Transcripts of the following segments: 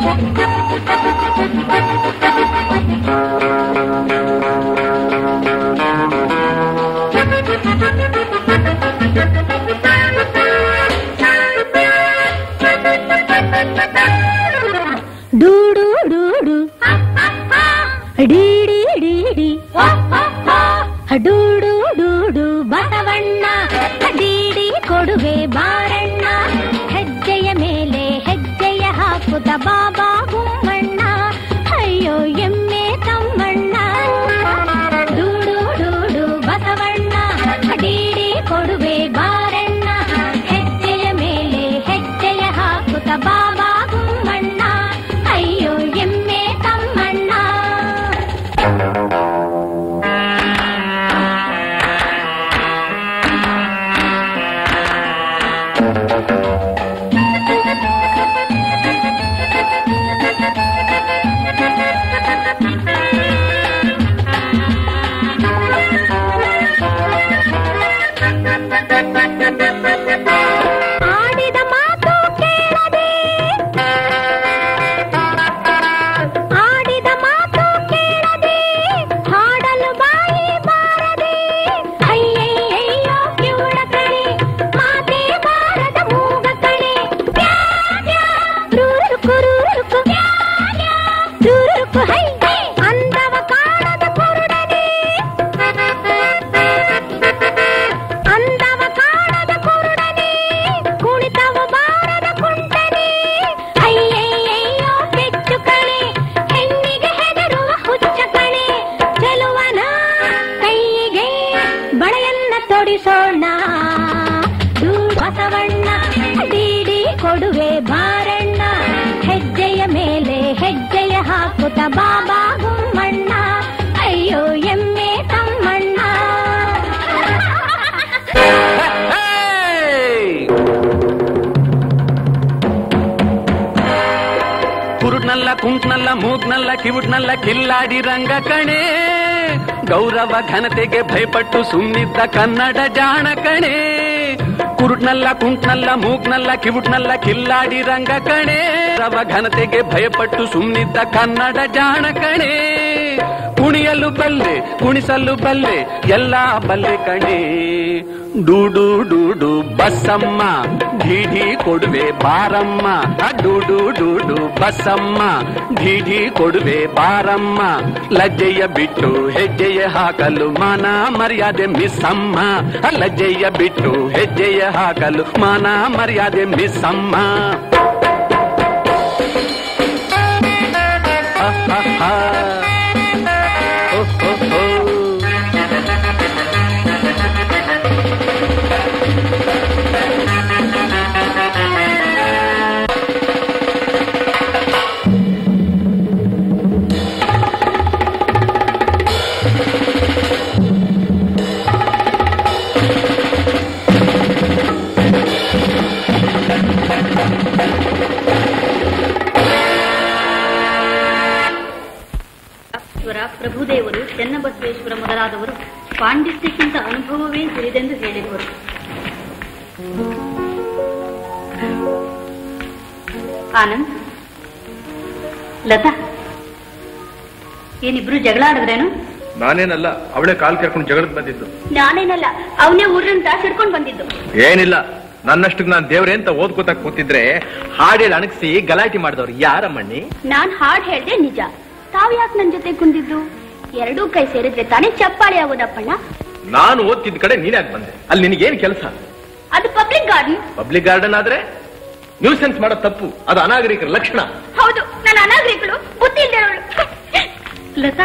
ಡೂಡು ಡೂಡು ಡಿಡಿ ಡಿಡಿ ಡೂಡು ಡೂಡು ಬಸವಣ್ಣ ಡಿಡಿ ಕೊಡುವೆ ಬಾರಣ್ಣ ಹೆಜ್ಜೆಯ ಮೇಲೆ ಹೆಜ್ಜೆಯ ಹಾಕುತ್ತ ಬಾಬಾ ಗುಮ್ಮಣ್ಣ ಅಯ್ಯೋ ಎಮ್ಮೆ ತಮ್ಮಣ್ಣ ಡೂಡು ಡೂಡು ಬಸವಣ್ಣ ಡಿಡಿ ಕೊಡುವೆ ಬಾರಣ್ಣ ಹೆಜ್ಜೆಯ ಮೇಲೆ ಹೆಜ್ಜೆಯ ಹಾಕುತ್ತ ಬಾಬಾ ಗುಮ್ಮಣ್ಣ ಅಯ್ಯೋ ಎಮ್ಮೆ ತಮ್ಮಣ್ಣ ಆಡಿದ ಮಾತು ಕೇಳದೆ ಆಡಿದ ಮಾತು ಕೇಳದೆ ಹಾಡಲು ಬಾಯಿ ಬಾರದೆ ಅಯ್ಯಯ್ಯಯ್ಯೋ ಕಿವುಡ ಕಣೆ ಮಾತೇ ಬಾರದ ಮೂಗ ಕಣೆ ಪ್ಯಾ, ಪ್ಯಾ, ರೂರುಕು ರೂರುಕು ಪ್ಯಾ, ಪ್ಯಾ, ರೂರುಕು ಹೈ ಅಂದವ ಕಾಣದ ಕುರುಡನೆ ಅಂದವ ಕಾಣದ ಕುರುಡನೆ ಕುಣಿತವ ಬಾರದ ಕುಂಟನೆ ಅಯ್ಯಯ್ಯಯ್ಯೋ ಪೆಚ್ಚು ಕಣೆ ಹೆಣ್ಣಿಗೆ ಹೆದರುವ ಹುಚ್ಚ ಕಣೆ ಚೆಲುವನ ಕೈಗೆ ಬಳೆಯನ್ನ ತೊಡಿಸೋಣ ದೂರ ಬಸವಣ್ಣ ಡಿಡಿ ಕೊಡುವೆ ಬಾರಣ್ಣ ಹೆಜ್ಜೆಯ ಮೇಲೆ ಹೆಜ್ಜೆಯ ಹಾಕುತ್ತ ಬಾಬಾ ಗುಮ್ಮಣ್ಣ ಅಯ್ಯೋ ಎಮ್ಮೆ ತಮ್ಮಣ್ಣ ಕುರುಡ್ನಲ್ಲ ಕುಂಟ್ನಲ್ಲ ಮೂಗ್ನಲ್ಲ ಕಿವುಡ್ನಲ್ಲ ಕಿಲ್ಲಾಡಿ ರಂಗ ಕಣೆ ಗೌರವ ಘನತೆಗೆ ಭಯಪಟ್ಟು ಸುಮ್ನಿದ್ದ ಕನ್ನಡ ಜಾಣ ಕಣೆ ಕುರುಡ್ನಲ್ಲ ಕುಂಟ್ನಲ್ಲ ಮೂಗ್ನಲ್ಲ ಕಿವುಡ್ನಲ್ಲ ಕಿಲ್ಲಾಡಿ ರಂಗ ಕಣೆ ಗೌರವ ಘನತೆಗೆ ಭಯಪಟ್ಟು ಸುಮ್ನಿದ್ದ ಕನ್ನಡ ಜಾಣ ಕಣೆ ಕುಣಿಯಲು ಬಲ್ಲೆ ಕುಣಿಸಲು ಬಲ್ಲೆ ಎಲ್ಲ ಬಲ್ಲೆ ಕಣೆ ಡೂಡು ಡೂಡು ಬಸ್ಸಮ್ಮ ಢೀಢಿ ಕೊಡುವೆ ಬಾರಮ್ಮ ಆ ಡೂಡು ಡೂಡು ಬಸ್ಸಮ್ಮ ಢೀಢಿ ಕೊಡುವೆ ಬಾರಮ್ಮ ಲಜ್ಜೆಯ ಬಿಟ್ಟು ಹೆಜ್ಜೆಯ ಹಾಕಲು ಮಾನ ಮರ್ಯಾದೆ ಮಿಸ್ಸಮ್ಮ ಆ ಲಜ್ಜೆಯ ಬಿಟ್ಟು ಹೆಜ್ಜೆಯ ಹಾಕಲು ಮಾನ ಮರ್ಯಾದೆ ಮಿಸ್ಸಮ್ಮ ಆಹಾಹಾ. ಓ, ಓ, ಓ. ಶ್ವರ ಪ್ರಭುದೇವರು ಚೆನ್ನಬಸವೇಶ್ವರ ಮೊದಲಾದವರು ಪಾಂಡಿತ್ಯಕ್ಕಿಂತ ಅನುಭವವೇ ಹಿರಿದೆಂದು ಹೇಳಿರುವರು ಆನಂದ್ ಲತಾ ಏನಿಬ್ರು ಜಗಳ ಆಡಿದ್ರೇನು ನಾನೇನಲ್ಲ ಅವಳೇ ಕಾಲ್ ಕೇಳ್ಕೊಂಡು ಜಗಳಕ್ಕೆ ಬಂದಿದ್ದು ನಾನೇನಲ್ಲ ಅವನೇ ಊರಿನ ದಾಸಿಡ್ಕೊಂಡು ಬಂದಿದ್ದು ಏನಿಲ್ಲ ನನ್ನಷ್ಟಕ್ಕೆ ನಾನು ದೇವ್ರೆ ಅಂತ ಓದ್ಕೋತಾ ಕೂತಿದ್ರೆ ಹಾಡೇಳಿ ಅಣಗಿಸಿ ಗಲಾಟೆ ಮಾಡಿದವ್ರು ಯಾರಮ್ಮಣ್ಣಿ ನಾನ್ ಹಾಡ್ ಹೇಳ್ದೆ ನಿಜ ತಾವ್ ಯಾಕೆ ನನ್ ಜೊತೆ ಕುಂದಿದ್ದು ಎರಡೂ ಕೈ ಸೇರಿದ್ರೆ ತಾನೇ ಚಪ್ಪಾಳಿ ಆಗೋದಪ್ಪಣ್ಣ ನಾನು ಓದ್ತಿದ್ದ ಕಡೆ ನೀನ್ಯಾಕೆ ಬಂದೆ ಅಲ್ಲಿ ನಿನಗೇನ್ ಕೆಲಸ ಅದು ಪಬ್ಲಿಕ್ ಗಾರ್ಡನ್ ಪಬ್ಲಿಕ್ ಗಾರ್ಡನ್ ಆದ್ರೆ ನ್ಯೂಸೆನ್ಸ್ ಮಾಡೋ ತಪ್ಪು ಅದು ಅನಾಗರಿಕರ ಲಕ್ಷಣ ಹೌದು ನಾನು ಅನಾಗರಿಕಳು ಬುದ್ಧಿ ಇಲ್ದಿರೋಳು ಲತಾ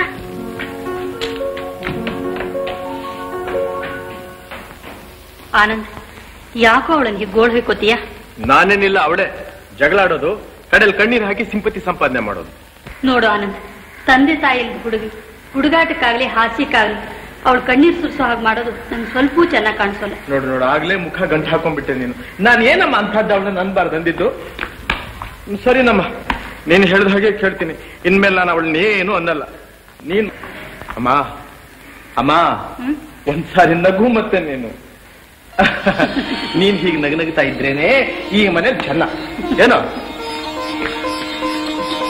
ಆನಂದ್ ಯಾಕೋ ಅವಳಂಗೆ ಗೋಳ್ ಹೊಯ್ಕೋತೀಯ ನಾನೇನಿಲ್ಲ ಅವಳೆ ಜಗಳಾಡೋದು ಕಡೆಯಲ್ಲಿ ಕಣ್ಣೀರು ಹಾಕಿ ಸಿಂಪತಿ ಸಂಪಾದನೆ ಮಾಡೋದು ನೋಡು ಆನಂದ್ ತಂದೆ ತಾಯಿಯಲ್ಲಿ ಹುಡುಗಿ ಹುಡುಗಾಟಕ್ಕಾಗ್ಲಿ ಹಾಸ್ಯಕ್ಕಾಗ್ಲಿ ಅವಳು ಕಣ್ಣೀರ್ ಸುರಿಸೋ ಹಾಗೆ ಮಾಡೋದು ನಂಗೆ ಸ್ವಲ್ಪೂ ಚೆನ್ನಾಗಿ ಕಾಣಿಸೋಲ್ಲ ನೋಡು ನೋಡು ಆಗ್ಲೇ ಮುಖ ಗಂಟು ಹಾಕೊಂಡ್ಬಿಟ್ಟೆ ನೀನು ನಾನು ಏನಮ್ಮ ಅಂತಹದ್ದು ಅವಳನ್ನ ನನ್ಬಾರ್ದು ಅಂದಿದ್ದು ಸರಿನಮ್ಮ ನೀನು ಹೇಳಿದ ಹಾಗೆ ಕೇಳ್ತೀನಿ ಇನ್ಮೇಲೆ ನಾನು ಅವಳನ್ನ ಏನು ಅನ್ನಲ್ಲ ನೀನು ಅಮ್ಮ ಅಮ್ಮ ಹ್ಮ್? ಒಂದ್ಸಾರಿ ನಗು ಮತ್ತೆ ನೀನು ನೀನ್ ಹೀಗೆ ನಗನಗ್ತಾ ಇದ್ರೇನೆ ಈ ಮನೆ ಜನ ಏನೋ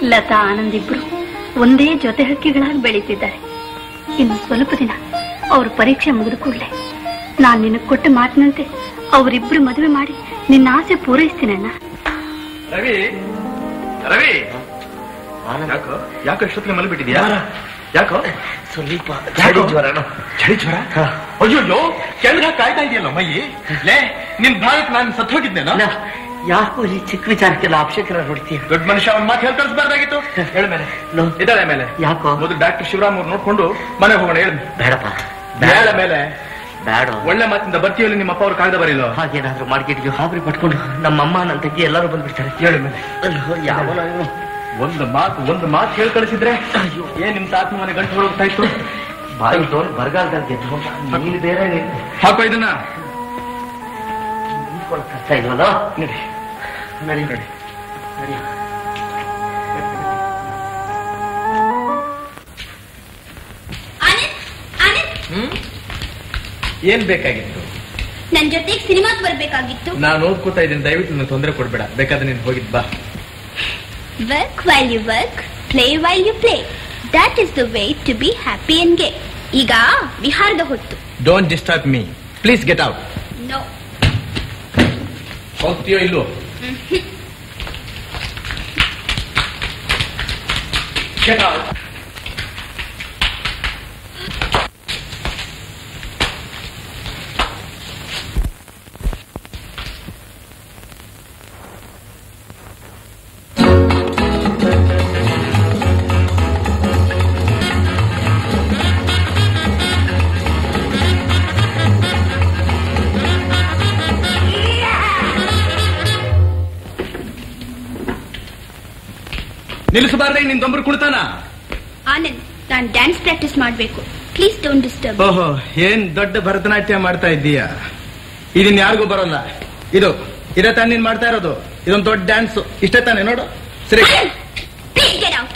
ಲತಾ ಆನಂದ್ ಇಬ್ರು ಒಂದೇ ಜೊತೆ ಹಕ್ಕಿಗಳಾಗಿ ಬೆಳೀತಿದ್ದಾರೆ ಇನ್ನು ಸ್ವಲ್ಪ ದಿನ ಅವ್ರ ಪರೀಕ್ಷೆ ಮುಗಿದ ಕೂಡಲೇ ನಾನ್ ನಿನಗ್ ಕೊಟ್ಟ ಮಾತಿನಂತೆ ಅವರಿಬ್ರು ಮದುವೆ ಮಾಡಿ ನಿನ್ನ ಆಸೆ ಪೂರೈಸ್ತೀನಣ್ಣ ರವಿ ರವಿ ಯಾಕೋ ಯಾಕೋ ಇಷ್ಟೊತ್ತಿಗೆ ಮಲಗಿಬಿಟ್ಟಿದ್ಯಾ ಯಾಕೋ ಸ್ವಲ್ಪ ಯಾಕೋ? ಚಳಿ ಜ್ವರನೋ ಚಳಿ ಜ್ವರ ಅಯ್ಯೋ ಕೆಳಗ ಕಾಯ್ತಾ ಇದೆಯಲ್ಲ ಮೈ ಲೇ ನಿನ್ ಭಾಗಕ್ಕೆ ನಾನು ಸತ್ತು ಹೋಗಿದ್ದೇನೋ ಅಲ್ಲ, ಯಾಕೋ ಈ ಚಿಕ್ಕ ವಿಚಾರಕ್ಕೆಲ್ಲ ಅಪಶಕರ ನೋಡ್ತೀಯ ದೊಡ್ಡ ಮನುಷ್ಯ ಒಂದ್ ಮಾತು ಹೇಳಿ ಕಳಿಸ್ಬಾರ್ದಾಗಿತ್ತು ಹೇಳ ಮೇಲೆ ಲೋ. ಇದ್ದಾಳೆ ಮೇಲೆ ಯಾಕೋ? ಮೊದಲು ಡಾಕ್ಟರ್ ಶಿವರಾಮ್ ಅವ್ರು ನೋಡ್ಕೊಂಡು ಮನೆಗೆ ಹೋಗೋಣ ಹೇಳ ಬೇಡಪ್ಪ ಹೇಳ ಮೇಲೆ ಬೇಡ ಒಳ್ಳೆ ಮಾತಿಂದ ಬರ್ತೀವಲ್ಲಿ ನಿಮ್ಮ ಅಪ್ಪ ಅವ್ರು ಕಾಗದ ಬರೀಲೋ ಹಾಗೇನಾದ್ರೂ ಮಾರ್ಕೆಟ್ಗೆ ಹಾಬ್ರಿ ಪಟ್ಕೊಂಡು ನಮ್ಮಮ್ಮ ನನ್ನ ತಂಗಿ ಎಲ್ಲರೂ ಬಂದ್ಬಿಡ್ತಾರೆ ಹೇಳ ಮೇಲೆ ಅಲ್ಲೋ, ಯಾವನೋ ಇವನು. ಒಂದು ಮಾತು ಒಂದು ಮಾತು ಹೇಳಿ ಕಳಿಸಿದ್ರೆ ಅಯ್ಯೋ ಏನ್ ನಿಮ್ ತಾತ ಮನೆ ಗಂಟು ಹೋಗ್ತಾ ಇತ್ತು ಬಾಯಿ ಡೋನ್ ಬರಗಾಲದಲ್ಲಿ ಗೆದ್ದು ನೀನು ಬೇರೆ ನೀನು ಹಾಕೋ ಇದನ್ನ ನಿಂತ್ಕೊಳ್ಳೋ ಕಷ್ಟ ಇಲ್ವಲ್ಲ ನಡಿ ನಡಿ ನಡಿ ನಡಿ ಆನಂದ್ ಆನಂದ್ ಏನ್ ಬೇಕಾಗಿತ್ತು ನನ್ ಜೊತೆಗೆ ಸಿನಿಮಾಗ್ ಬರ್ಬೇಕಾಗಿತ್ತು ನಾನು ಓದ್ಕೋತಾ ಇದ್ದೀನಿ ದಯವಿಟ್ಟು ನನ್ನ ತೊಂದರೆ ಕೊಡ್ಬೇಡ ಬೇಕಾದ್ರೆ ನೀನ್ ಹೋಗಿದ್ ಬಾ work while you work play while you play that is the way to be happy and ಗೆ ಈಗ ವಿಹಾರದ ಹೊತ್ತು don't disturb me please get out no ಹೋಗ್ತೀಯೋ ಇಲ್ವೋ ಗೆಟ್ ಔಟ್ ನಿಲ್ಲಿಸಬಾರ್ದೆ ನಿನ್ ದೊಂಬರು ಕುಡ್ತಾನ ಆನಂದ್ ನಾನ್ ಡ್ಯಾನ್ಸ್ ಪ್ರಾಕ್ಟೀಸ್ ಮಾಡ್ಬೇಕು ಪ್ಲೀಸ್ ಡೋಂಟ್ ಡಿಸ್ಟರ್ಬ್ ಓಹೋ ಏನ್ ದೊಡ್ಡ ಭರತನಾಟ್ಯ ಮಾಡ್ತಾ ಇದ್ದೀಯ ಇದನ್ ಯಾರಿಗೂ ಬರೋಲ್ಲ ಇದು ಇದೇ ತಾನೇ ನೀನ್ ಮಾಡ್ತಾ ಇರೋದು ಇದೊಂದು ದೊಡ್ಡ ಡ್ಯಾನ್ಸ್ ಇಷ್ಟೇ ತಾನೇ ನೋಡು ಸರಿ ಪ್ಲೀಸ್ ಗೆಟ್ ಔಟ್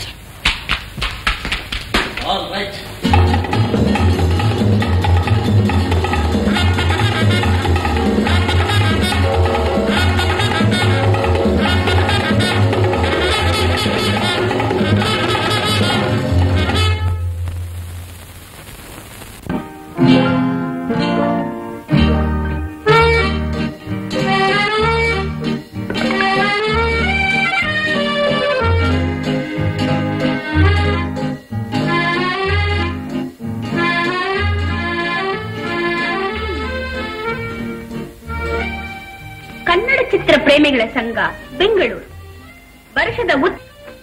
ಕನ್ನಡ ಚಿತ್ರ ಪ್ರೇಮಿಗಳ ಸಂಘ ಬೆಂಗಳೂರು ವರ್ಷದ ಉತ್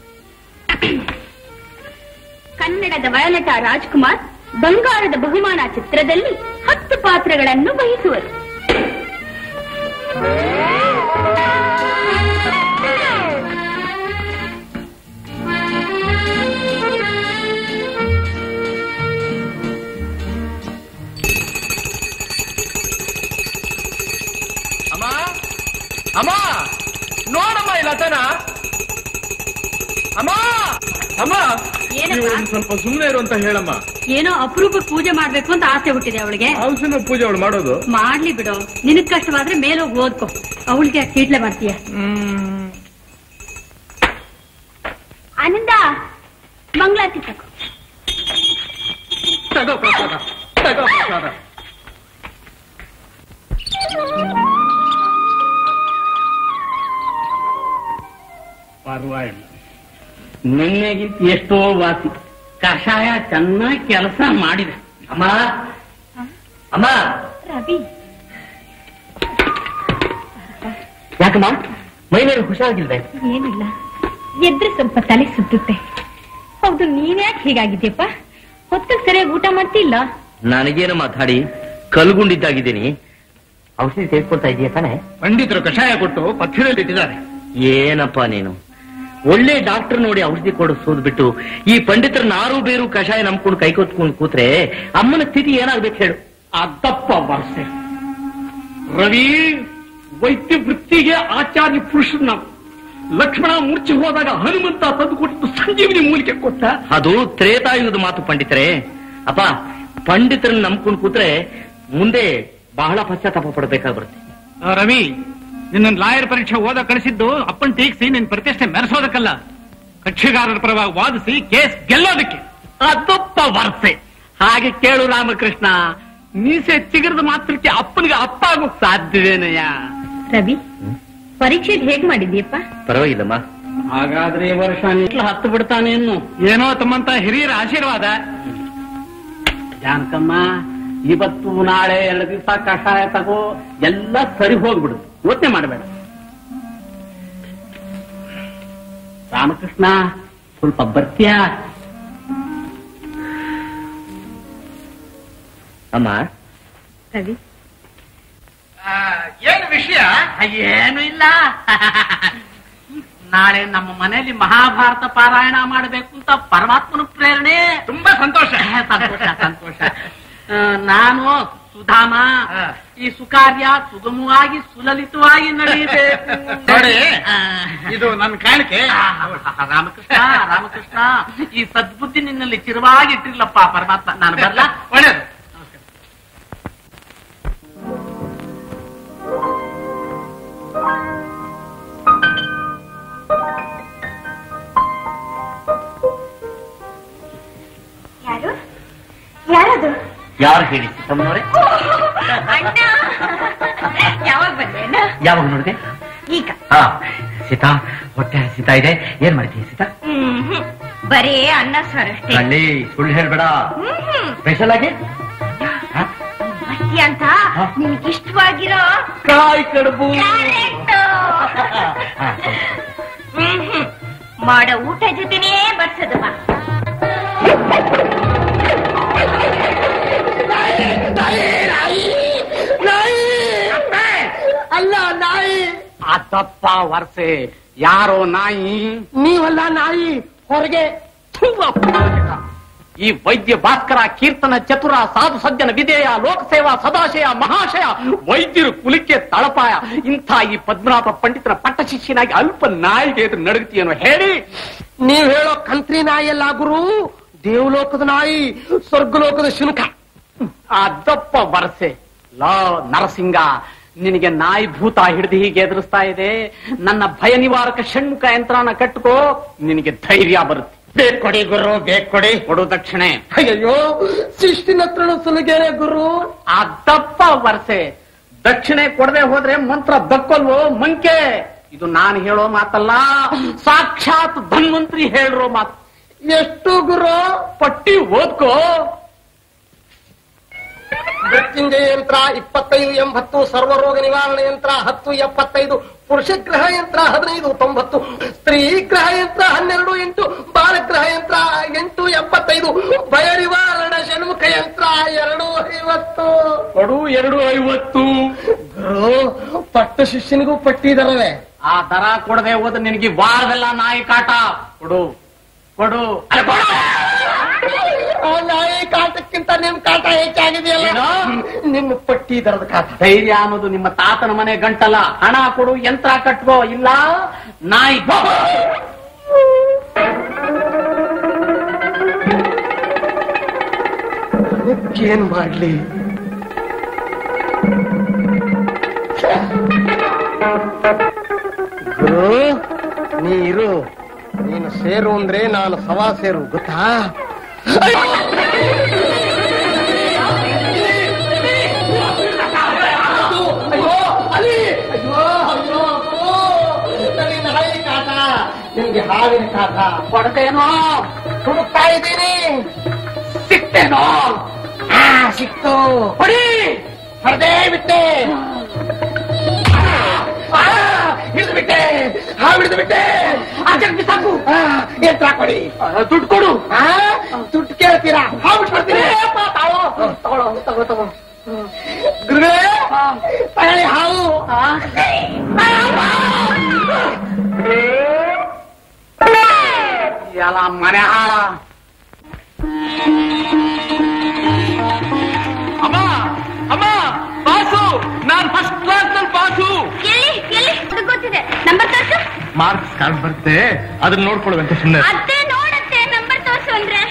ಕನ್ನಡದ ವಯನಟ ರಾಜ್ಕುಮಾರ್ ಬಂಗಾರದ ಬಹುಮಾನ ಚಿತ್ರದಲ್ಲಿ ಹತ್ತು ಪಾತ್ರಗಳನ್ನು ವಹಿಸುವರು ಅಮ್ಮ ಅಮ್ಮ ನೋಡಮ್ಮ ಇಲ್ಲ ತಾನ ಅಮ್ಮ ಅಮ್ಮ ಏನಪ್ಪ? ನೀವು ಒಂದ್ ಸ್ವಲ್ಪ ಸುಮ್ಮನೆ ಇರು ಅಂತ ಹೇಳಮ್ಮ ಏನೋ ಅಪರೂಪ ಪೂಜೆ ಮಾಡ್ಬೇಕು ಅಂತ ಆಸೆ ಹುಟ್ಟಿದೆ ಅವಳಿಗೆ ಔಷಧ ಪೂಜೆ ಅವಳು ಮಾಡೋದು ಮಾಡ್ಲಿ ಬಿಡು ನಿನಗ್ ಕಷ್ಟವಾದ್ರೆ ಮೇಲೋಗಿ ಓದ್ಕೊ ಅವಳಿಗೆ ಕೀಟ್ಲೆ ಮಾಡ್ತೀಯ ಆನಂದ ಮಂಗಳಾರತಿ ತಗೋ ತಗೋ ಪ್ರಸಾದ ತಗೋ ಪ್ರಸಾದ ಪರವಾಗಿಲ್ಲ ನಿನ್ನೆಗಿಂತ ಎಷ್ಟೋ ವಾಸಿ ಕಷಾಯ ಚೆನ್ನಾಗಿ ಕೆಲಸ ಮಾಡಿದೆ ಅಮ್ಮ ಅಮ್ಮ ರವಿ ಯಾಕಮ್ಮ ಮೈನೇನು ಹುಷಾರಾಗಿಲ್ವೇ ಏನಿಲ್ಲ ಎದ್ರೆ ಸ್ವಲ್ಪ ತಲೆ ಸುತ್ತುತ್ತೆ ಹೌದು ನೀನ್ಯಾಕೆ ಹೀಗಾಗಿದ್ಯಪ್ಪ ಹೊತ್ತಿಗೆ ಸರಿಯಾಗಿ ಊಟ ಮಾಡ್ತಿಲ್ಲ ನನಗೇನು ಮಾತಾಡಿ ಕಲ್ಗುಂಡಿದ್ದಾಗಿದ್ದೀನಿ ಔಷಧಿ ತೆಗೆದುಕೊಳ್ತಾ ಇದೀಯ ತಾನೆ ಪಂಡಿತರು ಕಷಾಯ ಕೊಟ್ಟು ಪಥ್ಯದಲ್ಲಿ ಇಟ್ಟಿದ್ದಾರೆ ಏನಪ್ಪ ನೀನು ಒಳ್ಳೆ ಡಾಕ್ಟರ್ ನೋಡಿ ಔಷಧಿ ಕೊಡಿಸೋದು ಬಿಟ್ಟು ಈ ಪಂಡಿತರ ನಾರು ಬೇರು ಕಷಾಯ ನಂಬ್ಕೊಂಡು ಕೈ ಕೊತ್ಕೊಂಡು ಕೂತ್ರೆ ಅಮ್ಮನ ಸ್ಥಿತಿ ಏನಾಗ್ಬೇಕು ಹೇಳು ಅದಪ್ಪ ವರ್ಷೆ ರವಿ ವೈದ್ಯ ವೃತ್ತಿಗೆ ಆಚಾರ್ಯ ಪುರುಷರು ನಾವು ಲಕ್ಷ್ಮಣ ಮೂರ್ಛೆ ಹೋದಾಗ ಹನುಮಂತ ತಂದು ಕೊಟ್ಟು ಸಂಜೀವಿನಿ ಮೂಲಿಕೆ ಕೊಟ್ಟ ಅದು ತ್ರೇತಾಯುಗದ ಮಾತು ಪಂಡಿತರೇ ಅಪ್ಪ ಪಂಡಿತರನ್ನ ನಂಬ್ಕೊಂಡು ಕೂತ್ರೆ ಮುಂದೆ ಬಹಳ ಪಶ್ಚಾತ್ತಾಪ ಪಡಬೇಕಾಗಿ ಬರುತ್ತೆ ಆ, ರವಿ ನಿನ್ನ ಲಾಯರ್ ಪರೀಕ್ಷೆ ಓದ ಕಳಿಸಿದ್ದು ಅಪ್ಪನ್ ಟೀಕ್ಸಿ ನಿನ್ ಪ್ರತಿಷ್ಠೆ ಮೆರೆಸೋದಕ್ಕಲ್ಲ ಕಕ್ಷಿಗಾರರ ಪರವಾಗಿ ವಾದಿಸಿ ಕೇಸ್ ಗೆಲ್ಲೋದಕ್ಕೆ ಅದಪ್ಪ ವರ್ಸೆ ಹಾಗೆ ಕೇಳು ರಾಮಕೃಷ್ಣ ಮೀಸೆ ಚಿಗಿರದ ಮಾತ್ರಕ್ಕೆ ಅಪ್ಪನಿಗೆ ಅಪ್ಪ ಆಗೋಕ್ ಸಾಧ್ಯವೇನಯ್ಯ ರವಿ ಪರೀಕ್ಷೆಗೆ ಹೇಗ್ ಮಾಡಿದ್ಯಪ್ಪ ಪರವಾಗಿಲ್ಲಮ್ಮ ಹಾಗಾದ್ರೆ ಈ ವರ್ಷ ನಿಟ್ಲು ಹತ್ತು ಬಿಡ್ತಾನೆ ಇನ್ನು ಏನೋ ತಮ್ಮಂತ ಹಿರಿಯರ ಆಶೀರ್ವಾದ ಜಾನಕಮ್ಮ ಇವತ್ತು ನಾಳೆ ಎರಡು ದಿವಸ ಕಷಾಯ ತಗೋ ಎಲ್ಲ ಸರಿ ಹೋಗ್ಬಿಡುದು ಯೋಚನೆ ಮಾಡಬೇಡ ರಾಮಕೃಷ್ಣ ಸ್ವಲ್ಪ ಬರ್ತೀಯಾ ಅಮ್ಮ ರವಿ ಏನು ವಿಷಯ ಏನು ಇಲ್ಲ ನಾಳೆ ನಮ್ಮ ಮನೆಯಲ್ಲಿ ಮಹಾಭಾರತ ಪಾರಾಯಣ ಮಾಡಬೇಕು ಅಂತ ಪರಮಾತ್ಮನ ಪ್ರೇರಣೆ ತುಂಬಾ ಸಂತೋಷ ಸಂತೋಷ ಸಂತೋಷ ಆ, ನಾನು ಸುಧಾಮ ಈ ಸುಕಾರ್ಯ ಸುಗಮವಾಗಿ ಸುಲಲಿತವಾಗಿ ನಡೆಯಬೇಕು ನೋಡಿ, ಆ, ಇದು ನನ್ನ ಕಾಣಿಕೆ ಆ, ರಾಮಕೃಷ್ಣ ರಾಮಕೃಷ್ಣ ಈ ಸದ್ಬುದ್ಧಿ ನಿನ್ನಲ್ಲಿ ಚಿರವಾಗಿ ಇಟ್ಟಿರ್ಲಪ್ಪ ಪರಮಾತ್ಮ ನಾನು ಬರ್ಲಾ ಒಳ್ಳೇದು ಯಾರು ಯಾರದು ಯಾರು ಹೇಳಿ ಸೀತಮ್ಮನವರೇ ಅಣ್ಣ ಯಾವಾಗ ಬಂದೇನ ಯಾವಾಗ ನೋಡಿದೆ ಈಗ ಹಾ ಸೀತಾ ಹೊಟ್ಟೆ ಹಸಿತಾ ಇದೆ ಏನ್ ಮಾಡ್ತೀವಿ ಸೀತಾ ಹ್ಮ್ ಬರೀ ಅನ್ನ ಸಾರಷ್ಟೇ ಅಲ್ಲಿ ಸುಳ್ಳು ಹೇಳ್ಬೇಡ ಹ್ಮ್ ಸ್ಪೆಷಲ್ ಆಗಿ ಹಾ? ಮಸ್ತಿ ಅಂತ ಹಾ? ನಿಮ್ಗೆ ಇಷ್ಟವಾಗಿರೋ ಕಾಯಿ ಕಡುಬು Correct. ಹಾ, ಹ್ಮ್ ಹ್ಮ್ ಮಾಡೋ ಊಟ ಜೊತೆನೇ ಬರ್ಸದಮ್ಮ ಅಲ್ಲ ನಾಯಿ ಅದಪ್ಪ ವರ್ಸೆ ಯಾರೋ ನಾಯಿ ನೀವಲ್ಲ ನಾಯಿ ಹೊರಗೆ ಈ ವೈದ್ಯ ಭಾಸ್ಕರ ಕೀರ್ತನ ಚತುರ ಸಾಧು ಸಜ್ಜನ ವಿಧೇಯ ಲೋಕಸೇವಾ ಸದಾಶಯ ಮಹಾಶಯ ವೈದ್ಯರು ಕುಲಿಕೆ ತಳಪಾಯ ಇಂಥ ಈ ಪದ್ಮನಾಭ ಪಂಡಿತರ ಪಟ್ಟ ಶಿಷ್ಯನಾಗಿ ಅಲ್ಪ ನಾಯಿಗೆ ಎದುರು ನಡಗತಿಯನ್ನು ಹೇಳಿ ನೀವ್ ಹೇಳೋ ಕಂತ್ರಿ ನಾಯಿ ಅಲ್ಲ ಗುರು ದೇವಲೋಕದ ನಾಯಿ ಸ್ವರ್ಗಲೋಕದ ಶುನಕ ಅದಪ್ಪ ವರಸೆ ಲಾ ನರಸಿಂಗ ನಿನಗೆ ನಾಯಿ ಭೂತ ಹಿಡಿದು ಹೀಗೆ ಎದುರಿಸ್ತಾ ಇದೆ ನನ್ನ ಭಯ ನಿವಾರಕ ಷಣ್ಮುಖ ಯಂತ್ರನ ಕಟ್ಕೋ ನಿನಗೆ ಧೈರ್ಯ ಬರುತ್ತೆ ಬೇಕ್ ಕೊಡಿ ಗುರು ಬೇಕ್ ಕೊಡಿ ಕೊಡು ದಕ್ಷಿಣೆ ಅಯ್ಯೋ ಶಿಷ್ಟಿನ ಹತ್ರ ಸುಲಗೇನೆ ಗುರು ಅದಪ್ಪ ವರ್ಷೆ ದಕ್ಷಿಣೆ ಕೊಡದೆ ಹೋದ್ರೆ ಮಂತ್ರ ದಕ್ಕೊಲ್ವೋ ಮಂಕೆ ಇದು ನಾನು ಹೇಳೋ ಮಾತಲ್ಲ ಸಾಕ್ಷಾತ್ ಧನ್ವಂತ್ರಿ ಹೇಳಿರೋ ಮಾತು ಎಷ್ಟು ಗುರು ಪಟ್ಟಿ ಓದ್ಕೋ ಮೃತ್ಯುಂಜಯ ಯಂತ್ರ ಇಪ್ಪತ್ತೈದು ಎಂಬತ್ತು ಸರ್ವರೋಗ ನಿವಾರಣೆ ಯಂತ್ರ ಹತ್ತು ಎಪ್ಪತ್ತೈದು ಪುರುಷ ಗ್ರಹ ಯಂತ್ರ ಹದಿನೈದು ತೊಂಬತ್ತು ಸ್ತ್ರೀ ಗ್ರಹ ಯಂತ್ರ ಹನ್ನೆರಡು ಎಂಟು ಬಾಲಗ್ರಹ ಯಂತ್ರ ಎಂಟು ಎಪ್ಪತ್ತೈದು ಭಯ ನಿವಾರಣ ಷಣ್ಮುಖ ಯಂತ್ರ ಎರಡು ಐವತ್ತು ಕೊಡು ಎರಡು ಐವತ್ತು ಗುರು ಪಟ್ಟ ಶಿಷ್ಯನಿಗೂ ಪಟ್ಟಿದಾರವೆ ಆ ದರ ಕೊಡದೆ ಹೋದ್ರೆ ನಿನಗೆ ವಾರವೆಲ್ಲ ನಾಯಿ ಕಾಟ ಕೊಡು ಕೊಡು ಅರೆ ಕೊಡು. ಆ ನಾಯಿ ಕಾಟಕ್ಕಿಂತ ನಿಮ್ ಕಾಟ ಹೆಚ್ಚಾಗಿದೆಯಲ್ಲ ಏನೋ? ನಿನ್ನ ಪಟ್ಟಿ ದರದ ಕಾಟ ಧೈರ್ಯ ಅನ್ನೋದು ನಿಮ್ಮ ತಾತನ ಮನೆ ಗಂಟಲ್ಲ ಹಣ ಕೊಡು ಯಂತ್ರ ಕಟ್ಕೋ ಇಲ್ಲ ನಾಯಿ ಬಾ. ಏನ್ ಮಾಡ್ಲಿ ಗುರು ನೀರು ನೀನು ಸೇರು ಅಂದ್ರೆ ನಾನು ಸವಾ ಸೇರು ಗೊತ್ತಾ ಅಯ್ಯೋ, ಅಲ್ಲಿ! ಅಯ್ಯೋ, ಅಯ್ಯೋ, ಅಯ್ಯೋ! ನನಗೆ ನಾಯಿ ಕಾಟ ನಿನ್ಗೆ ಹಾವಿನ ಕಾಟ ಕೊಡ್ತೇನೋ ಹುಡುಕ್ತಾ ಇದ್ದೀನಿ ಸಿಕ್ತೇನೋ ಆ, ಸಿಕ್ತು ಹೊಡಿ ಹೊಡೆದೇ ಬಿಟ್ಟೆ ಆ, ಹಿಡ್ದು ಬಿಟ್ಟೆ ಹಾ ಹಿಡಿದು ಬಿಟ್ಟೆ ಆಚರಣೆ ಬಿಸಾಕು ಆ, ಯಂತ್ರ ಕೊಡಿ ಆ, ದುಡ್ಡು ಕೊಡು ಆ, ದುಡ್ಡು ಕೇಳ್ತೀರಾ ಹಾ ಬಿಟ್ಬಿಡ್ತೀನಿ ತಗೊಳ್ಳೋ ತಗೋ ತಗೋ ಗುರುವೇ ತಗೊಳ್ಳಿ ಹಾವು ಎಲ್ಲ ಮನೆ ಹಾಳ ಅಮ್ಮ ಅಮ್ಮ ಬಾಸು ನಾನ್ ಫಸ್ಟ್ ಕ್ಲಾಸ್ ನಲ್ಲಿ ಬಾಸು ಎಲ್ಲಿ ಎಲ್ಲಿ ಅದು ಗೊತ್ತಿದೆ ನಂಬರ್ ತೋರ್ಸು ಮಾರ್ಕ್ಸ್ ಕಾರ್ಡ್ ಬರುತ್ತೆ ಅದನ್ನ ನೋಡ್ಕೊಳ್ಬೇಕಂತ ಸುಮ್ಮನೆ ಅದೇ ನೋಡತ್ತೆ ನಂಬರ್ ತೋರ್ಸು ಅಂದ್ರೆ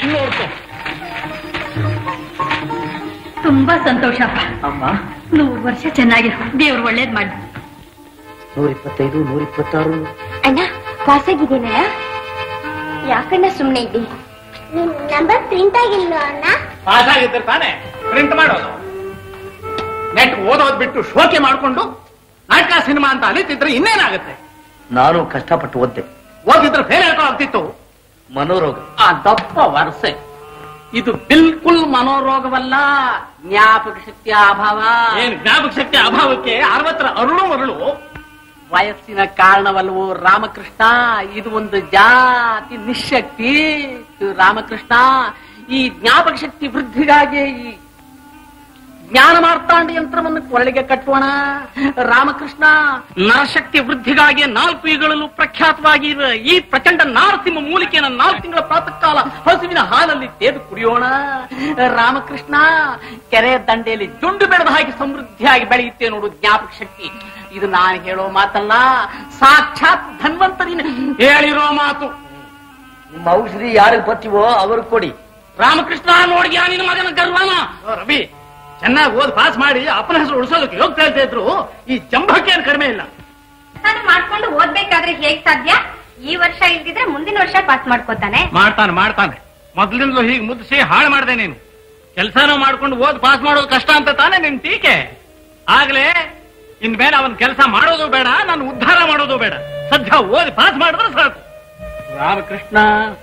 ತುಂಬಾ ಸಂತೋಷಪ್ಪ ಅಮ್ಮ ನೂರು ವರ್ಷ ಚೆನ್ನಾಗಿರು ದೇವ್ರು ಒಳ್ಳೇದ್ ಮಾಡಿ ನೂರ ಇಪ್ಪತ್ತೈದು ನೂರ ಇಪ್ಪತ್ತಾರು ಅಣ್ಣ ಪಾಸಾಗಿದ್ದೀನಲ್ಲ ಯಾಕಣ್ಣ ಸುಮ್ನೆ ಇದ್ದಿ ನಿನ್ ನಂಬರ್ ಪ್ರಿಂಟ್ ಆಗಿಲ್ಲ ಅಣ್ಣ ಪಾಸ್ ಆಗಿದ್ರೆ ತಾನೆ ಪ್ರಿಂಟ್ ಮಾಡೋದು ನೆಟ್ ಓದೋದ್ ಬಿಟ್ಟು ಶೋಕಿ ಮಾಡ್ಕೊಂಡು ನಾಟಕ ಸಿನಿಮಾ ಅಂತ ಅಲಿತಿದ್ರೆ ಇನ್ನೇನಾಗುತ್ತೆ ನಾನು ಕಷ್ಟಪಟ್ಟು ಓದ್ದೆ ಓದಿದ್ರೆ ಫೇಲ್ ಆಯ್ತು ಆಗ್ತಿತ್ತು ಮನೋರೋಗ ಆ ದಪ್ಪ ವರಸೆ ಇದು ಬಿಲ್ಕುಲ್ ಮನೋರೋಗವಲ್ಲ ಜ್ಞಾಪಕ ಶಕ್ತಿಯ ಅಭಾವ ಏನ್ ಜ್ಞಾಪಕ ಶಕ್ತಿ ಅಭಾವಕ್ಕೆ ಅರವತ್ತರ ಅರುಳು ಮರುಳು ವಯಸ್ಸಿನ ಕಾರಣವಲ್ವೋ ರಾಮಕೃಷ್ಣ ಇದು ಒಂದು ಜಾತಿ ನಿಶಕ್ತಿ ಇದು ರಾಮಕೃಷ್ಣ ಈ ಜ್ಞಾಪಕ ಶಕ್ತಿ ವೃದ್ಧಿಗಾಗಿ ಈ ಜ್ಞಾನ ಮಾರ್ತಾಂಡ ಯಂತ್ರವನ್ನು ಕೊರಳಿಗೆ ಕಟ್ಟೋಣ ರಾಮಕೃಷ್ಣ ನರಶಕ್ತಿ ವೃದ್ಧಿಗಾಗಿ ನಾಲ್ಕು ಯುಗಳಲ್ಲೂ ಪ್ರಖ್ಯಾತವಾಗಿರುವ ಈ ಪ್ರಚಂಡ ನಾರಸಿಂಹ ಮೂಲಿಕೆಯನ್ನು ನಾಲ್ಕು ತಿಂಗಳ ಪ್ರಾತಃ ಕಾಲ ಹಸುವಿನ ಹಾಲಲ್ಲಿ ತೇದು ಕುಡಿಯೋಣ ರಾಮಕೃಷ್ಣ ಕೆರೆ ದಂಡೆಯಲ್ಲಿ ಜುಂಡು ಬೆಳೆದ ಹಾಗೆ ಸಮೃದ್ಧಿಯಾಗಿ ಬೆಳೆಯುತ್ತೆ ನೋಡು ಜ್ಞಾಪಕ ಶಕ್ತಿ ಇದು ನಾನು ಹೇಳೋ ಮಾತಲ್ಲ ಸಾಕ್ಷಾತ್ ಧನ್ವಂತರಿನ ಹೇಳಿರೋ ಮಾತು ನಿಮ್ಮ ಔಷಧಿ ಯಾರಿಗೆ ಬರ್ತೀವೋ ಅವ್ರಿಗೆ ಕೊಡಿ ರಾಮಕೃಷ್ಣ ನೋಡಿದ್ಯಾ ನಿನ್ನ ಮಗನ ಗರ್ವನ ಓ, ರವಿ ಚೆನ್ನಾಗಿ ಓದ್ ಪಾಸ್ ಮಾಡಿ ಅಪ್ಪನ ಹೆಸರು ಉಳಿಸೋದಕ್ಕೆ ಹೋಗ್ತಾ ಹೇಳ್ತಾ ಇದ್ರು ಈ ಜಂಬಕ್ಕೆ ಏನು ಕಡಿಮೆ ಇಲ್ಲ ನಾನು ಮಾಡ್ಕೊಂಡು ಓದ್ಬೇಕಾದ್ರೆ ಹೇಗ್ ಸಾಧ್ಯ ಈ ವರ್ಷ ಇಲ್ದಿದ್ರೆ ಮುಂದಿನ ವರ್ಷ ಪಾಸ್ ಮಾಡ್ಕೋತಾನೆ ಮಾಡ್ತಾನೆ ಮಾಡ್ತಾನೆ ಮೊದಲಿಂದಲೂ ಹೀಗೆ ಮುದ್ದಿಸಿ ಹಾಳು ಮಾಡಿದೆ ನೀನು ಕೆಲಸನೂ ಮಾಡ್ಕೊಂಡು ಓದ್ ಪಾಸ್ ಮಾಡೋದು ಕಷ್ಟ ಅಂತ ತಾನೇ ನಿನ್ ಟೀಕೆ ಆಗ್ಲೇ ಇನ್ಮೇಲೆ ಅವನ್ ಕೆಲಸ ಮಾಡೋದು ಬೇಡ ನಾನು ಉದ್ಧಾರ ಮಾಡೋದು ಬೇಡ ಸದ್ಯ ಓದಿ ಪಾಸ್ ಮಾಡಿದ್ರೆ ಸಾಕು ರಾಮಕೃಷ್ಣ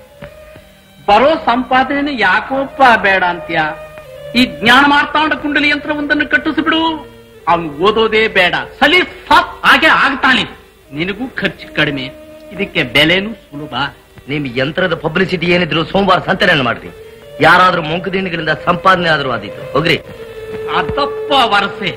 ಬರೋ ಸಂಪಾದನೆ ಯಾಕೋಪ್ಪ ಬೇಡ ಅಂತ್ಯ ಈ ಜ್ಞಾನ ಮಾರ್ತಾಂಡ ಕುಂಡಲಿ ಯಂತ್ರವೊಂದನ್ನು ಕಟ್ಟಿಸಿಬಿಡು ಅವನು ಓದೋದೇ ಬೇಡ ಸಲಿ ಸಾಪ್ ಹಾಗೆ ಆಗ್ತಾನೆ ನಿನಗೂ ಖರ್ಚು ಕಡಿಮೆ ಇದಕ್ಕೆ ಬೆಲೆನೂ ಸುಲಭ ನಿಮ್ ಯಂತ್ರದ ಪಬ್ಲಿಸಿಟಿ ಏನಿದ್ರು ಸೋಮವಾರ ಸಂತೆನೆಲ್ಲ ಮಾಡ್ರಿ ಯಾರಾದ್ರೂ ಮುಂಕುದಿನಗಳಿಂದ ಸಂಪಾದನೆ ಆದ್ರೂ ಆದೀತು ಹೋಗ್ರಿ ಅದಪ್ಪ ವರಸೆ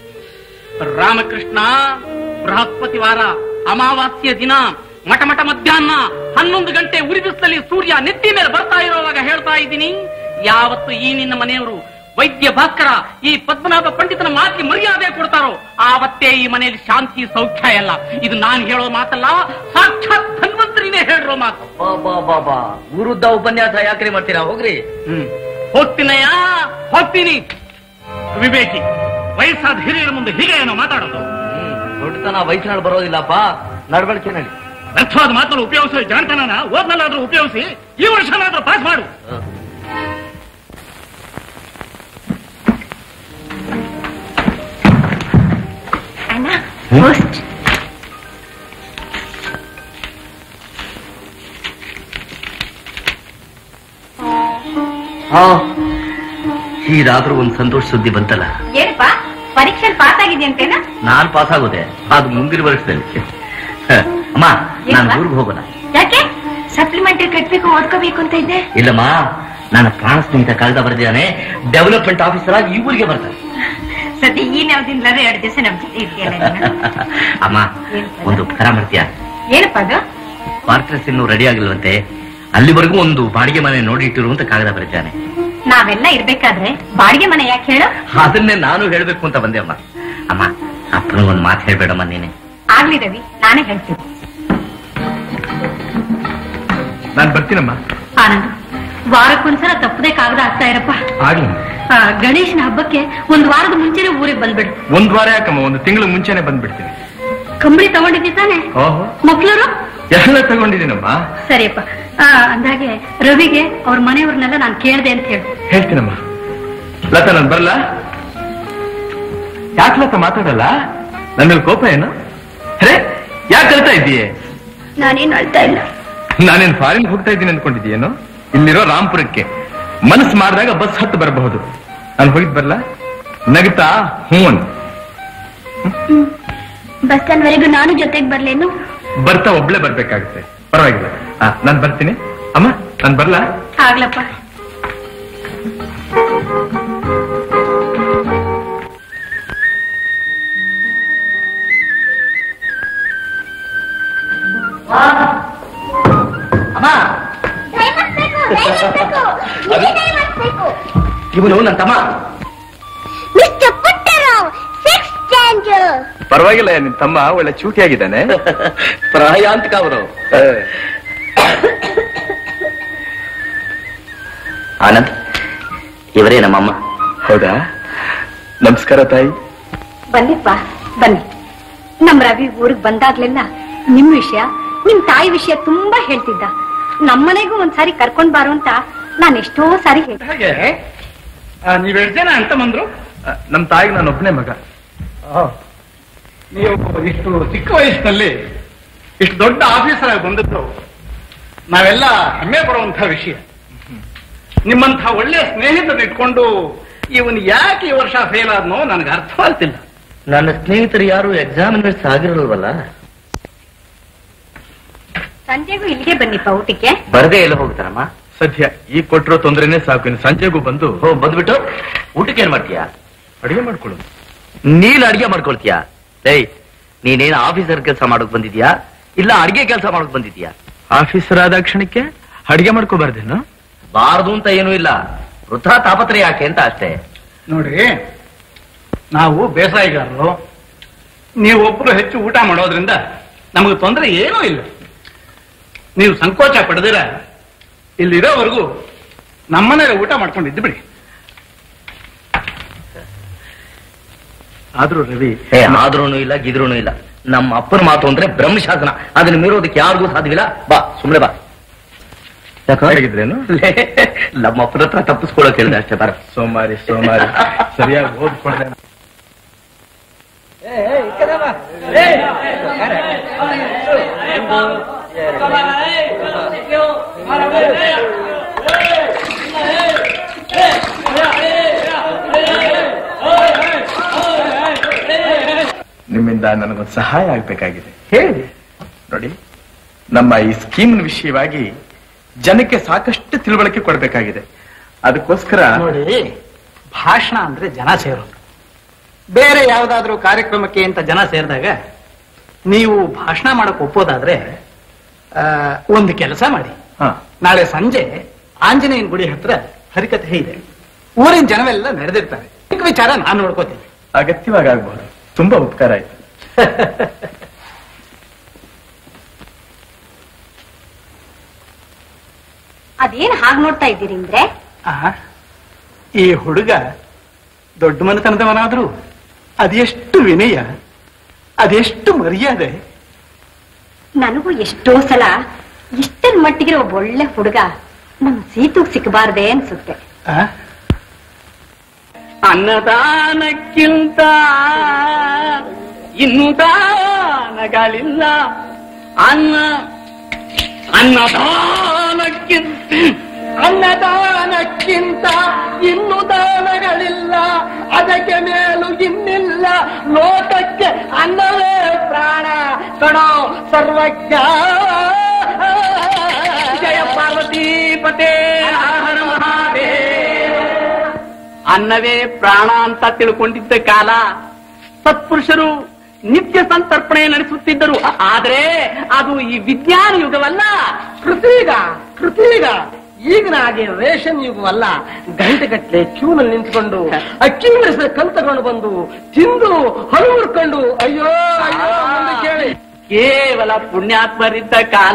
ರಾಮಕೃಷ್ಣ ಬೃಹಸ್ಪತಿ ವಾರ ಅಮಾವಾಸ್ಯ ದಿನ ಮಠ ಮಠ ಮಧ್ಯಾಹ್ನ ಹನ್ನೊಂದು ಗಂಟೆ ಉರಿಬಿಸಿದಲ್ಲಿ ಸೂರ್ಯ ನೆತ್ತಿ ಮೇಲೆ ಬರ್ತಾ ಇರುವಾಗ ಹೇಳ್ತಾ ಇದ್ದೀನಿ ಯಾವತ್ತು ಈ ನಿನ್ನ ಮನೆಯವರು ವೈದ್ಯ ಭಾಸ್ಕರ ಈ ಪದ್ಮನಾಭ ಪಂಡಿತನ ಮಾತಿಗೆ ಮರ್ಯಾದೆ ಕೊಡ್ತಾರೋ ಆವತ್ತೇ ಈ ಮನೆಯಲ್ಲಿ ಶಾಂತಿ ಸೌಖ್ಯ ಎಲ್ಲ ಇದು ನಾನು ಹೇಳೋ ಮಾತಲ್ಲ ಸಾಕ್ಷಾತ್ ಧನ್ವಂತರಿನೇ ಹೇಳಿರೋ ಮಾತು ಬಾಬಾ ಬಾಬಾ ವಿರುದ್ಧ ಉಪನ್ಯಾಸ ಯಾಕ್ರಿ ಮಾಡ್ತೀರಾ ಹೋಗ್ರಿ ಹ್ಮ್ ಹೋಗ್ತೀನಯ್ಯ ಹೋಗ್ತೀನಿ ವಿವೇಕಿ ವಯಸ್ಸಾದ ಹಿರಿಯರ ಮುಂದೆ ಹೀಗೆ ಏನೋ ಮಾತಾಡೋದು ಹ್ಮ್ ದೊಡ್ಡತನ ವಯಸ್ಸಿನಲ್ಲಿ ಬರೋದಿಲ್ಲಪ್ಪ ನಡವಳಿಕೆ ನಡಿ ವ್ಯರ್ಥವಾದ ಮಾತನ್ನು ಉಪಯೋಗಿಸೋ ಜಾಣತನನ ಓದ್ನಲ್ಲಾದ್ರೂ ಉಪಯೋಗಿಸಿ ಈ ವರ್ಷನಾದ್ರೂ ಪಾಸ್ ಮಾಡು ಹ. ಅಣ್ಣ ಪೋಸ್ಟ್ ಆ, ಹೀರಾದ್ರೂ ಒಂದ್ ಸಂತೋಷ ಸುದ್ದಿ ಬಂತಲ್ಲ ಏನಪ್ಪ ಪರೀಕ್ಷೆ ಪಾಸ್ ಆಗಿದ್ಯಂತೇನಾ ನಾನ್ ಪಾಸ್ ಆಗೋದೆ ಅದು ಮುಂದಿನ ವರ್ಷದಲ್ಲಿ ಹ, ಅಮ್ಮ ನಾನು ಏನಮ್ಮ? ಊರಿಗೆ ಹೋಗೋಣ ಯಾಕೆ ಸಪ್ಲಿಮೆಂಟರಿ ಕಟ್ಬೇಕು ಓದ್ಕೋಬೇಕು ಅಂತ ಇದ್ದೆ ಇಲ್ಲಮ್ಮ ನನ್ನ ಪ್ರಾಣ ಸ್ನೇಹಿತ ಕಾಗದ ಬರೆದಿದ್ದಾನೆ ಡೆವಲಪ್ಮೆಂಟ್ ಆಫೀಸರ್ ಆಗಿ ಈ ಊರಿಗೆ ಬರ್ತಾನೆ ಸದ್ಯ ಈ ನಾವ್ದಿಂದಲೇ ಎರಡು ದಿವಸ ನಮ್ ಜೊತೆ ಇದೆಯಲ್ಲ ಅಮ್ಮ ಒಂದು ಉಪಕಾರ ಮಾಡ್ತೀಯಾ ಏನಪ್ಪ ಅದು ಕ್ವಾರ್ಟರ್ಸ್ ಇನ್ನೂ ರೆಡಿ ಆಗಿಲ್ವಂತೆ ಅಲ್ಲಿವರೆಗೂ ಒಂದು ಬಾಡಿಗೆ ಮನೆ ನೋಡಿ ಇಟ್ಟಿರು ಅಂತ ಕಾಗದ ಬರೆದಿದ್ದಾನೆ ನಾವೆಲ್ಲ ಇರ್ಬೇಕಾದ್ರೆ ಬಾಡಿಗೆ ಮನೆ ಯಾಕೆ ಹೇಳು ಅದನ್ನೇ ನಾನು ಹೇಳ್ಬೇಕು ಅಂತ ಬಂದೆ ಅಮ್ಮ ಅಮ್ಮ ಅಪ್ಪನಿಗೊಂದು ಮಾತು ಹೇಳ್ಬೇಡಮ್ಮ ನೀನೆ ಆಗ್ಲಿ ರವಿ ನಾನೇ ಹೇಳ್ತೀನಿ ನಾನು ಬರ್ತೀನಮ್ಮ ಆನಂದ್ ವಾರಕ್ಕೊಂದ್ಸಲ ತಪ್ಪದೆ ಕಾಗದ ಆಗ್ತಾ ಇರಪ್ಪ ಆಗ್ಲಿ ಆ, ಗಣೇಶನ ಹಬ್ಬಕ್ಕೆ ಒಂದ್ ವಾರದ ಮುಂಚೆನೆ ಊರಿಗೆ ಬಂದ್ಬಿಡು ಒಂದ್ ವಾರ ಯಾಕಮ್ಮ ಒಂದು ತಿಂಗಳು ಮುಂಚೆನೆ ಬಂದ್ಬಿಡ್ತೀನಿ ಕಂಬಳಿ ತಗೊಂಡಿದ್ದಿ ತಾನೆ ಓಹೋ ಮಕ್ಳರು ಎಲ್ಲ ತಗೊಂಡಿದ್ದೀನಮ್ಮ ಸರಿಯಪ್ಪ ಆ, ಅಂದಾಗೆ ರವಿಗೆ ಅವ್ರ ಮನೆಯವ್ರನ್ನೆಲ್ಲ ನಾನು ಕೇಳ್ದೆ ಅಂತ ಹೇಳು ಹೇಳ್ತೀನಮ್ಮ ಲತಾ ನಾನು ಬರಲ್ಲ ಯಾಕೆ ಲತಾ ಮಾತಾಡಲ್ಲ ನನ್ನ ಮೇಲೆ ಕೋಪ ಏನು ಅರೆ ಯಾಕೆ ಕಲ್ತಾ ಇದ್ದೀಯೇ ನಾನೇನು ಅಳ್ತಾ ಇಲ್ಲ ನಾನೇನ್ ಫಾರಿನ್ ಹೋಗ್ತಾ ಇದ್ದೀನಿ ಅನ್ಕೊಂಡಿದ್ದೀಯೇನು ಇಲ್ಲಿರೋ ರಾಂಪುರಕ್ಕೆ ಮನಸ್ಸು ಮಾಡಿದಾಗ ಬಸ್ ಹತ್ತು ಬರಬಹುದು ನಾನು ಹೋಗಿದ್ ಬರಲ್ಲ ನಗ್ತಾ ಹ್ಞೂ ಅನ್ನು ಬಸ್ ಸ್ಟ್ಯಾಂಡ್ ವರೆಗೂ ನಾನು ಜೊತೆಗೆ ಬರ್ಲೇನು ಬರ್ತಾ ಒಬ್ಳೆ ಬರ್ಬೇಕಾಗುತ್ತೆ ಪರವಾಗಿಲ್ಲ ನಾನು ಬರ್ತೀನಿ ಅಮ್ಮ ನಾನು ಬರ್ಲಾ ಆಗ್ಲಪ್ಪ ಅಮ್ಮ ಇವನು ನನ್ನ ತಮ್ಮ ಮಿಸ್ಟರ್ ಪುಟ್ಟರಾವ್ ಸಿಕ್ಸ್ ಸ್ಟ್ಯಾಂಡರ್ಡ್ ಪರವಾಗಿಲ್ಲ ನಿನ್ ತಮ್ಮ ಒಳ್ಳೆ ಚೂಟಿಯಾಗಿದ್ದಾನೆ ಪ್ರಾಯಾಂತಿಕ ಅವರು ಆನಂದ್ ಇವರೇ ನಮ್ಮಮ್ಮ ಹೌದಾ ನಮಸ್ಕಾರ ತಾಯಿ ಬನ್ನಿಪ್ಪ ಬನ್ನಿ ನಮ್ ರವಿ ಊರಿಗೆ ಬಂದಾಗ್ಲೆಲ್ಲ ನಿಮ್ ವಿಷಯ ನಿಮ್ ತಾಯಿ ವಿಷಯ ತುಂಬಾ ಹೇಳ್ತಿದ್ದ ನಮ್ಮನೆಗೂ ಒಂದ್ಸಾರಿ ಕರ್ಕೊಂಡ್ ಬಾರು ಅಂತ ನಾನು ಎಷ್ಟೋ ಸಾರಿ ಹೇಳಿ ಹಾಗೆ ನೀವ್ ಎಷ್ಟು ಜನ ಅಂತ ಬಂದ್ರು ನಮ್ ತಾಯಿಗೆ ನಾನು ಒಬ್ಬನೇ ಮಗ ನೀವು ಇಷ್ಟು ಚಿಕ್ಕ ವಯಸ್ಸಿನಲ್ಲಿ ಇಷ್ಟು ದೊಡ್ಡ ಆಫೀಸರ್ ಆಗಿ ಬಂದದ್ದು ನಾವೆಲ್ಲ ಹೆಮ್ಮೆ ಪಡುವಂತಹ ವಿಷಯ ನಿಮ್ಮಂಥ ಒಳ್ಳೆಯ ಸ್ನೇಹಿತರನ್ನ ಇಟ್ಕೊಂಡು ಇವನು ಯಾಕೆ ಈ ವರ್ಷ ಫೇಲ್ ಆದ್ನೋ ನನಗೆ ಅರ್ಥವಾಗ್ತಿಲ್ಲ ನನ್ನ ಸ್ನೇಹಿತರು ಯಾರು ಎಕ್ಸಾಮಿನರ್ಸ್ ಆಗಿರಲ್ವಲ್ಲ ಸಂಜೆಗೂ ಇಲ್ಲಿಗೆ ಬನ್ನಿಪ್ಪ ಊಟಕ್ಕೆ ಬರದೇ ಎಲ್ಲ ಹೋಗ್ತಾರಮ್ಮ ಸದ್ಯ ಈಗ ಕೊಟ್ಟಿರೋ ತೊಂದ್ರೆನೇ ಸಾಕು ಇನ್ನು ಸಂಜೆಗೂ ಬಂದು ಹೋ ಬಂದ್ಬಿಟ್ಟು ಊಟಕ್ಕೆ ಏನ್ ಮಾಡ್ತೀಯಾ ಅಡಿಗೆ ಮಾಡ್ಕೊಳ್ಳೋದು ನೀನ್ ಅಡಿಗೆ ಮಾಡ್ಕೊಳ್ತೀಯಾ ಏಯ್ ನೀನೇನ್ ಆಫೀಸರ್ ಕೆಲಸ ಮಾಡಕ್ ಬಂದಿದ್ಯಾ ಇಲ್ಲ ಅಡಿಗೆ ಕೆಲಸ ಮಾಡಕ್ ಬಂದಿದ್ಯಾ ಆಫೀಸರ್ ಆದ ಕ್ಷಣಕ್ಕೆ ಅಡಿಗೆ ಮಾಡ್ಕೋಬಾರ್ದೇನು ಬಾರದು ಅಂತ ಏನೂ ಇಲ್ಲ ವೃಥಾ ತಾಪತ್ರೆ ಯಾಕೆ ಅಂತ ಅಷ್ಟೇ ನೋಡ್ರಿ ನಾವು ಬೇಸಾಯಗಾರರು ನೀವೊಬ್ರು ಹೆಚ್ಚು ಊಟ ಮಾಡೋದ್ರಿಂದ ನಮಗೆ ತೊಂದರೆ ಏನೂ ಇಲ್ಲ ನೀವು ಸಂಕೋಚ ಪಡೆದಿರ ಇಲ್ಲಿರೋವರೆಗೂ ನಮ್ಮನೇಲೆ ಊಟ ಮಾಡ್ಕೊಂಡಿದ್ದು ಬಿಡಿ ಆದ್ರೂ ರವಿ ಏ ಆದ್ರೂನು ಇಲ್ಲ ಗಿದ್ರೂನು ಇಲ್ಲ ನಮ್ಮ ಅಪ್ಪನ ಮಾತು ಅಂದ್ರೆ ಬ್ರಹ್ಮಶಾಸನ ಅದನ್ನ ಮೀರೋದಕ್ಕೆ ಯಾರಿಗೂ ಸಾಧ್ಯವಿಲ್ಲ ಬಾ ಸುಮ್ನೆ ಬಾ ಯಾಕ? ಹೇಗಿದ್ರೇನು ಲೇ, ನಮ್ಮ ಅಪ್ಪನ ಹತ್ರ ತಪ್ಪಿಸ್ಕೊಳಕ್ ಹೇಳಿದೆ ಅಷ್ಟೇ ಬರ ಸೋಮಾರಿ ಸೋಮಾರಿ ಸರಿಯಾಗಿ ಓದ್ಕೊಂಡ್ರೆ ನಿಮ್ಮಿಂದ ನನಗೊಂದು ಸಹಾಯ ಆಗ್ಬೇಕಾಗಿದೆ ಹೇಳಿ ನೋಡಿ ನಮ್ಮ ಈ ಸ್ಕೀಮ್ ವಿಷಯವಾಗಿ ಜನಕ್ಕೆ ಸಾಕಷ್ಟು ತಿಳುವಳಿಕೆ ಕೊಡಬೇಕಾಗಿದೆ ಅದಕ್ಕೋಸ್ಕರ ನೋಡಿ ಭಾಷಣ ಅಂದ್ರೆ ಜನ ಸೇರೋದು ಬೇರೆ ಯಾವ್ದಾದ್ರೂ ಕಾರ್ಯಕ್ರಮಕ್ಕೆ ಅಂತ ಜನ ಸೇರಿದಾಗ ನೀವು ಭಾಷಣ ಮಾಡಕ್ ಒಪ್ಪೋದಾದ್ರೆ ಆ, ಒಂದು ಕೆಲಸ ಮಾಡಿ ಹಾ ನಾಳೆ ಸಂಜೆ ಆಂಜನೇಯನ ಗುಡಿ ಹತ್ರ ಹರಿಕಥೆ ಇದೆ ಊರಿನ ಜನವೆಲ್ಲ ನೆರೆದಿರ್ತಾರೆ ಚಿಕ್ಕ ವಿಚಾರ ನಾನು ನೋಡ್ಕೋತೀನಿ ಅಗತ್ಯವಾಗಿ ಆಗ್ಬಹುದು ತುಂಬಾ ಉಪಕಾರ ಆಯ್ತು ಅದೇನ್ ಹಾಗ್ ನೋಡ್ತಾ ಇದ್ದೀರಿ ಅಂದ್ರೆ ಆ, ಈ ಹುಡುಗ ದೊಡ್ಡ ಮನೆತನದವನಾದ್ರೂ ಅದೆಷ್ಟು ವಿನಯ ಅದೆಷ್ಟು ಮರ್ಯಾದೆ ನನಗೂ ಎಷ್ಟೋ ಸಲ ಇಷ್ಟರ ಮಟ್ಟಿಗೆ ಒಬ್ಬ ಒಳ್ಳೆ ಹುಡುಗ ನಮ್ ಸೀತುಗ್ ಸಿಕ್ಕಬಾರ್ದೆ ಅನ್ಸುತ್ತೆ ಆ? ಅನ್ನದಾನಕ್ಕಿಂತ ಇನ್ನು ದಾನಗಳಿಲ್ಲ ಅನ್ನ ಅನ್ನದಾನಕ್ಕಿಂತ ಅನ್ನದಾನಕ್ಕಿಂತ ಇನ್ನು ದಾನಗಳಿಲ್ಲ ಅದಕ್ಕೆ ಮೇಲೂ ಇನ್ನಿಲ್ಲ ಲೋಕಕ್ಕೆ ಅನ್ನವೇ ಪ್ರಾಣ ಕಣೋ ಸರ್ವಜ್ಞ ಜಯ ಪಾರ್ವತಿ ಪತೇ ಹರ ಮಹಾದೇವ ಅನ್ನವೇ ಪ್ರಾಣ ಅಂತ ತಿಳ್ಕೊಂಡಿದ್ದ ಕಾಲ ಸತ್ಪುರುಷರು ನಿತ್ಯ ಸಂತರ್ಪಣೆ ನಡೆಸುತ್ತಿದ್ದರು ಆದ್ರೆ ಅದು ಈ ವಿಜ್ಞಾನ ಯುಗವಲ್ಲ ಕೃತಿಗ ಕೃತಿಗ ಈಗಿನ ಹಾಗೆ ರೇಷನ್ ಯುಗವಲ್ಲ ಗಂಟೆಗಟ್ಟಲೆ ಕ್ಯೂನಲ್ಲಿ ನಿಂತ್ಕೊಂಡು ಅಕ್ಕಿ ಮೆಣಸಿನ ಕಲ್ ತಗೊಂಡು ಬಂದು ತಿಂದು ಹಲುರ್ಕೊಂಡು ಅಯ್ಯೋ ಅಯ್ಯೋ ಮುಂದೆ ಕೇಳಿ ಕೇವಲ ಪುಣ್ಯಾತ್ಮರಿದ್ದ ಕಾಲ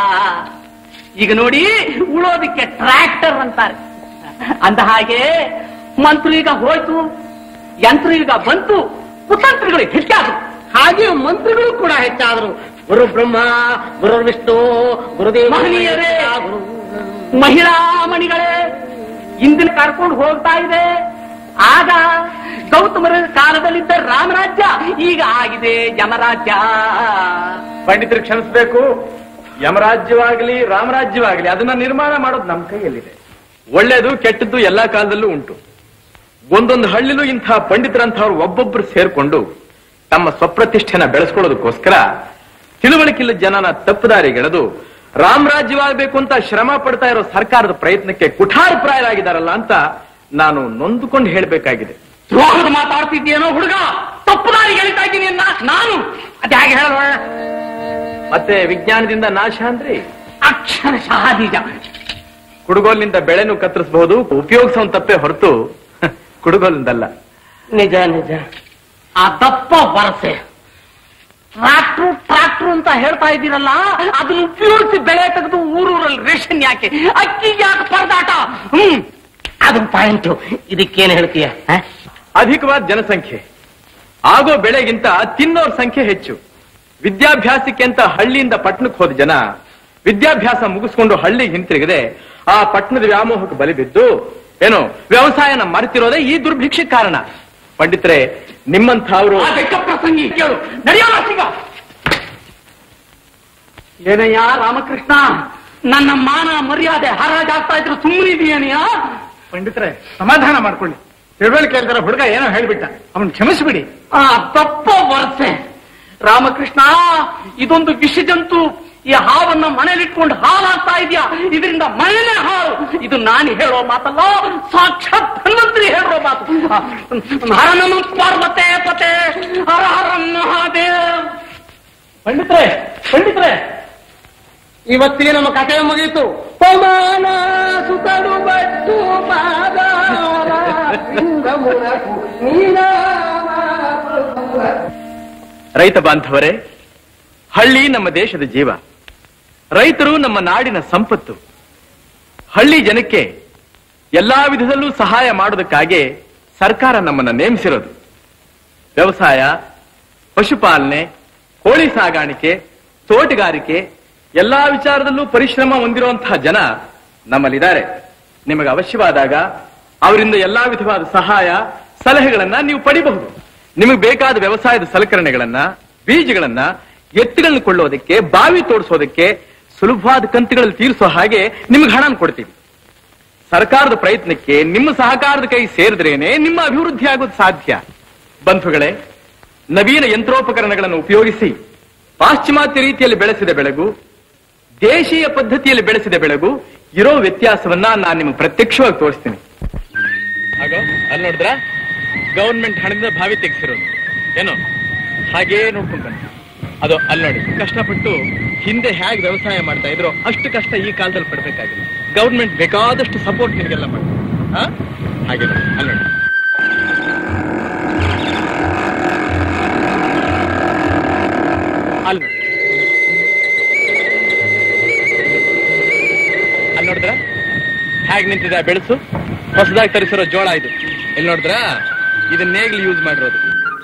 ಈಗ ನೋಡಿ ಉಳೋದಕ್ಕೆ ಟ್ರ್ಯಾಕ್ಟರ್ ಅಂತಾರೆ ಅಂದ ಹಾಗೆ ಮಂತ್ರಿಗ ಹೋಯ್ತು ಯಂತ್ರೀಗ ಬಂತು ಕುತಂತ್ರಿಗಳು ಹೆಚ್ಚಾದ್ರು ಹಾಗೆ ಮಂತ್ರಿಗಳು ಕೂಡ ಹೆಚ್ಚಾದ್ರು ಗುರು ಬ್ರಹ್ಮ ಗುರು ವಿಷ್ಣು ಗುರುದೇವ ಮಹನೀಯರೇ ಮಹಿಳಾ ಮಣಿಗಳೇ ಇಂದಿನ ಕರ್ಕೊಂಡು ಹೋಗ್ತಾ ಇದೆ ಆಗ ಗೌತಮರ ಕಾಲದಲ್ಲಿದ್ದ ರಾಮರಾಜ್ಯ ಈಗ ಆಗಿದೆ ಯಮರಾಜ್ಯ ಪಂಡಿತರು ಕ್ಷಮಿಸಬೇಕು ಯಮರಾಜ್ಯವಾಗ್ಲಿ ರಾಮರಾಜ್ಯವಾಗ್ಲಿ ಅದನ್ನ ನಿರ್ಮಾಣ ಮಾಡೋದು ನಮ್ಮ ಕೈಯಲ್ಲಿದೆ ಒಳ್ಳೇದು ಕೆಟ್ಟದ್ದು ಎಲ್ಲಾ ಕಾಲದಲ್ಲೂ ಉಂಟು ಒಂದೊಂದು ಹಳ್ಳಿಲೂ ಇಂಥ ಪಂಡಿತರಂಥವ್ರು ಒಬ್ಬೊಬ್ರು ಸೇರ್ಕೊಂಡು ತಮ್ಮ ಸ್ವಪ್ರತಿಷ್ಠೆನ ಬೆಳೆಸ್ಕೊಳ್ಳೋದಕ್ಕೋಸ್ಕರ ತಿಳುವಳಿಕಿಲ್ಲ ಜನನ ತಪ್ಪುದಾರಿಗೆಳೆದು ರಾಮರಾಜ್ಯವಾಗಬೇಕು ಅಂತ ಶ್ರಮ ಪಡ್ತಾ ಇರೋ ಸರ್ಕಾರದ ಪ್ರಯತ್ನಕ್ಕೆ ಕುಠಾರಪ್ರಾಯರಾಗಿದ್ದಾರಲ್ಲ ಅಂತ ನಾನು ನೊಂದುಕೊಂಡು ಹೇಳಬೇಕಾಗಿದೆ ದ್ರೋಹದ ಮಾತಾಡ್ತಿದ್ದೀನೋ ಹುಡುಗ ತಪ್ಪು ದಾರಿ ಎಳಿತಾ ಇದ್ದೀನಿ ಅನ್ನ ನಾನು ಅದ್ಯಾಗೆ ಹೇಳೋಣ ಮತ್ತೆ ವಿಜ್ಞಾನದಿಂದ ನಾಶ ಅಂದ್ರೆ ಅಕ್ಷರಶಃ ನಿಜ ಕುಡುಗೋಲಿನಿಂದ ಬೆಳೆನೂ ಕತ್ತರಿಸಬಹುದು ಉಪಯೋಗಿಸೋನ್ ತಪ್ಪೇ ಹೊರತು ಕುಡುಗೋಲಿಂದಲ್ಲ ನಿಜ ನಿಜ ಆ ದಪ್ಪ ವರಸೆ ಟ್ರಾಕ್ಟ್ರು ಟ್ರಾಕ್ಟ್ರು ಅಂತ ಹೇಳ್ತಾ ಇದ್ದೀರಲ್ಲ ಅದನ್ನ ಉಪಯೋಗಿಸಿ ಬೆಳೆ ತೆಗೆದು ಊರೂರಲ್ಲಿ ರೇಷನ್ ಯಾಕೆ ಅಕ್ಕಿ ಯಾಕೆ ಪರದಾಟ ಹ್ಮ್ ಅದು ಪಾಯಿಂಟು ಇದಕ್ಕೇನು ಹೇಳ್ತೀಯ ಹ? ಅಧಿಕವಾದ ಜನಸಂಖ್ಯೆ ಆಗೋ ಬೆಳೆಗಿಂತ ತಿನ್ನೋರ್ ಸಂಖ್ಯೆ ಹೆಚ್ಚು ವಿದ್ಯಾಭ್ಯಾಸಕ್ಕೆ ಅಂತ ಹಳ್ಳಿಯಿಂದ ಪಟ್ಟಣಕ್ಕೆ ಹೋದ ಜನ ವಿದ್ಯಾಭ್ಯಾಸ ಮುಗಿಸ್ಕೊಂಡು ಹಳ್ಳಿಗೆ ಹಿಂತಿರುಗದೆ ಆ ಪಟ್ಟಣದ ವ್ಯಾಮೋಹಕ್ಕೆ ಬಲಿ ಬಿದ್ದು ಏನು ವ್ಯವಸಾಯನ ಮರೆತಿರೋದೇ ಈ ದುರ್ಭಿಕ್ಷಕ್ಕೆ ಕಾರಣ ಪಂಡಿತರೆ ನಿಮ್ಮಂಥವ್ರು ಆ ಬೆಕ್ಕ ಪ್ರಸಂಗಿ ಕೇಳು ನಡೆಯೋಣ ಸಿಗ ಏನಯ್ಯ ರಾಮಕೃಷ್ಣ ನನ್ನ ಮಾನ ಮರ್ಯಾದೆ ಹರಾಜಾಗ್ತಾ ಇದ್ರು ಸುಮ್ಮನಿದೀಯನಯ್ಯ ಪಂಡಿತರೆ ಸಮಾಧಾನ ಮಾಡ್ಕೊಳ್ಳಿ ತಿಳುವಳಿಕೆ ಇಲ್ದಿರೋ ಹುಡುಗ ಏನೋ ಹೇಳ್ಬಿಟ್ಟ ಅವನ್ ಕ್ಷಮಿಸ್ಬಿಡಿ ಆ ತಪ್ಪ ವರ್ಷೆ ರಾಮಕೃಷ್ಣ ಇದೊಂದು ವಿಷಜಂತು ಈ ಹಾವನ್ನ ಮನೇಲಿಟ್ಕೊಂಡು ಹಾಲಾಗ್ತಾ ಇದೆಯಾ ಇದರಿಂದ ಮನೇನೆ ಹಾಳು ಇದು ನಾನು ಹೇಳೋ ಮಾತಲ್ಲ ಸಾಕ್ಷಾತ್ ಧನ್ವಂತರಿ ಹೇಳೋ ಮಾತು ಹರ ನಮ ಪಾರ್ವತೆ ಪತೆ ಹರ ಹರ ಮಹಾದೇವ್ ಪಂಡಿತರೆ ಪಂಡಿತರೆ ಇವತ್ತಿಗೆ ನಮ್ಮ ಕಥೆ ಮುಗೀತು ಪಮಾನ ಸುತಡು ಬಟ್ಟು ಪಾದಾರ ಇಂದ ಮುನಕು ನೀನಾಮ ರೈತ ಬಾಂಧವರೇ ಹಳ್ಳಿ ನಮ್ಮ ದೇಶದ ಜೀವ ರೈತರು ನಮ್ಮ ನಾಡಿನ ಸಂಪತ್ತು ಹಳ್ಳಿ ಜನಕ್ಕೆ ಎಲ್ಲಾ ವಿಧದಲ್ಲೂ ಸಹಾಯ ಮಾಡೋದಕ್ಕಾಗಿ ಸರ್ಕಾರ ನಮ್ಮನ್ನ ನೇಮಿಸಿರೋದು ವ್ಯವಸಾಯ ಪಶುಪಾಲನೆ ಕೋಳಿ ಸಾಗಾಣಿಕೆ ತೋಟಗಾರಿಕೆ ಎಲ್ಲಾ ವಿಚಾರದಲ್ಲೂ ಪರಿಶ್ರಮ ಹೊಂದಿರುವಂತಹ ಜನ ನಮ್ಮಲ್ಲಿದ್ದಾರೆ ನಿಮಗೆ ಅವಶ್ಯವಾದಾಗ ಅವರಿಂದ ಎಲ್ಲಾ ವಿಧವಾದ ಸಹಾಯ ಸಲಹೆಗಳನ್ನ ನೀವು ಪಡಿಬಹುದು ನಿಮಗೆ ಬೇಕಾದ ವ್ಯವಸಾಯದ ಸಲಕರಣೆಗಳನ್ನ ಬೀಜಗಳನ್ನ ಎತ್ತುಗಳನ್ನ ಕೊಳ್ಳೋದಕ್ಕೆ ಬಾವಿ ತೋಡಿಸೋದಕ್ಕೆ ಸುಲಭವಾದ ಕಂತುಗಳಲ್ಲಿ ತೀರಿಸೋ ಹಾಗೆ ನಿಮ್ಗೆ ಹಣ ಕೊಡ್ತೀವಿ ಸರ್ಕಾರದ ಪ್ರಯತ್ನಕ್ಕೆ ನಿಮ್ಮ ಸಹಕಾರದ ಕೈ ಸೇರಿದ್ರೇನೆ ನಿಮ್ಮ ಅಭಿವೃದ್ಧಿ ಆಗೋದು ಸಾಧ್ಯ ಬಂಧುಗಳೇ ನವೀನ ಯಂತ್ರೋಪಕರಣಗಳನ್ನು ಉಪಯೋಗಿಸಿ ಪಾಶ್ಚಿಮಾತ್ಯ ರೀತಿಯಲ್ಲಿ ಬೆಳೆಸಿದ ಬೆಳೆಗೂ ದೇಶೀಯ ಪದ್ಧತಿಯಲ್ಲಿ ಬೆಳೆಸಿದ ಬೆಳೆಗೂ ಇರೋ ವ್ಯತ್ಯಾಸವನ್ನ ನಾನು ನಿಮಗೆ ಪ್ರತ್ಯಕ್ಷವಾಗಿ ತೋರಿಸ್ತೀನಿ ಹಾಗೋ ಅಲ್ಲಿ ನೋಡಿದ್ರ ಗವರ್ಮೆಂಟ್ ಹಣದಿಂದ ಬಾವಿ ತೆಗೆಸಿರೋದು ಏನು ಹಾಗೇ ನೋಡ್ಕೊಂಡ್ ಬನ್ನಿ ಅದು ಅಲ್ಲಿ ನೋಡಿ ಕಷ್ಟಪಟ್ಟು ಹಿಂದೆ ಹೇಗೆ ವ್ಯವಸಾಯ ಮಾಡ್ತಾ ಇದ್ರು ಅಷ್ಟು ಕಷ್ಟ ಈ ಕಾಲದಲ್ಲಿ ಪಡ್ಬೇಕಾಗಿಲ್ಲ ಗವರ್ಮೆಂಟ್ ಬೇಕಾದಷ್ಟು ಸಪೋರ್ಟ್ ನಿಮಗೆಲ್ಲ ಮಾಡ್ತಾರೆ ಹಾ ಹಾಗೆ ನೋಡಿ, ಅಲ್ಲಿ ನೋಡಿ ಅಲ್ಲಿ ನೋಡಿ. ಅಲ್ಲಿ ನೋಡಿದ್ರ ಹೇಗ್ ನಿಂತಿದೆ ಆ ಬೆಳೆಸು ಹೊಸದಾಗಿ ತರಿಸಿರೋ ಜೋಳ ಇದು ಎಲ್ಲಿ ನೋಡಿದ್ರ ಇದನ್ನ ನೇಗ್ಲಿ ಯೂಸ್ ಮಾಡಿರೋದು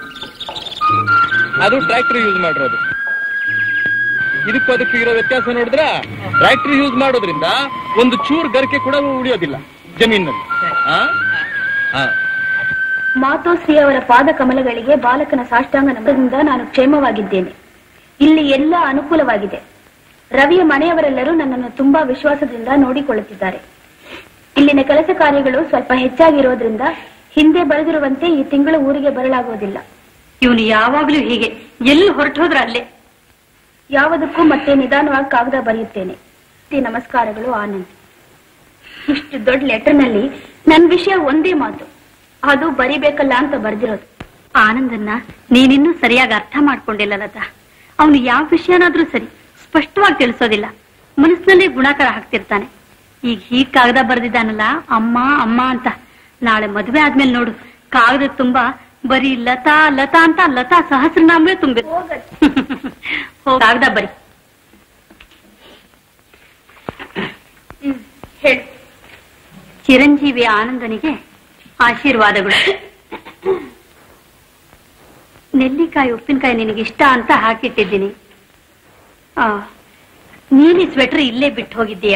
ಅದು ಟ್ರ್ಯಾಕ್ಟರ್ ಯೂಸ್ ಮಾಡಿರೋದು ಇದಕ್ಕೂ ಅದಕ್ಕೂ ಇರೋ ವ್ಯತ್ಯಾಸ ನೋಡಿದ್ರ ಟ್ರ್ಯಾಕ್ಟರ್ ಯೂಸ್ ಮಾಡೋದ್ರಿಂದ ಒಂದು ಚೂರ್ ಗರಿಕೆ ಕೂಡ ಉಳಿಯೋದಿಲ್ಲ ಜಮೀನಲ್ಲಿ ಆ? ಆ. ಮಾತೋಶ್ರೀ ಅವರ ಪಾದ ಕಮಲಗಳಿಗೆ ಬಾಲಕನ ಸಾಷ್ಟಾಂಗ ನಮದಿಂದ ನಾನು ಕ್ಷೇಮವಾಗಿದ್ದೇನೆ ಇಲ್ಲಿ ಎಲ್ಲ ಅನುಕೂಲವಾಗಿದೆ ರವಿಯ ಮನೆಯವರೆಲ್ಲರೂ ನನ್ನನ್ನು ತುಂಬಾ ವಿಶ್ವಾಸದಿಂದ ನೋಡಿಕೊಳ್ಳುತ್ತಿದ್ದಾರೆ ಇಲ್ಲಿನ ಕೆಲಸ ಕಾರ್ಯಗಳು ಸ್ವಲ್ಪ ಹೆಚ್ಚಾಗಿರೋದ್ರಿಂದ ಹಿಂದೆ ಬರೆದಿರುವಂತೆ ಈ ತಿಂಗಳು ಊರಿಗೆ ಬರಲಾಗುವುದಿಲ್ಲ ಇವನು ಯಾವಾಗ್ಲೂ ಹೀಗೆ ಎಲ್ಲಿ ಹೊರಟು ಹೋದ್ರ ಅಲ್ಲೇ ಯಾವುದಕ್ಕೂ ಮತ್ತೆ ನಿಧಾನವಾಗಿ ಕಾಗದ ಬರೆಯುತ್ತೇನೆ ಈ ನಮಸ್ಕಾರಗಳು ಆನಂದ್ ಇಷ್ಟು ದೊಡ್ಡ ಲೆಟರ್ನಲ್ಲಿ ನನ್ನ ವಿಷಯ ಒಂದೇ ಮಾತು ಅದು ಬರಿಬೇಕಲ್ಲ ಅಂತ ಬರ್ದಿರೋದು ಆನಂದನ್ನ ನೀನಿನ್ನೂ ಸರಿಯಾಗಿ ಅರ್ಥ ಮಾಡ್ಕೊಂಡಿಲ್ಲ ಲತಾ ಅವನು ಯಾವ ವಿಷಯನಾದ್ರೂ ಸರಿ ಸ್ಪಷ್ಟವಾಗಿ ತಿಳಿಸೋದಿಲ್ಲ ಮನಸ್ಸಿನಲ್ಲೇ ಗುಣಾಕಾರ ಹಾಕ್ತಿರ್ತಾನೆ ಈಗ ಹೀಗ್ ಕಾಗದ ಬರ್ದಿದ್ದಾನಲ್ಲ ಅಮ್ಮ ಅಮ್ಮ ಅಂತ ನಾಳೆ ಮದ್ವೆ ಆದ್ಮೇಲೆ ನೋಡು ಕಾಗದ ತುಂಬಾ ಬರೀ ಲತಾ ಲತಾ ಅಂತ ಲತಾ ಸಹಸ್ರನಾಮವೇ ತುಂಬಿ ಹೋಗ್ ಕಾಗದ ಬರಿ ಹೇಳು ಚಿರಂಜೀವಿ ಆನಂದನಿಗೆ ಆಶೀರ್ವಾದಗಳು ನೆಲ್ಲಿಕಾಯಿ ಉಪ್ಪಿನಕಾಯಿ ನಿನಗೆ ಇಷ್ಟ ಅಂತ ಹಾಕಿಟ್ಟಿದ್ದೀನಿ ಆ, ನೀಲಿ ಸ್ವೆಟರ್ ಇಲ್ಲೇ ಬಿಟ್ಟು ಹೋಗಿದ್ದೀಯಾ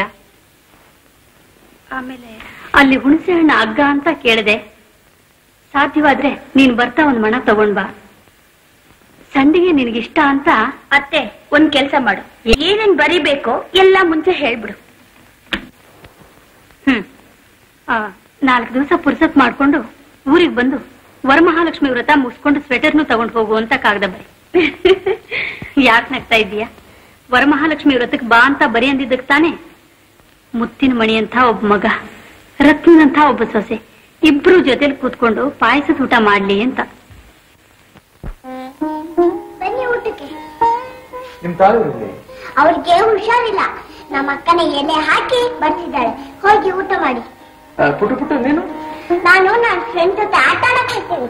ಆಮೇಲೆ ಅಲ್ಲಿ ಹುಣಸೆ ಹಣ್ಣು ಅಗ್ಗ ಅಂತ ಕೇಳಿದೆ ಸಾಧ್ಯವಾದ್ರೆ ನೀನ್ ಬರ್ತಾ ಒಂದ್ ಮಣ ತಗೊಂಡ್ ಬಾ ಸಂಡಿಗೆ ನಿನಗಿಷ್ಟ ಅಂತ ಅತ್ತೆ ಒಂದ್ ಕೆಲ್ಸ ಮಾಡು ಏನೇನ್ ಬರಿಬೇಕೋ ಎಲ್ಲ ಮುಂಚೆ ಹೇಳ್ಬಿಡು ಹ್ಮ್ ಆ, ನಾಲ್ಕು ದಿವಸ ಪುರ್ಸತ್ ಮಾಡ್ಕೊಂಡು ಊರಿಗೆ ಬಂದು ವರಮಹಾಲಕ್ಷ್ಮಿ ವ್ರತ ಮುಗಿಸ್ಕೊಂಡು ಸ್ವೆಟರ್ನು ತಗೊಂಡು ಹೋಗು ಅಂತ ಕಾಗದ ಬರಿ ಯಾಕೆ ನಗ್ತಾ ಇದ್ದೀಯಾ ವರಮಹಾಲಕ್ಷ್ಮಿ ವ್ರತಕ್ಕೆ ಬಾ ಅಂತ ಬರಿ ಅಂದಿದ್ದಕ್ಕೆ ತಾನೆ ಮುತ್ತಿನ ಮಣಿ ಅಂತ ಒಬ್ಬ ಮಗ ರತ್ನಂತ ಒಬ್ಬ ಸೊಸೆ ಇಬ್ರು ಜೊತೆಲಿ ಕೂತ್ಕೊಂಡು ಪಾಯಸದ ಊಟ ಮಾಡ್ಲಿ ಅಂತ ಬನ್ನಿ ಊಟಕ್ಕೆ ನಿಮ್ ತಾಯಿ ಅವ್ರಿಗೆ ಹುಷಾರಿಲ್ಲ ನಮ್ಮ ಅಕ್ಕನ ಎಲೆ ಹಾಕಿ ಬರ್ತಿದ್ದಾಳೆ ಹೋಗಿ ಊಟ ಮಾಡಿ ಪುಟ್ಟು ಪುಟ್ಟು ನೀನು ನಾನು ನನ್ನ ಫ್ರೆಂಡ್ ಜೊತೆ ಆಟ ಆಡಕ್ ಹೋಗ್ತೀನಿ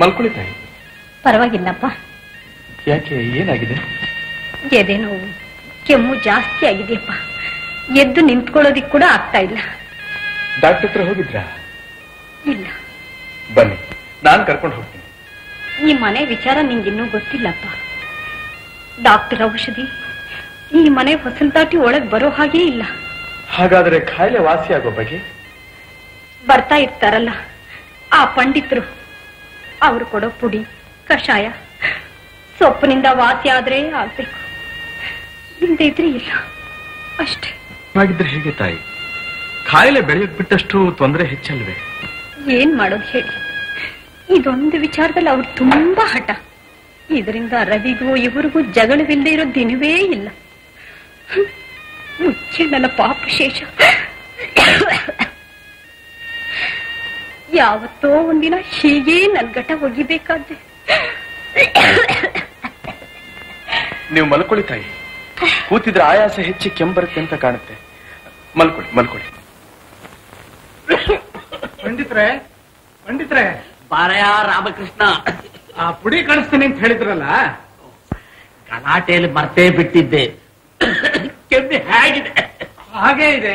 ಮಲ್ಕೊಳ್ಳಿ ತಾಯಿ ಪರವಾಗಿಲ್ಲಪ್ಪ ಯಾಕೆ ಏನಾಗಿದೆ ಎದೆ ನೋವು ಕೆಮ್ಮು ಜಾಸ್ತಿ ಆಗಿದೆಯಪ್ಪ ಎದ್ದು ನಿಂತ್ಕೊಳ್ಳೋದಿಕ್ ಕೂಡ ಆಗ್ತಾ ಇಲ್ಲ ಡಾಕ್ಟರ್ ಹತ್ರ ಹೋಗಿದ್ರಾ ಇಲ್ಲ ಬನ್ನಿ ನಾನ್ ಕರ್ಕೊಂಡು ಹೋಗ್ತೀನಿ ಈ ಮನೆ ವಿಚಾರ ನಿಂಗಿನ್ನೂ ಗೊತ್ತಿಲ್ಲಪ್ಪ ಡಾಕ್ಟರ್ ಔಷಧಿ ಈ ಮನೆ ಹೊಸಲ್ದಾಟಿ ಒಳಗ್ ಬರೋ ಹಾಗೇ ಇಲ್ಲ ಹಾಗಾದ್ರೆ ಕಾಯಿಲೆ ವಾಸಿ ಆಗೋ ಬಗ್ಗೆ ಬರ್ತಾ ಇರ್ತಾರಲ್ಲ ಆ ಪಂಡಿತರು ಅವ್ರು ಕೊಡೋ ಪುಡಿ ಕಷಾಯ ಸೊಪ್ಪಿನಿಂದ ವಾಸಿ ಆದ್ರೆ ಆಗ್ಬೇಕು ಇಲ್ದೇ ಇದ್ರೆ ಇಲ್ಲ ಅಷ್ಟೇ ಹಾಗಿದ್ರೆ ಹೇಗೆ ತಾಯಿ ಕಾಯಿಲೆ ಬೆಳೆಯಕ್ ಬಿಟ್ಟಷ್ಟು ತೊಂದರೆ ಹೆಚ್ಚಲ್ವೇ ಏನ್ ಮಾಡೋದು ಹೇಳಿ ಇದೊಂದು ವಿಚಾರದಲ್ಲಿ ಅವ್ರು ತುಂಬಾ ಹಠ ಇದರಿಂದ ರವಿಗೂ ಇವರಿಗೂ ಜಗಳವಿಲ್ಲದೆ ಇರೋ ದಿನವೇ ಇಲ್ಲ ಹ್ಮ್. ಮುಖ್ಯ ನನ್ನ ಪಾಪ ಶೇಷ ಯಾವತ್ತೋ ಒಂದಿನ ಹೀಗೇ ನನ್ ಘಟ ಒಗಿಬೇಕಾದ್ರೆ ನೀವು ಮಲ್ಕೊಳ್ಳಿ ತಾಯಿ ಕೂತಿದ್ರೆ ಆಯಾಸ ಹೆಚ್ಚಿ ಕೆಂಬರುತ್ತೆ ಅಂತ ಕಾಣುತ್ತೆ ಮಲ್ಕೊಳ್ಳಿ ಮಲ್ಕೊಳ್ಳಿ ಪಂಡಿತ್ರೆ ಪಂಡಿತ್ರೆ ಬಾರಯ ರಾಮಕೃಷ್ಣ ಆ ಪುಡಿ ಕಳಿಸ್ತೀನಿ ಅಂತ ಹೇಳಿದ್ರಲ್ಲ ಗಲಾಟೆಯಲ್ಲಿ ಮರ್ತೇ ಬಿಟ್ಟಿದ್ದೆ ಕೆಮ್ಮಿ ಹೇಗಿದೆ ಹಾಗೇ ಇದೆ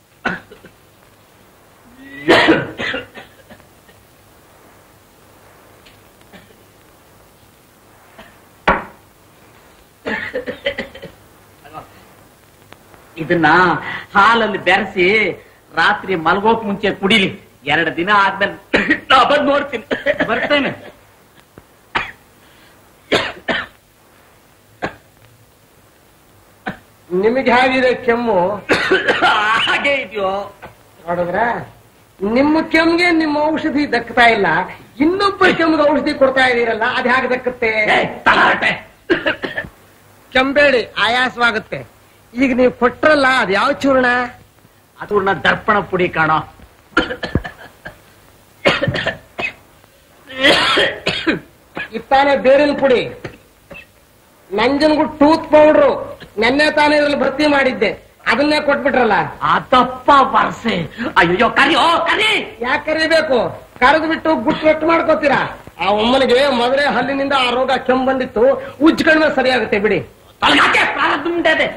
ಇದನ್ನ ಹಾಲಲ್ಲಿ ಬೆರೆಸಿ ರಾತ್ರಿ ಮಲ್ಗೋಕ್ ಮುಂಚೆ ಕುಡಿಲಿ ಎರಡು ದಿನ ಆದ್ಮೇಲೆ ನಾ ಬಂದ್ ನೋಡ್ತೀನಿ ಬರ್ತೇನೆ ನಿಮಗೆ ಹೇಗಿದೆ ಕೆಮ್ಮು ಹಾಗೆ ಇದೆಯೋ ನೋಡಿದ್ರ ನಿಮ್ಮ ಕೆಮ್ಮಿಗೆ ನಿಮ್ಮ ಔಷಧಿ ದಕ್ತಾ ಇಲ್ಲ ಇನ್ನೊಬ್ಬ ಕೆಮ್ಮಿಗೆ ಔಷಧಿ ಕೊಡ್ತಾ ಇದೀರಲ್ಲ ಅದ್ ಹೇಗೆ ದಕ್ಕತ್ತೆ ಏ, ತಲಾಟೆ ಕೆಂಬೇಡಿ ಆಯಾಸವಾಗುತ್ತೆ ಈಗ ನೀವು ಕೊಟ್ರಲ್ಲ ಅದ್ ಯಾವ ಚೂರ್ಣ ಅದು ನಾ ದರ್ಪಣ ಪುಡಿ ಕಾಣೋ ಇತ್ತಾನೆ ಬೇರಿನ ಪುಡಿ ನಂಜನ್ಗೂ ಟೂತ್ ಪೌಡ್ರು ನೆನ್ನೆ ತಾನೇ ಇದ್ರಲ್ಲಿ ಭರ್ತಿ ಮಾಡಿದ್ದೆ ಅದನ್ನೇ ಕೊಟ್ಬಿಟ್ರಲ್ಲ ಅದಪ್ಪ ಬರ್ಸೆ ಅಯ್ಯೋ ಕರಿಯೋ ಕರಿ ಯಾಕೆ ಕರಿಬೇಕು ಕರೆದು ಬಿಟ್ಟು ಗುಟ್ಟು ರಟ್ಟು ಮಾಡ್ಕೋತೀರಾ ಆ ಅಮ್ಮನಿಗೆ ಮೊದಲೇ ಹಲ್ಲಿನಿಂದ ಆ ರೋಗ ಕೆಮ್ಮು ಬಂದಿತ್ತು ಉಜ್ಜ ಕಡಿಮೆ ಸರಿಯಾಗುತ್ತೆ ಬಿಡಿ ತೊಲಗಾಕೆ ಪ್ರಾರಬ್ಧ ಉಂಟದೆ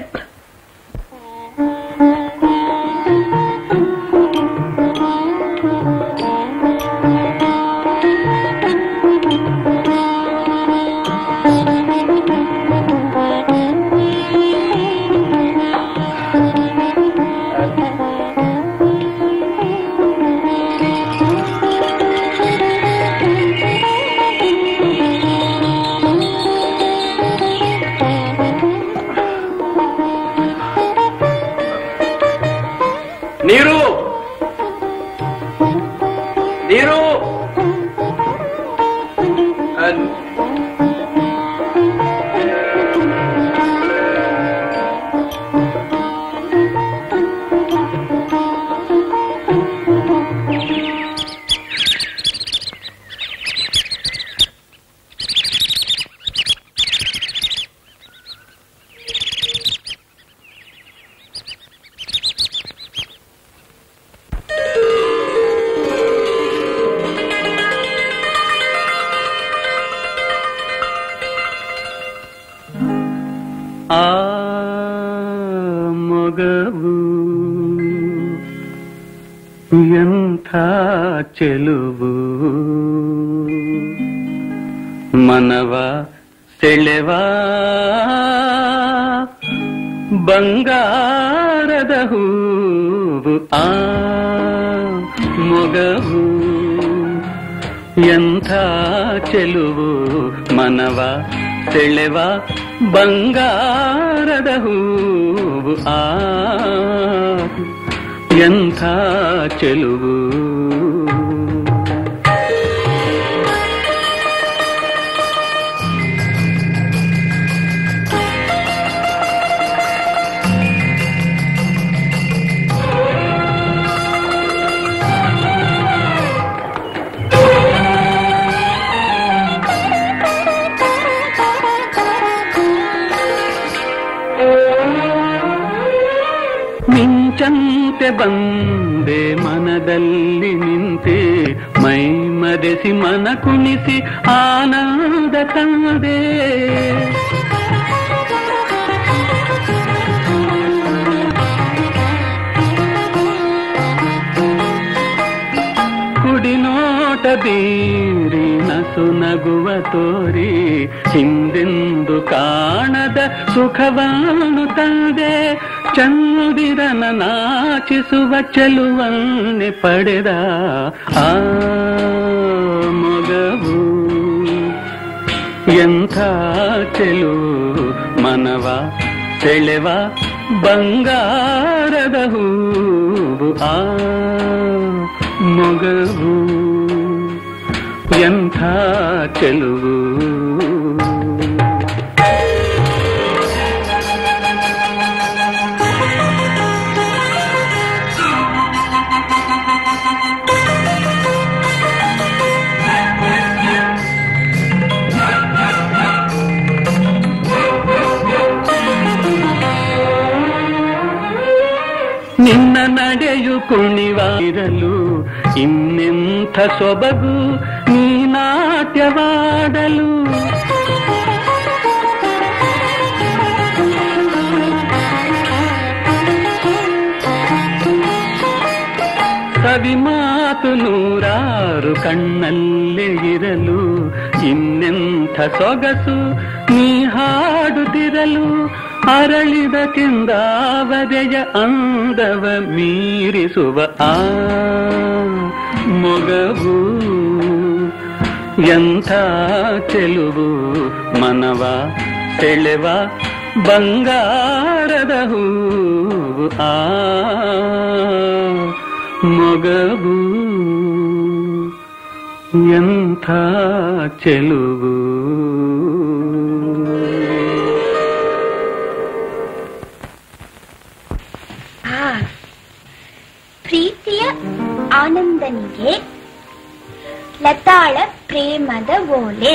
ನೀರು ನೀರು ಅಹ್, ಆ ಮೊಗವು ಎಂಥ ಚೆಲುವು ಮನವ ಸೆಳೆವ ಬಂಗಾರದ ಹೂವು ಆ ಮೊಗವು ಎಂಥ ಚೆಲುವು ಮನವ ಸೆಳೆವ ಬಂಗಾರದ ಹೂವು ಆ ಎಂಥ ಚೆಲುವು ಮಿಂಚಂತೆ ಬಂದೆ ಮನದಲ್ಲಿ ನಿಂತೆ ಮೈ ಮದೆಸಿ ಮನ ಕುಣಿಸಿ ಆನಂದ ತಂದೆ ಕುಡಿನೋಟ ಬೀರಿ ನಸು ನಗುವ ತೋರಿ ಹಿಂದೆಂದು ಕಾಣದ ಸುಖವನ್ನು ತಂದೆ ಚಂದಿರನ ನಾಚಿಸುವ ಚೆಲುವನ್ನೆ ಪಡೆದ ಆ ಮೊಗವು ಎಂಥ ಚೆಲುವು ಮನವ ಸೆಳೆವ ಬಂಗಾರದ ಹೂವು ಆ ಮೊಗವು ಎಂಥ ಚೆಲುವು ನಿನ್ನ ನಡೆಯು ಕುಣಿವಾರಲು ಇನ್ನೆಂಥ ಸೊಬಗು ನೀ ನಾಟ್ಯವಾಡಲು ಕವಿ ಮಾತು ನೂರಾರು ಕಣ್ಣಲ್ಲೇ ಇರಲು ಇನ್ನೆಂಥ ಸೊಗಸು ನೀ ಹಾಡುತ್ತಿರಲು ಅರಳಿದ ಕೆಂದಾವದೆಯ ಅಂದವ ಮೀರಿಸುವ ಆ ಮೊಗವು ಎಂಥ ಚೆಲುವು ಮನವ ಸೆಳೆವ ಬಂಗಾರದ ಹೂವು ಆ ಮೊಗವು ಎಂಥ ಚೆಲುವು ಆ, ಪ್ರೀತಿಯ ಆನಂದನಿಗೆ ಲತಾಳ ಪ್ರೇಮದ ಓಲೆ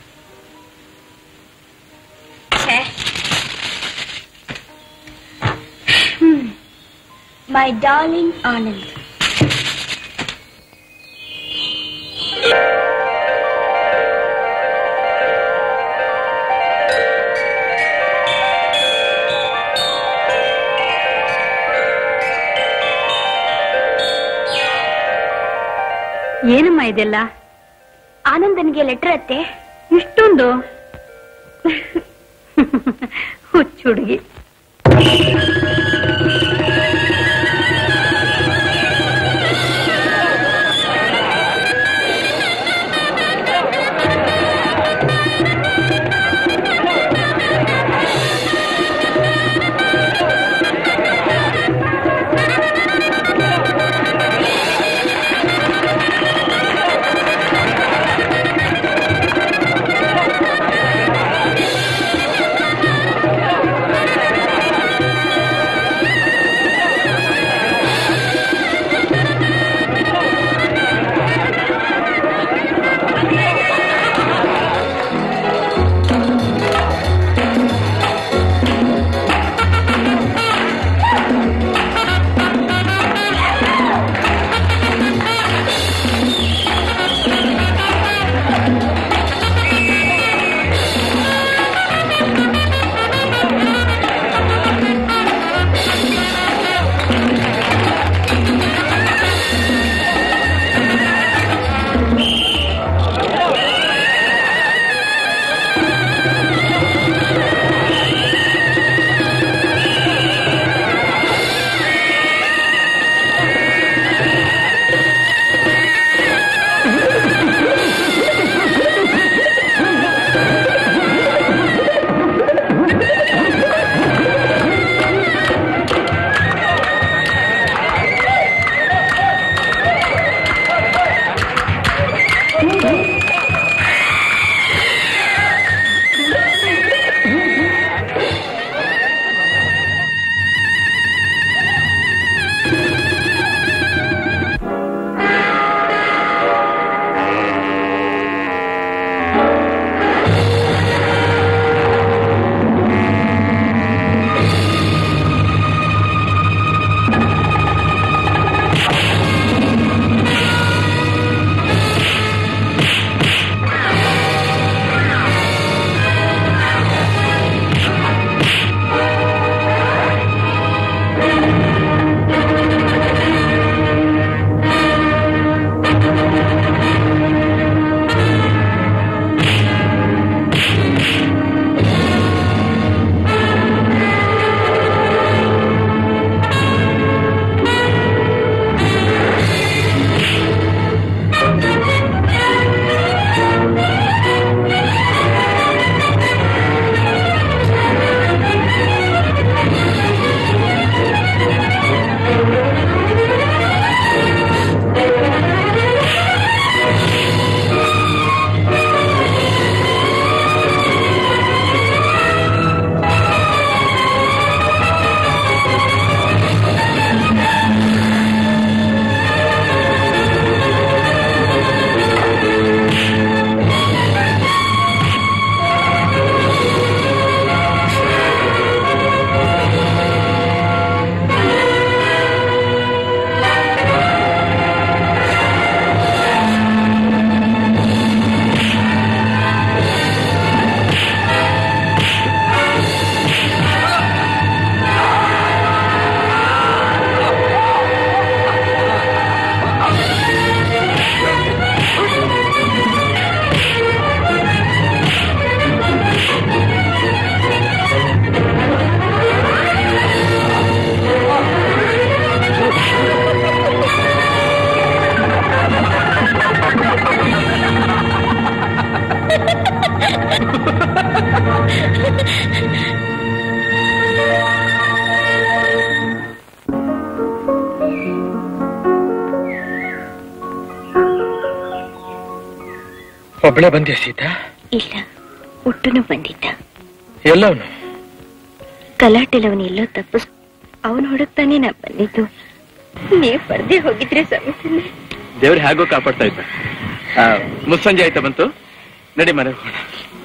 ಮೈ ಡಾರ್ಲಿಂಗ್ ಆನಂದ್ ಏನಮ್ಮ ಇದೆಲ್ಲ ಆನಂದನಿಗೆ ಲೆಟರ್ ಅತ್ತೆ ಇಷ್ಟೊಂದು ಹುಚ್ಚುಡುಗಿ ಒಬ್ಬಳೆ ಬಂದೆ ಸೀತಾ ಇಲ್ಲ ಹುಟ್ಟುನು ಬಂದಿದ್ದ ಎಲ್ಲವನು ಗಲಾಟೆಲವನು ಎಲ್ಲೋ ತಪ್ಪಿಸ್ ಅವನು ಹುಡುಕ್ತಾನೆ ನಾ ಬಂದಿದ್ದು ನೀವ್ ಪಡೆದೇ ಹೋಗಿದ್ರೆ ಸಮಸ್ಯೆ ದೇವ್ರು ಹೇಗೋ ಕಾಪಾಡ್ತಾ ಇದ್ದ ಆ, ಮುಸ್ಸಂಜೆ ಆಯ್ತಾ ಬಂತು ನಡಿ ಮನೆ ಹೋಗೋಣ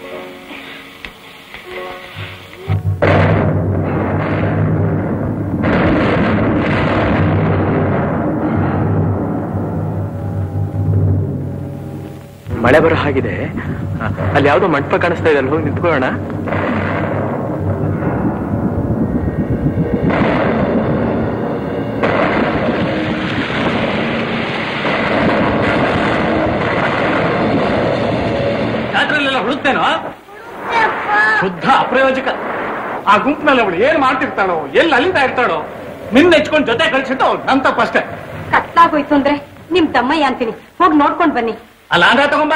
ಮಳೆ ಬರೋ ಹಾಗಿದೆ ಆ, ಅಲ್ಲಿ ಯಾವ್ದೋ ಮಂಟಪ ಕಾಣಿಸ್ತಾ ಇದೆ ಅಲ್ಲಿ ಹೋಗಿ ನಿಂತ್ಕೊಳ್ಳೋಣ ಜಾತ್ರೆಲೆಲ್ಲ ಹುಡುಕ್ತೇನೋ ಶುದ್ಧ ಅಪ್ರಯೋಜಕ ಆ ಗುಂಪಿನಲ್ಲಿ ಅವಳು ಏನ್ ಮಾಡ್ತಿರ್ತಾಳೋ ಎಲ್ಲಿ ಅಲಿತಾ ಇರ್ತಾಳೋ ನಿನ್ನ ಹೆಚ್ಕೊಂಡ್ ಜೊತೆ ಕಳ್ಸಿದ್ದು ನನ್ ತಪ್ಪಷ್ಟೇ ಕತ್ಲಾಗೋಯ್ತು ಅಂದ್ರೆ ನಿಮ್ ತಮ್ಮಯ್ಯ ಅಂತೀನಿ ಹೋಗಿ ನೋಡ್ಕೊಂಡ್ ಬನ್ನಿ ಅಲ್ಲ ಅಂದ್ರ ತಗೊಂಬ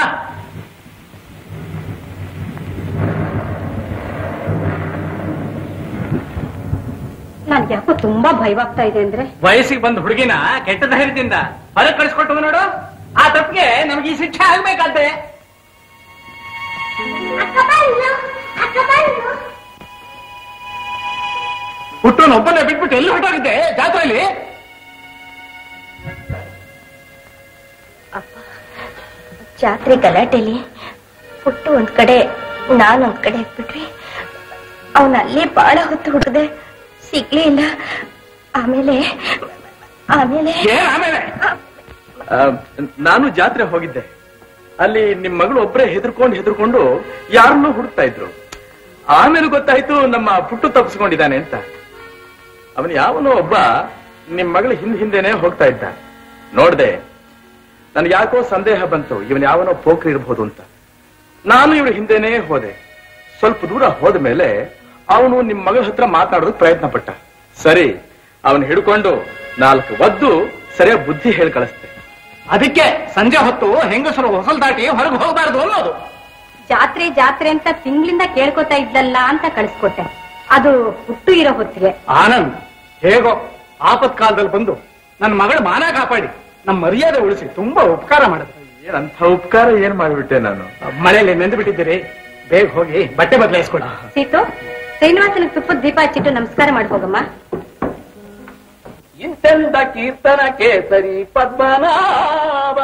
ನನ್ಗೆ ಯಾಕೋ ತುಂಬಾ ಭಯವಾಗ್ತಾ ಇದೆ ಅಂದ್ರೆ ವಯಸ್ಸಿಗೆ ಬಂದ ಹುಡುಗಿನ ಕೆಟ್ಟ ಧೈರ್ಯದಿಂದ ಹೊರಗೆ ಕಳಿಸ್ಕೊಟ್ಟು ನೋಡು ಆ ತಪ್ಪಿಗೆ ನಮ್ಗೆ ಈ ಶಿಕ್ಷೆ ಆಗ್ಬೇಕಾದ್ದೆ ಹುಟ್ಟೋನ್ ಒಬ್ಬನೇ ಬಿಟ್ಬಿಟ್ಟು ಎಲ್ಲಿ ಹೊರಟೋಗಿದ್ದೆ ಜಾತ್ರೆಯಲ್ಲಿ ಜಾತ್ರೆ ಗಲಾಟೆಲಿ ಪುಟ್ಟು ಒಂದ್ ಕಡೆ ನಾನ್ ಒಂದ್ ಕಡೆ ಇಟ್ಬಿಟ್ವಿ ಅವನ ಅಲ್ಲಿ ಬಾಳ ಹೊತ್ತು ಹುಟ್ಟದೆ ಸಿಗ್ಲೇ ಇಲ್ಲ ಆಮೇಲೆ ಆಮೇಲೆ ಏನ್ ಆಮೇಲೆ ಆ, ನಾನು ಜಾತ್ರೆ ಹೋಗಿದ್ದೆ ಅಲ್ಲಿ ನಿಮ್ ಮಗಳು ಒಬ್ರೇ ಹೆದರ್ಕೊಂಡು ಹೆದರ್ಕೊಂಡು ಯಾರನ್ನೂ ಹುಡುಕ್ತಾ ಇದ್ರು ಆಮೇಲೆ ಗೊತ್ತಾಯ್ತು ನಮ್ಮ ಪುಟ್ಟು ತಪ್ಪಿಸ್ಕೊಂಡಿದ್ದಾನೆ ಅಂತ ಅವನು ಯಾವನೋ ಒಬ್ಬ ನಿಮ್ ಮಗಳ ಹಿಂದ್ ಹಿಂದೆನೆ ಹೋಗ್ತಾ ಇದ್ದ ನೋಡ್ದೆ ನನ್ಗೆ ಯಾಕೋ ಸಂದೇಹ ಬಂತು ಇವನ್ ಯಾವನೋ ಪೋಖ್ರಿ ಇರಬಹುದು ಅಂತ ನಾನು ಇವ್ರ ಹಿಂದೆನೆ ಹೋದೆ ಸ್ವಲ್ಪ ದೂರ ಹೋದ ಮೇಲೆ ಅವನು ನಿಮ್ ಮಗಳ ಹತ್ರ ಮಾತನಾಡೋದಕ್ಕೆ ಪ್ರಯತ್ನ ಪಟ್ಟ ಸರಿ ಅವನ್ ಹಿಡ್ಕೊಂಡು ನಾಲ್ಕು ಒದ್ದು ಸರಿಯಾಗಿ ಬುದ್ಧಿ ಹೇಳಿ ಕಳಿಸ್ತೆ ಅದಕ್ಕೆ ಸಂಜೆ ಹೊತ್ತು ಹೆಂಗಸರು ಹೊಸಲ್ ದಾಟಿ ಹೊರಗೆ ಹೋಗಬಾರ್ದು ಅನ್ನೋದು ಜಾತ್ರೆ ಜಾತ್ರೆ ಅಂತ ತಿಂಗಳಿಂದ ಕೇಳ್ಕೊತಾ ಇದ್ದಲ್ಲ ಅಂತ ಕಳಿಸ್ಕೊಟ್ಟೆ ಅದು ಹುಟ್ಟು ಇರೋ ಹೊತ್ತಿಗೆ ಆನಂದ್ ಹೇಗೋ ಆಪತ್ ಕಾಲದಲ್ಲಿ ಬಂದು ನನ್ನ ಮಗಳ ಮಾನ ಕಾಪಾಡಿ ನಮ್ಮ ಮರ್ಯಾದೆ ಉಳಿಸಿ ತುಂಬಾ ಉಪಕಾರ ಮಾಡಿದ್ರು ಏನಂತ ಉಪಕಾರ ಏನ್ ಮಾಡ್ಬಿಟ್ಟೆ ನಾನು ಮನೆಯಲ್ಲಿ ನೆಂದು ಬಿಟ್ಟಿದ್ದೀರಿ ಬೇಗ ಹೋಗಿ ಬಟ್ಟೆ ಬದಲಾಯಿಸ್ಕೊಡಿ ಸೀತು ಶ್ರೀನಿವಾಸನ ತುಪ್ಪದ ದೀಪ ಹಚ್ಚಿಟ್ಟು ನಮಸ್ಕಾರ ಮಾಡಿ ಹೋಗಮ್ಮ ಇಂತೆಂದ ಕೀರ್ತನ ಕೇಸರಿ ಪದ್ಮನಾಭ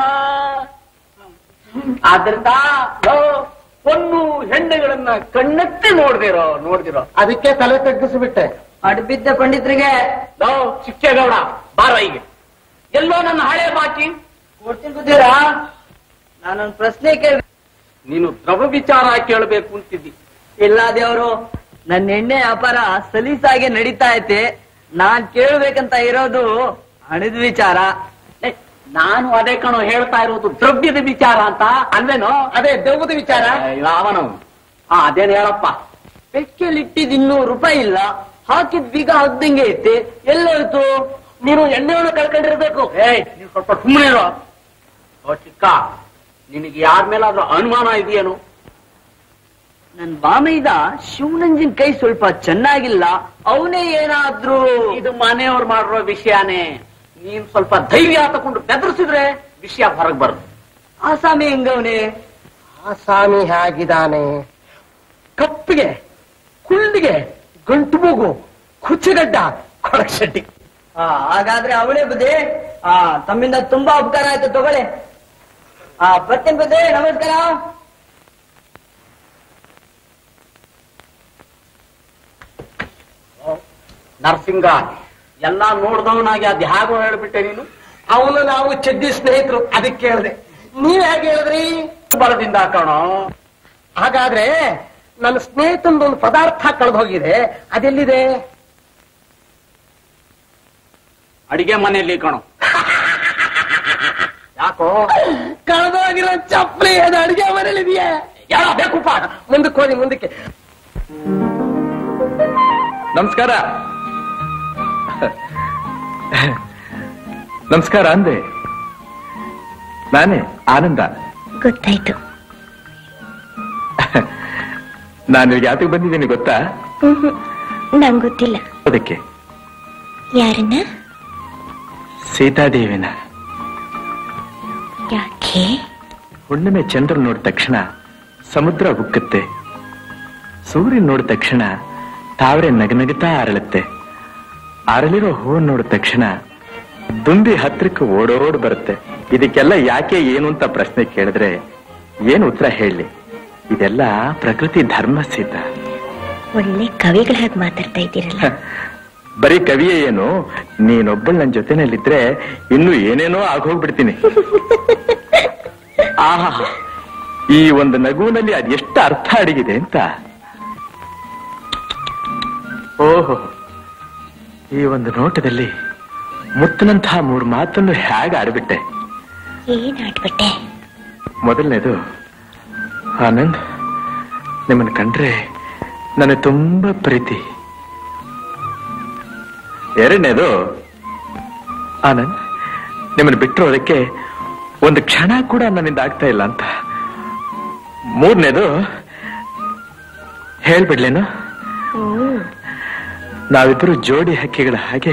ಆದ್ರಿಂದ ಲೋ, ಹೊನ್ನು ಹೆಣ್ಣುಗಳನ್ನ ಕಣ್ಣೆತ್ತಿ ನೋಡ್ದಿರೋ ನೋಡ್ದಿರೋ ಅದಕ್ಕೆ ತಲೆ ತಗ್ಗಿಸ್ಬಿಟ್ಟೆ ಅಡ್ಬಿದ್ದ ಪಂಡಿತರಿಗೆ ಲೋ ಶಿಕ್ಷೆಗೌಡ ಬಾರ ಈಗ ಎಲ್ಲೋ ನನ್ನ ಹಳೆ ಬಾಕಿ ಕೊಡ್ತೀನಿ ಬುದ್ಧಿರಾ ನಾನೊಂದು ಪ್ರಶ್ನೆ ಕೇಳ ನೀನು ದ್ರವ ವಿಚಾರ ಕೇಳಬೇಕು ಅಂತಿದ್ದಿ ಇಲ್ಲ ದೇವರು ನನ್ನ ಎಣ್ಣೆ ವ್ಯಾಪಾರ ಸಲೀಸಾಗೆ ನಡೀತಾ ಐತೆ ನಾನ್ ಕೇಳ್ಬೇಕಂತ ಇರೋದು ಹಣದ ವಿಚಾರ ಏ, ನಾನು ಅದೇ ಕಣೋ ಹೇಳ್ತಾ ಇರೋದು ದ್ರವ್ಯದ ವಿಚಾರ ಅಂತ ಅಲ್ವೇನೋ ಅದೇ ದೆವ್ವದ ವಿಚಾರ ಅವನು ಹಾ ಅದೇನ್ ಹೇಳಪ್ಪ ಪೆಟ್ಟಿಗೆಯಲ್ಲಿ ಇಟ್ಟಿದ್ ಇನ್ನೂರು ರೂಪಾಯಿ ಇಲ್ಲ ಹಾಕಿದ್ ಬೀಗ ಹಾಕ್ದಂಗೆ ಐತೆ ಎಲ್ಲೋಯ್ತು ನೀನು ಎಣ್ಣೆಯನ್ನು ಕಳ್ಕೊಂಡಿರ್ಬೇಕು ಏಯ್ ನೀನು ಸ್ವಲ್ಪ ಸುಮ್ಮನೆ ಇರೋ ಓ ಚಿಕ್ಕ ನಿನಗೆ ಯಾರ ಮೇಲಾದ್ರೂ ಅನುಮಾನ ಇದೆಯೇನು ನನ್ ಬಾಮೈದ ಶಿವನಂಜನ್ ಕೈ ಸ್ವಲ್ಪ ಚೆನ್ನಾಗಿಲ್ಲ ಅವನೇ ಏನಾದ್ರೂ ಇದು ಮನೆಯವ್ರು ಮಾಡಿರೋ ವಿಷಯನೇ ನೀನ್ ಸ್ವಲ್ಪ ಧೈರ್ಯ ತಕೊಂಡು ಬೆದರಿಸಿದ್ರೆ ವಿಷಯ ಹೊರಗ್ ಬರುತ್ತೆ ಆಸಾಮಿ ಹೆಂಗವನೇ ಆ ಸ್ವಾಮಿ ಹೇಗಿದ್ದಾನೆ ಕಪ್ಪಿಗೆ ಕುಳ್ಳಿಗೆ ಗಂಟು ಮೂಗು ಕುಚ್ಚಗಡ್ಡ ಕೊಳಕ್ಷಡ್ಡಿ ಹಾಗಾದ್ರೆ ಅವಳೇ ಬುದ್ಧಿ ಆ ತಮ್ಮಿಂದ ತುಂಬಾ ಉಪಕಾರ ಆಯ್ತು ತಗೊಳ್ಳಿ ಆ ಬರ್ತೀನಿ ಬುದ್ಧಿ ನಮಸ್ಕಾರ ನರಸಿಂಗ ಎಲ್ಲಾ ನೋಡ್ದವನಾಗಿ ಅದ್ ಹೇಗೋ ಹೇಳ್ಬಿಟ್ಟೆ ನೀನು ಅವನು ನಾವು ಚಡ್ಡಿ ಸ್ನೇಹಿತರು ಅದಕ್ಕೆ ಕೇಳಿದೆ ನೀವ್ ಹೇಗೆ ಹೇಳಿದ್ರಿ ಬಲದಿಂದ ಕಣೋ ಹಾಗಾದ್ರೆ ನನ್ನ ಸ್ನೇಹಿತಂದೊಂದು ಪದಾರ್ಥ ಕಳೆದು ಹೋಗಿದೆ ಅದೆಲ್ಲಿದೆ ಅಡಿಗೆ ಮನೆಯಲ್ಲಿ ಕಣೋ ಯಾಕೋ ಕಳೆದೋಗಿರೋ ಚಪ್ಪಲಿ ಅದು ಅಡಿಗೆ ಮನೇಲಿ ಇದೆಯಾ ಯಾರ ಬೇಕು ಪಾಠ ಮುಂದಕ್ಕೆ ಹೋಗಿ ಮುಂದಕ್ಕೆ ನಮಸ್ಕಾರ ನಮಸ್ಕಾರ ಅಂದೆ ನಾನೇ ಆನಂದ ಗೊತ್ತಾಯ್ತು ನಾನು ಯಾತಕ್ಕೆ ಬಂದಿದ್ದೀನಿ ಗೊತ್ತಾ ಹ್ಮ್ ನಂಗ್ ಗೊತ್ತಿಲ್ಲ ಅದಕ್ಕೆ ಯಾರನ್ನ ಸೀತಾದೇವಿನ ಯಾಕೆ ಹುಣ್ಣಿಮೆ ಚಂದ್ರ ನೋಡಿದ ತಕ್ಷಣ ಸಮುದ್ರ ಉಕ್ಕುತ್ತೆ ಸೂರ್ಯನ್ ನೋಡಿದ ತಕ್ಷಣ ತಾವರೆ ನಗನಗುತ್ತಾ ಅರಳುತ್ತೆ ಅರಳಿರೋ ಹೂವನ್ನು ನೋಡಿದ ತಕ್ಷಣ ದುಂಬಿ ಹತ್ರಕ್ಕೆ ಓಡೋಡ್ ಬರುತ್ತೆ ಇದಕ್ಕೆಲ್ಲ ಯಾಕೆ ಏನು ಅಂತ ಪ್ರಶ್ನೆ ಕೇಳಿದ್ರೆ ಏನು ಉತ್ತರ ಹೇಳಿ ಇದೆಲ್ಲ ಪ್ರಕೃತಿ ಧರ್ಮ ಸಿದ್ಧ ಒಳ್ಳೆ ಕವಿಗಳ ಹಾಗೆ ಮಾತಾಡ್ತಾ ಇದ್ದೀರಲ್ಲ ಬರೀ ಕವಿಯೇ ಏನು ನೀನೊಬ್ಬಳು ನನ್ನ ಜೊತೆನಲ್ಲಿದ್ರೆ ಇನ್ನು ಏನೇನೋ ಆಗೋಗ್ಬಿಡ್ತೀನಿ ಆಹಾ ಈ ಒಂದು ನಗುವಿನಲ್ಲಿ ಅದೆಷ್ಟು ಅರ್ಥ ಅಡಗಿದೆ ಅಂತ ಓಹೋ ಈ ಒಂದು ನೋಟದಲ್ಲಿ ಮುತ್ತಿನಂತಹ ಮೂರು ಮಾತನ್ನು ಹೇಗೆ ಆಡ್ಬಿಟ್ಟೆ ಏನ್ ಆಡ್ಬಿಟ್ಟೆ ಮೊದಲನೇದು ಆನಂದ್ ನಿಮ್ಮನ್ನು ಕಂಡ್ರೆ ನನಗೆ ತುಂಬಾ ಪ್ರೀತಿ ಎರಡನೇದು ಆನಂದ್ ನಿಮ್ಮನ್ನು ಬಿಟ್ಟಿರೋದಕ್ಕೆ ಒಂದು ಕ್ಷಣ ಕೂಡ ನನ್ನಿಂದ ಆಗ್ತಾ ಇಲ್ಲ ಅಂತ ಮೂರನೇದು ಹೇಳ್ಬಿಡ್ಲೇನು ಹ್ಮ್ ನಾವಿಬ್ಬರು ಜೋಡಿ ಹಕ್ಕಿಗಳ ಹಾಗೆ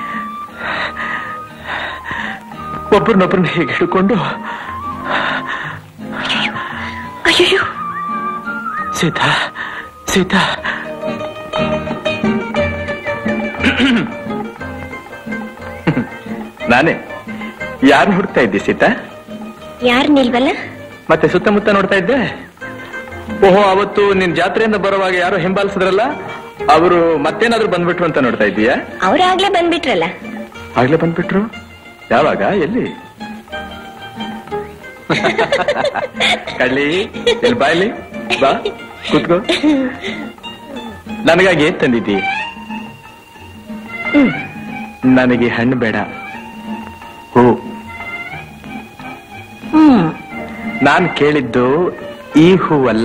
ಒಬ್ಬರನ್ನೊಬ್ಬರನ್ನ ಹೀಗೆ ಹಿಡ್ಕೊಂಡು ಅಯ್ಯೋ ಸೀತಾ ಸೀತಾ ನಾನೇ ಯಾರು ಹುಡ್ತಾ ಇದ್ದಿ ಸೀತಾ ಯಾರು ನಿಲ್ವಲ್ಲ ಮತ್ತೆ ಸುತ್ತಮುತ್ತ ನೋಡ್ತಾ ಇದ್ದೆ ಓಹೋ ಅವತ್ತು ನಿನ್ ಜಾತ್ರೆಯಿಂದ ಬರುವಾಗ ಯಾರೋ ಹಿಂಬಾಲಿಸಿದ್ರಲ್ಲ ಅವರು ಮತ್ತೇನಾದ್ರೂ ಬಂದ್ಬಿಟ್ರು ಅಂತ ನೋಡ್ತಾ ಇದ್ದೀಯಾ ಅವ್ರಾಗ್ಲೇ ಬಂದ್ಬಿಟ್ರಲ್ಲ ಆಗ್ಲೇ ಬಂದ್ಬಿಟ್ರು ಯಾವಾಗ ಎಲ್ಲಿ ಕಳ್ಳಿ ಇಲ್ಲಿ ಬಾಯ್ಲಿ ಬಾ ಕೂತ್ಕೋ ನನಗಾಗಿ ಏನ್ ತಂದಿದ್ದಿ ನನಗೆ ಹಣ್ಣು ಬೇಡ ಹೂ ಹ್ಮ್ ನಾನ್ ಕೇಳಿದ್ದು ಈ ಹೂವಲ್ಲ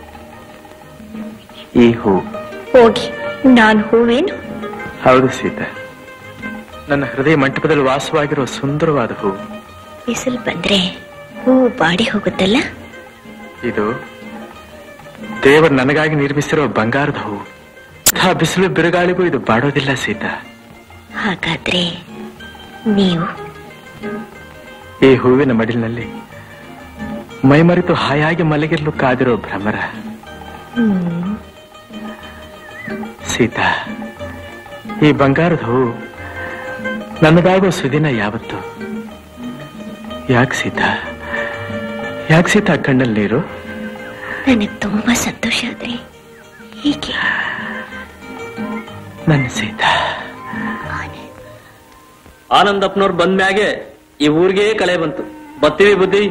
ಈ ಹೂ ಹೋಗಿ ನಾನ್ ಹೂವೇನು ಹೌದು ಸೀತಾ ನನ್ನ ಹೃದಯ ಮಂಟಪದಲ್ಲಿ ವಾಸವಾಗಿರೋ ಸುಂದರವಾದ ಹೂ ಬಿಸಿಲು ಬಂದ್ರೆ ಹೂವು ಬಾಡಿ ಹೋಗುತ್ತಲ್ಲ ಇದು ದೇವರು ನನಗಾಗಿ ನಿರ್ಮಿಸಿರೋ ಬಂಗಾರದ ಹೂ ಆ ಬಿಸಿಲು ಬಿರುಗಾಳಿಗೂ ಇದು ಬಾಡೋದಿಲ್ಲ ಸೀತಾ ಹಾಗಾದ್ರೆ ನೀವು ಈ ಹೂವಿನ ಮಡಿಲಿನಲ್ಲಿ ಮೈಮರೆತು ಹಾಯಾಗಿ ಮಲಗಿರಲು ಕಾದಿರೋ ಭ್ರಮರ ಹ್ಮ್ ಸೀತಾ ಈ ಬಂಗಾರದ ಹೂ ನನ್ನದಾಗೋ ಸುದಿನ ಯಾವತ್ತು ಯಾಕೆ ಸೀತಾ ಯಾಕೆ ಸೀತಾ ಕಣ್ಣಲ್ಲಿ ನೀರು ನನಗೆ ತುಂಬಾ ಸಂತೋಷ ಆದ್ರೆ ಹೀಗೆ ನನ್ನ ಸೀತಾ ಆನಂದಪ್ಪನವ್ರು ಬಂದ್ಮ್ಯಾಗೆ ಈ ಊರಿಗೆ ಕಳೆ ಬಂತು ಬತ್ತೀವಿ ಬುದ್ಧಿ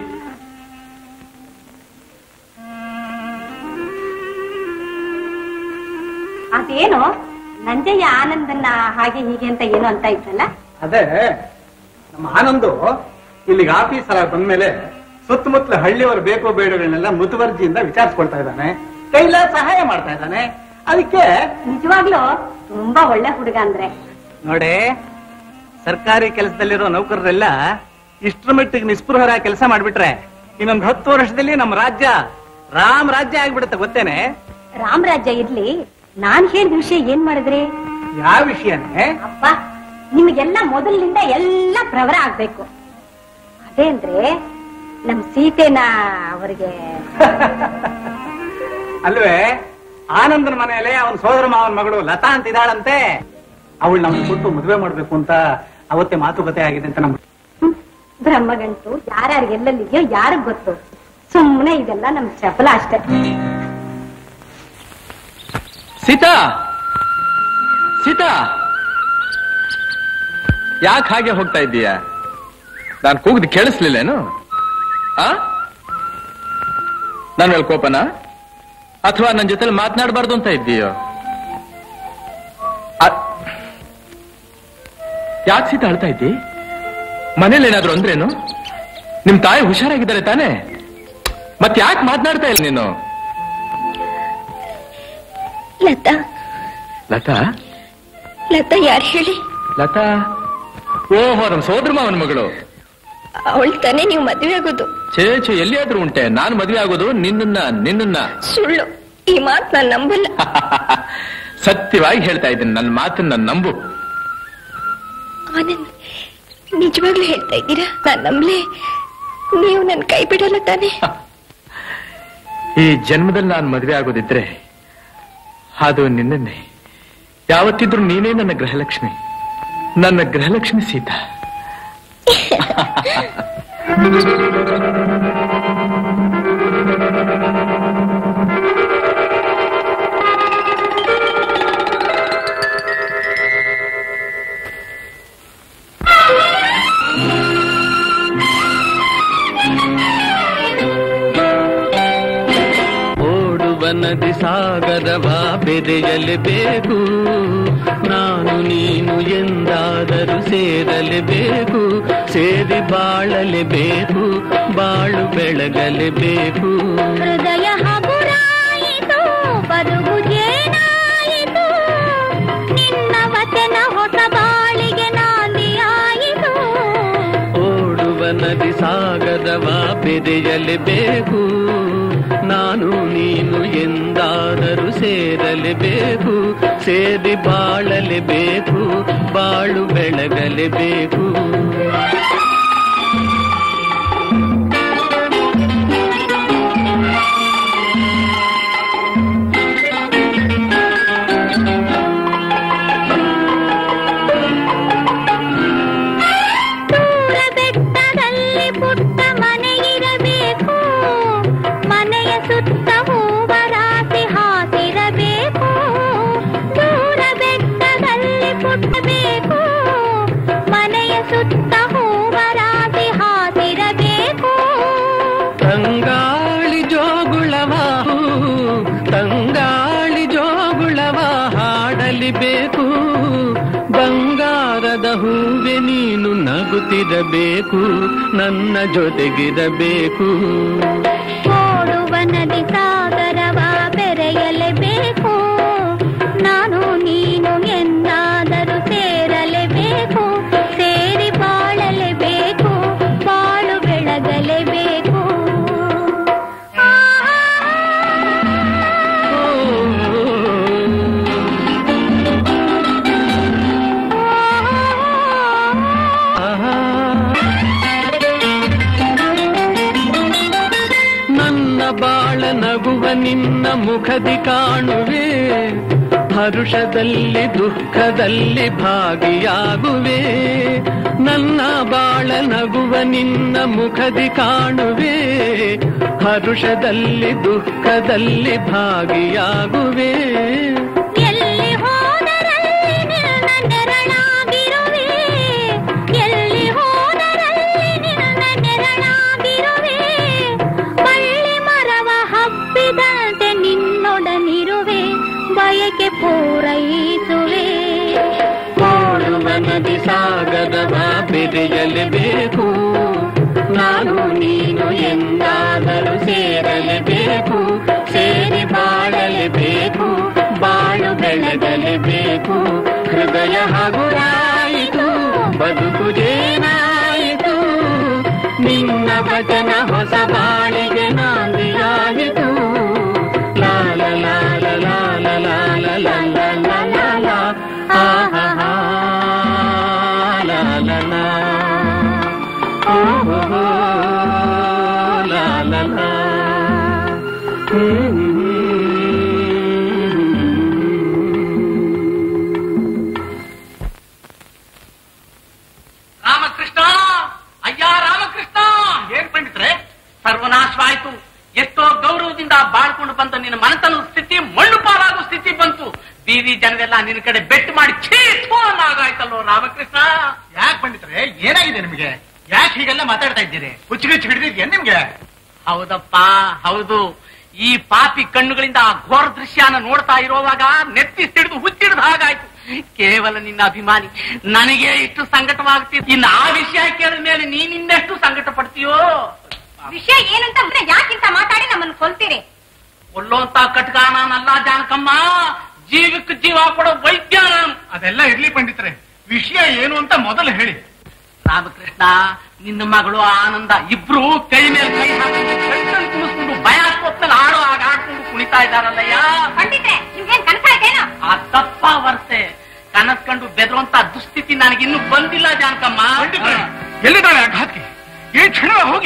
ಅದೇನು ನಂಜಯ್ಯ ಆನಂದನ್ನ ಹಾಗೆ ಹೀಗೆ ಅಂತ ಏನು ಅಂತ ಇದ್ದಲ್ಲ ಅದೇ ನಮ್ಮ ಆನಂದು ಇಲ್ಲಿಗೆ ಆಫೀಸ್ ಎಲ್ಲ ಬಂದ್ಮೇಲೆ ಸುತ್ತಮುತ್ತಲ ಹಳ್ಳಿಯವರು ಬೇಕೋ ಬೇಡಗಳನ್ನೆಲ್ಲ ಮುತುವರ್ಜಿಯಿಂದ ವಿಚಾರಿಸ್ಕೊಳ್ತಾ ಇದ್ದಾನೆ ಕೈಲ ಸಹಾಯ ಮಾಡ್ತಾ ಇದ್ದಾನೆ ಅದಕ್ಕೆ ನಿಜವಾಗ್ಲೂ ತುಂಬಾ ಒಳ್ಳೆ ಹುಡುಗ ಅಂದ್ರೆ ನೋಡಿ ಸರ್ಕಾರಿ ಕೆಲಸದಲ್ಲಿರೋ ನೌಕರರೆಲ್ಲ ಇಷ್ಟರ ಮಟ್ಟಿಗೆ ನಿಸ್ಪೃಹರ ಕೆಲಸ ಮಾಡ್ಬಿಟ್ರೆ ಇನ್ನೊಂದು ಹತ್ತು ವರ್ಷದಲ್ಲಿ ನಮ್ಮ ರಾಜ್ಯ ರಾಮ್ ರಾಜ್ಯ ಆಗ್ಬಿಡುತ್ತೆ ಗೊತ್ತೇನೆ ರಾಮರಾಜ್ಯ ಇರ್ಲಿ ನಾನ್ ಹೇಳಿದ ವಿಷಯ ಏನ್ ಮಾಡಿದ್ರಿ ಯಾವ ವಿಷಯನೇ ಅಪ್ಪ ನಿಮಗೆಲ್ಲ ಮೊದಲಿನಿಂದ ಎಲ್ಲ ಪ್ರವರ ಆಗ್ಬೇಕು ಅದೇಂದ್ರೆ ನಮ್ ಸೀತೆನ ಅವರಿಗೆ ಅಲ್ವೇ ಆನಂದನ ಮನೆಯಲ್ಲಿ ಅವನ ಸೋದರ ಮಾವನ ಮಗಳು ಲತಾ ಅಂತ ಇದ್ದಾಳಂತೆ ಅವಳು ನಮ್ಗೆ ಕೊಟ್ಟು ಮದುವೆ ಮಾಡ್ಬೇಕು ಅಂತ ಅವತ್ತೇ ಮಾತುಕತೆ ಆಗಿದೆ ಅಂತ ನಮ್ಗೆ ಬ್ರಹ್ಮಗಂಟು ಯಾರ್ಯಾರಿಗೆ ಎಲ್ಲೆಲ್ಲಿದೆಯೋ ಯಾರಿಗ್ ಗೊತ್ತು ಸುಮ್ಮನೆ ಇದೆಲ್ಲ ನಮ್ ಚಪಲ ಅಷ್ಟೇ ಸೀತಾ ಸೀತಾ ಯಾಕೆ ಹಾಗೆ ಹೋಗ್ತಾ ಇದ್ದೀಯ ನಾನು ಕೂಗ್ದು ಕೇಳಿಸ್ಲಿಲ್ಲೇನು ಆ ನನ್ನ ಮೇಲೆ ಕೋಪನ ಅಥವಾ ನನ್ನ ಜೊತೆಲಿ ಮಾತನಾಡಬಾರ್ದು ಅಂತ ಇದ್ದೀಯೋ ಯಾಕೆ ಸೀತಾ ಅಳ್ತಾ ಇದ್ದಿ ಮನೇಲಿ ಏನಾದ್ರು ಅಂದ್ರೇನು ನಿಮ್ ತಾಯಿ ಹುಷಾರಾಗಿದ್ದಾರೆ ತಾನೇ ಮತ್ ಯಾಕೆ ಮಾತನಾಡ್ತಾ ಇಲ್ಲ ನೀನು ಲತಾ ಲತಾ ಲತಾ ಯಾರು ಹೇಳಿ ಲತಾ ಓಹೋ ನಮ್ಮ ಸೋದರ ಮಾವನ ಮಗಳು ಅವಳು ತಾನೇ ನೀವು ಮದುವೆ ಆಗೋದು ಛೇ ಛೇ ಎಲ್ಲಿಯಾದ್ರೂ ಉಂಟೆ ನಾನು ಮದುವೆ ಆಗೋದು ನಿನ್ನನ್ನ ನಿನ್ನನ್ನ ಸುಳ್ಳು ಈ ಮಾತು ನಾನು ನಂಬಲ್ಲ ಸತ್ಯವಾಗಿ ಹೇಳ್ತಾ ಇದ್ದೀನಿ ನನ್ನ ಮಾತನ್ನ ನಂಬು ಆನಂದ್ ನಿಜವಾಗ್ಲೂ ಹೇಳ್ತಾ ಇದ್ದೀರಾ ನಾನ್ ನಂಬ್ಲೆ ನೀವು ನನ್ ಕೈ ಬಿಡಲ್ಲ ತಾನೆ ಈ ಜನ್ಮದಲ್ಲಿ ನಾನು ಮದುವೆ ಆಗೋದಿದ್ರೆ ಅದು ನಿನ್ನೆ ಯಾವತ್ತಿದ್ರೂ ನೀನೇ ನನ್ನ ಗೃಹಲಕ್ಷ್ಮಿ ನನ್ನ ಗೃಹಲಕ್ಷ್ಮಿ ಸೀತಾ ಓಡುವ ನದಿ ಸಾಗರವ ಬೆರೆಯಲೇಬೇಕು ನಾನು ನೀನು ಎಂದಾದರೂ ಸೇರಲೇಬೇಕು ಸೇರಿ ಬಾಳಲೇಬೇಕು ಬಾಳು ಬೆಳಗಲೇಬೇಕು ಹೃದಯ ಹಗುರಾಯಿತು ಬದುಕು ಜೇನಾಯಿತು ನಿನ್ನ ವಚನ ಹೊಸ ಬಾಳಿಗೆ ನಾಂದಿಯಾಯಿತು ಓಡುವ ನದಿ ಸಾಗರವ ಬೆರೆಯಲೇಬೇಕು ನಾನು ನೀನು ಎಂದಾದರೂ ಸೇರಲೇಬೇಕು ಸೇರಿ ಬಾಳಲೇಬೇಕು ಬಾಳು ಬೆಳಗಲೇಬೇಕು ದೂರ ಬೆಟ್ಟದಲ್ಲಿ ಪುಟ್ಟ ಮನೆಯಿರಬೇಕು ಮನೆಯ ಸುತ್ತ ಹೂವ ರಾಶಿ ಹಾಸಿರಬೇಕು ದೂರ ಬೆಟ್ಟದಲ್ಲಿ ಪುಟ್ಟಬೇಕು ಮನೆಯ ಸುತ್ತ ಹೂವ ರಾಶಿ ಹಾಸಿರಬೇಕು ತಂಗಾಳಿ ಜೋಗುಳವ ತಂಗಾಳಿ ಜೋಗುಳವ ಹಾಡಲಿಬೇಕು ಬಂಗಾರದ ಹೂವೆ ನೀನು ನಗುತ್ತಿರಬೇಕು ನನ್ನ ಜೊತೆಗಿರಬೇಕು ಓಡುವ ನದಿ ಸಾಗರವ ಬೆರೆಯಲೇಬೇಕು ನಾನು ನೀನು ಎಂದಾದರೂ ಸೇರಲೇಬೇಕು ಸೇರಿ ಬಾಳಲೇಬೇಕು ಬಾಳು ಬೆಳಗಲೇಬೇಕು ನನ್ನ ಬಾಳ ನಗುವ ನಿನ್ನ ಮುಖದಿ ಕಾಣುವೆ ಹರುಷದಲ್ಲಿ ದುಃಖದಲ್ಲಿ ಭಾಗಿಯಾಗುವೆ ನನ್ನ ಬಾಳ ನಗುವ ನಿನ್ನ ಮುಖದಿ ಕಾಣುವೆ ಹರುಷದಲ್ಲಿ ದುಃಖದಲ್ಲಿ ಭಾಗಿಯಾಗುವೆ ಎಲ್ಲಿ ಹೋದರಲ್ಲಿ ನಿನ್ನ ನೆರಳಾಗಿರುವೆ ಎಲ್ಲಿ ಹೋದರಲ್ಲಿ ನಿನ್ನ ನೆರಳಾಗಿರುವೆ ಬಳ್ಳಿ ಮರವ ಹಬ್ಬಿದಂತೆ ನಿನ್ನೊಡನಿರುವೆ ಬಯಕೆ ಪೂರೈಸುವೆ ಓಡುವ ನದಿ ಸಾಗರವ ಬೆರೆಯಲೇಬೇಕು ನಾನು ನೀನು ಎಂದಾದರೂ ಸೇರಲೇಬೇಕು ಸೇರಿ ಬಾಳಲೇಬೇಕು ಬಾಳು ಬೆಳಗಲೇಬೇಕು ಹೃದಯ ಹಗುರಾಯಿತು ಬದುಕು ಜೇನಾಯಿತು ನಿನ್ನ ವಚನ ಹೊಸ ಬಾಳಿಗೆ ನಾಂದಿಯಾಯಿತು ಲಾಲ ಲಾಲ ಲಾಲ ಲಾಲ ಲಾಲ ಲಾಲ ಲಾ ಆಹಾ ಲಾ ಲಾ ಲಾ ಓಹೋ ಲಾ ಲಾ ಲಾ ರಾಮಕೃಷ್ಣ ಅಯ್ಯ ರಾಮಕೃಷ್ಣ ಏನ್ ಪಂಡಿತ್ರೆ ಸರ್ವನಾಶವಾಯ್ತು ಎಷ್ಟೋ ಗೌರವದಿಂದ ಬಾಳ್ಕೊಂಡು ಬಂದ ನಿನ್ನ ಮನತನದ ಸ್ಥಿತಿ ಮಣ್ಣು ಪಾಲಾಗೋ ಸ್ಥಿತಿ ಬಂತು ಬೀದಿ ಜನರೆಲ್ಲ ನಿನ್ನ ಕಡೆ ಬೆಟ್ಟು ಮಾಡಿ ಛೀ ಆಗಾಯ್ತಲ್ಲೋ ರಾಮಕೃಷ್ಣ ಯಾಕೆ ಪಂಡಿತ್ರೆ ಏನಾಗಿದೆ ನಿಮ್ಗೆ ಯಾಕೆ ಹೀಗೆಲ್ಲ ಮಾತಾಡ್ತಾ ಇದ್ದೀರಿ ಹುಚ್ಚುಗಿಚ್ಚು ಹಿಡಿದಿದ್ಯಾ ನಿಮ್ಗೆ ಹೌದಪ್ಪ ಹೌದು ಈ ಪಾಪಿ ಕಣ್ಣುಗಳಿಂದ ಆ ಘೋರ ದೃಶ್ಯನ ನೋಡ್ತಾ ಇರುವಾಗ ನೆತ್ತಿ ಸಿಡಿದು ಹುಚ್ಚಿಡಿದ ಹಾಗಾಯ್ತು ಕೇವಲ ನಿನ್ನ ಅಭಿಮಾನಿ ನನಗೆ ಇಷ್ಟು ಸಂಕಟವಾಗ್ತಿತ್ತು ಇನ್ನು ಆ ವಿಷಯ ಕೇಳಿದ ಮೇಲೆ ನೀನಿನ್ನೆಷ್ಟು ಸಂಕಟ ಪಡ್ತೀಯೋ ವಿಷಯ ಏನಂತ ಯಾಕಿಂತ ಮಾತಾಡಿ ನಮ್ಮನ್ನು ಕೊಲ್ತೀರಿ ಕೊಲ್ಲೋಂತ ಕಟ್ಕ ನಾನಲ್ಲ ಜಾನಕಮ್ಮ ಜೀವಕ್ಕೆ ಜೀವ ಕೊಡೋ ವೈದ್ಯ ನಾನು ಅದೆಲ್ಲ ಇರ್ಲಿ ಪಂಡಿತ್ರೆ ವಿಷಯ ಏನು ಅಂತ ಮೊದಲು ಹೇಳಿ ರಾಮಕೃಷ್ಣ ನಿನ್ನ ಮಗಳು ಆನಂದ ಇಬ್ರು ಕೈ ಮೇಲೆ ಕೈ ಹಾಕೊಂಡು ಕಣ್ಣನ್ನು ಕುಣಿಸ್ಕೊಂಡು ಭಯ ಆಸ್ಪತ್ರೆಯಲ್ಲಿ ಆಡೋ ಹಾಗೆ ಆಡ್ಕೊಂಡು ಕುಣಿತಾ ಇದ್ದಾರಲ್ಲಯ್ಯ ಪಂಡಿತ್ರೆ ನಿಮ್ಗೇನ್ ಕನಸಾಯ್ತೇನೋ ಆ ತಪ್ಪ ವರ್ತೆ ಕನಸ್ ಕಂಡು ಬೆದರುವಂತ ದುಸ್ಥಿತಿ ನನಗಿನ್ನೂ ಬಂದಿಲ್ಲ ಜಾನಕಮ್ಮ ಪಂಡಿತ್ರೆ ಎಲ್ಲಿದ್ದಾಳೆ ಆ ಘಾತ್ಗೆ ಈ ಕ್ಷಣ ಹೋಗಿ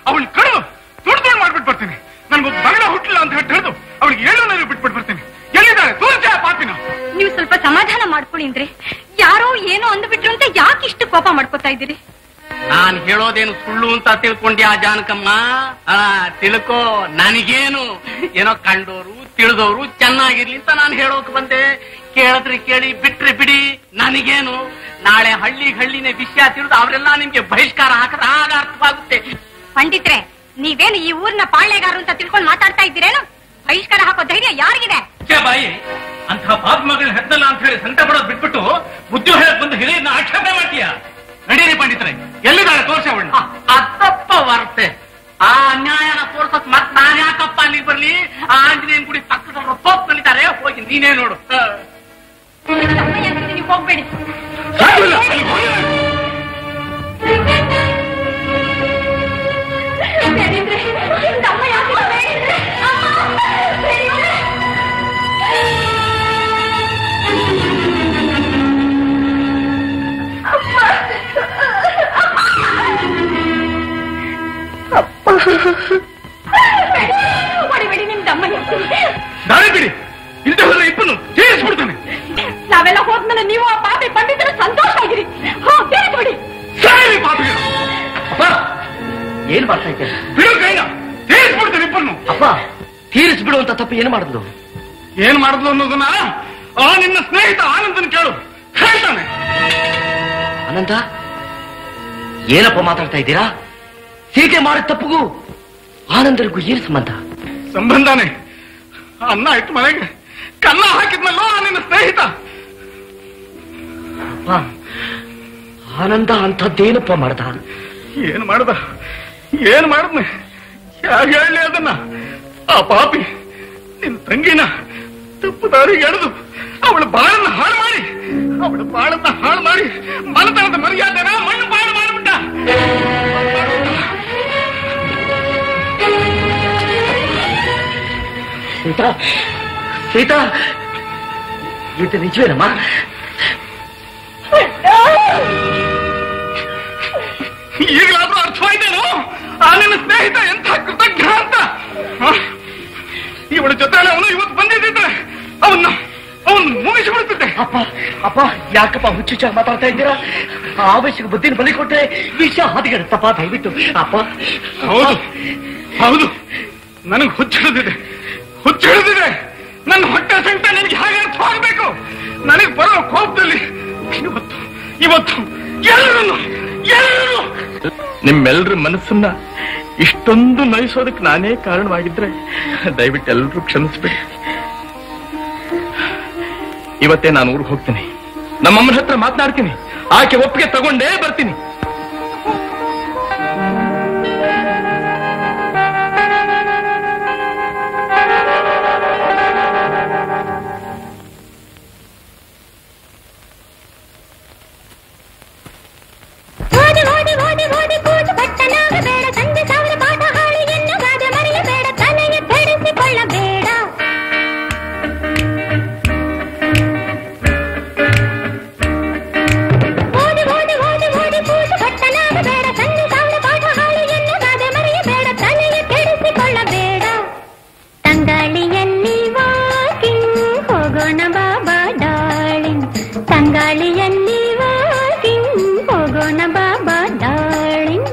ಅವಳು ಕಡಿದು ದೊಡ್ಡ ದೊಡ್ಡ ಮಾಡ್ಬಿಟ್ಟು ಬರ್ತೀನಿ ನನ್ಗೊಬ್ಬ ಮಗಳ ಹುಟ್ಟಿಲ್ಲ ಅಂತ ಹೇಳಿ ತಿಳಿದು ಅವಳಿಗೆ ಏಳು ನೀರು ಬಿಟ್ಬಿಟ್ಟು ಬರ್ತೀನಿ ಎಲ್ಲಿದ್ದಾರೆ ತೋರಿಸಿ ಆ ಪಾಪಿನ ನೀವು ಸ್ವಲ್ಪ ಸಮಾಧಾನ ಮಾಡ್ಕೊಳ್ಳಿ ಅಂದ್ರೆ ಯಾರೋ ಏನೋ ಅಂದ್ಬಿಟ್ರು ಅಂತ ಯಾಕೆ ಇಷ್ಟು ಕೋಪ ಮಾಡ್ಕೋತಾ ಇದ್ದೀರಿ ನಾನ್ ಹೇಳೋದೇನು ಸುಳ್ಳು ಅಂತ ತಿಳ್ಕೊಂಡ್ಯಾ ಜಾನಕಮ್ಮ ಆ ತಿಳ್ಕೋ ನನಗೇನು ಏನೋ ಕಂಡೋರು ತಿಳಿದವರು ಚೆನ್ನಾಗಿರ್ಲಿ ಅಂತ ನಾನು ಹೇಳೋಕ್ ಬಂದೆ ಕೇಳಿದ್ರೆ ಕೇಳಿ ಬಿಟ್ರೆ ಬಿಡಿ ನನಗೇನು ನಾಳೆ ಹಳ್ಳಿ ಹಳ್ಳಿನೇ ವಿಷಯ ತಿಳಿದು ಅವರೆಲ್ಲ ನಿಮ್ಗೆ ಬಹಿಷ್ಕಾರ ಹಾಕಿದ್ರೆ ಆಗ ಅರ್ಥವಾಗುತ್ತೆ ಪಂಡಿತ್ರೆ ನೀವೇನು ಈ ಊರಿನ ಪಾಳ್ಯಗಾರರು ಅಂತ ತಿಳ್ಕೊಂಡು ಮಾತಾಡ್ತಾ ಇದ್ದೀರೇನು ಬಹಿಷ್ಕಾರ ಹಾಕೋ ಧೈರ್ಯ ಯಾರಿಗಿದೆ ಛೆ ಬಾಯಿ ಅಂತ ಪಾಪ ಮಗಳ ಹೆದ್ದಲ್ಲ ಅಂತ ಹೇಳಿ ಸಂತ ಪಡೋದು ಬಿಟ್ಬಿಟ್ಟು ಬುದ್ಧಿ ಹೇಳಕ್ ಬಂದು ಹಿರಿಯನ್ನ ಆಕ್ಷೇಪಣೆ ಮಾಡ್ತೀಯ ನಡೀರಿ ಪಂಡಿತರೆ ಎಲ್ಲಿದ್ದಾಳೆ ತೋರ್ಸಿ ಅವಳನ್ನ ಅದಪ್ಪ ವರ್ತೆ ಆ ಅನ್ಯಾಯನ ತೋರ್ಸಕ್ ಮತ್ ನಾನ್ ಯಾಕಪ್ಪ ಅಲ್ಲಿ ಬರ್ಲಿ ಆ ಆಂಜನೇಯನ್ ಗುಡಿ ಪಕ್ಕದವ್ರು ತೋಪ್ ಕಲಿತಾರೆ ಹೋಗಿ ನೀನೇ ನೋಡು ಹ. ನೀವು ಹೋಗ್ಬೇಡಿ ಸಾಧ್ಯವಿಲ್ಲ. ಅಲ್ಲಿ ಹೋಗಿ. ಬೇಡಿದ್ರೆ, ತಮ್ಮ ಯಾಕೆ ಬೇಡಿದ್ರೆ? ಅಮ್ಮ, ಬೇಡಿದ್ರೆ. ಹೊಡಿಬೇಡಿ ನಿಮ್ ತಮ್ಮ ದಾರಿ ಬಿಡಿ ಇಲ್ಲದೆ ಹೋದ್ರೆ ಇಬ್ಬನು ಜಯಿಸ್ಬಿಡ್ತಾನೆ ನಾವೆಲ್ಲ ಹೋದ್ಮೇಲೆ ನೀವು ಆ ಪಾಪಿ ಪಂಡಿತರ ಸಂತೋಷ ಆಗಿರಿ ಹಾ ಬೇರೆ ಬಿಡಿ ಸಾರಿ ಪಾಪಿಗಳು ಅಪ್ಪ ಏನ್ ಮಾಡ್ತಾ ಇದ್ದೆ ಬಿಡು ಕೈನ ಜಯಿಸ್ಬಿಡ್ತಾನೆ ಇಬ್ಬನು ಅಪ್ಪ ತೀರಿಸ್ಬಿಡು ಅಂತ ತಪ್ಪು ಏನು ಮಾಡಿದ್ಲು ಏನ್ ಮಾಡಿದ್ಲು ಅನ್ನೋದನ್ನ ಆ ನಿನ್ನ ಸ್ನೇಹಿತ ಆನಂದನ್ ಕೇಳು ಹೇಳ್ತಾನೆ ಅನಂತ ಏನಪ್ಪ ಮಾತಾಡ್ತಾ ಇದ್ದೀರಾ ಸೀತೆ ಮಾಡಿದ ತಪ್ಪುಗೂ ಆನಂದರಿಗೂ ಏನು ಸಂಬಂಧ ಸಂಬಂಧನೇ ಅನ್ನ ಇಟ್ಟು ಮನೆಗೆ ಕನ್ನ ಹಾಕಿದ್ನಲ್ಲೋ ಆ ನಿನ್ನ ಸ್ನೇಹಿತ ಅಪ್ಪ ಆನಂದ ಅಂಥದ್ದೇನಪ್ಪ ಮಾಡ್ದ ಏನ್ ಮಾಡ್ದ ಏನ್ ಮಾಡಿದ್ನೆ ಹೇಗೆ ಹೇಳಿ ಅದನ್ನ ಆ ಪಾಪಿ ನಿನ್ನ ತಂಗಿನ ತಪ್ಪು ದಾರಿಗೆ ಎಳೆದು ಅವಳ ಬಾಳನ್ನ ಹಾಳು ಮಾಡಿ ಅವಳ ಬಾಳನ್ನ ಹಾಳು ಮಾಡಿ ಮನತನದ ಮರ್ಯಾದೆನ ಮಣ್ಣು ಬಾಳು ಮಾಡಿಬಿಟ್ಟ ಸೀತಾ ಸೀತಾ ಇದು ನಿಜವೇನಮ್ಮ ಈಗಲಾದ್ರೂ ಅರ್ಥವಾಯ್ತೇನು ಆ ನಿನ್ನ ಸ್ನೇಹಿತ ಎಂಥ ಕೃತಜ್ಞ ಅಂತ ಹ? ಇವಳ ಜೊತೆ ಅವನು ಇವತ್ತು ಬಂದಿದ್ದಿದ್ರೆ ಅವನ್ನ ಅವನ್ ಮುಗಿಸಿಬಿಡ್ತಿದ್ದೆ ಅಪ್ಪ ಅಪ್ಪ ಯಾಕಪ್ಪ ಹುಚ್ಚುಚ್ಚ ಮಾತಾಡ್ತಾ ಇದ್ದೀರಾ ಆವೇಶಕ್ಕೆ ಬುದ್ಧಿನ ಬಲಿ ಕೊಟ್ಟರೆ ವಿಷಯ ಹಾದಿಗೆಡುತ್ತಪ್ಪ ದಯವಿಟ್ಟು ಅಪ್ಪ ಹೌದು ಹೌದು ನನಗೆ ಹುಚ್ಚಿಡಿದಿದೆ ಹುಚ್ಚಿಡಿದಿದೆ ನನ್ನ ಹೊಟ್ಟೆ ಸಂಕಟ ನನಗೆ ಹಾಗೆ ಅರ್ಥವಾಗಬೇಕು ನನಗೆ ಬರೋ ಕೋಪದಲ್ಲಿ ಇವತ್ತು ಇವತ್ತು ಎಲ್ಲರನ್ನು ಎಲ್ಲರೂ ನಿಮ್ಮೆಲ್ಲರ ಮನಸ್ಸನ್ನ ಇಷ್ಟೊಂದು ನಯಿಸೋದಕ್ಕೆ ನಾನೇ ಕಾರಣವಾಗಿದ್ರೆ ದಯವಿಟ್ಟು ಎಲ್ಲರೂ ಕ್ಷಮಿಸ್ಬಿಡಿ ಇವತ್ತೇ ನಾನು ಊರಿಗೆ ಹೋಗ್ತೀನಿ ನಮ್ಮಮ್ಮನ ಹತ್ರ ಮಾತನಾಡ್ತೀನಿ ಆಕೆ ಒಪ್ಪಿಗೆ ತಗೊಂಡೇ ಬರ್ತೀನಿ ಓದಿ ಓದಿ ಓದಿ ಓದಿ ಕೂಸು ಪಟ್ಟನಾಗಬೇಡ ತಂದೆ ಸಾವಿರ ಪಾಠ ಹಾಳಿ ಎನ್ನುಗಾದೆ ಮರೆಯಬೇಡ ತಲೆಗೆ ಕೆಡಿಸಿಕೊಳ್ಳಬೇಡ ಓದಿ ಓದಿ ಓದಿ ಓದಿ ಕೂಸು ಪಟ್ಟನಾಗಬೇಡ ತಂದೆ ಸಾವಿರ ಪಾಠ ಹಾಳಿ ಎನ್ನುಗಾದೆ ಮರೆಯಬೇಡ ತಲೆಗೆ ಕೆಡಿಸಿಕೊಳ್ಳಬೇಡ ತಂಗಾಳಿಯಲ್ಲಿ ವಾಕಿಂಗ್ ಹೋಗೋಣ ಬಾಬಾ ಡಾರ್ಲಿಂಗ್ ತಂಗಾಳಿಯಲ್ಲಿ ವಾಕಿಂಗ್ ಹೋಗೋಣ ಬಾಬಾ ಡಾರ್ಲಿಂಗ್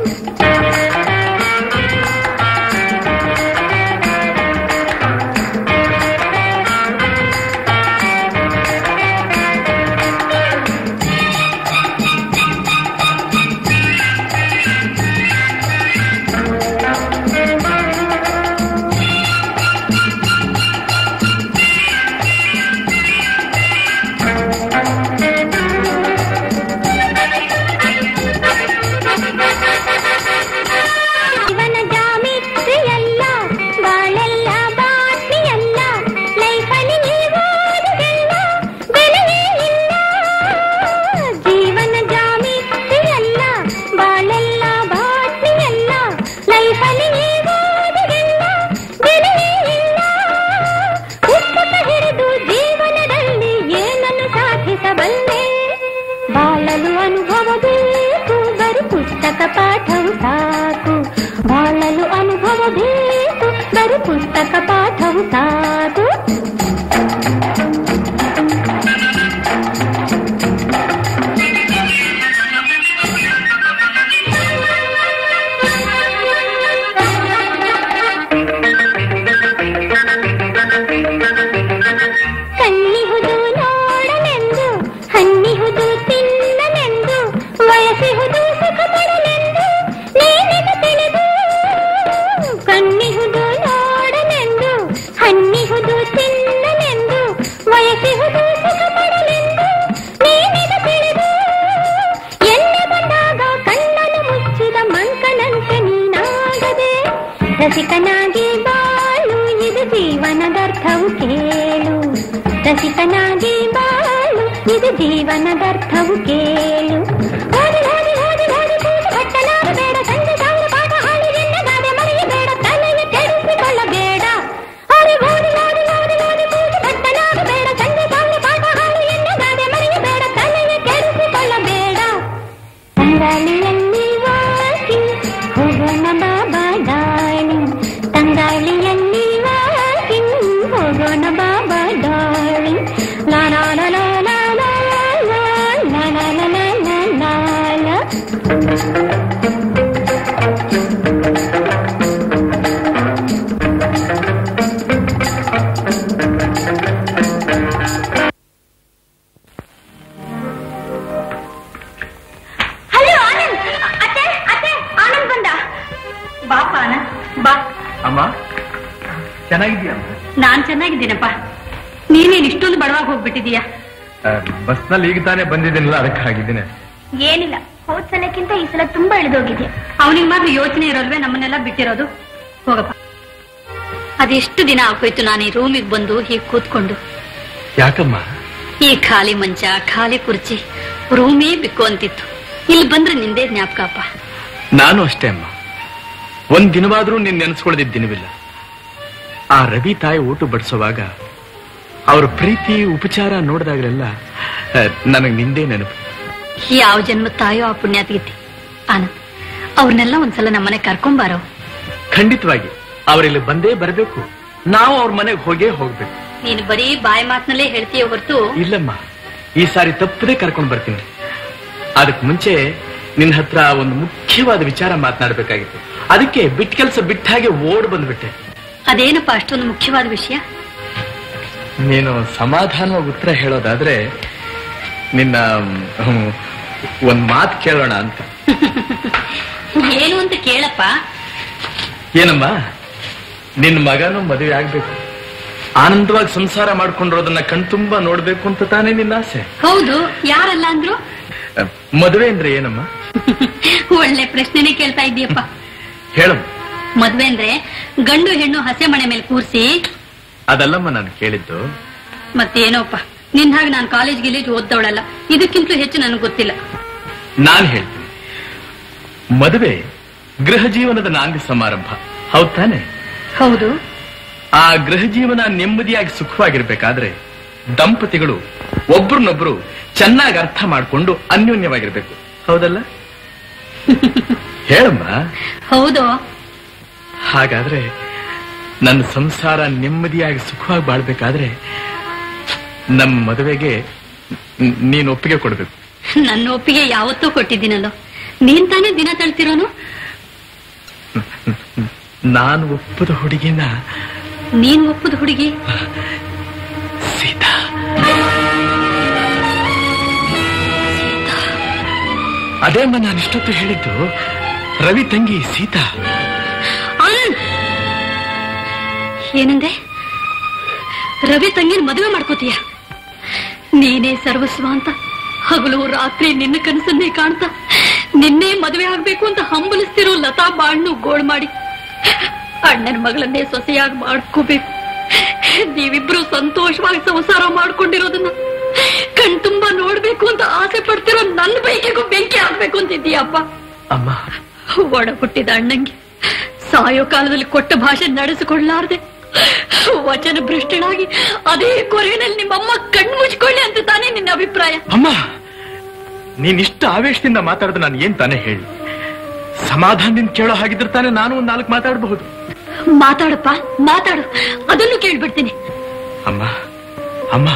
ಇವನ ಜಾಮಿತ್ರಿಯಲ್ಲ ಬಾಳೆಲ್ಲ ಬಾಟ್ಲಿಯಲ್ಲ ಲೈಫಲ್ಲಿ ನೀವೋದುಗೆಲ್ಲ ಬೆಲೆಯೇ ಇಲ್ಲ ಜೀವನ ಜಾಮಿತ್ರಿಯಲ್ಲ ಬಾಳೆಲ್ಲ ಬಾಟ್ಲಿಯಲ್ಲ ಲೈಫಲ್ಲಿ ನೀವೋದುಗೆಲ್ಲ ಬೆಲೆಯೇ ಇಲ್ಲ ಪುಸ್ತಕ ಹಿಡಿದು ಜೀವನದಲ್ಲಿ ಏನನ್ನು ಸಾಧಿಸಬಲ್ಲೆ ಬಾಳಲು ಅನುಭವ ಬೇಕು ಬರು ಪುಸ್ತಕ ಪಾಠವು ಸಾಕು ಬಾಳಲು ಪುಸ್ತಕ ಪಾಠವು ಸಾಕು ಕಣ್ಣಿಹುದು ನೋಡಲೆಂದು ಹಣ್ಣಿಹುದು ತಿನ್ನಲೆಂದು ವಯಸ್ಸಿಹುದು ಸುಖ ಪಡಲೆಂದು ನೇಮಿನ ತಿಳಿದು ಕಣ್ಣಿಹುದು ನೋಡಲೆಂದು ಹಣ್ಣಿಹುದು ತಿನ್ನಲೆಂದು ವಯಸ್ಸಿಹುದು ಸುಖ ಪಡಲೆಂದು ನೇಮಿನ ತಿಳಿದು ಎಣ್ಣೆ ಬಂದಾಗ ಕಣ್ಣನ್ನು ಮುಚ್ಚಿದ ಮಂಕನಂತೆ ನೀನಾಗದೆ ರಸಿಕನಾಗಿ ಬಾಳು ಇದು ಜೀವನದರ್ಥವು ಕೇಳು ರಸಿಕನಾಗಿ ಬಾಳು ಇದು ಜೀವನದರ್ಥವು ಕೇಳು ಓದಿ ಓದಿ ಓದಿ ಓದಿ ಕೂಸು ಭಟ್ಟನಾಗಬೇಡ ಸಂಜೆ ಸಾವಿರ ಪಾಠ ಹಾಳು ಎನ್ನಗಾದೆ ಮರೆಯಬೇಡ ತಲೆಯ ಕೆಡಿಸಿಕೊಳ್ಳಬೇಡ ಓದಿ ಓದಿ ಓದಿ ಓದಿ ಓದಿ ಕೂಸು ಭಟ್ಟನಾಗಬೇಡ ಸಂಜೆ ಸಾವಿರ ಪಾಠ ಹಾಳು ಎನ್ನಗಾದೆ ಮರೆಯಬೇಡ ತಲೆಯ ಕೆಡಿಸಿಕೊಳ್ಳಬೇಡ ತಂಗಾಳಿಯಲ್ಲಿ ವಾಕಿಂಗ್ ಹೋಗೋಣ ಬಾಬಾ ಡಾರ್ಲಿಂಗ್ ತಂಗಾಳಿಯಲ್ಲಿ ವಾಕಿಂಗ್ ಹೋಗೋಣ ಬಾಬಾ ಡಾರ್ಲಿಂಗ್ ಲಾ ಲಾ ಲಾ ಲಾ ಲಾ ಲಾ ಲಾ ಲಾ ಲಾ ಲಾ ಲಾ ಲಾ ಲಾ ಲಾ ಹಲೋ ಆನಂದ್ ಅತ್ತೆ ಅತ್ತೆ ಆನಂದ್ ಬಂದ ಬಾಪ ಆನಂದ್ ಬಾ ಅಮ್ಮ ಚೆನ್ನಾಗಿದ್ಯಾ ನಾನ್ ಚೆನ್ನಾಗಿದ್ದೀನಪ್ಪ ನೀನೇನ್ ಇಷ್ಟೊಂದು ಬಡವಾಗಿ ಹೋಗ್ಬಿಟ್ಟಿದೀಯಾ ಬಸ್ನಲ್ಲಿ ಈಗ ತಾನೇ ಬಂದಿದ್ದೀನಲ್ಲ ಅದಕ್ಕೆ ಆಗಿದ್ದೀನಿ ಏನಿಲ್ಲ ಹೋದ್ ಸಲಕ್ಕಿಂತ ಈ ಸಲ ತುಂಬಾ ಇಳಿದೋಗಿದ್ಯಾ ಅವನಿಗೆ ಮಾತ್ರ ಯೋಚನೆ ಇರೋಲ್ವೇ ನಮ್ಮನ್ನೆಲ್ಲ ಬಿಟ್ಟಿರೋದು ಹೋಗಪ್ಪ ಅದೆಷ್ಟು ದಿನ ಆಗೋಯ್ತು ನಾನು ಈ ರೂಮಿಗೆ ಬಂದು ಹೀಗೆ ಕೂತ್ಕೊಂಡು ಯಾಕಮ್ಮ ಈ ಖಾಲಿ ಮಂಚ ಖಾಲಿ ಕುರ್ಚಿ ರೂಮೇ ಬಿಕ್ಕು ಅಂತಿತ್ತು ಇಲ್ಲಿ ಬಂದ್ರೆ ನಿಂದೇ ಜ್ಞಾಪಕಪ್ಪ ನಾನು ಅಷ್ಟೇ ಅಮ್ಮ ಒಂದ್ ದಿನವಾದ್ರೂ ನೀನ್ ನೆನೆಸ್ಕೊಳ್ಳದಿದ್ದ ದಿನವಿಲ್ಲ ಆ ರವಿ ತಾಯಿ ಊಟ ಬಡಿಸುವಾಗ ಅವ್ರ ಪ್ರೀತಿ ಉಪಚಾರ ನೋಡಿದಾಗಲೆಲ್ಲ ನನಗ್ ನಿಂದೇ ನೆನಪು ಯಾವ ಜನ್ಮ ತಾಯೋ ಆ ಪುಣ್ಯಾತ್ಗಿತ್ತಿ ಆನಂದ್ ಅವ್ರನ್ನೆಲ್ಲ ಒಂದ್ಸಲ ನಮ್ಮನೆ ಕರ್ಕೊಂಬಾರೋ ಖಂಡಿತವಾಗಿ ಅವರಿಲ್ಲಿ ಬಂದೇ ಬರಬೇಕು ನಾವು ಅವ್ರ ಮನೆಗೆ ಹೋಗೇ ಹೋಗ್ಬೇಕು ನೀನು ಬರೀ ಬಾಯಿ ಮಾತಿನಲ್ಲೇ ಹೇಳ್ತೀಯ ಹೊರತು ಇಲ್ಲಮ್ಮ ಈ ಸಾರಿ ತಪ್ಪದೇ ಕರ್ಕೊಂಡು ಬರ್ತೀನಿ ಅದಕ್ ಮುಂಚೆ ನಿನ್ನ ಹತ್ರ ಒಂದು ಮುಖ್ಯವಾದ ವಿಚಾರ ಮಾತನಾಡಬೇಕಾಗಿತ್ತು ಅದಕ್ಕೆ ಬಿಟ್ಟ ಕೆಲಸ ಬಿಟ್ಟ ಹಾಗೆ ಓಡ್ ಬಂದ್ಬಿಟ್ಟೆ ಅದೇನಪ್ಪ ಅಷ್ಟೊಂದು ಮುಖ್ಯವಾದ ವಿಷಯ ನೀನು ಸಮಾಧಾನವಾಗಿ ಉತ್ತರ ಹೇಳೋದಾದ್ರೆ ನಿನ್ನ ಹ್ಮ್, ಒಂದ್ ಮಾತು ಕೇಳೋಣ ಅಂತ ಏನು ಅಂತ ಕೇಳಪ್ಪ ಏನಮ್ಮ ನಿನ್ ಮಗನು ಮದುವೆ ಆಗ್ಬೇಕು ಆನಂದವಾಗಿ ಸಂಸಾರ ಮಾಡ್ಕೊಂಡಿರೋದನ್ನ ಕಣ್ತುಂಬ ನೋಡ್ಬೇಕು ಅಂತ ತಾನೇ ನಿನ್ನ ಆಸೆ ಹೌದು ಯಾರಲ್ಲ ಅಂದ್ರು ಅಹ್, ಮದುವೆ ಅಂದ್ರೆ ಏನಮ್ಮ ಒಳ್ಳೆ ಪ್ರಶ್ನೆನೇ ಕೇಳ್ತಾ ಇದ್ದೀಯಪ್ಪ ಹೇಳಮ್ಮ ಮದ್ವೆ ಅಂದ್ರೆ ಗಂಡು ಹೆಣ್ಣು ಹಸೆ ಮನೆ ಮೇಲೆ ಕೂರ್ಸಿ ಅದಲ್ಲಮ್ಮ ನಾನು ಕೇಳಿದ್ದು ಮತ್ತೇನೋಪ್ಪ ನಿನ್ ಹಾಗೆ ನಾನು ಕಾಲೇಜ್ ಗಿಲೇಜ್ ಓದ್ದವಳಲ್ಲ ಇದಕ್ಕಿಂತಲೂ ಹೆಚ್ಚು ನನಗೆ ಗೊತ್ತಿಲ್ಲ ನಾನ್ ಹೇಳ್ತೀನಿ ಮದುವೆ ಗೃಹ ಜೀವನದ ನಾಂದಿ ಸಮಾರಂಭ ಹೌದ್ ತಾನೆ ಹೌದು ಆ ಗೃಹ ಜೀವನ ನೆಮ್ಮದಿಯಾಗಿ ಸುಖವಾಗಿರ್ಬೇಕಾದ್ರೆ ದಂಪತಿಗಳು ಒಬ್ರನ್ನೊಬ್ರು ಚೆನ್ನಾಗಿ ಅರ್ಥ ಮಾಡ್ಕೊಂಡು ಅನ್ಯೋನ್ಯವಾಗಿರ್ಬೇಕು ಹೌದಲ್ಲ ಹೇಳಮ್ಮ ಹೌದು ಹಾಗಾದ್ರೆ ನನ್ನ ಸಂಸಾರ ನೆಮ್ಮದಿಯಾಗಿ ಸುಖವಾಗಿ ಬಾಳ್ಬೇಕಾದ್ರೆ ನಮ್ಮ ಮದುವೆಗೆ ನ್- ನೀನು ಒಪ್ಪಿಗೆ ಕೊಡ್ಬೇಕು ನನ್ನ ಒಪ್ಪಿಗೆ ಯಾವತ್ತೂ ಕೊಟ್ಟಿದ್ದೀನಲ್ಲೋ ನೀನ್ ತಾನೇ ದಿನ ತಳ್ತಿರೋನು ನಾನು ಒಪ್ಪದ ಹುಡುಗಿನ ನೀನ್ ಒಪ್ಪದ ಹುಡುಗಿ ಸೀತಾ ಅದೇಮ್ಮ ನಾನು ಇಷ್ಟೊತ್ತು ಹೇಳಿದ್ದು ರವಿ ತಂಗಿ ಸೀತಾ ಆನಂದ್ ಏನಂದೆ ರವಿ ತಂಗಿನ ಮದುವೆ ಮಾಡ್ಕೋತೀಯ ನೀನೇ ಸರ್ವಸ್ವ ಅಂತ ಹಗಲು ರಾತ್ರಿ ನಿನ್ನ ಕನಸನ್ನೇ ಕಾಣ್ತಾ ನಿನ್ನೆ ಮದುವೆ ಆಗ್ಬೇಕು ಅಂತ ಹಂಬಲಿಸ್ತಿರೋ ಲತಾ ಬಾಳ್ನು ಗೋಳ್ ಮಾಡಿ ಅಣ್ಣನ ಮಗಳನ್ನೇ ಸೊಸೆಯಾಗಿ ಮಾಡ್ಕೋಬೇಕು ನೀವಿಬ್ರು ಸಂತೋಷವಾಗಿ ಸಂಸಾರ ಮಾಡ್ಕೊಂಡಿರೋದನ್ನ ಕಣ್ತುಂಬ ನೋಡ್ಬೇಕು ಅಂತ ಆಸೆ ಪಡ್ತಿರೋ ನನ್ನ ಬೈಕಿಗೂ ಬೆಂಕಿ ಹಾಕ್ಬೇಕು ಅಂತಿದ್ದೀಯಪ್ಪ ಅಮ್ಮ ಒಡ ಹುಟ್ಟಿದ ಅಣ್ಣಂಗೆ ಸಾಯೋ ಕಾಲದಲ್ಲಿ ಕೊಟ್ಟ ಭಾಷೆ ನಡೆಸಿಕೊಳ್ಳಾರ್ದೆ ವಚನ ಭ್ರಷ್ಟನಾಗಿ ಅದೇ ಕೊರೆಯಲ್ಲಿ ನಿಮ್ಮಮ್ಮ ಕಣ್ಣು ಮುಚ್ಕೊಳ್ಳಿ ಅಂತ ತಾನೇ ನಿನ್ನ ಅಭಿಪ್ರಾಯ ಅಮ್ಮ ನೀನ್ ಇಷ್ಟು ಆವೇಶದಿಂದ ಮಾತಾಡಿದ್ರೆ ನಾನು ಏನ್ ತಾನೇ ಹೇಳಿ ಸಮಾಧಾನದಿಂದ ಕೇಳೋ ಹಾಗಿದ್ರೆ ತಾನೇ ನಾನು ಒಂದ್ ನಾಲ್ಕು ಮಾತಾಡಬಹುದು ಮಾತಾಡಪ್ಪ ಮಾತಾಡು ಅದನ್ನು ಕೇಳ್ಬಿಡ್ತೀನಿ ಅಮ್ಮ ಅಮ್ಮ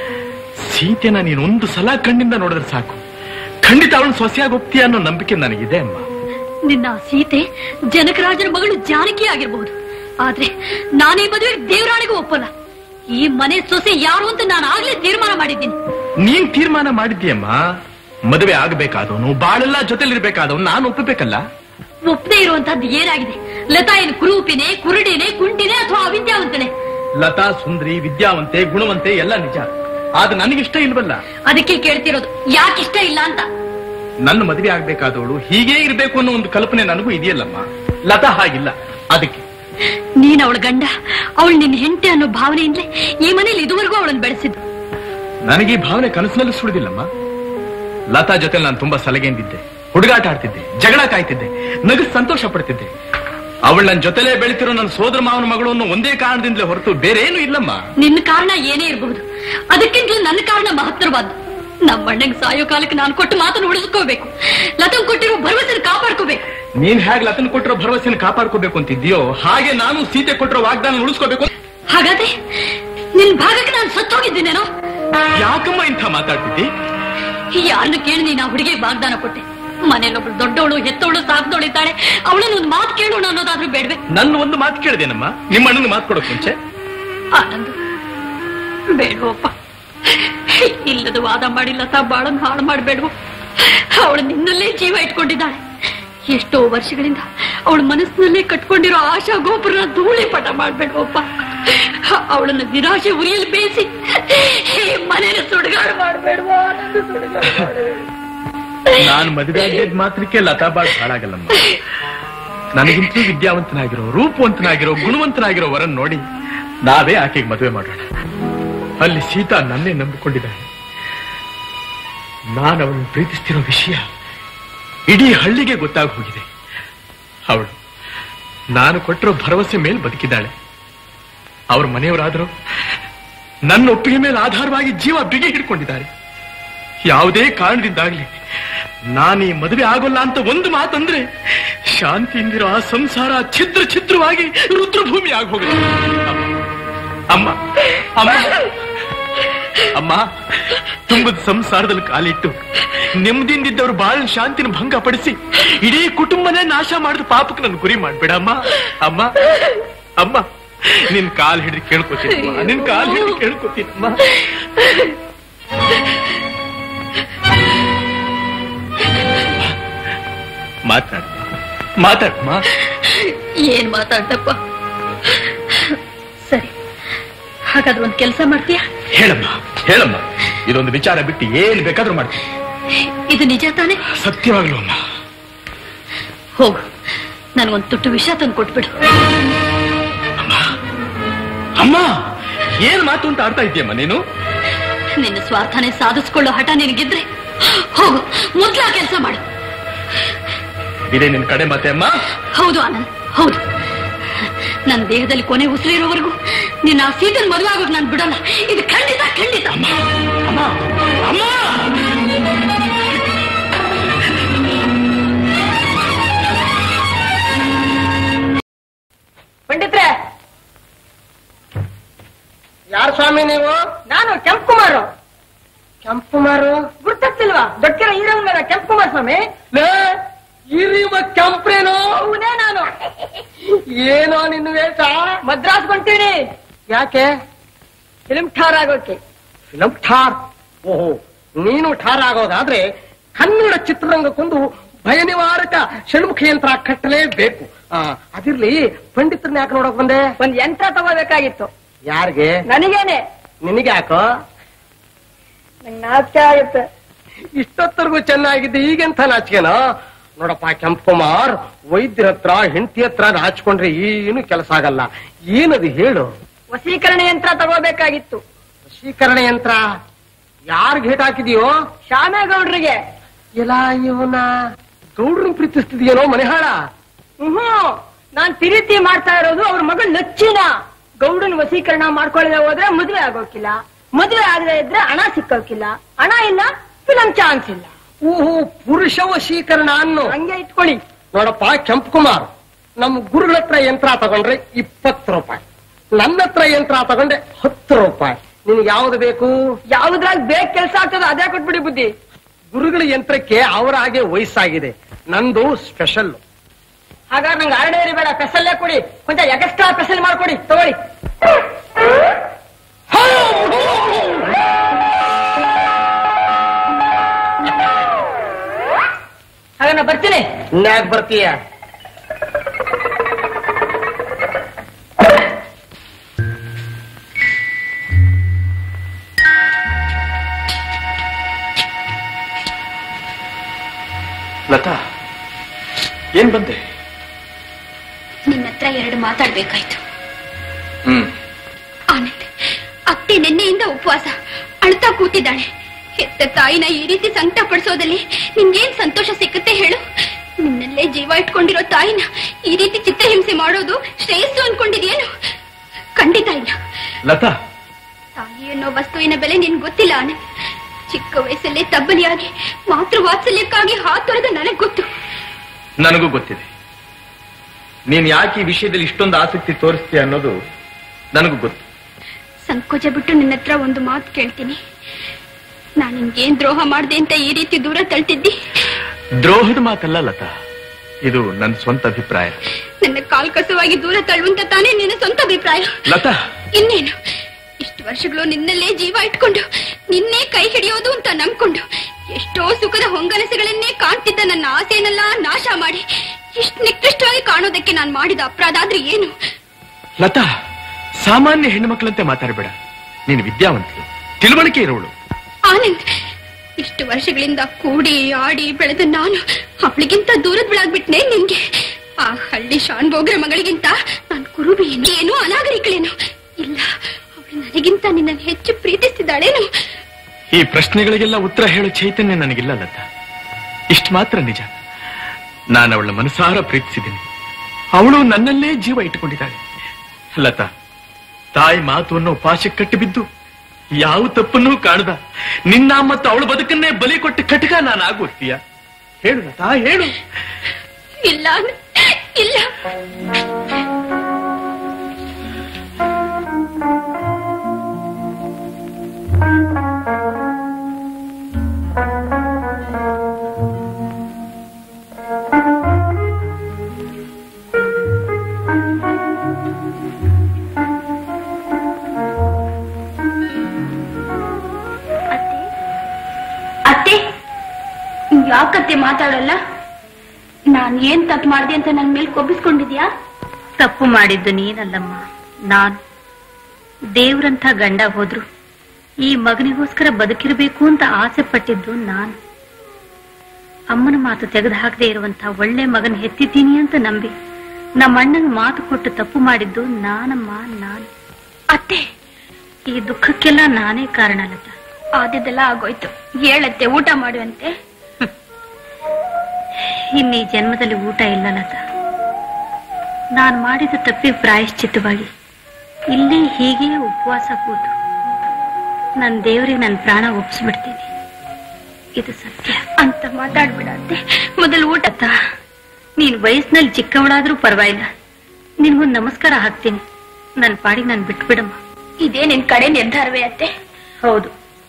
ಸೀತೆನ ನೀನು ಒಂದು ಸಲ ಕಣ್ಣಿಂದ ನೋಡಿದ್ರೆ ಸಾಕು ಖಂಡಿತ ಅವಳು ಸೊಸೆಯಾಗಿ ಹೋಗ್ತೀಯ ಅನ್ನೋ ನಂಬಿಕೆ ನನಗಿದೆ ಅಮ್ಮ ನಿನ್ನ ಸೀತೆ ಜನಕರಾಜನ ಮಗಳು ಜಾನಕಿ ಆಗಿರ್ಬಹುದು ಆದ್ರೆ ನಾನೇ ಮದುವೆ ದೇವರಾಣಿಗೂ ಒಪ್ಪಲ್ಲ ಈ ಮನೆ ಸೊಸೆ ಯಾರು ಅಂತ ನಾನು ಆಗ್ಲೇ ತೀರ್ಮಾನ ಮಾಡಿದ್ದೀನಿ ನೀನ್ ತೀರ್ಮಾನ ಮಾಡಿದ್ಯಮ್ಮ ಮದುವೆ ಆಗಬೇಕಾದವನು ಬಾಳೆಲ್ಲ ಜೊತೆಲಿರ್ಬೇಕಾದವನು ನಾನು ಒಪ್ಪಬೇಕಲ್ಲ ಒಪ್ಪದೇ ಇರುವಂತದ್ದು ಏನಾಗಿದೆ ಲತಾ ಏನು ಕುರೂಪಿನೇ ಕುರುಡಿನೇ ಕುಂಟಿನೇ ಅಥವಾ ಅವಿದ್ಯಾವಂತನೇ ಲತಾ ಸುಂದರಿ ವಿದ್ಯಾವಂತೆ ಗುಣವಂತೆ ಎಲ್ಲ ನಿಜ ಆದ್ರೆ ನನಗಿಷ್ಟ ಇಲ್ವಲ್ಲ ಅದಕ್ಕೆ ಕೇಳ್ತಿರೋದು ಯಾಕಿಷ್ಟ ಇಲ್ಲ ಅಂತ ನನ್ನ ಮದುವೆ ಆಗ್ಬೇಕಾದವಳು ಹೀಗೇ ಇರ್ಬೇಕು ಅನ್ನೋ ಒಂದು ಕಲ್ಪನೆ ನನಗೂ ಇದೆಯಲ್ಲಮ್ಮ ಲತಾ ಹಾಗಿಲ್ಲ ಅದಕ್ಕೆ ನೀನ್ ಅವಳ ಗಂಡ ಅವಳು ನಿನ್ನ ಹೆಂಡತಿ ಅನ್ನೋ ಭಾವನೆಯಿಂದಲೇ ಈ ಮನೇಲಿ ಇದುವರೆಗೂ ಅವಳನ್ನು ಬೆಳೆಸಿದ್ದು ನನಗೆ ಈ ಭಾವನೆ ಕನಸಿನಲ್ಲಿ ಸುಳಿದಿಲ್ಲಮ್ಮ ಲತಾ ಜೊತೆ ನಾನು ತುಂಬಾ ಸಲಗೆಂದಿದ್ದೆ ಹುಡುಗಾಟ ಆಡ್ತಿದ್ದೆ ಜಗಳ ಕಾಯ್ತಿದ್ದೆ ನಗು ಸಂತೋಷ ಪಡ್ತಿದ್ದೆ ಅವಳು ನನ್ನ ಜೊತೆಲೇ ಬೆಳಿತಿರೋ ನನ್ನ ಸೋದರ ಮಾವನ ಮಗಳು ಅನ್ನೋ ಒಂದೇ ಕಾರಣದಿಂದಲೇ ಹೊರತು ಬೇರೆ ಏನು ಇಲ್ಲಮ್ಮ ನಿನ್ನ ಕಾರಣ ಏನೇ ಇರಬಹುದು ಅದಕ್ಕಿಂತಲೂ ನನ್ನ ಕಾರಣ ಮಹತ್ತರವಾದ್ದು ನಮ್ಮ ಅಣ್ಣಂಗ್ ಸಾಯೋ ಕಾಲಕ್ಕೆ ನಾನು ಕೊಟ್ಟು ಮಾತನ್ನು ಉಳಿಸ್ಕೋಬೇಕು ಲತನ್ ಕೊಟ್ಟಿರೋ ಭರವಸೆ ಕಾಪಾಡ್ಕೋಬೇಕು ನೀನ್ ಹೇಗ್ ಲತನ್ ಕೊಟ್ಟಿರೋ ಭರವಸೆನ ಕಾಪಾಡ್ಕೋಬೇಕು ಅಂತಿದ್ಯೋ ಹಾಗೆ ನಾನು ಸೀತೆ ಕೊಟ್ಟಿರೋ ವಾಗ್ದಾನ ಉಳಿಸ್ಕೋಬೇಕು ಹಾಗಾದ್ರೆ ನಿನ್ ಭಾಗಕ್ಕೆ ನಾನು ಸತ್ತೋಗಿದ್ದೀನೇನೋ ಯಾಕಮ್ಮ ಇಂಥ ಮಾತಾಡ್ತಿದ್ದಿ ಯಾರನ್ನು ಕೇಳಿ ನೀನು ಆ ಹುಡುಗಿಗೆ ವಾಗ್ದಾನ ಕೊಟ್ಟೆ ಮನೇಲೊಬ್ಳು ದೊಡ್ಡವಳು ಹೆತ್ತವಳು ಸಾಕ್ದವಳಿದ್ದಾಳೆ ಅವಳನ್ನ ಒಂದು ಮಾತು ಕೇಳೋಣ ಅನ್ನೋದಾದ್ರೂ ಬೇಡ್ವೆ ನನ್ನ ಒಂದು ಮಾತು ಕೇಳಿದೇನಮ್ಮ ನಿಮ್ಮ ಅಣ್ಣನ ಮಾತು ಕೊಡೋಕ್ ಮುಂಚೆ ಆನಂದ್ ಬೇಡವಪ್ಪ ಇಲ್ಲದ ವಾದ ಮಾಡಿ ಲತಾ ಬಾಳನ್ ಹಾಳು ಮಾಡಬೇಡವು ಅವಳು ನಿನ್ನಲ್ಲೇ ಜೀವ ಇಟ್ಕೊಂಡಿದ್ದಾಳೆ ಎಷ್ಟೋ ವರ್ಷಗಳಿಂದ ಅವಳ ಮನಸ್ಸಿನಲ್ಲೇ ಕಟ್ಕೊಂಡಿರೋ ಆಶಾ ಗೋಪುರ ಧೂಳಿ ಪಟ ಮಾಡ್ಬೇಡವಪ್ಪ ಅವಳನ್ನ ನಿರಾಶೆ ಉರಿಯಲ್ಲಿ ಬೇಯಿಸಿ ಈ ಮನೇನ ಸುಡುಗಾಡು ಮಾಡ್ಬೇಡವಾ ಆನಂದ ಸುಡುಗಾಡು ಮಾಡ್ಬೇಡ. ನಾನು ಮದುವೆ ಆಗಿದ್ದ ಮಾತ್ರಕ್ಕೆ ಲತಾ ಬಾಳ್ ಹಾಳಾಗಲ್ಲಮ್ಮ ನನಗಿಂತಲೂ ವಿದ್ಯಾವಂತನಾಗಿರೋ ರೂಪವಂತನಾಗಿರೋ ಗುಣವಂತನಾಗಿರೋ ವರನ್ ನೋಡಿ ನಾವೇ ಆಕೆಗೆ ಮದುವೆ ಮಾಡೋಣ ಅಲ್ಲಿ ಸೀತಾ ನನ್ನೇ ನಂಬಿಕೊಂಡಿದ್ದಾಳೆ ನಾನು ಅವಳನ್ನು ಪ್ರೀತಿಸ್ತಿರೋ ವಿಷಯ ಇಡೀ ಹಳ್ಳಿಗೆ ಗೊತ್ತಾಗಿ ಹೋಗಿದೆ ಅವಳು ನಾನು ಕೊಟ್ಟಿರೋ ಭರವಸೆ ಮೇಲೆ ಬದುಕಿದ್ದಾಳೆ ಅವ್ರ ಮನೆಯವರಾದರೂ ನನ್ನ ಒಪ್ಪಿಗೆ ಮೇಲೆ ಆಧಾರವಾಗಿ ಜೀವ ಬಿಗಿ ಹಿಡ್ಕೊಂಡಿದ್ದಾರೆ ಯಾವುದೇ ಕಾರಣದಿಂದಾಗ್ಲಿ ನಾನು ಈ ಮದುವೆ ಆಗೋಲ್ಲ ಅಂತ ಒಂದು ಮಾತಂದ್ರೆ ಶಾಂತಿಯಿಂದಿರೋ ಆ ಸಂಸಾರ ಛಿದ್ರ ಛಿದ್ರವಾಗಿ ರುದ್ರಭೂಮಿ ಆಗೋಗುತ್ತೆ ಅಮ್ಮ ಅಮ್ಮ ಅಮ್ಮ ತುಂಬದ ಸಂಸಾರದಲ್ಲಿ ಕಾಲಿಟ್ಟು ನೆಮ್ಮದಿಯಿಂದಿದ್ದವರು ಬಾಳ ಶಾಂತಿನ ಭಂಗಪಡಿಸಿ ಇಡೀ ಕುಟುಂಬನೇ ನಾಶ ಮಾಡಿದ ಪಾಪಕ್ಕೆ ನನ್ ಗುರಿ ಮಾಡ್ಬೇಡ ಅಮ್ಮ ಅಮ್ಮ ಅಮ್ಮ ನಿನ್ ಕಾಲ್ ಹಿಡಿದು ಕೇಳ್ಕೊತೀನಿ ನಿನ್ ಕಾಲ್ ಹಿಡಿದು ಕೇಳ್ಕೊತೀನಿ ಅಮ್ಮ ಮಾತಾಡ ಮಾತಾಡಮ್ಮ ಏನ್ ಮಾತಾಡ್ತಪ್ಪ ಸರಿ ಹಾಗಾದ್ರೆ ಒಂದ್ ಕೆಲಸ ಮಾಡ್ತೀಯಾ ಹೇಳಮ್ಮ ಹೇಳಮ್ಮ ಇದೊಂದು ವಿಚಾರ ಬಿಟ್ಟು ಏನ್ ಬೇಕಾದ್ರೂ ಮಾಡ್ತೀನಿ ಇದು ನಿಜ ತಾನೆ ಸತ್ಯವಾಗ್ಲು ಅಮ್ಮ ಹೋಗು ನನ್ಗೊಂದ್ ತುಟ್ಟು ವಿಷ ತಂದು ಕೊಟ್ಬಿಡು ಅಮ್ಮ ಏನ್ ಮಾತು ಅಂತ ಆಡ್ತಾ ಇದೆಯಮ್ಮ ನೀನು ನಿನ್ನ ಸ್ವಾರ್ಥನೆ ಸಾಧಿಸ್ಕೊಳ್ಳೋ ಹಠ ನಿನಗಿದ್ರೆ ಹೋಗು ಮೊದ್ಲು ಆ ಕೆಲಸ ಮಾಡು ಇದೇ ನಿನ್ ಕಡೆ ಮತ್ತೆ ಅಮ್ಮ ಹೌದು ಆನಂದ್ ಹೌದು ನನ್ನ ದೇಹದಲ್ಲಿ ಕೊನೆ ಉಸಿರಿರೋವರೆಗೂ ನಿನ್ನ ಆ ಸೀತನ್ ಮದುವೆ ಆಗೋದು ನಾನು ಬಿಡಲ್ಲ ಇದು ಖಂಡಿತ ಖಂಡಿತ ಅಮ್ಮ ಅಮ್ಮ ಪಂಡಿತ್ರೆ ಯಾರು ಸ್ವಾಮಿ ನೀವು ನಾನು ಕೆಂಪು ಕುಮಾರು ಕೆಂಪು ಕುಮಾರು ಗುರ್ತತ್ತಿಲ್ವಾ ದೊಡ್ಡ ಈರಮ್ಮನ ಕೆಂಪು ಕುಮಾರ್ ಸ್ವಾಮಿ ಲೇ, ಇರಿವ ಕೆಂಪ್ರೇನೋ ಅವನೇ ನಾನು ಏನೋ ನಿನ್ನ ವೇಷ ಮದ್ರಾಸ್ ಕೊಂತೀನಿ ಯಾಕೆ ಫಿಲ್ಮ್ ಠಾರ್ ಆಗೋಕೆ ಫಿಲಂ ಠಾರ್ ಓಹೋ ನೀನು ಠಾರ್ ಆಗೋದಾದ್ರೆ ಕನ್ನಡ ಚಿತ್ರರಂಗಕ್ಕೊಂದು ಭಯ ನಿವಾರಕ ಷಣ್ಮುಖಿ ಯಂತ್ರ ಕಟ್ಟಲೇಬೇಕು ಆ, ಅದಿರ್ಲಿ ಪಂಡಿತರನ್ನ ಯಾಕೆ ನೋಡಕ್ ಬಂದೆ ಒಂದ್ ಯಂತ್ರ ತಗೋಬೇಕಾಗಿತ್ತು ಯಾರಿಗೆ ನನಗೇನೆ ನಿನಗೆ ಯಾಕೋ ನಂಗೆ ನಾಚಿಕೆ ಆಗುತ್ತೆ ಇಷ್ಟೊತ್ತರ್ಗೂ ಚೆನ್ನಾಗಿದ್ದು ಈಗೆಂಥ ನಾಚಿಕೆನೋ ನೋಡಪ್ಪ ಕೆಂಪುಮಾರ್ ವೈದ್ಯರ ಹತ್ರ ಹೆಂಡತಿ ಹತ್ರ ನಾಚ್ಕೊಂಡ್ರೆ ಏನು ಕೆಲಸ ಆಗಲ್ಲ ಏನದು ಹೇಳು ವಶೀಕರಣ ಯಂತ್ರ ತಗೋಬೇಕಾಗಿತ್ತು ವಶೀಕರಣ ಯಂತ್ರ ಯಾರಿಗೆ ಹೇಟ್ ಹಾಕಿದೀಯೋ ಶ್ಯಾಮೇಗೌಡ್ರಿಗೆ ಎಲ್ಲ ಇವನ ಗೌಡ್ರನ್ ಪ್ರೀತಿಸ್ತಿದ್ಯೇನೋ ಮನೆಹಾಳ ಹ್ಮ್ ನಾನ್ ಪ್ರೀತಿ ಮಾಡ್ತಾ ಇರೋದು ಅವ್ರ ಮಗಳು ನಚ್ಚಿನ ಗೌಡನ್ ವಶೀಕರಣ ಮಾಡ್ಕೊಳ್ಳದೆ ಹೋದ್ರೆ ಮದುವೆ ಆಗೋಕಿಲ್ಲ ಮದುವೆ ಆಗದೆ ಇದ್ರೆ ಹಣ ಸಿಕ್ಕೋಕಿಲ್ಲ ಹಣ ಇಲ್ಲ ಫಿಲಂ ಚಾನ್ಸ್ ಇಲ್ಲ ಓಹೋ ಪುರುಷ ವಶೀಕರಣ ಅನ್ನು ಹಂಗೆ ಇಟ್ಕೊಳ್ಳಿ ನೋಡಪ್ಪ ಕೆಂಪು ಕುಮಾರ್ ನಮ್ಮ ಗುರುಗಳ ಹತ್ರ ಯಂತ್ರ ತಗೊಂಡ್ರೆ ಇಪ್ಪತ್ತು ರೂಪಾಯಿ ನನ್ನ ಹತ್ರ ಯಂತ್ರ ತಗೊಂಡ್ರೆ ಹತ್ತು ರೂಪಾಯಿ ನಿನ್ಗೆ ಯಾವ್ದು ಬೇಕು ಯಾವ್ದ್ರಾಗ ಬೇಗ ಕೆಲಸ ಆಗ್ತದ ಅದೇ ಕೊಟ್ಬಿಡಿ ಬುದ್ಧಿ ಗುರುಗಳ ಯಂತ್ರಕ್ಕೆ ಅವರ ಹಾಗೆ ವಯಸ್ಸಾಗಿದೆ ನಂದು ಸ್ಪೆಷಲ್ ಹಾಗಾದ್ರೆ ನಂಗೆ ಆರ್ಡೇರಿ ಬೇಡ ಪೆಸಲ್ಲೇ ಕೊಡಿ ಕೊಂಚ ಎಕ್ಸ್ಟ್ರಾ ಪೆಸಲ್ ಮಾಡ್ಕೊಡಿ ತಗೊಳ್ಳಿ ಹಾಗ ನಾ ಬರ್ತೀನಿ ಇನ್ಯಾಕ್ ಬರ್ತೀಯ ಲತಾ ಏನ್ ಬಂದೆ ನಿನ್ನ ಹತ್ರ ಎರಡು ಮಾತಾಡ್ಬೇಕಾಯ್ತು ಹ್ಮ್ ಆನಂದ್ ಅತ್ತೆ ನಿನ್ನೆಯಿಂದ ಉಪವಾಸ ಅಳ್ತಾ ಕೂತಿದ್ದಾಳೆ ಹೆತ್ತ ತಾಯಿನ ಈ ರೀತಿ ಸಂಕಟ ಪಡಿಸೋದಲ್ಲಿ ನಿನ್ಗೇನ್ ಸಂತೋಷ ಸಿಕ್ಕತ್ತೆ ಹೇಳು ನಿನ್ನಲ್ಲೇ ಜೀವ ಇಟ್ಕೊಂಡಿರೋ ತಾಯಿನ ಈ ರೀತಿ ಚಿತ್ರಹಿಂಸೆ ಮಾಡೋದು ಶ್ರೇಯಸ್ಸು ಅನ್ಕೊಂಡಿದ್ಯೇನು ಖಂಡಿತ ಇಲ್ಲ ಲತಾ ತಾಯಿ ಅನ್ನೋ ವಸ್ತುವಿನ ಬೆಲೆ ನಿನ್ ಗೊತ್ತಿಲ್ಲ ಆನಂದ್ ಚಿಕ್ಕ ವಯಸ್ಸಲ್ಲೇ ತಬ್ಬಲಿಯಾಗಿ ಮಾತೃ ವಾತ್ಸಲ್ಯಕ್ಕಾಗಿ ಹಾತೊರೆದ ನನಗ್ ಗೊತ್ತು ನನಗೂ ಗೊತ್ತಿದೆ ನೀನ್ ಯಾಕೆ ಈ ವಿಷಯದಲ್ಲಿ ಇಷ್ಟೊಂದು ಆಸಕ್ತಿ ತೋರಿಸ್ತೀಯ ಅನ್ನೋದು ನನಗೂ ಗೊತ್ತು ಸಂಕೋಚ ಬಿಟ್ಟು ನಿನ್ನ ಹತ್ರ ಒಂದು ಮಾತು ಕೇಳ್ತೀನಿ ನಾನು ನಿನ್ಗೇನ್ ದ್ರೋಹ ಮಾಡ್ದೆ ಅಂತ ಈ ರೀತಿ ದೂರ ತಳ್ತಿದ್ದಿ ದ್ರೋಹದ ಮಾತಲ್ಲ ಲತಾ ಇದು ನನ್ನ ಸ್ವಂತ ಅಭಿಪ್ರಾಯ ನನ್ನ ಕಾಲ್ ಕಸವಾಗಿ ದೂರ ತಳ್ಳುವಂತ ತಾನೇ ನಿನ್ನ ಸ್ವಂತ ಅಭಿಪ್ರಾಯ ಲತಾ ಇನ್ನೇನು ಇಷ್ಟು ವರ್ಷಗಳು ನಿನ್ನಲ್ಲೇ ಜೀವ ಇಟ್ಕೊಂಡು ನಿನ್ನೆ ಕೈ ಹಿಡಿಯೋದು ಅಂತ ನಂಬ್ಕೊಂಡು ಎಷ್ಟೋ ಸುಖದ ಹೊಂಗನಸುಗಳನ್ನೇ ಕಾಣ್ತಿದ್ದ ನನ್ನ ಆಸೆಯನ್ನೆಲ್ಲ ನಾಶ ಮಾಡಿ ಇಷ್ಟು ನಿಕೃಷ್ಟವಾಗಿ ಕಾಣೋದಕ್ಕೆ ನಾನು ಮಾಡಿದ ಅಪರಾಧ ಆದ್ರೆ ಏನು ಲತಾ ಸಾಮಾನ್ಯ ಹೆಣ್ಣುಮಕ್ಕಳಂತೆ ಮಾತಾಡಬೇಡ ನೀನು ವಿದ್ಯಾವಂತಳು ತಿಳುವಳಿಕೆ ಇರೋಳು ಆನಂದ್ ಇಷ್ಟು ವರ್ಷಗಳಿಂದ ಕೂಡಿ ಆಡಿ ಬೆಳೆದ ನಾನು ಅವಳಿಗಿಂತ ದೂರದ ಬಿಡಾಗ್ಬಿಟ್ನೆ ನಿನ್ಗೆ ಆ ಹಳ್ಳಿ ಶಾನ್ ಬೋಗ್ರ ಮಗಳಿಗಿಂತ ನಾನು ಕುರುಬಿ ಏನು ಅನಾಗರಿಕಳೇನು ಇಲ್ಲ ಅವಳು ನನಗಿಂತ ನಿನ್ನನ್ನು ಹೆಚ್ಚು ಪ್ರೀತಿಸ್ತಿದ್ದಾಳೇನು ಈ ಪ್ರಶ್ನೆಗಳಿಗೆಲ್ಲ ಉತ್ತರ ಹೇಳೋ ಚೈತನ್ಯ ನನಗಿಲ್ಲ ಲತಾ ಇಷ್ಟು ಮಾತ್ರ ನಿಜ ನಾನು ಅವಳ ಮನಸಾರ ಪ್ರೀತಿಸಿದ್ದೀನಿ ಅವಳು ನನ್ನಲ್ಲೇ ಜೀವ ಇಟ್ಟುಕೊಂಡಿದ್ದಾಳೆ ಲತಾ ತಾಯಿ ಮಾತು ಅನ್ನೋ ಪಾಶಕ್ಕೆ ಕಟ್ಟಿಬಿದ್ದು ಯಾವ ತಪ್ಪನ್ನೂ ಕಾಣದ ನಿನ್ನ ಮತ್ತು ಅವಳ ಬದುಕನ್ನೇ ಬಲಿ ಕೊಟ್ಟು ಕಟಕ ನಾನು ಆಗೋಗ್ತೀಯ ಹೇಳು ಲತಾ ಹೇಳು ಇಲ್ಲ ಆನಂದ್, ಇಲ್ಲ ಅತ್ತೆ ಯಾಕತ್ತೆ ಮಾತಾಡಲ್ಲ ನಾನ್ ಏನ್ ತಪ್ಪು ಮಾಡ್ದೆ ಅಂತ ನನ್ ಮೇಲೆ ಕೊಬ್ಬಿಸ್ಕೊಂಡಿದ್ಯಾ ತಪ್ಪು ಮಾಡಿದ್ದು ನೀನಲ್ಲಮ್ಮ ನಾನು ದೇವ್ರಂಥ ಗಂಡ ಹೋದ್ರು ಈ ಮಗನಿಗೋಸ್ಕರ ಬದುಕಿರಬೇಕು ಅಂತ ಆಸೆ ಪಟ್ಟಿದ್ದು ನಾನು ಅಮ್ಮನ ಮಾತು ತೆಗೆದು ಹಾಕದೆ ಇರುವಂತ ಒಳ್ಳೆ ಮಗನ ಹೆತ್ತಿದ್ದೀನಿ ಅಂತ ನಂಬಿ ನಮ್ಮ ಅಣ್ಣನ ಮಾತು ಕೊಟ್ಟು ತಪ್ಪು ಮಾಡಿದ್ದು ನಾನಮ್ಮ ನಾನು ಅತ್ತೆ ಈ ದುಃಖಕ್ಕೆಲ್ಲ ನಾನೇ ಕಾರಣ ಲತಾ ಆದಿದ್ದೆಲ್ಲ ಆಗೋಯ್ತು ಹೇಳತ್ತೆ ಊಟ ಮಾಡುವಂತೆ ಇನ್ನು ಈ ಜನ್ಮದಲ್ಲಿ ಊಟ ಇಲ್ಲ ಲತಾ ನಾನು ಮಾಡಿದ ತಪ್ಪಿಗೆ ಪ್ರಾಯಶ್ಚಿತ್ತವಾಗಿ ಇಲ್ಲೇ ಹೀಗೆ ಉಪವಾಸ ಕೂತು ನನ್ನ ದೇವರಿಗೆ ನನ್ನ ಪ್ರಾಣ ಒಪ್ಪಿಸ್ಬಿಡ್ತೀನಿ ಇದು ಸತ್ಯ ಅಂತ ಮಾತಾಡ್ಬಿಡ ಅತ್ತೆ ಮೊದಲು ಊಟ ಲತಾ ನೀನ್ ವಯಸ್ಸಿನಲ್ಲಿ ಚಿಕ್ಕವಳಾದ್ರೂ ಪರವಾಗಿಲ್ಲ ನಿನ್ಗೊಂದು ನಮಸ್ಕಾರ ಹಾಕ್ತೀನಿ ನನ್ನ ಪಾಡಿಗೆ ನಾನು ಬಿಟ್ಬಿಡಮ್ಮ ಇದೇ ನಿನ್ ಕಡೆ ನಿರ್ಧಾರವೇ ಅತ್ತೆ ಹೌದು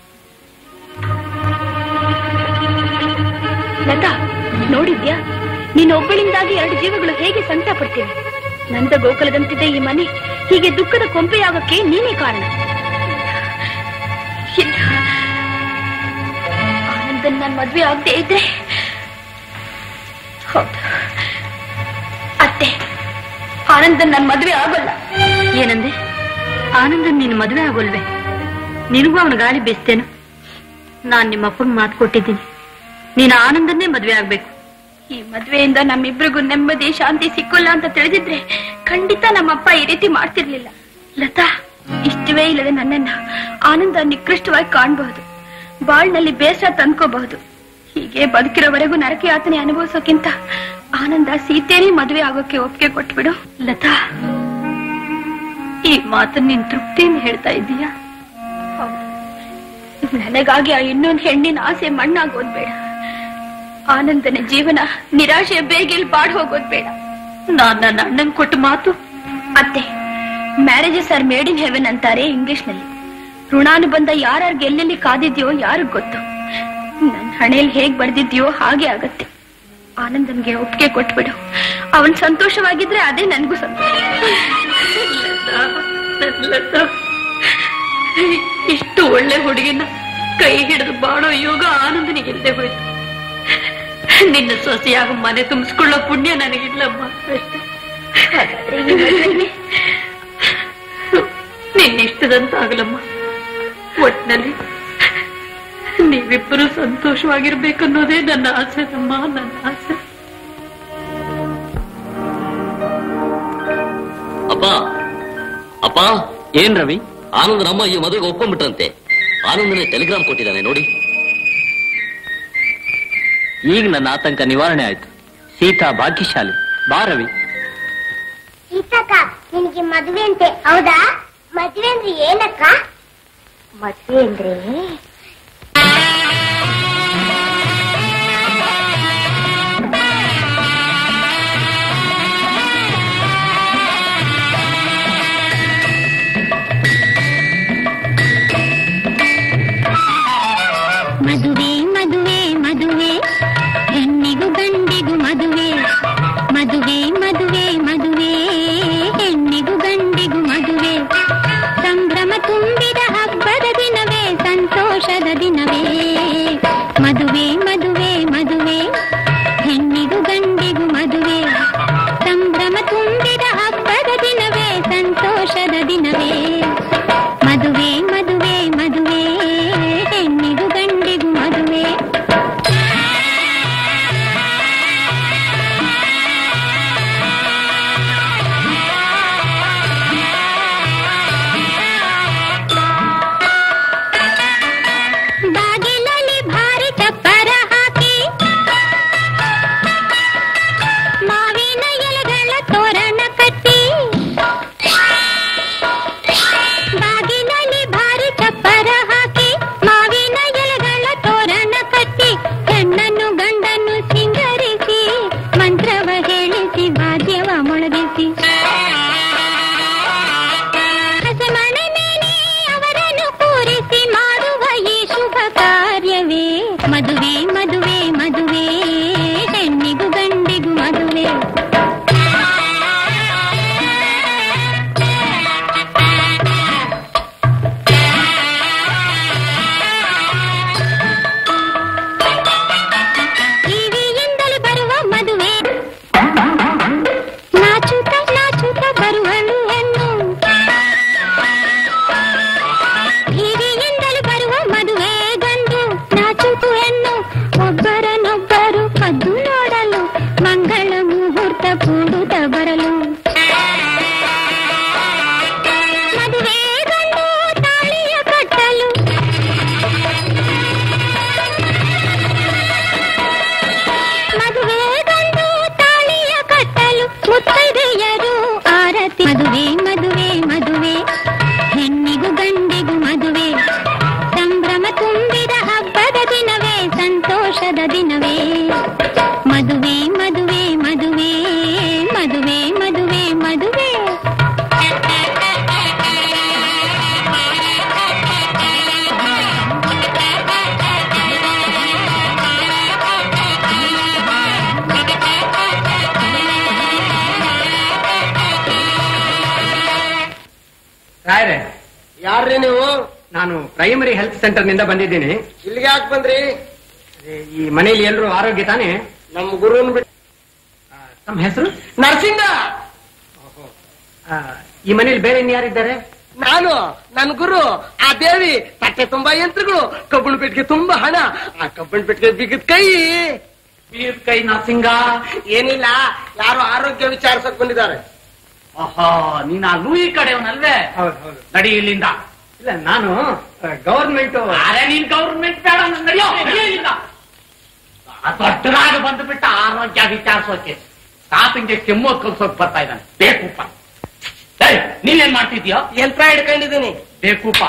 ಲತಾ ನೋಡಿದ್ಯಾ ನೀನ್ ಒಬ್ಬಳಿಂದಾಗಿ ಎರಡು ಜೀವಗಳು ಹೇಗೆ ಸಂಕಟ ಪಡ್ತಿವೆ ನಂದ ಗೋಕುಲದಂತಿದ್ದ ಈ ಮನೆ ಹೀಗೆ ದುಃಖದ ಕೊಂಪೆಯಾಗಕ್ಕೆ ನೀನೇ ಕಾರಣ ಇಲ್ಲ ಆನಂದನ್ ನನ್ ಮದ್ವೆ ಆಗದೆ ಇದ್ರೆ ಹೌದು ಅತ್ತೆ ಆನಂದನ್ ನನ್ ಮದ್ವೆ ಆಗೋಲ್ಲ ಏನಂದೆ ಆನಂದನ್ ನಿನ್ನ ಮದುವೆ ಆಗೋಲ್ವೇ ನಿನಗೂ ಅವನ ಗಾಳಿ ಬೇಸ್ತೇನು ನಾನ್ ನಿಮ್ಮ ಅಪ್ಪಂಗ್ ಮಾತು ಕೊಟ್ಟಿದ್ದೀನಿ ನೀನು ಆನಂದನ್ನೇ ಮದುವೆ ಆಗ್ಬೇಕು ಈ ಮದ್ವೆಯಿಂದ ನಮ್ಮಿಬ್ರಿಗೂ ನೆಮ್ಮದಿ ಶಾಂತಿ ಸಿಕ್ಕೋಲ್ಲ ಅಂತ ತಿಳಿದಿದ್ರೆ ಖಂಡಿತ ನಮ್ಮಪ್ಪ ಈ ರೀತಿ ಮಾಡ್ತಿರ್ಲಿಲ್ಲ ಲತಾ ಇಷ್ಟವೇ ಇಲ್ಲದೆ ನನ್ನನ್ನ ಆನಂದ ನಿಕೃಷ್ಟವಾಗಿ ಕಾಣಬಹುದು ಬಾಳ್ನಲ್ಲಿ ಬೇಸರ ತಂದ್ಕೋಬಹುದು ಹೀಗೆ ಬದುಕಿರೋವರೆಗೂ ನರಕ ಯಾತನೆ ಅನುಭವಿಸೋಕ್ಕಿಂತ ಆನಂದ ಸೀತೆನೇ ಮದುವೆ ಆಗೋಕೆ ಒಪ್ಪಿಗೆ ಕೊಟ್ಬಿಡು ಲತಾ ಈ ಮಾತನ್ನ ನೀನ್ ತೃಪ್ತಿಯಿಂದ ಹೇಳ್ತಾ ಇದ್ದೀಯಾ ನನಗಾಗಿ ಆ ಇನ್ನೊಂದು ಹೆಣ್ಣಿನ ಆಸೆ ಮಣ್ಣಾಗೋದ್ ಬೇಡ ಆನಂದನ ಜೀವನ ನಿರಾಶೆಯ ಬೇಗೆಲ್ ಬಾಡ್ ಹೋಗೋದ್ ಬೇಡ ನಾನ್ ನನ್ನ ಅಣ್ಣನ್ ಕೊಟ್ಟ ಮಾತು ಅತ್ತೆ marriages are made in heaven ಅಂತಾರೆ ಇಂಗ್ಲಿಷ್ ನಲ್ಲಿ ಋಣಾನುಬಂಧ ಯಾರ್ಯಾರಿಗೆ ಎಲ್ಲೆಲ್ಲಿ ಕಾದಿದ್ಯೋ ಯಾರಿಗ್ ಗೊತ್ತು ನನ್ ಹಣೆಯಲ್ಲಿ ಹೇಗ್ ಬಡ್ದಿದ್ಯೋ ಹಾಗೆ ಆಗತ್ತೆ ಆನಂದನ್ಗೆ ಒಪ್ಪಿಗೆ ಕೊಟ್ಬಿಡು ಅವನ್ ಸಂತೋಷವಾಗಿದ್ರೆ ಅದೇ ನನ್ಗೂ ಸಂತೋಷ ಲತಾ, ಇಷ್ಟು ಒಳ್ಳೆ ಹುಡುಗಿನ ಕೈ ಹಿಡಿದು ಬಾಳೋ ಯೋಗ ಆನಂದನಿಗಿಲ್ಲದೆ ಹೋಯ್ತು ನಿನ್ನ ಸೊಸೆಯಾಗ ಮನೆ ತುಂಬಿಸ್ಕೊಳ್ಳೋ ಪುಣ್ಯ ನನಗಿಲ್ಲಮ್ಮ ಅಷ್ಟೇ ಹಾಗಾದ್ರೆ ಈ ಮದ್ವೆಗೆ ನಿನ್ನಿಷ್ಟದಂತಾಗಲಮ್ಮ ಒಟ್ನಲ್ಲಿ ನೀವಿಬ್ಬರು ಸಂತೋಷವಾಗಿರ್ಬೇಕನ್ನೋದೇ ನನ್ನ ಆಸೆ ನಮ್ಮ ನನ್ನ ಆಸೆ ಅಪ್ಪ ಅಪ್ಪ ಏನ್ ರವಿ ಆನಂದ್ ನಮ್ಮ ಈ ಮದುವೆಗೆ ಒಪ್ಕೊಂಡ್ಬಿಟ್ರಂತೆ ಆನಂದನೇ ಟೆಲಿಗ್ರಾಮ್ ಕೊಟ್ಟಿದ್ದಾನೆ ನೋಡಿ ಈಗ ನನ್ನ ಆತಂಕ ನಿವಾರಣೆ ಆಯ್ತು ಸೀತಾ ಭಾಗ್ಯಶಾಲಿ ಬಾ ರವಿ ಸೀತಕ್ಕ ನಿನಗೆ ಮದುವೆ ಅಂತೆ ಹೌದಾ ಮದುವೆ ಅಂದ್ರೆ ಏನಕ್ಕ ಮದುವೆ ಅಂದ್ರೆ ಮದುವೆ ಮದುವೆ ಮದುವೆ ಹೆಣ್ಣಿಗೂ ಗಂಡಿಗೂ ಮದುವೆ ಮದುವೆ ಮದುವೆ ಮದುವೆ ಹೆಣ್ಣಿಗೂ ಗಂಡಿಗೂ ಮದುವೆ ಸಂಭ್ರಮ ತುಂಬಿದ ಹಬ್ಬದ ದಿನವೇ ಸಂತೋಷದ ದಿನವೇ ಮದುವೆ ಮದುವೆ ಮದುವೆ ಹೆಣ್ಣಿಗೂ ಗಂಡಿಗೂ ಮದುವೆ ಸಂಭ್ರಮ ತುಂಬಿದ ಹಬ್ಬದ ದಿನವೇ ಸಂತೋಷದ ದಿನವೇ ಮದುವೆ ಮದುವೆ ಮದುವೆ ಹೆಣ್ಣಿಗೂ ಗಂಡಿಗೂ ಮದುವೆ ಬಾಗಿಲಲ್ಲಿ ಭಾರಿ ಚಪ್ಪರ ಹಾಕಿ ಮಾವಿನ ಎಲೆಗಳ ತೋರಣ ಕಟ್ಟಿ ಬಾಗಿಲಲ್ಲಿ ಭಾರಿ ಚಪ್ಪರ ಹಾಕಿ ಮಾವಿನ ಎಲೆಗಳ ತೋರಣ ಕಟ್ಟಿ ಹೆಣ್ಣನ್ನು ಗಂಡನ್ನು ಸಿಂಗರಿಸಿ ಮಂತ್ರವ ಹೇಳಿಸಿ ವಾದ್ಯವ ಮೊಳಗಿಸಿ ಹಸೆಮಣೆ ಮೇಲೆ ಅವರನ್ನು ಕೂರಿಸಿ ಮಾಡುವ ಈ ಶುಭ ಕಾರ್ಯವೇ ಮದುವೆ ಮದುವೆ ಮದುವೆ ಹೆಣ್ಣಿಗೂ ಗಂಡಿಗೂ ಮದುವೆ ಟಿವಿಯಿಂದಲೇ ಬರುವ ಮದುವೆ ನಾಚುತ್ತ ನಾಚುತ್ತ ಬರುವಳು ಹೆಣ್ಣು ಟಿವಿಯಿಂದಲೇ ಬರುವ ಮದುವೆ ಗಂಡು ನಾಚುತ್ತು ಹೆಣ್ಣು ಒಬ್ಬರನ್ನೊಬ್ಬರು ಕದ್ದು ನೋಡಲು ಮಂಗಳ ಮುಹೂರ್ತ ಕೂಡುತ್ತ ಬರಲು ಮದುವೆ ಗಂಡು ತಾಳಿಯ ಕಟ್ಟಲು ಮದುವೆ ಗಂಡು ತಾಳಿಯ ಕಟ್ಟಲು ಮುತ್ತೈದೆಯರು ಆರತಿ ಮದುವೆ ಮದುವೆ ಮದುವೆ ಹೆಣ್ಣಿಗೂ ಗಂಡಿಗೂ ಮದುವೆ ಸಂಭ್ರಮ ತುಂಬಿದ ಹಬ್ಬದ ದಿನವೇ ಸಂತೋಷದ ದಿನವೇ ಮದುವೆ ಮದುವೆ ಮದುವೆ ಮದುವೆ ಮದುವೆ ಮದುವೆ ರಾಯರೇ ಯಾರ್ರಿ ನೀವು ನಾನು ಪ್ರೈಮರಿ ಹೆಲ್ತ್ ಸೆಂಟರ್ ನಿಂದ ಬಂದಿದ್ದೀನಿ ಇಲ್ಲಿಗೆ ಯಾಕೆ ಬಂದ್ರಿ ಅದೇ, ಈ ಮನೆಯಲ್ಲಿ ಎಲ್ಲರೂ ಆರೋಗ್ಯ ತಾನೇ ನಮ್ ಗುರುನ್ ಬಿಟ್ಟು ತಮ್ಮ ಹೆಸರು ನರಸಿಂಗ ಆ, ಈ ಮನೆಯಲ್ಲಿ ಬೇರೆ ಇನ್ನು ಯಾರಿದ್ದಾರೆ ನಾನು ನನ್ ಗುರು ಆ ದೇವಿ ತಟ್ಟೆ ತುಂಬಾ ಯಂತ್ರಗಳು ಕಬ್ಬಣ ಪೆಟ್ಟಿಗೆ ತುಂಬಾ ಹಣ ಆ ಕಬ್ಬಣ ಪೆಟ್ಟಿಗೆ ಬಿಗಿದ ಕೈ ಬೀರ್ ಕೈ ನರಸಿಂಗ ಏನಿಲ್ಲ ಯಾರೋ ಆರೋಗ್ಯ ವಿಚಾರಿಸಕ್ ಬಂದಿದ್ದಾರೆ ಆಹಾ ನೀನ್ ಆ ಲೂಯಿ ಕಡೆಯವನಲ್ವೇ ನಡಿ ಇಲ್ಲಿಂದ ಇಲ್ಲ ನಾನು ಗವರ್ಮೆಂಟ್ ಅರೆ ನೀನ್ ಗವರ್ಮೆಂಟ್ ಬೇಡ ನನ್ ನಡೆಯೋ ನಡೆಯೋ ಇಲ್ಲಿಂದ ಆ ದೊಡ್ಡರಾಗ ಬಂದ್ಬಿಟ್ಟ ಆರೋಗ್ಯ ವಿಚಾರಿಸೋಕೆ ಸ್ಟಾಫಿಂಗ್ಗೆ ಕೆಮ್ಮು ಕಲ್ಸೋಕ್ ಬರ್ತಾ ಇದ್ದಾನೆ ಬೇಕೂಪ ಏಯ್, ನೀನೇನ್ ಮಾಡ್ತಿದ್ಯೋ ಯಂತ್ರ ಹಿಡ್ಕೊಂಡಿದ್ದೀನಿ ಬೇಕೂಪ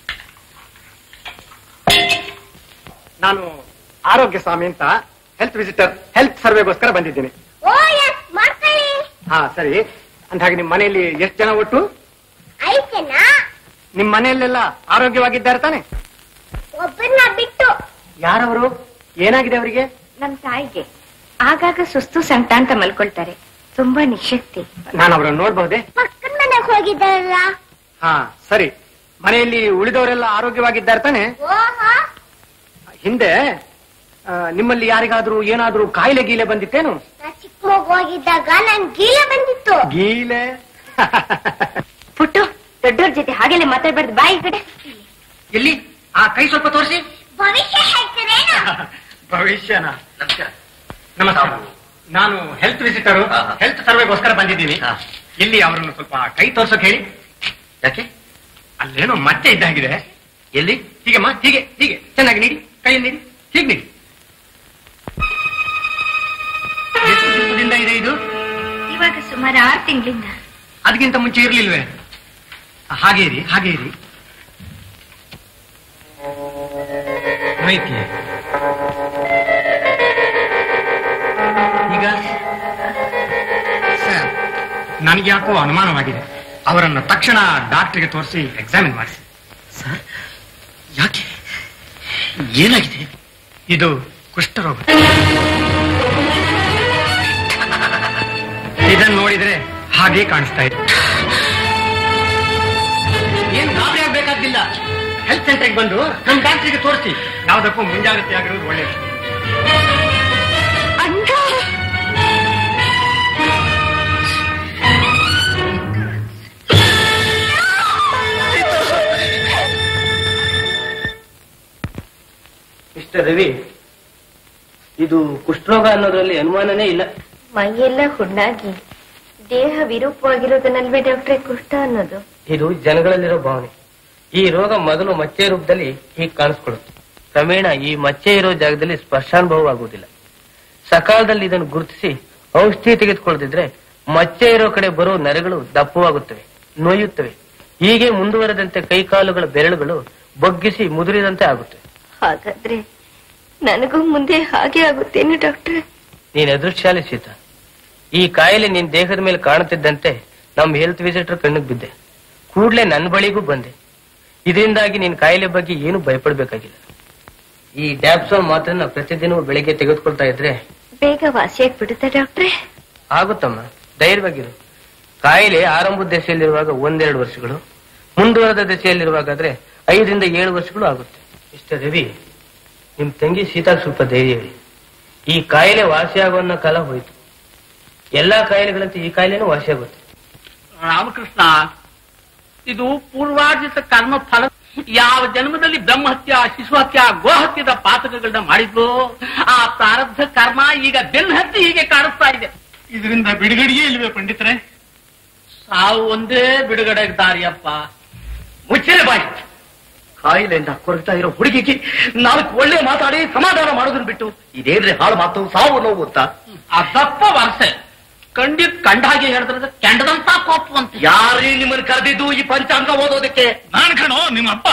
ನಾನು ಆರೋಗ್ಯ ಸ್ವಾಮಿ ಅಂತ ಹೆಲ್ತ್ ವಿಸಿಟರ್ ಹೆಲ್ತ್ ಸರ್ವೆಗೋಸ್ಕರ ಬಂದಿದ್ದೀನಿ ಓ ಎಸ್ ಮಾಡ್ಕೊಳ್ಳಿ ಹಾ ಸರಿ ಅಂದಾಗ ನಿಮ್ ಮನೆಯಲ್ಲಿ ಎಷ್ಟು ಜನ ಒಟ್ಟು ಐದ್ ಜನ ನಿಮ್ ಮನೆಯಲ್ಲೆಲ್ಲ ಆರೋಗ್ಯವಾಗಿದ್ದಾರೆ ತಾನೆ ಒಬ್ಬರನ್ನ ಬಿಟ್ಟು ಯಾರವರು ಏನಾಗಿದೆ ಅವರಿಗೆ ನಮ್ ತಾಯಿಗೆ ಆಗಾಗ ಸುಸ್ತು ಸಂಕಟ ಅಂತ ಮಲ್ಕೊಳ್ತಾರೆ ತುಂಬಾ ನಿಶಕ್ತಿ ನಾನು ಅವರನ್ನು ನೋಡ್ಬಹುದೇ ಪಕ್ಕದ ಮನೆಗೆ ಹೋಗಿದ್ದಾರಲ್ಲ ಹಾ ಸರಿ ಮನೆಯಲ್ಲಿ ಉಳಿದವರೆಲ್ಲ ಆರೋಗ್ಯವಾಗಿದ್ದಾರೆ ತಾನೆ ಓಹೋ ಹಿಂದೆ ಆ, ನಿಮ್ಮಲ್ಲಿ ಯಾರಿಗಾದ್ರೂ ಏನಾದ್ರೂ ಕಾಯಿಲೆ ಗೀಲೆ ಬಂದಿತ್ತೇನು ನಾ ಚಿಕ್ಕ ಮಗು ಹೋಗಿದ್ದಾಗ ನನ್ ಗೀಲ ಬಂದಿತ್ತು ಗೀಲೆ ಪುಟ್ಟು ದೊಡ್ಡವ್ರ ಜೊತೆ ಹಾಗೆಲ್ಲ ಮಾತಾಡ್ಬಾರ್ದು ಬಾಯಿ ಕಡೆ ಎಲ್ಲಿ ಆ ಕೈ ಸ್ವಲ್ಪ ತೋರಿಸಿ ಭವಿಷ್ಯ ಹೇಳ್ತೀರೇನು ಭವಿಷ್ಯನ ನಮಸ್ಕಾರ ನಮಸ್ಕಾರ ನಾನು ಹೆಲ್ತ್ ವಿಸಿಟರ್ ಹೆಲ್ತ್ ಸರ್ವೆಗೋಸ್ಕರ ಬಂದಿದ್ದೀನಿ ಇಲ್ಲಿ ಅವರನ್ನು ಸ್ವಲ್ಪ ಕೈ ತೋರ್ಸೋಕ್ ಹೇಳಿ ಯಾಕೆ ಅಲ್ಲೇನೋ ಮತ್ತೆ ಇದ್ದಾಗಿದೆ ಎಲ್ಲಿ ಹೀಗೆಮ್ಮ ಹೀಗೆ ಹೀಗೆ ಚೆನ್ನಾಗಿ ನೀಡಿ ಕೈಯಲ್ಲಿ ನೀಡಿ ಹೀಗೆ ನೀಡಿ ಎಷ್ಟು ದಿವಸದಿಂದ ಇದೆ ಇದು ಇವಾಗ ಸುಮಾರು ಆರು ತಿಂಗಳಿಂದ ಅದಕ್ಕಿಂತ ಮುಂಚೆ ಇರ್ಲಿಲ್ವೇ ಹಾಗೆ ಇರಿ ಹಾಗೆ ಇರಿ ಮೈತಿ ಈಗ ಸರ್ ನನಗೆ ಯಾಕೋ ಅನುಮಾನವಾಗಿದೆ ಅವರನ್ನು ತಕ್ಷಣ ಡಾಕ್ಟರ್ಗೆ ತೋರಿಸಿ ಎಕ್ಸಾಮಿನ್ ಮಾಡಿಸಿ ಸರ್ ಯಾಕೆ ಏನಾಗಿದೆ ಇದು ಕುಷ್ಠರೋಗ ಇದನ್ನು ನೋಡಿದ್ರೆ ಹಾಗೆ ಕಾಣಿಸ್ತಾ ಇದೆ ಏನ್ ಗಾಬರಿ ಆಗ್ಬೇಕಾಗಿಲ್ಲ ಹೆಲ್ತ್ ಸೆಂಟರ್ಗೆ ಬಂದು ನಮ್ಮ ಡಾಕ್ಟರ್ಗೆ ತೋರಿಸಿ ಯಾವ್ದಕ್ಕೂ ಮುಂಜಾಗ್ರತೆ ಆಗಿರೋದು ಒಳ್ಳೆಯದು ಮಿಸ್ಟರ್ ರವಿ ಇದು ಕುಷ್ಠರೋಗ ಅನ್ನೋದ್ರಲ್ಲಿ ಅನುಮಾನನೇ ಇಲ್ಲ ಮೈಯೆಲ್ಲ ಹುಣ್ಣಾಗಿ ದೇಹ ವಿರೂಪವಾಗಿರೋದನ್ನಲ್ವೇ ಡಾಕ್ಟ್ರೆ ಕುಷ್ಠ ಅನ್ನೋದು ಇದು ಜನಗಳಲ್ಲಿರೋ ಭಾವನೆ ಈ ರೋಗ ಮೊದಲು ಮಚ್ಚೆ ರೂಪದಲ್ಲಿ ಹೀಗೆ ಕಾಣಿಸ್ಕೊಳ್ಳುತ್ತೆ ಕ್ರಮೇಣ ಈ ಮಚ್ಚೆ ಇರೋ ಜಾಗದಲ್ಲಿ ಸ್ಪರ್ಶಾನುಭವ ಆಗುವುದಿಲ್ಲ ಸಕಾಲದಲ್ಲಿ ಇದನ್ನು ಗುರುತಿಸಿ ಔಷಧಿ ತೆಗೆದುಕೊಳ್ಳದಿದ್ರೆ ಮಚ್ಚೆ ಇರೋ ಕಡೆ ಬರೋ ನರಗಳು ದಪ್ಪವಾಗುತ್ತವೆ ನೋಯುತ್ತವೆ ಹೀಗೆ ಮುಂದುವರೆದಂತೆ ಕೈಕಾಲುಗಳ ಬೆರಳುಗಳು ಬಗ್ಗಿಸಿ ಮುದುರಿದಂತೆ ಆಗುತ್ತವೆ ಹಾಗಾದ್ರೆ ನನಗೂ ಮುಂದೆ ಹಾಗೆ ಆಗುತ್ತೇನು ಡಾಕ್ಟ್ರೆ ನೀನ್ ಅದೃಶ್ಯಾಲಿ ಸೀತ ಈ ಕಾಯಿಲೆ ನಿನ್ ದೇಹದ ಮೇಲೆ ಕಾಣುತ್ತಿದ್ದಂತೆ ನಮ್ ಹೆಲ್ತ್ ವಿಸಿಟರ್ ಕಣ್ಣಿಗೆ ಬಿದ್ದೆ ಕೂಡ್ಲೆ ನನ್ನ ಬಳಿಗೂ ಬಂದೆ ಇದರಿಂದಾಗಿ ನಿನ್ ಕಾಯಿಲೆ ಬಗ್ಗೆ ಏನು ಭಯಪಡ್ಬೇಕಾಗಿಲ್ಲ ಈ ಡ್ಯಾಪ್ಸೋನ್ ಮಾತ್ರನ್ನ ಪ್ರತಿದಿನವೂ ಬೆಳಿಗ್ಗೆ ತೆಗೆದುಕೊಳ್ತಾ ಇದ್ರೆ ಬೇಗ ವಾಸಿಯಾಗ್ಬಿಡುತ್ತೆ ಡಾಕ್ಟ್ರೆ ಆಗುತ್ತಮ್ಮ ಧೈರ್ಯವಾಗಿರು ಕಾಯಿಲೆ ಆರಂಭದ ದಶೆಯಲ್ಲಿರುವಾಗ ಒಂದೆರಡು ವರ್ಷಗಳು ಮುಂದುವರೆದ ದಶೆಯಲ್ಲಿರುವಾಗಾದ್ರೆ ಐದರಿಂದ ಏಳು ವರ್ಷಗಳು ಆಗುತ್ತೆ ಮಿಸ್ಟರ್ ರವಿ ನಿಮ್ ತಂಗಿ ಸೀತಾಗ್ ಸ್ವಲ್ಪ ಧೈರ್ಯ ಹೇಳಿ ಈ ಕಾಯಿಲೆ ವಾಸಿಯಾಗೋ ಅನ್ನೋ ಕಾಲ ಹೋಯ್ತು ಎಲ್ಲಾ ಕಾಯಿಲೆಗಳಂತೆ ಈ ಕಾಯಿಲೆನೂ ವಾಸಿಯಾಗುತ್ತೆ ರಾಮಕೃಷ್ಣ ಇದು ಪೂರ್ವಾರ್ಜಿತ ಕರ್ಮ ಫಲ ಯಾವ ಜನ್ಮದಲ್ಲಿ ಬ್ರಹ್ಮಹತ್ಯ ಶಿಶುಹತ್ಯ ಗೋಹತ್ಯದ ಪಾತಕಗಳನ್ನ ಮಾಡಿದ್ಲು ಆ ಪ್ರಾರಬ್ಧ ಕರ್ಮ ಈಗ ಬೆನ್ನು ಹತ್ತಿ ಹೀಗೆ ಕಾಣಿಸ್ತಾ ಇದೆ ಇದರಿಂದ ಬಿಡುಗಡೆಯೇ ಇಲ್ವೇ ಪಂಡಿತರೆ ಸಾವು ಒಂದೇ ಬಿಡುಗಡೆ ದಾರಿಯಪ್ಪ ಮುಚ್ಚಿನ ಬಾಯಿ ಕಾಯಿಲೆಯಿಂದ ಕೊರಗ್ತಾ ಇರೋ ಹುಡುಗಿಗೆ ನಾಲ್ಕು ಒಳ್ಳೆ ಮಾತಾಡಿ ಸಮಾಧಾನ ಮಾಡೋದನ್ನ ಬಿಟ್ಟು ಇದೇನ್ರಿ ಹಾಳು ಮಾತು ಸಾವು ನೋವು ಅಂತ ಅದಪ್ಪ ವರ್ಷ ಖಂಡಿತ್ ಕಂಡ ಹಾಗೆ ಹೇಳಿದ್ರೆ ಕೆಂಡದಂತ ಕೋಪ ಅಂತ ಯಾರೇ ನಿಮ್ಮನ್ನು ಕರೆದಿದ್ದು ಈ ಪಂಚಾಂಗ ಓದೋದಕ್ಕೆ ನಾನು ಕಣೋ ನಿಮ್ಮಪ್ಪ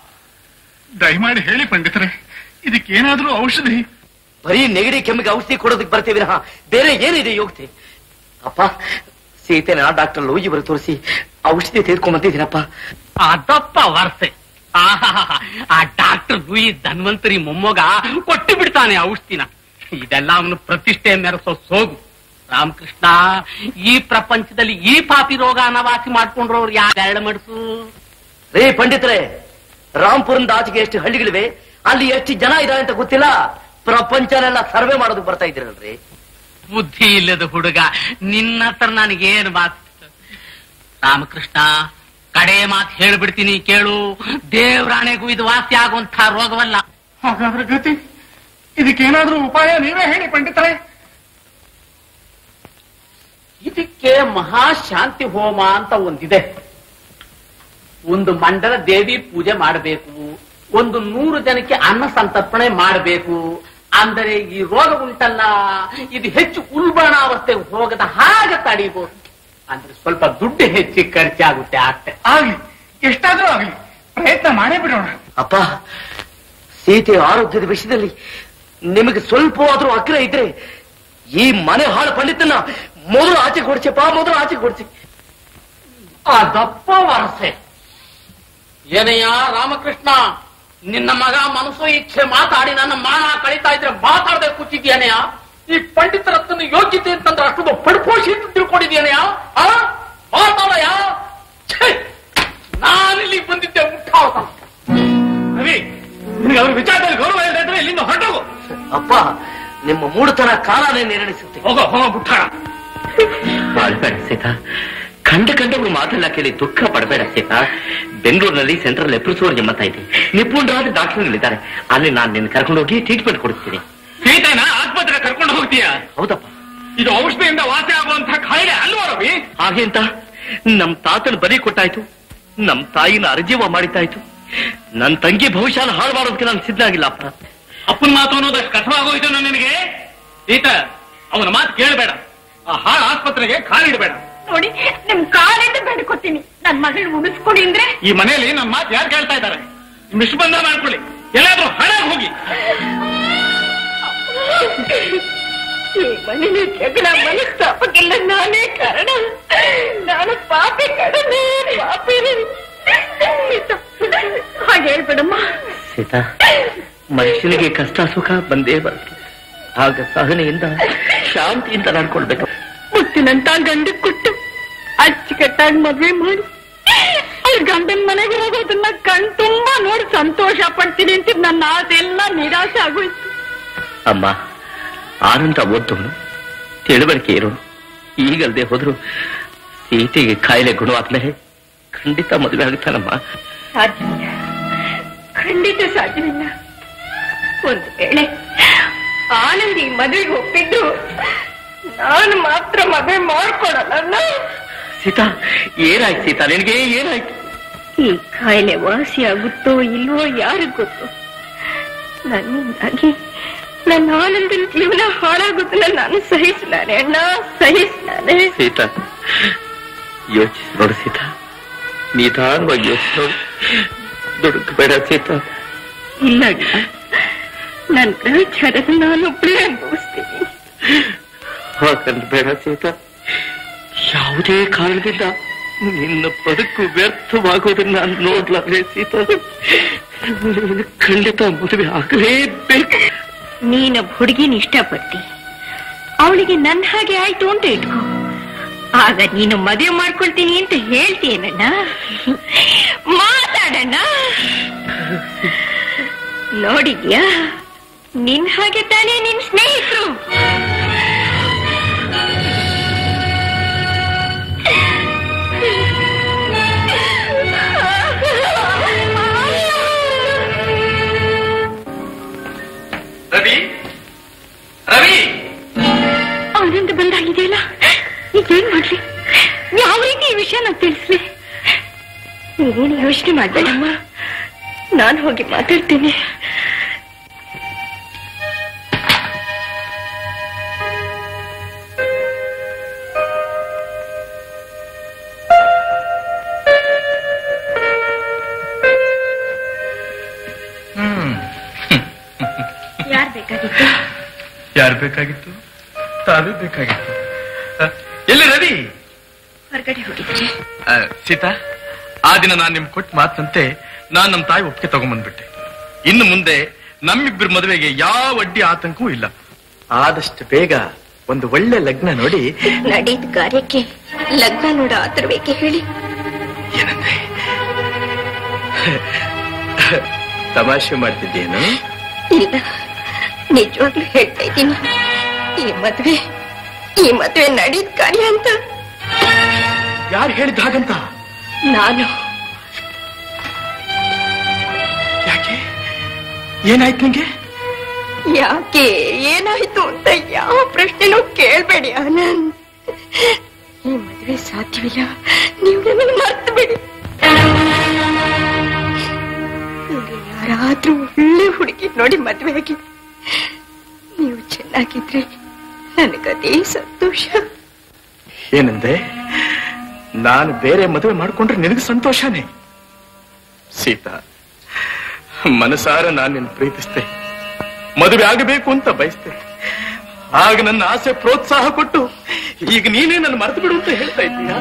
ದಯಮಾಡಿ ಹೇಳಿ ಪಂಡಿತರೆ ಇದಕ್ಕೇನಾದ್ರೂ ಔಷಧಿ ಬರೀ ನೆಗಡಿ ಕೆಮ್ಮಿಗೆ ಔಷಧಿ ಕೊಡೋದಕ್ಕೆ ಬರ್ತೀವಿ ವಿನಃ ಬೇರೆ ಏನಿದೆ ಯೋಗ್ತಿ ಅಪ್ಪ ಸೀತೆನ ಡಾಕ್ಟರ್ ಲೋಜಿ ಬರ ತೋರಿಸಿ ಔಷಧಿ ತೆಗೆದುಕೊಂಡ್ ಬಂದಿದ್ದೀನಪ್ಪ ಅದಪ್ಪ ವರ್ಷ ಆಹಾಹಾ, ಆ ಡಾಕ್ಟರ್ ಲೂಯಿ ಧನ್ವಂತರಿ ಮೊಮ್ಮಗ ಕೊಟ್ಟು ಬಿಡ್ತಾನೆ ಔಷಧಿನ ಇದೆಲ್ಲ ಅವನು ಪ್ರತಿಷ್ಠೆ ಮೆರೆಸೋ ಸೋಗು ರಾಮಕೃಷ್ಣ ಈ ಪ್ರಪಂಚದಲ್ಲಿ ಈ ಪಾಪಿ ರೋಗ ಅನವಾಸಿ ಮಾಡ್ಕೊಂಡ್ರವ್ರು ಯಾರು ಮಡ್ಸು ರೇ ಪಂಡಿತರೆ ರಾಂಪುರದ ಆಚೆಗೆ ಎಷ್ಟು ಹಳ್ಳಿಗಳಿವೆ ಅಲ್ಲಿ ಎಷ್ಟು ಜನ ಇದಾವೆ ಅಂತ ಗೊತ್ತಿಲ್ಲ ಪ್ರಪಂಚನೆಲ್ಲ ಸರ್ವೆ ಮಾಡೋದಕ್ಕೆ ಬರ್ತಾ ಇದ್ದೀರಲ್ರಿ ಬುದ್ಧಿ ಇಲ್ಲದ ಹುಡುಗ ನಿನ್ನ ಹತ್ರ ನನಗೇನು ಮಾತು ರಾಮಕೃಷ್ಣ ಕಡೆ ಮಾತು ಹೇಳ್ಬಿಡ್ತೀನಿ ಕೇಳು ದೇವ್ರಾಣೆಗೂ ಇದು ವಾಸಿ ಆಗುವಂತ ರೋಗವಲ್ಲ ಹಾಗಾದ್ರೆ ಗತಿ ಇದಕ್ಕೇನಾದ್ರೂ ಉಪಾಯ ನೀವೇ ಹೇಳಿ ಪಂಡಿತರೆ ಇದಕ್ಕೆ ಮಹಾಶಾಂತಿ ಹೋಮ ಅಂತ ಒಂದಿದೆ ಒಂದು ಮಂಡಲ ದೇವಿ ಪೂಜೆ ಮಾಡಬೇಕು ಒಂದು ನೂರು ಜನಕ್ಕೆ ಅನ್ನ ಸಂತರ್ಪಣೆ ಮಾಡಬೇಕು ಅಂದರೆ ಈ ರೋಗ ಉಂಟಲ್ಲ ಇದು ಹೆಚ್ಚು ಉಲ್ಬಣಾವಸ್ಥೆಗೆ ಹೋಗದ ಹಾಗೆ ತಡೀಬಹುದು ಅಂದ್ರೆ ಸ್ವಲ್ಪ ದುಡ್ಡು ಹೆಚ್ಚಿ ಖರ್ಚಾಗುತ್ತೆ ಅಷ್ಟೇ ಆಗ್ಲಿ ಎಷ್ಟಾದ್ರೂ ಆಗ್ಲಿ ಪ್ರಯತ್ನ ಮಾಡೇ ಬಿಡೋಣ ಅಪ್ಪ ಸೀತೆಯ ಆರೋಗ್ಯದ ವಿಷಯದಲ್ಲಿ ನಿಮಗೆ ಸ್ವಲ್ಪವಾದ್ರೂ ಅಗ್ರ ಇದ್ರೆ ಈ ಮನೆ ಹಾಳು ಪಂಡಿತನ ಮೊದಲು ಆಚೆ ಕೊಡ್ಸಿಪ್ಪ ಮೊದಲು ಆಚೆ ಕೊಡ್ಸಿ ಆ ದಪ್ಪ ವರಸೆ ಏನಯ್ಯ ರಾಮಕೃಷ್ಣ ನಿನ್ನ ಮಗ ಮನಸ್ಸು ಇಚ್ಛೆ ಮಾತಾಡಿ ನನ್ನ ಮಾನ ಕಳೀತಾ ಇದ್ರೆ ಮಾತಾಡದೆ ಕೂತಿದ್ಯಾನೆಯ ಈ ಪಂಡಿತರತ್ನ ಯೋಗ್ಯತೆ ಅಂತಂದ್ರೆ ಅಷ್ಟೊಂದು ಪಡ್ಪೋಷಿ ಅಂತ ತಿಳ್ಕೊಂಡಿದ್ಯಾನೆಯ ಆ ಮಾತಾಡಯ ಛೇ! ನಾನಿಲ್ಲಿ ಬಂದಿದ್ದೆ ಮುಟ್ಟಾವತ ರವಿ ನಿನಗೆ ಅವ್ರ ವಿಚಾರದಲ್ಲಿ ಗೌರವ ಇಲ್ಲದೆ ಇದ್ರೆ ಇಲ್ಲಿಂದ ಹೊರಟೋಗು ಅಪ್ಪ ನಿಮ್ಮ ಮೂಡುತನ ಕಾಲನೇ ನಿರ್ಣಯಿಸುತ್ತೆ ಹೋಗೋ ಹೋಗೋ ಬುಟ್ಟಾಳ ಮಾಡಬೇಡ ಸೀತಾ ಕಂಡ ಕಂಡವ್ರು ಮಾತೆಲ್ಲ ಕೇಳಿ ದುಃಖ ಪಡಬೇಡ ಸೀತಾ ಬೆಂಗಳೂರಿನಲ್ಲಿ ಸೆಂಟ್ರಲ್ ಎಪ್ರಿಸೋರ್ ಎಂಬತ್ತ ಇದೆ ನಿಪುಣರಾದ ಡಾಕ್ಟರ್ಗಳಿದ್ದಾರೆ ಅಲ್ಲಿ ನಾನು ನಿನ್ನ ಕರ್ಕೊಂಡು ಹೋಗಿ ಟ್ರೀಟ್ಮೆಂಟ್ ಕೊಡಿಸ್ತೀನಿ ಸೀತಾನ ಆಸ್ಪತ್ರೆ ಕರ್ಕೊಂಡು ಹೋಗ್ತೀಯ ಹೌದಪ್ಪ ಇದು ಔಷಧಿಯಿಂದ ವಾಸಿ ಆಗುವಂತಹ ಕಾಯಿಲೆ ಅಲ್ವಾ ರವಿ ಹಾಗೆ ಅಂತ ನಮ್ ತಾತನ ಬಲಿ ಕೊಟ್ಟಾಯ್ತು ನಮ್ ತಾಯಿನ ಅರ್ಜೀವ ಮಾಡಿದ್ದಾಯ್ತು ನನ್ ತಂಗಿ ಭವಿಷ್ಯನ ಹಾಳು ಮಾಡೋದಕ್ಕೆ ನಾನು ಸಿದ್ಧ ಆಗಿಲ್ಲ ಅಪ್ಪ ಅಪ್ಪನ ಮಾತು ಅನ್ನೋದಷ್ಟು ಕಠವಾಗೋಯ್ತು ನಿನಗೆ ಸೀತಾ ಅವನ ಮಾತು ಕೇಳಬೇಡ ಆ ಹಾಳು ಆಸ್ಪತ್ರೆಗೆ ಕಾಲಿಡಬೇಡ ನೋಡಿ ನಿಮ್ ಕಾಲಿಂದ ಬೇಡ್ಕೊತೀನಿ ನನ್ ಮಗಳ್ ಉಳಿಸ್ಕೊಡಿ ಅಂದ್ರೆ ಈ ಮನೆಯಲ್ಲಿ ನನ್ನ ಮಾತು ಯಾರು ಕೇಳ್ತಾ ಇದ್ದಾರೆ ಮಿಶ್ಬಂಧ ಮಾಡ್ಕೊಳ್ಳಿ ಎಲ್ಲಾದ್ರೂ ಹಣಕ್ಕೆ ಹೋಗಿ ಈ ಮನೇಲಿ ಜಗಳ ಮನಸ್ತಾಪಕ್ಕೆಲ್ಲ ನಾನೇ ಕಾರಣ ನಾನು ಪಾಪಿ ಕಡಮೆ ಪಾಪಿನೇ ಹಾಗೆ ಹೇಳ್ಬೇಡಮ್ಮ ಸೀತಾ ಮನುಷ್ಯನಿಗೆ ಕಷ್ಟ ಸುಖ ಬಂದೇ ಬರ್ತದೆ ಆಗ ಸಹನೆಯಿಂದ ಶಾಂತಿಯಿಂದ ನಡ್ಕೊಳ್ಬೇಕು ಮುತ್ತಿನಂತ ಗಂಡ ಕೊಟ್ಟು ಅಚ್ಚುಕಟ್ಟಾಗಿ ಮದ್ವೆ ಮಾಡಿ ಅವ್ರ ಗಂಡನ ಮನೆಗೆ ಹೋಗೋದನ್ನ ಕಣ್ ತುಂಬಾ ನೋಡಿ ಸಂತೋಷ ಪಡ್ತೀನಿ ಅಂತ ನನ್ನ ಆಸೆಲ್ಲ ನಿರಾಸೆ ಆಗೋಯ್ತು ಅಮ್ಮ ಆನಂದ ಓದ್ದವನು ತಿಳುವಳಿಕೆ ಇರೋನು ಈಗಲ್ದೆ ಹೋದ್ರು ಸೀತೆಗೆ ಕಾಯಿಲೆ ಗುಣವಾದ್ಮೇಲೆ ಖಂಡಿತ ಮದುವೆ ಆಗುತ್ತಾನಮ್ಮ ಸಾಧ್ಯವಿಲ್ಲ ಖಂಡಿತ ಸಾಧ್ಯವಿಲ್ಲ ಒಂದು ವೇಳೆ ಆನಂದಿ ಮದುವೆಗೆ ಒಪ್ಪಿದ್ದು ನಾನು ಮಾತ್ರ ಮದುವೆ ಮಾಡ್ಕೊಡಲ್ಲ ಸೀತಾ ಏನಾಯ್ತು ಸೀತಾ ನಿನಗೆ ಏನಾಯ್ತು ಈ ಕಾಯಿಲೆ ವಾಸಿ ಆಗುತ್ತೋ ಇಲ್ವೋ ಯಾರಿಗ್ ಗೊತ್ತು ನನ್ನಿಂದಾಗಿ ನನ್ನ ಆನಂದನ ಜೀವನ ಹಾಳಾಗುತ್ತಲ್ಲ ನಾನು ಸಹಿಸಲಾರೆ ಅಣ್ಣ ಸಹಿಸಲಾರೆ ಸೀತಾ ಯೋಚಿಸಿ ನೋಡು ಸೀತಾ ನಿಧಾನವಾಗಿ ಯೋಚಿಸಿ ನೋಡು ದುಡುಕಬೇಡ ಸೀತಾ ಇಲ್ಲ ಅಣ್ಣ ನನ್ನ ಗ್ರಹಚಾರದ ನಾನೊಬ್ಬಳೇ ಅನುಭವಿಸ್ತೀನಿ ಹಾಗಂದ್ ಬೇಡ ಸೀತಾ ಯಾವುದೇ ಕಾರಣದಿಂದ ನಿನ್ನ ಬದುಕು ವ್ಯರ್ಥವಾಗೋದನ್ನ ನಾನು ನೋಡ್ಲಾರೆ ಸೀತಾ ನೀನು ಖಂಡಿತ ಮದುವೆ ಆಗಲೇಬೇಕು ನೀನೊಬ್ಬ ಹುಡುಗಿನ ಇಷ್ಟಪಟ್ಟಿ ಅವಳಿಗೆ ನನ್ನ ಹಾಗೆ ಆಯ್ತು ಅಂತ ಇಟ್ಕೋ ಆಗ ನೀನು ಮದುವೆ ಮಾಡ್ಕೊಳ್ತೀನಿ ಅಂತ ಹೇಳ್ತೀಯನಣ್ಣ ಮಾತಾಡಣ್ಣ ನೋಡಿದ್ಯಾ ನಿನ್ ಹಾಗೆ ತಾನೇ ನಿನ್ ಸ್ನೇಹಿತರು ರವಿ ರವಿ ಆನಂದ ಬಂದಾಗಿದೆಯಲ್ಲ ಈಗ ಏನ್ ಮಾಡ್ಲಿ ಯಾವ ರೀತಿ ಈ ವಿಷಯ ನಾನು ತಿಳಿಸ್ಲಿ ನೀನೇನು ಯೋಚನೆ ಮಾಡ್ಬೇಡಮ್ಮ ನಾನು ಹೋಗಿ ಮಾತಾಡ್ತೀನಿ ಯಾರ್ ಬೇಕಾಗಿತ್ತು ಯಾರು ಬೇಕಾಗಿತ್ತು ತಾವೇ ಬೇಕಾಗಿತ್ತು ಆ, ಎಲ್ಲಿ ರವಿ ಹೊರಗಡೆ ಹೋಗಿದ್ರೆ ಆ, ಸೀತಾ ಆ ದಿನ ನಾನು ನಿಮ್ ಕೊಟ್ಟ ಮಾತಂತೆ ನಾನ್ ನಮ್ ತಾಯಿ ಒಪ್ಪಿಗೆ ತಗೊಂಡ್ಬಂದ್ಬಿಟ್ಟೆ ಇನ್ನು ಮುಂದೆ ನಮ್ಮಿಬ್ಬರ ಮದುವೆಗೆ ಯಾವ ಅಡ್ಡಿ ಆತಂಕವೂ ಇಲ್ಲ ಆದಷ್ಟು ಬೇಗ ಒಂದು ಒಳ್ಳೆ ಲಗ್ನ ನೋಡಿ ನಡೆದ ಕಾರ್ಯಕ್ಕೆ ಲಗ್ನ ನೋಡ ಆತರಬೇಕೆ ಹೇಳಿ ತಮಾಷೆ ಮಾಡ್ತಿದ್ದೇನು ಇಲ್ಲ ನಿಜವಾಗ್ಲೂ ಹೇಳ್ತಾ ಇದ್ದೀನಿ ಈ ಮದ್ವೆ ಈ ಮದ್ವೆ ನಡೆದ ಕಾರ್ಯ ಅಂತ ಯಾರು ಹೇಳಿದ ಹಾಗಂತ ನಾನು ಯಾಕೆ ಏನಾಯ್ತು ನಿಂಗೆ ಯಾಕೆ ಏನಾಯ್ತು ಅಂತ ಯಾವ ಪ್ರಶ್ನೆನೂ ಕೇಳ್ಬೇಡಿ ಆನಂದ್ ಈ ಮದ್ವೆ ಸಾಧ್ಯವಿಲ್ಲ ನೀವು ನನ್ನನ್ನು ಮರ್ತು ಬಿಡಿ ಇಲ್ಲಿ ಯಾರಾದ್ರೂ ಒಳ್ಳೆ ಹುಡುಗಿ ನೋಡಿ ಮದ್ವೆ ಆಗಿ ನೀವು ಚೆನ್ನಾಗಿದ್ರೆ ನನಗದೇ ಸಂತೋಷ ಏನಂದೆ ನಾನು ಬೇರೆ ಮದುವೆ ಮಾಡ್ಕೊಂಡ್ರೆ ನಿನಗೆ ಸಂತೋಷನೇ ಸೀತಾ ಮನಸಾರ ನಾನು ನಿನ್ನ ಪ್ರೀತಿಸ್ತೆ ಮದುವೆ ಆಗಬೇಕು ಅಂತ ಬಯಸ್ತೆ ಆಗ ನನ್ನ ಆಸೆ ಪ್ರೋತ್ಸಾಹ ಕೊಟ್ಟು ಈಗ ನೀನೇ ನನ್ನ ಮರೆತು ಬಿಡು ಅಂತ ಹೇಳ್ತಾ ಇದ್ದೀಯ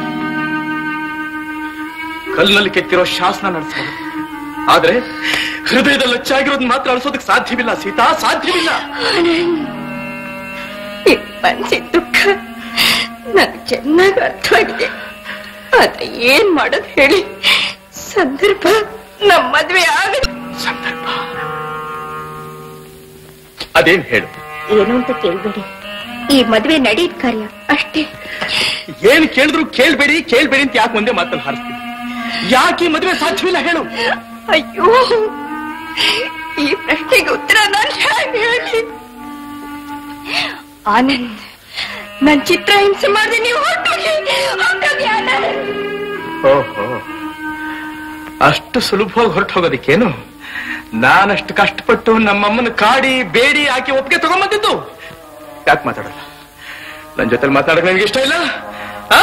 ಕಲ್ಲಿನಲ್ಲಿ ಕೆತ್ತಿರೋ ಶಾಸನ ನಡೆಸಬಹುದು ಆದ್ರೆ ಹೃದಯದಲ್ಲಿ ಲಚ್ಚಾಗಿರೋದ್ ಮಾತ್ರ ಅಳಿಸೋದಕ್ಕೆ ಸಾಧ್ಯವಿಲ್ಲ ಸೀತಾ ಸಾಧ್ಯವಿಲ್ಲ ಈ ಮನ್ಸಿನ ದುಃಖ ನನಗೆ ಚೆನ್ನಾಗಿ ಅರ್ಥವಾಗಿದೆ ಆದ್ರೆ ಏನ್ ಮಾಡೋದು ಹೇಳಿ ಸಂದರ್ಭ ನಮ್ಮ ಮದ್ವೆ ಆಗ ಸಂದರ್ಭ ಅದೇನ್ ಹೇಳು ಏನು ಅಂತ ಕೇಳ್ಬೇಡಿ ಈ ಮದ್ವೆ ನಡೆಯದ್ ಕಾರ್ಯ ಅಷ್ಟೇ ಏನ್ ಕೇಳಿದ್ರು ಕೇಳ್ಬೇಡಿ ಕೇಳ್ಬೇಡಿ ಅಂತ ಯಾಕೆ ಒಂದೇ ಮಾತಲ್ಲಿ ಹಾರಿಸ್ತೀನಿ ಯಾಕೆ ಈ ಮದುವೆ ಸಾಧ್ಯವಿಲ್ಲ ಹೇಳು ಅಯ್ಯೋ ಈ ಪ್ರಶ್ನೆಗೆ ಉತ್ತರ ನಾನು ಹೇಗೆ ಹೇಳಿ ಆನಂದ್ ನನ್ ಚಿತ್ರ ಹಿಂಸೆ ಮಾಡಿದೆ ನೀವು ಹೊರಟೋಗಿ ಹೊರಟೋಗಿ ಆನಂದ್ ಓಹೋ ಅಷ್ಟು ಸುಲಭವಾಗಿ ಹೊರಟು ಹೋಗೋದಕ್ಕೇನು ನಾನಷ್ಟು ಕಷ್ಟಪಟ್ಟು ನಮ್ಮಮ್ಮನ ಕಾಡಿ ಬೇಡಿ ಆಕೆ ಒಪ್ಪಿಗೆ ತಗೊಂಬಂದಿದ್ದು ಯಾಕೆ ಮಾತಾಡಲ್ಲ ನನ್ನ ಜೊತೆ ಮಾತಾಡೋಕೆ ನನಗೆ ಇಷ್ಟ ಇಲ್ಲ ಆ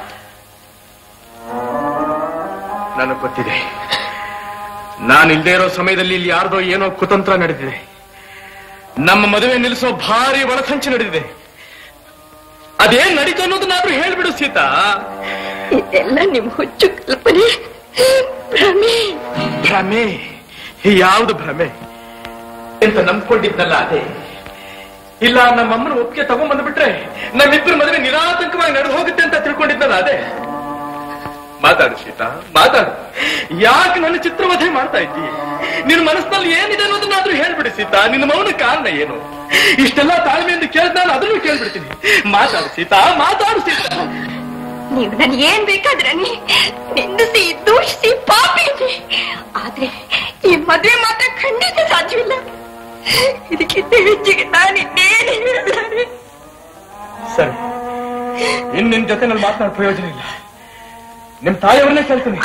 ನನಗೆ ಗೊತ್ತಿದೆ ನಾನು ಇಲ್ದೇ ಇರೋ ಸಮಯದಲ್ಲಿ ಇಲ್ಲಿ ಯಾರ್ದೋ ಏನೋ ಕುತಂತ್ರ ನಡೆದಿದೆ ನಮ್ಮ ಮದುವೆ ನಿಲ್ಲಿಸೋ ಭಾರಿ ಒಳಸಂಚು ನಡೆದಿದೆ ಅದೇನ್ ನಡೀತು ಅನ್ನೋದನ್ನಾದ್ರೂ ಹೇಳ್ಬಿಡು ಸೀತಾ ಇದೆಲ್ಲ ನಿಮ್ ಹುಚ್ಚು ಕಲ್ಪನೆ ಭ್ರಮೆ ಭ್ರಮೆ ಯಾವುದು ಭ್ರಮೆ ಅಂತ ನಂಬ್ಕೊಂಡಿದ್ನಲ್ಲ ಅದೇ ಇಲ್ಲ ನಮ್ಮಮ್ಮನ ಒಪ್ಪಿಗೆ ತಗೊಂಡ್ಬಂದ್ಬಿಟ್ರೆ ನಮ್ಮಿಬ್ಬರ ಮದುವೆ ನಿರಾತಂಕವಾಗಿ ನಡೆದು ಹೋಗುತ್ತೆ ಅಂತ ತಿಳ್ಕೊಂಡಿದ್ನಲ್ಲ ಅದೇ ಮಾತಾಡು ಸೀತಾ ಮಾತಾಡು ಯಾಕೆ ನನ್ನ ಚಿತ್ರವಧೆ ಮಾಡ್ತಾ ಇದ್ದೀಯ ನಿನ್ನ ಮನಸ್ಸಿನಲ್ಲಿ ಏನಿದೆ ಅನ್ನೋದನ್ನಾದ್ರೂ ಹೇಳ್ಬಿಡಿ ಸೀತಾ ನಿನ್ನ ಮೌನ ಕಾರಣ ಏನು ಇಷ್ಟೆಲ್ಲ ತಾಳ್ಮೆಯಿಂದ ಕೇಳ್ದ ನಾನು ಅದನ್ನು ಕೇಳ್ಬಿಡ್ತೀನಿ ಮಾತಾಡು ಸೀತಾ ಮಾತಾಡು ಸೀತಾ ನೀವು ನನ್ ಏನ್ ಬೇಕಾದ್ರೆ ನೀ- ನಿಂದಿಸಿ ದೂಷಿಸಿ ಪಾಪಿ ಅನ್ನಿ. ಆದ್ರೆ ಈ ಮದ್ವೆ ಮಾತ್ರ ಖಂಡಿತ ಸಾಧ್ಯವಿಲ್ಲ ಇದಕ್ಕಿಂತ ಹೆಚ್ಚಿಗೆ ನಾನು ಇನ್ನೇನು ಹೇಳಲಾರೆ ಸರಿ ಇನ್ ನಿನ್ ಜೊತೆ ನಾನು ಮಾತನಾಡೋ ಪ್ರಯೋಜನ ಇಲ್ಲ ನಿಮ್ ತಾಯಿಯವ್ರನ್ನೇ ಕೇಳ್ತೀನಿ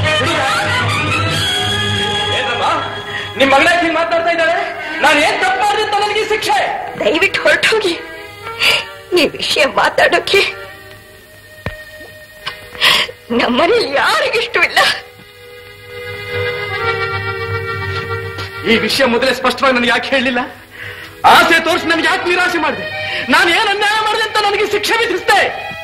ಏನಮ್ಮ ನಿಮ್ ಮಗಳ ಹಿಂಗ್ ಮಾತಾಡ್ತಾ ಇದ್ದಾಳೆ ನಾನು ಏನ್ ತಪ್ಪು ಮಾಡಿದೆ ಅಂತ ನನಗೆ ಈ ಶಿಕ್ಷೆ ದಯವಿಟ್ಟು ಹೊರಟೋಗಿ ಈ ವಿಷಯ ಮಾತಾಡೋಕೆ ನಮ್ಮನೇಲಿ ಯಾರಿಗಿಷ್ಟವಿಲ್ಲ ಈ ವಿಷಯ ಮೊದಲೇ ಸ್ಪಷ್ಟವಾಗಿ ನನಗೆ ಯಾಕೆ ಹೇಳಲಿಲ್ಲ ಆಸೆ ತೋರಿಸಿ ನನಗೆ ಯಾಕೆ ನಿರಾಶೆ ಮಾಡಿದೆ ನಾನು ಏನ್ ಅನ್ಯಾಯ ಮಾಡಿದೆ ಅಂತ ನನಗೆ ಶಿಕ್ಷೆ ವಿಧಿಸಿದೆ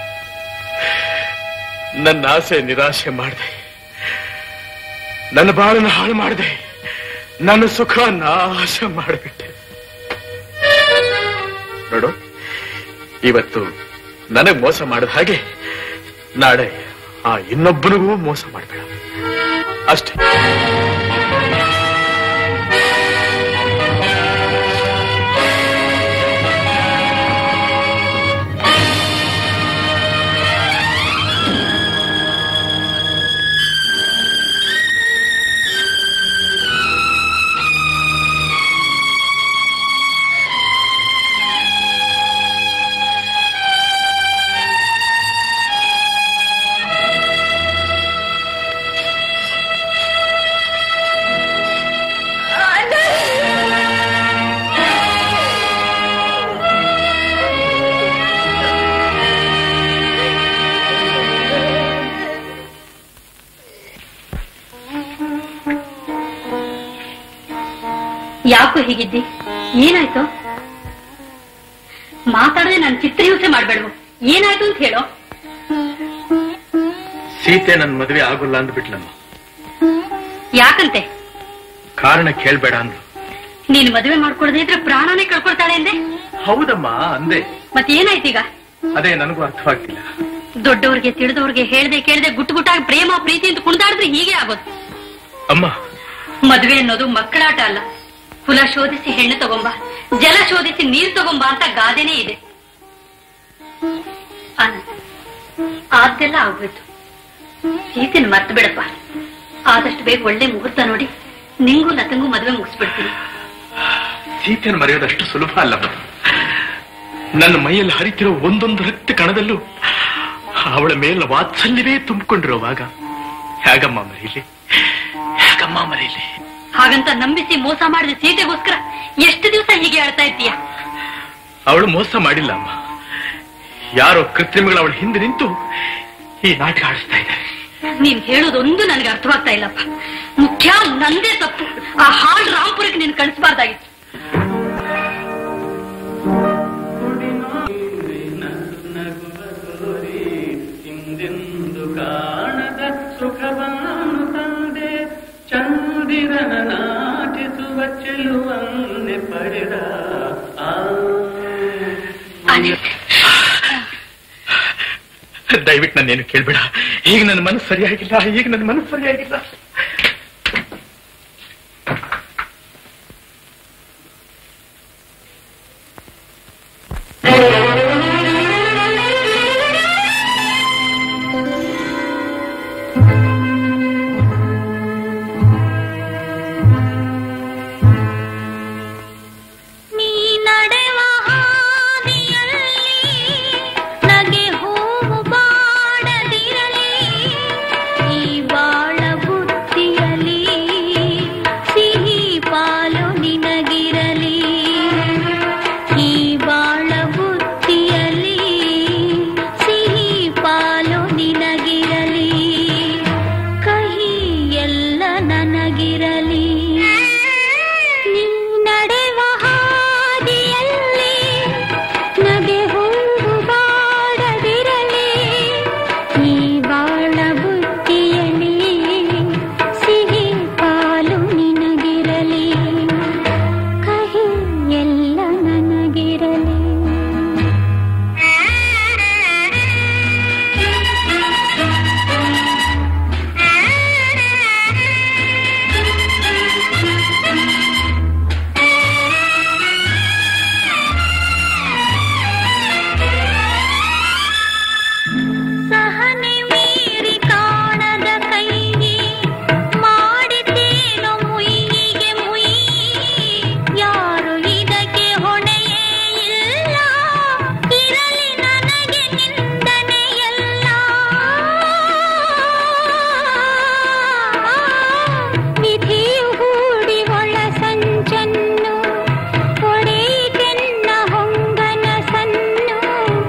ನನ್ನ ಆಸೆ ನಿರಾಶೆ ಮಾಡಿದೆ ನನ್ನ ಬಾಳನ್ನು ಹಾಳು ಮಾಡಿದೆ ನನ್ನ ಸುಖ ನಾಶ ಮಾಡಿಬಿಟ್ಟೆ ನೋಡು ಇವತ್ತು ನನಗ್ ಮೋಸ ಮಾಡಿದ ಹಾಗೆ ನಾಳೆ ಆ ಇನ್ನೊಬ್ಬನಿಗೂ ಮೋಸ ಮಾಡಬೇಡ ಅಷ್ಟೇ ಯಾಕೋ ಹೀಗಿದ್ದಿ ಏನಾಯ್ತು ಮಾತಾಡದೆ ನಾನು ಚಿತ್ರಹಿಂಸೆ ಮಾಡ್ಬೇಡ್ವು ಏನಾಯ್ತು ಅಂತ ಹೇಳೋ ಸೀತೆ ನನ್ನ ಮದುವೆ ಆಗೋಲ್ಲ ಅಂದ್ಬಿಟ್ಲಮ್ಮ ಯಾಕಂತೆ ಕಾರಣ ಕೇಳ್ಬೇಡ ಅಂದ್ರು ನೀನು ಮದುವೆ ಮಾಡ್ಕೊಡದೆ ಇದ್ರೆ ಪ್ರಾಣನೇ ಕಳ್ಕೊಳ್ತಾಳೆ ಅಂದೆ ಹೌದಮ್ಮ ಅಂದೆ ಮತ್ತೆ ಏನಾಯ್ತು ಈಗ ಅದೇ ನನಗೂ ಅರ್ಥವಾಗ್ತಿಲ್ಲ ದೊಡ್ಡವ್ರಿಗೆ ತಿಳಿದವ್ರಿಗೆ ಹೇಳ್ದೆ ಕೇಳ್ದೆ ಗುಟ್ಟು ಗುಟ್ಟಾಗಿ ಪ್ರೇಮ ಪ್ರೀತಿ ಅಂತ ಕುಣಿದಾಡಿದ್ರೆ ಹೀಗೆ ಆಗೋದು ಅಮ್ಮ ಮದುವೆ ಅನ್ನೋದು ಮಕ್ಕಳಾಟ ಅಲ್ಲ ಕುಲ ಶೋಧಿಸಿ ಹೆಣ್ಣು ತಗೊಂಬ ಜಲ ಶೋಧಿಸಿ ನೀರು ತಗೊಂಬ ಅಂತ ಗಾದೆನೇ ಇದೆ ಆನಂದ್ ಆದ್ದೆಲ್ಲ ಆಗ್ಬಿಟ್ಟು ಸೀತೆನ ಮರ್ತು ಬಿಡಪ್ಪ ಆದಷ್ಟು ಬೇಗ ಒಳ್ಳೆ ಮುಹೂರ್ತ ನೋಡಿ ನಿಂಗೂ ಲತಂಗೂ ಮದುವೆ ಮುಗಿಸ್ಬಿಡ್ತೀನಿ ಸೀತೆಯನ್ನು ಮರೆಯೋದಷ್ಟು ಸುಲಭ ಅಲ್ಲಮ್ಮ ನನ್ನ ಮೈಯಲ್ಲಿ ಹರಿತಿರೋ ಒಂದೊಂದು ರಕ್ತ ಕಣದಲ್ಲೂ ಅವಳ ಮೇಲಿನ ವಾತ್ಸಲ್ಯವೇ ತುಂಬಿಕೊಂಡಿರುವಾಗ ಹೇಗಮ್ಮ ಮರೀಲಿ ಹೇಗಮ್ಮ ಮರೀಲಿ ಹಾಗಂತ ನಂಬಿಸಿ ಮೋಸ ಮಾಡಿದ ಸೀತೆಗೋಸ್ಕರ ಎಷ್ಟು ದಿವಸ ಹೀಗೆ ಆಡ್ತಾ ಇದ್ದೀಯ ಅವಳು ಮೋಸ ಮಾಡಿಲ್ಲ ಅಮ್ಮ ಯಾರೋ ಕೃತ್ರಿಮಗಳು ಅವಳ ಹಿಂದೆ ನಿಂತು ಈ ನಾಟಕ ಆಡಿಸ್ತಾ ಇದ್ದಾರೆ ನೀನ್ ಹೇಳೋದೊಂದು ನನಗೆ ಅರ್ಥವಾಗ್ತಾ ಇಲ್ಲಪ್ಪ ಮುಖ್ಯ ನಂದೇ ತಪ್ಪು ಆ ಹಾಳು ರಾಂಪುರಕ್ಕೆ ನೀನು ಕಳಿಸಬಾರ್ದಾಗಿತ್ತು ದಯವಿಟ್ಟು ನನ್ನೇನು ಕೇಳ್ಬೇಡ ಈಗ ನನ್ನ ಮನಸ್ಸು ಸರಿಯಾಗಿಲ್ಲ ಈಗ ನನ್ನ ಮನಸ್ಸು ಸರಿಯಾಗಿಲ್ಲ ನೀ ನಡೆವ ಹಾದಿಯಲ್ಲಿ ನಗೆ ಹೂವು ಬಾಡದಿರಲಿ ಈ ಬಾಳ ಬುತ್ತಿಯಲಿ ಸಿಹಿ ಪಾಲು ನಿನಗಿರಲಿ ಈ ಬಾಳ ಬುತ್ತಿಯಲಿ ಸಿಹಿ ಪಾಲು ನಿನಗಿರಲಿ ಕಹಿ ಎಲ್ಲ ನನಗಿರಲಿ ನೀ ನಡೆವ ಹಾದಿಯಲ್ಲಿ ನಗೆ ಹೂವು ಬಾಡದಿರಲಿ ಈ ಬಾಳ ಬುತ್ತಿಯಲಿ ಸಿಹಿ ಪಾಲು ನಿನಗಿರಲಿ ಕಹಿ ಎಲ್ಲ ನನಗಿರಲಿ ಸಹನೆ ಮೀರಿ ಕಾಣದ ಕೈಗೆ ಮಾಡಿದ್ದೇನೋ ಮುಯ್ಯಿಗೆ ಮುಯಿ ಯಾರು ಇದಕ್ಕೆ ಹೊಣೆಯೇ ಇಲ್ಲ ಇರಲಿ ನನಗೆ ನಿಂದನೆಯಲ್ಲ ವಿಧಿಯು ಹೂಡಿ ಒಳ ಸಂಚನ್ನು ಒಡೆಯಿತೆನ್ನ ಹೊಂಗನ ಸನ್ನು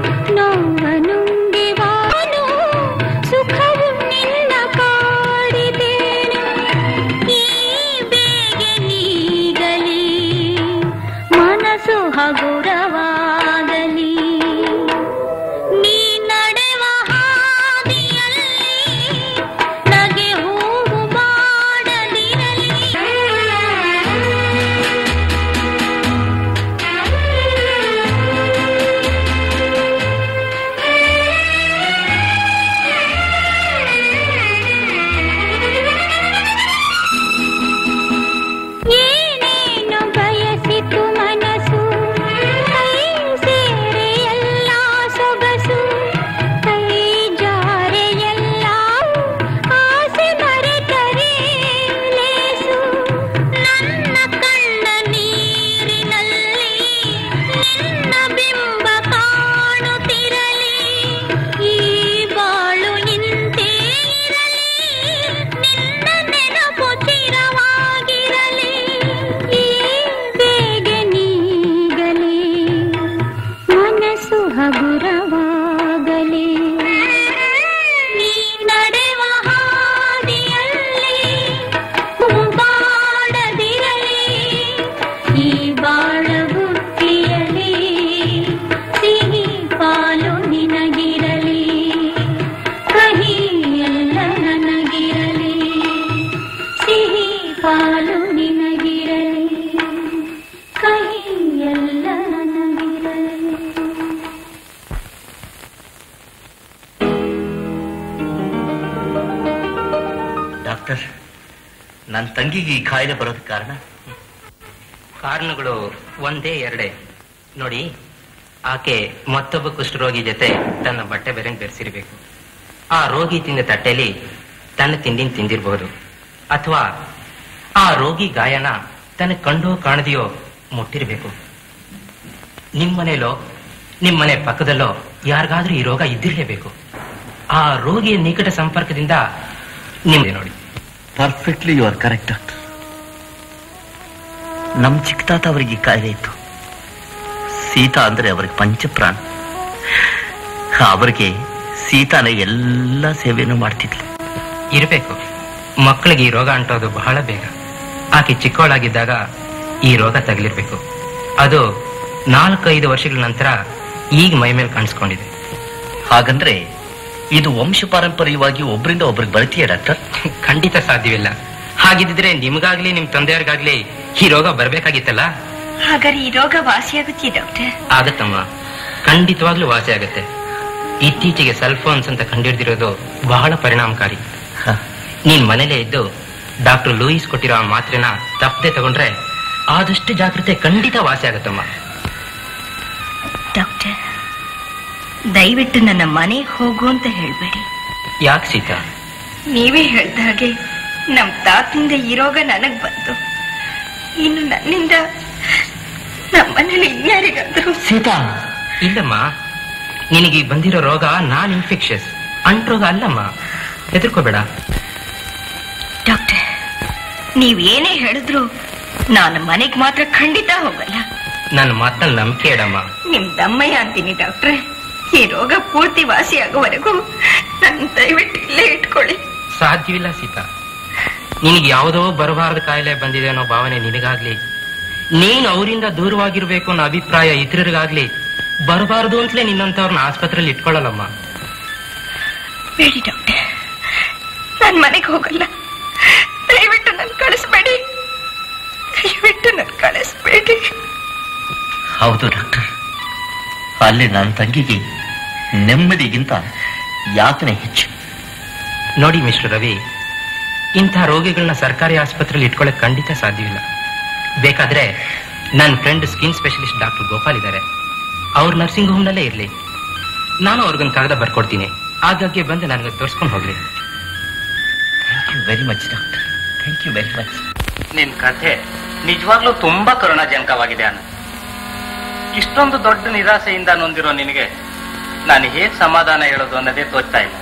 ನೋವನುಂಡಿವಾನು ಸುಖವು ನಿನ್ನ ಕಾಡಿದೇನು ಈ ಬೇಗೆ ನೀಗಲಿ ಮನಸ್ಸು ಹಗುರವಾಗಲಿ ನೀ ನಡೆವ ಹಾದಿಯಲ್ಲಿ ನಗೆ ಹೂವು ಮಾಡದಿರಲಿ ಏನೇನು ಬಯಸಿತು ಮನಸ್ಸು ಕೈ ಸೇರೆ ಎಲ್ಲ ಸೊಗಸು ಕೈ ಜಾರೆ ಎಲ್ಲ ಆಸೆ ಮರೆತರೆ ಲೇಸು ನನ್ನ ಕಣ್ಣ ನೀರಿನಲ್ಲಿ ನಿನ್ನ ಬಿಂಬ ಕಾಣುತ್ತಿರಲಿ ಈ ಬಾಳು ಇಂತೇ ಇರಲಿ ನಿನ್ನ ನೆನಪು ಚಿರವಾಗಿರಲಿ ಈ ಬೇಗೆ ನೀಗಲಿ ಮನಸ್ಸು ಹಗುರವಾಗಲಿ ನೀ ನಡೆವ ಹಾದಿಯಲ್ಲಿ ಬಾಡದಿರಲಿ ಈ ಬಾಳ ಬುಟ್ಟಿಯಲಿ ಸಿಹಿ ಪಾಲು ನಿನಗಿರಲಿ ಕಹಿ ಎಲ್ಲ ನನಗಿರಲಿ ಸಿಹಿ ಪಾಲು ನಿನಗಿರಲಿ ಕಹಿ ಎಲ್ಲ ನನಗಿರಲಿ ಡಾಕ್ಟರ್ ನನ್ನ ತಂಗಿಗೆ ಈ ಕಾಯಿಲೆ ಬರೋದಕ್ಕೆ ಕಾರಣ ಕಾರಣಗಳು ಒಂದೇ ಎರಡೇ ನೋಡಿ ಆಕೆ ಮತ್ತೊಬ್ಬ ಕುಷ್ಠರೋಗಿ ಜೊತೆ ತನ್ನ ಬಟ್ಟೆ ಬೆರೆ ಬೆರೆಸಿರ್ಬೇಕು ಆ ರೋಗಿ ತಿಂದ ತಟ್ಟೆಯಲ್ಲಿ ತನ್ನ ತಿಂಡಿನ ತಿಂದಿರಬಹುದು ಅಥವಾ ಆ ರೋಗಿ ಗಾಯನ ತನ್ನ ಕಂಡೋ ಕಾಣದೆಯೋ ಮುಟ್ಟಿರ್ಬೇಕು ನಿಮ್ಮನೇಲೋ ನಿಮ್ಮನೆ ಪಕ್ಕದಲ್ಲೋ ಯಾರಿಗಾದ್ರೂ ಈ ರೋಗ ಇದ್ದಿರಲೇಬೇಕು ಆ ರೋಗಿಯ ನಿಕಟ ಸಂಪರ್ಕದಿಂದ ನಿಮ್ದೆ ನೋಡಿ perfectly you are correct doctor ನಮ್ ಚಿಕ್ಕ ತಾತ ಅವರಿಗೆ ಈ ಕಾಯಿಲೆ ಇತ್ತು ಸೀತಾ ಅಂದ್ರೆ ಅವರಿಗೆ ಪಂಚಪ್ರಾಣ ಅವರಿಗೆ ಸೀತಾನೇ ಎಲ್ಲ ಸೇವೆಯನ್ನು ಮಾಡ್ತಿದ್ಲು ಇರಬೇಕು ಮಕ್ಕಳಿಗೆ ಈ ರೋಗ ಅಂಟೋದು ಬಹಳ ಬೇಗ ಆಕೆ ಚಿಕ್ಕವಳಾಗಿದ್ದಾಗ ಈ ರೋಗ ತಗಲಿರ್ಬೇಕು ಅದು ನಾಲ್ಕೈದು ವರ್ಷಗಳ ನಂತರ ಈಗ ಮೈ ಮೇಲೆ ಕಾಣಿಸ್ಕೊಂಡಿದೆ ಹಾಗಂದ್ರೆ ಇದು ವಂಶ ಪಾರಂಪರ್ಯವಾಗಿ ಒಬ್ಬರಿಂದ ಒಬ್ರಿಗೆ ಬರುತ್ತೀಯ ಡಾಕ್ಟರ್ ಖಂಡಿತ ಸಾಧ್ಯವಿಲ್ಲ ಹಾಗಿದ್ದಿದ್ರೆ ನಿಮ್ಗಾಗ್ಲಿ ನಿಮ್ ತಂದೆಯವ್ರಿಗಾಗ್ಲಿ ಈ ರೋಗ ಬರ್ಬೇಕಾಗಿತ್ತಲ್ಲ ಹಾಗಾದ್ರೆ ಈ ರೋಗ ವಾಸಿಯಾಗುತ್ತೆ ಡಾಕ್ಟರ್ ಆಗತ್ತಮ್ಮ ಖಂಡಿತವಾಗ್ಲೂ ವಾಸಿ ಆಗತ್ತೆ ಇತ್ತೀಚೆಗೆ ಸೆಲ್ ಫೋನ್ಸ್ ಅಂತ ಕಂಡುಹಿಡಿದಿರೋದು ಬಹಳ ಪರಿಣಾಮಕಾರಿ ನೀನ್ ಮನೇಲೇ ಇದ್ದು ಡಾಕ್ಟರ್ ಲೂಯಿಸ್ ಕೊಟ್ಟಿರೋ ಆ ಮಾತ್ರೆನ ತಪ್ಪದೆ ತಗೊಂಡ್ರೆ ಆದಷ್ಟು ಜಾಗ್ರತೆ ಖಂಡಿತ ವಾಸಿ ಆಗುತ್ತಮ್ಮ ಡಾಕ್ಟರ್ ದಯವಿಟ್ಟು ನನ್ನ ಮನೆಗೆ ಹೋಗು ಅಂತ ಹೇಳ್ಬೇಡಿ ಯಾಕೆ ಸೀತಾ ನೀವೇ ಹೇಳ್ದ ಹಾಗೆ ನಮ್ ತಾತಿಂದ ಈ ರೋಗ ನನಗ್ ಬಂತು ಇನ್ನು ನನ್ನಿಂದ ನಮ್ಮನೇಲಿ ಇನ್ಯಾರಿಗಾದ್ರು ಸೀತಾ ಇಲ್ಲಮ್ಮ ನಿನಗೆ ಬಂದಿರೋ ರೋಗ ನಾನ್ ಇನ್ಫೆಕ್ಷಸ್ ಅಂಟ್ರೋಗ ಅಲ್ಲಮ್ಮ ಹೆದರ್ಕೋಬೇಡ ಡಾಕ್ಟರ್ ನೀವ್ ಏನೇ ಹೇಳಿದ್ರು ನಾನು ಮನೆಗ್ ಮಾತ್ರ ಖಂಡಿತ ಹೋಗಲ್ಲ ನನ್ನ ಮಾತಲ್ಲಿ ನಂಬಿಕೆ ಇಡಮ್ಮ ನಿಮ್ ದಮ್ಮಯ್ಯ ಅಂತೀನಿ ಡಾಕ್ಟ್ರೆ ಈ ರೋಗ ಪೂರ್ತಿ ವಾಸಿ ಆಗೋವರೆಗೂ ನನ್ನ ದಯವಿಟ್ಟು ಇಲ್ಲೇ ಇಟ್ಕೊಳ್ಳಿ ಸಾಧ್ಯವಿಲ್ಲ ಸೀತಾ ನಿನಗೆ ಯಾವುದೋ ಬರಬಾರದ ಕಾಯಿಲೆ ಬಂದಿದೆ ಅನ್ನೋ ಭಾವನೆ ನಿನಗಾಗ್ಲಿ ನೀನು ಅವರಿಂದ ದೂರವಾಗಿರ್ಬೇಕು ಅನ್ನೋ ಅಭಿಪ್ರಾಯ ಇತರರಿಗಾಗ್ಲಿ ಬರಬಾರದು ಅಂತಲೇ ನಿನ್ನಂತವ್ರನ್ನ ಆಸ್ಪತ್ರೆಯಲ್ಲಿ ಇಟ್ಕೊಳ್ಳಲ್ಲಮ್ಮ ಬೇಡಿ ಡಾಕ್ಟರ್ ನಾನ್ ಮನೆಗೆ ಹೋಗಲ್ಲ ದಯವಿಟ್ಟು ನನ್ ಕಳಿಸ್ಬೇಡಿ ದಯವಿಟ್ಟು ನನ್ ಕಳಿಸ್ಬೇಡಿ ಹೌದು ಡಾಕ್ಟರ್ ಅಲ್ಲಿ ನನ್ನ ತಂಗಿಗೆ ನೆಮ್ಮದಿಗಿಂತ ಯಾತನೆ ಹೆಚ್ಚು ನೋಡಿ ಮಿಸ್ಟರ್ ರವಿ ಇಂಥ ರೋಗಿಗಳನ್ನ ಸರ್ಕಾರಿ ಆಸ್ಪತ್ರೆಯಲ್ಲಿ ಇಟ್ಕೊಳ್ಳೋಕೆ ಖಂಡಿತ ಸಾಧ್ಯವಿಲ್ಲ ಬೇಕಾದ್ರೆ ನನ್ನ friend skin specialist doctor Gopal ಇದ್ದಾರೆ ಅವ್ರ ನರ್ಸಿಂಗ್ ಹೋಮ್ನಲ್ಲೇ ಇರಲಿ ನಾನು ಅವ್ರಿಗೊಂದು ಕಾಗದ ಬರ್ಕೊಡ್ತೀನಿ ಆಗಾಗ್ಗೆ ಬಂದು ನನಗೆ ತೋರಿಸ್ಕೊಂಡು ಹೋಗ್ಲಿ thank you very much doctor thank you very much ನಿನ್ ಕಥೆ ನಿಜವಾಗ್ಲೂ ತುಂಬಾ ಕರುಣಾಜನಕವಾಗಿದೆ ಅನ್ನ ಇಷ್ಟೊಂದು ದೊಡ್ಡ ನಿರಾಸೆಯಿಂದ ನೊಂದಿರೋ ನಿನಗೆ ನಾನು ಹೇಗ್ ಸಮಾಧಾನ ಹೇಳೋದು ಅನ್ನೋದೇ ತೋಚ್ತಾ ಇಲ್ಲ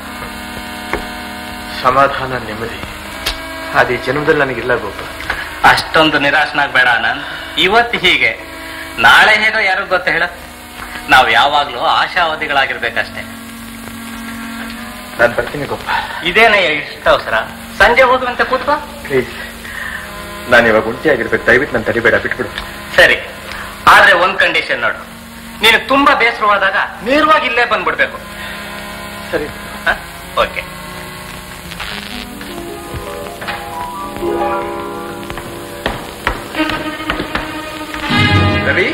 ಸಮಾಧಾನ ನೆಮ್ಮದಿ ಅದೇ ಜನ್ಮದಲ್ಲಿ ನನಗಿಲ್ಲ ಗೋಪ ಅಷ್ಟೊಂದು ನಿರಾಶನಾಗ್ಬೇಡ ಆನಂದ್ ಇವತ್ತು ಹೀಗೆ ನಾಳೆ ಹೇಗೋ ಯಾರು ಗೊತ್ತ ಹೇಳ ನಾವು ಯಾವಾಗ್ಲೂ ಆಶಾವಾದಿಗಳಾಗಿರ್ಬೇಕಷ್ಟೇ ನಾನು ಬರ್ತೀನಿ ಗೋಪ ಇದೇನೇ ಇಷ್ಟ ಅವಸರ ಸಂಜೆ ಹೋಗುವಂತೆ ಕೂತ್ಕೋ ಪ್ಲೀಸ್ ನಾನು ಇವಾಗ ಒಂಟಿಯಾಗಿರ್ಬೇಕು ದಯವಿಟ್ಟು ನಾನು ತಡಿಬೇಡ ಬಿಟ್ಬಿಡು ಸರಿ ಆದ್ರೆ ಒಂದ್ ಕಂಡೀಷನ್ ನೋಡು ನೀನು ತುಂಬಾ ಬೇಸರವಾದಾಗ ನೇರವಾಗಿ ಇಲ್ಲೇ ಬಂದ್ಬಿಡ್ಬೇಕು ಸರಿ ಓಕೆ ರವಿ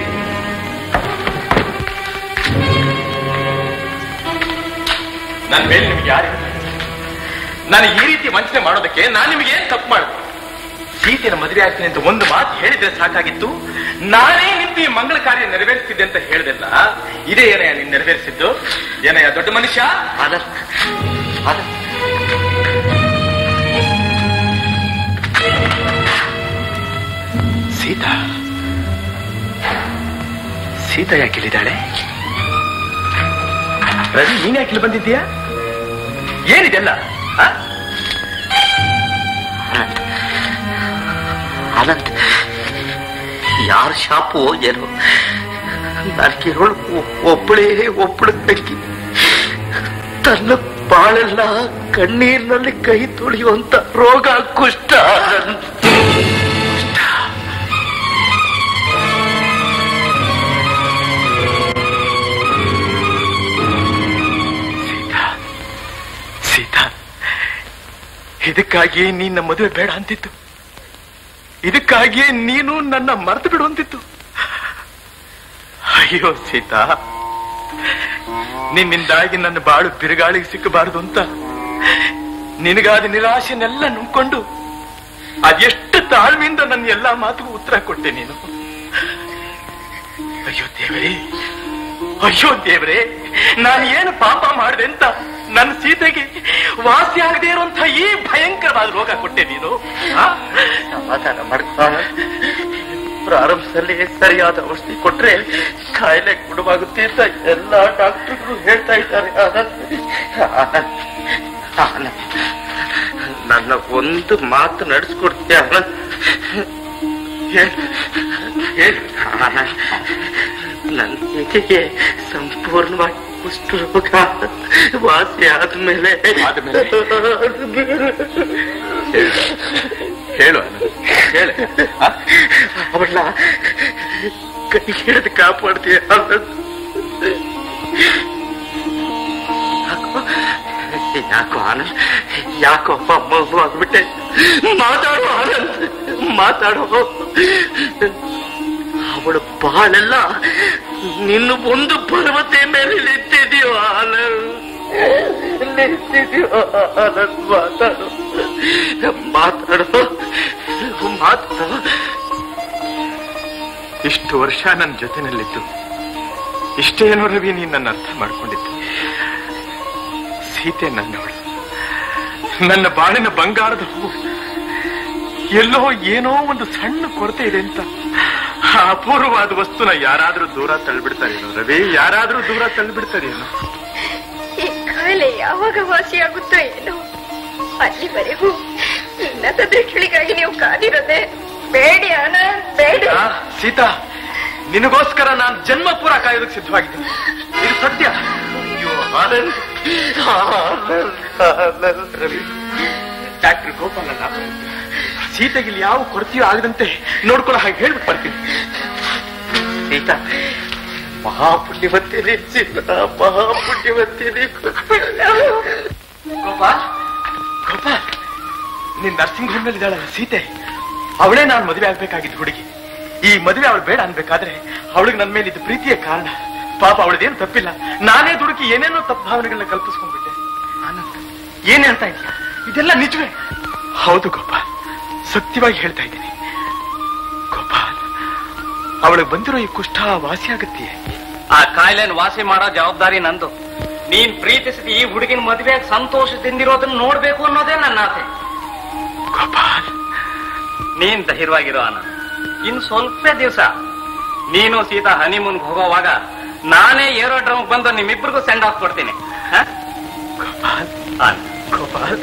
ನನ್ನ ಮೇಲೆ ನಿಮ್ಗೆ ಯಾರು ನಾನು ಈ ರೀತಿ ವಂಚನೆ ಮಾಡೋದಕ್ಕೆ ನಾನು ನಿಮಗೆ ಏನ್ ತಪ್ಪು ಮಾಡಿದೆ ಸೀತೆನ ಮದುವೆ ಆಗ್ತೀನಿ ಅಂತ ಒಂದು ಮಾತು ಹೇಳಿದ್ರೆ ಸಾಕಾಗಿತ್ತು ನಾನೇ ನಿಂತು ಈ ಮಂಗಳ ಕಾರ್ಯ ನೆರವೇರಿಸ್ತಿದ್ದೆ ಅಂತ ಹೇಳ್ದಿಲ್ಲ ಇದೇ ಏನಯ್ಯ ನೀನ್ ನೆರವೇರಿಸಿದ್ದು ಏನಯ್ಯ ದೊಡ್ಡ ಮನುಷ್ಯ ಸೀತಾ ಸೀತಾ ಯಾಕೆ ಇಲ್ಲಿದ್ದಾಳೆ ರವಿ ನೀನ್ ಯಾಕೆ ಇಲ್ಲಿ ಬಂದಿದ್ದೀಯಾ ಏನಿದೆಲ್ಲ ಆ? ಅನಂತ್ ಯಾರ ಶಾಪು ಏನೋ ನನಗಿರೋಳು ಒಬ್ಬಳೇ ಒಬ್ಬಳು ತಂಗಿ ತನ್ನ ಬಾಳೆಲ್ಲ ಕಣ್ಣೀರಿನಲ್ಲಿ ಕೈ ತೊಳೆಯುವಂತ ರೋಗ ಕುಷ್ಠ ಸೀತಾ ಇದಕ್ಕಾಗಿಯೇ ನೀನ್ ನಮ್ಮ ಮದುವೆ ಬೇಡ ಅಂತಿತ್ತು ಇದಕ್ಕಾಗಿಯೇ ನೀನು ನನ್ನ ಮರೆತು ಬಿಡು ಅಂತಿತ್ತು ಅಯ್ಯೋ ಸೀತಾ ನಿನ್ನಿಂದಾಗಿ ನನ್ನ ಬಾಳು ಬಿರುಗಾಳಿಗೆ ಸಿಕ್ಕಬಾರದು ಅಂತ ನಿನಗಾದ ನಿರಾಶೆನೆಲ್ಲ ನುಂಗ್ಕೊಂಡು ಅದೆಷ್ಟು ತಾಳ್ಮೆಯಿಂದ ನನ್ನ ಎಲ್ಲಾ ಮಾತಿಗೂ ಉತ್ತರ ಕೊಟ್ಟೆ ನೀನು ಅಯ್ಯೋ ದೇವರೇ ಅಯ್ಯೋ ದೇವ್ರೆ ನಾನು ಏನು ಪಾಪ ಮಾಡಿದೆ ಅಂತ ನನ್ನ ಸೀತೆಗೆ ವಾಸಿ ಆಗದೆ ಇರುವಂತ ಈ ಭಯಂಕರವಾದ ರೋಗ ಕೊಟ್ಟೆ ನೀನು ಆ? ಸಮಾಧಾನ ಮಾಡ್ಕೊ ಪ್ರಾರಂಭದಲ್ಲಿ ಸರಿಯಾದ ಔಷಧಿ ಕೊಟ್ರೆ ಕಾಯಿಲೆ ಗುಣವಾಗುತ್ತೆ ಅಂತ ಎಲ್ಲಾ ಡಾಕ್ಟರ್ಗಳು ಹೇಳ್ತಾ ಇದ್ದಾರೆ ಆನಂದ್, ಆನಂದ್, ಆನಂದ್, ನನ್ನ ಒಂದು ಮಾತು ನಡೆಸ್ಕೊಡ್ತೀಯ ಆನಂದ್ ಹೇಳು, ಹೇಳು, ಆನಂದ್. ನನ್ನ ಹೆಂಡತಿಗೆ ಸಂಪೂರ್ಣವಾಗಿ ಕುಷ್ಠರೋಗ ವಾಸಿ ಆದ್ಮೇಲೆ ಹೇಳು ಆನಂದ್, ಹೇಳು ಆ? ಅವಳ ಕೈ ಹಿಡಿದು ಕಾಪಾಡ್ತೀಯ ಆನಂದ್. ಯಾಕೋ ಯಾಕೋ ಆನಂದ್ ಯಾಕೋ ಅಮ್ಮ ಆಗ್ಬಿಟ್ಟೆ ಮಾತಾಡೋ ಆನಂದ್ ಮಾತಾಡೋ ಅವಳ ಬಾಳೆಲ್ಲ ನಿನ್ನ ಒಂದು ಪರ್ವತೆ ಮೇಲೆ ನಿಂತಿದೆಯೋ ನಿಂತಿದ್ಯೋ ಆನಂದ್ ನಿಂತಿದ್ಯೋ ಆನಂದ್ ಮಾತಾಡು ಮಾತಾಡು ಮಾತಾಡು ಇಷ್ಟು ವರ್ಷ ನನ್ನ ಜೊತೆನಲ್ಲಿದ್ದು ಇಷ್ಟೇನೋ ರವಿ ನೀನ್ ನನ್ನ ಅರ್ಥ ಮಾಡ್ಕೊಂಡಿದ್ದು ಸೀತೆ ನನ್ನವಳು ನನ್ನ ಬಾಳಿನ ಬಂಗಾರದ ಹೂ ಎಲ್ಲೋ ಏನೋ ಒಂದು ಸಣ್ಣ ಕೊರತೆ ಇದೆ ಅಂತ ಆ ಅಪೂರ್ವವಾದ ವಸ್ತುನ ಯಾರಾದ್ರೂ ದೂರ ತಳ್ಳಿಬಿಡ್ತಾರೇನೋ ರವಿ ಯಾರಾದ್ರೂ ದೂರ ತಳ್ಳಿಬಿಡ್ತಾರೇನೋ ಈ ಕಾಯಿಲೆ ಯಾವಾಗ ವಾಸಿಯಾಗುತ್ತೋ ಏನೋ ಅಲ್ಲಿವರೆಗೂ ನಿನ್ನ ತೊಂದರೆಗಳಿಗಾಗಿ ನೀವು ಕಾದಿರೋದೆ ಬೇಡಿ ಆನಂದ್ ಬೇಡಿ ಆ, ಸೀತಾ ನಿನಗೋಸ್ಕರ ನಾನು ಜನ್ಮ ಪೂರ ಕಾಯೋದಕ್ಕೆ ಸಿದ್ಧವಾಗಿದ್ದೀನಿ ಇದು ಸತ್ಯ ಅಯ್ಯೋ ಆನಂದ್ ಆನಂದ್, ಆನಂದ್ ರವಿ ಡಾಕ್ಟರ್ ಗೋಪಾಲಣ್ಣ ಸೀತೆಗೆ ಇಲ್ಲಿ ಯಾವ ಕೊರತೆಯೂ ಆಗದಂತೆ ನೋಡ್ಕೊಳ್ಳೋ ಹಾಗೆ ಹೇಳ್ಬಿಟ್ಟು ಬರ್ತೀನಿ ಸೀತಾ ಮಹಾಪುಣ್ಯವತಿ ನೀನ್ ಸೀತಾ ಮಹಾಪುಣ್ಯವತಿ ನೀನ್. ಗೋಪಾಲ್ ಗೋಪಾಲ್ ನೀನ್ ನರ್ಸಿಂಗ್ ಹೋಮ್ ನಲ್ಲಿ ಇದ್ದಾಳಲ್ಲ ಸೀತೆ ಅವಳೇ ನಾನು ಮದುವೆ ಆಗ್ಬೇಕಾಗಿದ್ದು ಹುಡುಗಿ ಈ ಮದುವೆ ಅವಳು ಬೇಡ ಅನ್ಬೇಕಾದ್ರೆ ಅವಳಿಗೆ ನನ್ನ ಮೇಲೆ ಇದು ಪ್ರೀತಿಯ ಕಾರಣ ಪಾಪ ಅವಳದೇನು ತಪ್ಪಿಲ್ಲ ನಾನೇ ದುಡುಕಿ ಏನೇನೋ ತಪ್ಪು ಭಾವನೆಗಳನ್ನ ಕಲ್ಪಿಸ್ಕೊಂಡ್ಬಿಟ್ಟೆ ಆನಂದ್ ಏನ್ ಹೇಳ್ತಾ ಇದೀಯ ಇದೆಲ್ಲ ನಿಜವೇ ಹೌದು ಗೋಪಾಲ್ ಸತ್ಯವಾಗಿ ಹೇಳ್ತಾ ಇದ್ದೀನಿ ಗೋಪಾಲ್ ಅವಳಿಗೆ ಬಂದಿರೋ ಈ ಕುಷ್ಠ ವಾಸಿ ಆಗತ್ತೀಯ ಆ ಕಾಯಿಲೆನ ವಾಸಿ ಮಾಡೋ ಜವಾಬ್ದಾರಿ ನಂದು ನೀನ್ ಪ್ರೀತಿಸಿದ ಈ ಹುಡುಗಿನ ಮದುವೆಯಾಗಿ ಸಂತೋಷದಿಂದಿರೋದನ್ನ ನೋಡ್ಬೇಕು ಅನ್ನೋದೇ ನನ್ನ ಆಸೆ ಗೋಪಾಲ್ ನೀನ್ ಧೈರ್ಯವಾಗಿರೋ ಅನ್ನ ಇನ್ ಸ್ವಲ್ಪ ದಿವಸ ನೀನು ಸೀತಾ ಹನಿಮೂನ್ಗೆ ಹೋಗೋವಾಗ ನಾನೇ ಏರೋಡ್ರಮ್ ಬಂದು ನಿಮ್ಮಿಬ್ರಿಗೂ ಸೆಂಡ್ ಆಫ್ ಕೊಡ್ತೀನಿ ಹ? ಆನ್. ಗೋಪಾಲ್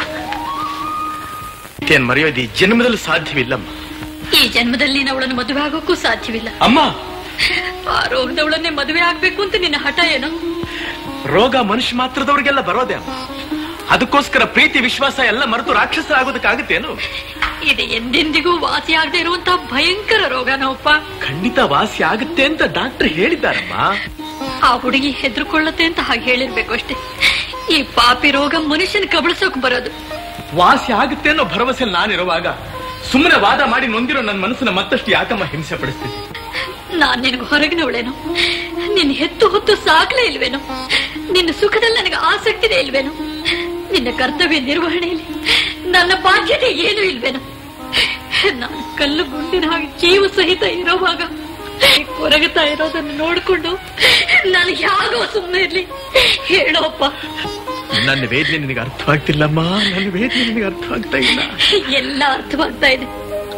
ಏನ್ ಮರೆಯೋದು ಈ ಜನ್ಮದಲ್ಲಿ ಸಾಧ್ಯವಿಲ್ಲಮ್ಮ ಈ ಜನ್ಮದಲ್ಲಿ ನೀನು ಅವಳನ್ನು ಮದುವೆ ಆಗೋಕ್ಕೂ ಸಾಧ್ಯವಿಲ್ಲ ಅಮ್ಮ ಆ ರೋಗದವಳನ್ನೇ ಮದುವೆ ಆಗ್ಬೇಕು ಅಂತ ನಿನ್ನ ಹಠ ಏನು ರೋಗ ಮನುಷ್ಯ ಮಾತ್ರದವ್ರಿಗೆಲ್ಲ ಬರೋದೇ ಅಮ್ಮ ಅದಕ್ಕೋಸ್ಕರ ಪ್ರೀತಿ ವಿಶ್ವಾಸ ಎಲ್ಲ ಮರೆತು ರಾಕ್ಷಸರಾಗೋದಕ್ಕಾಗತ್ತೇನು ಇದು ಎಂದೆಂದಿಗೂ ವಾಸಿ ಆಗದೆ ಇರುವಂತಹ ಭಯಂಕರ ರೋಗನಪ್ಪ ಖಂಡಿತ ವಾಸಿ ಆಗುತ್ತೆ ಅಂತ ಡಾಕ್ಟರ್ ಹೇಳಿದ್ದಾರಮ್ಮ ಆ ಹುಡುಗಿ ಹೆದರ್ಕೊಳ್ಳತ್ತೆ ಅಂತ ಹಾಗೆ ಹೇಳಿರ್ಬೇಕು ಅಷ್ಟೇ ಈ ಪಾಪಿ ರೋಗ ಮನುಷ್ಯನ ಕಬಳಿಸೋಕ್ ಬರೋದು ವಾಸಿ ಆಗುತ್ತೆ ಅನ್ನೋ ಭರವಸೆ ನಾನಿರುವಾಗ ಸುಮ್ಮನೆ ವಾದ ಮಾಡಿ ನೊಂದಿರೋ ನನ್ನ ಮನಸ್ಸನ್ನ ಮತ್ತಷ್ಟು ಯಾಕಮ್ಮ ಹಿಂಸೆ ಪಡಿಸ್ತೀನಿ ನಾನ್ ನಿನಗೆ ಹೊರಗಿನವಳೇನು ನಿನ್ನ ಹೆತ್ತು ಹೊತ್ತು ಸಾಕ್ಲೇ ಇಲ್ವೇನು ನಿನ್ನ ಸುಖದಲ್ಲಿ ನನಗೆ ಆಸಕ್ತಿನೇ ಇಲ್ವೇನು ನಿನ್ನ ಕರ್ತವ್ಯ ನಿರ್ವಹಣೆಯಲ್ಲಿ ನನ್ನ ಬಾಧ್ಯತೆ ಏನೂ ಇಲ್ವೇನು ನಾನು ಕಲ್ಲು ಗುಂಡಿನ ಹಾಗೆ ಜೀವ ಸಹಿತ ಇರೋವಾಗ ಈ ಕೊರಗುತ್ತಾ ಇರೋದನ್ನು ನೋಡ್ಕೊಂಡು ನಾನು ಯಾಗೋ ಸುಮ್ಮನೆ ಇರ್ಲಿ ಹೇಳೋಪ್ಪ ನನ್ನ ವೇದನೆ ನಿನಗೆ ಅರ್ಥವಾಗ್ತಿಲ್ಲಮ್ಮ ನನ್ನ ವೇದನೆ ನಿನಗೆ ಅರ್ಥವಾಗ್ತಾ ಇಲ್ಲ ಎಲ್ಲ ಅರ್ಥವಾಗ್ತಾ ಇದೆ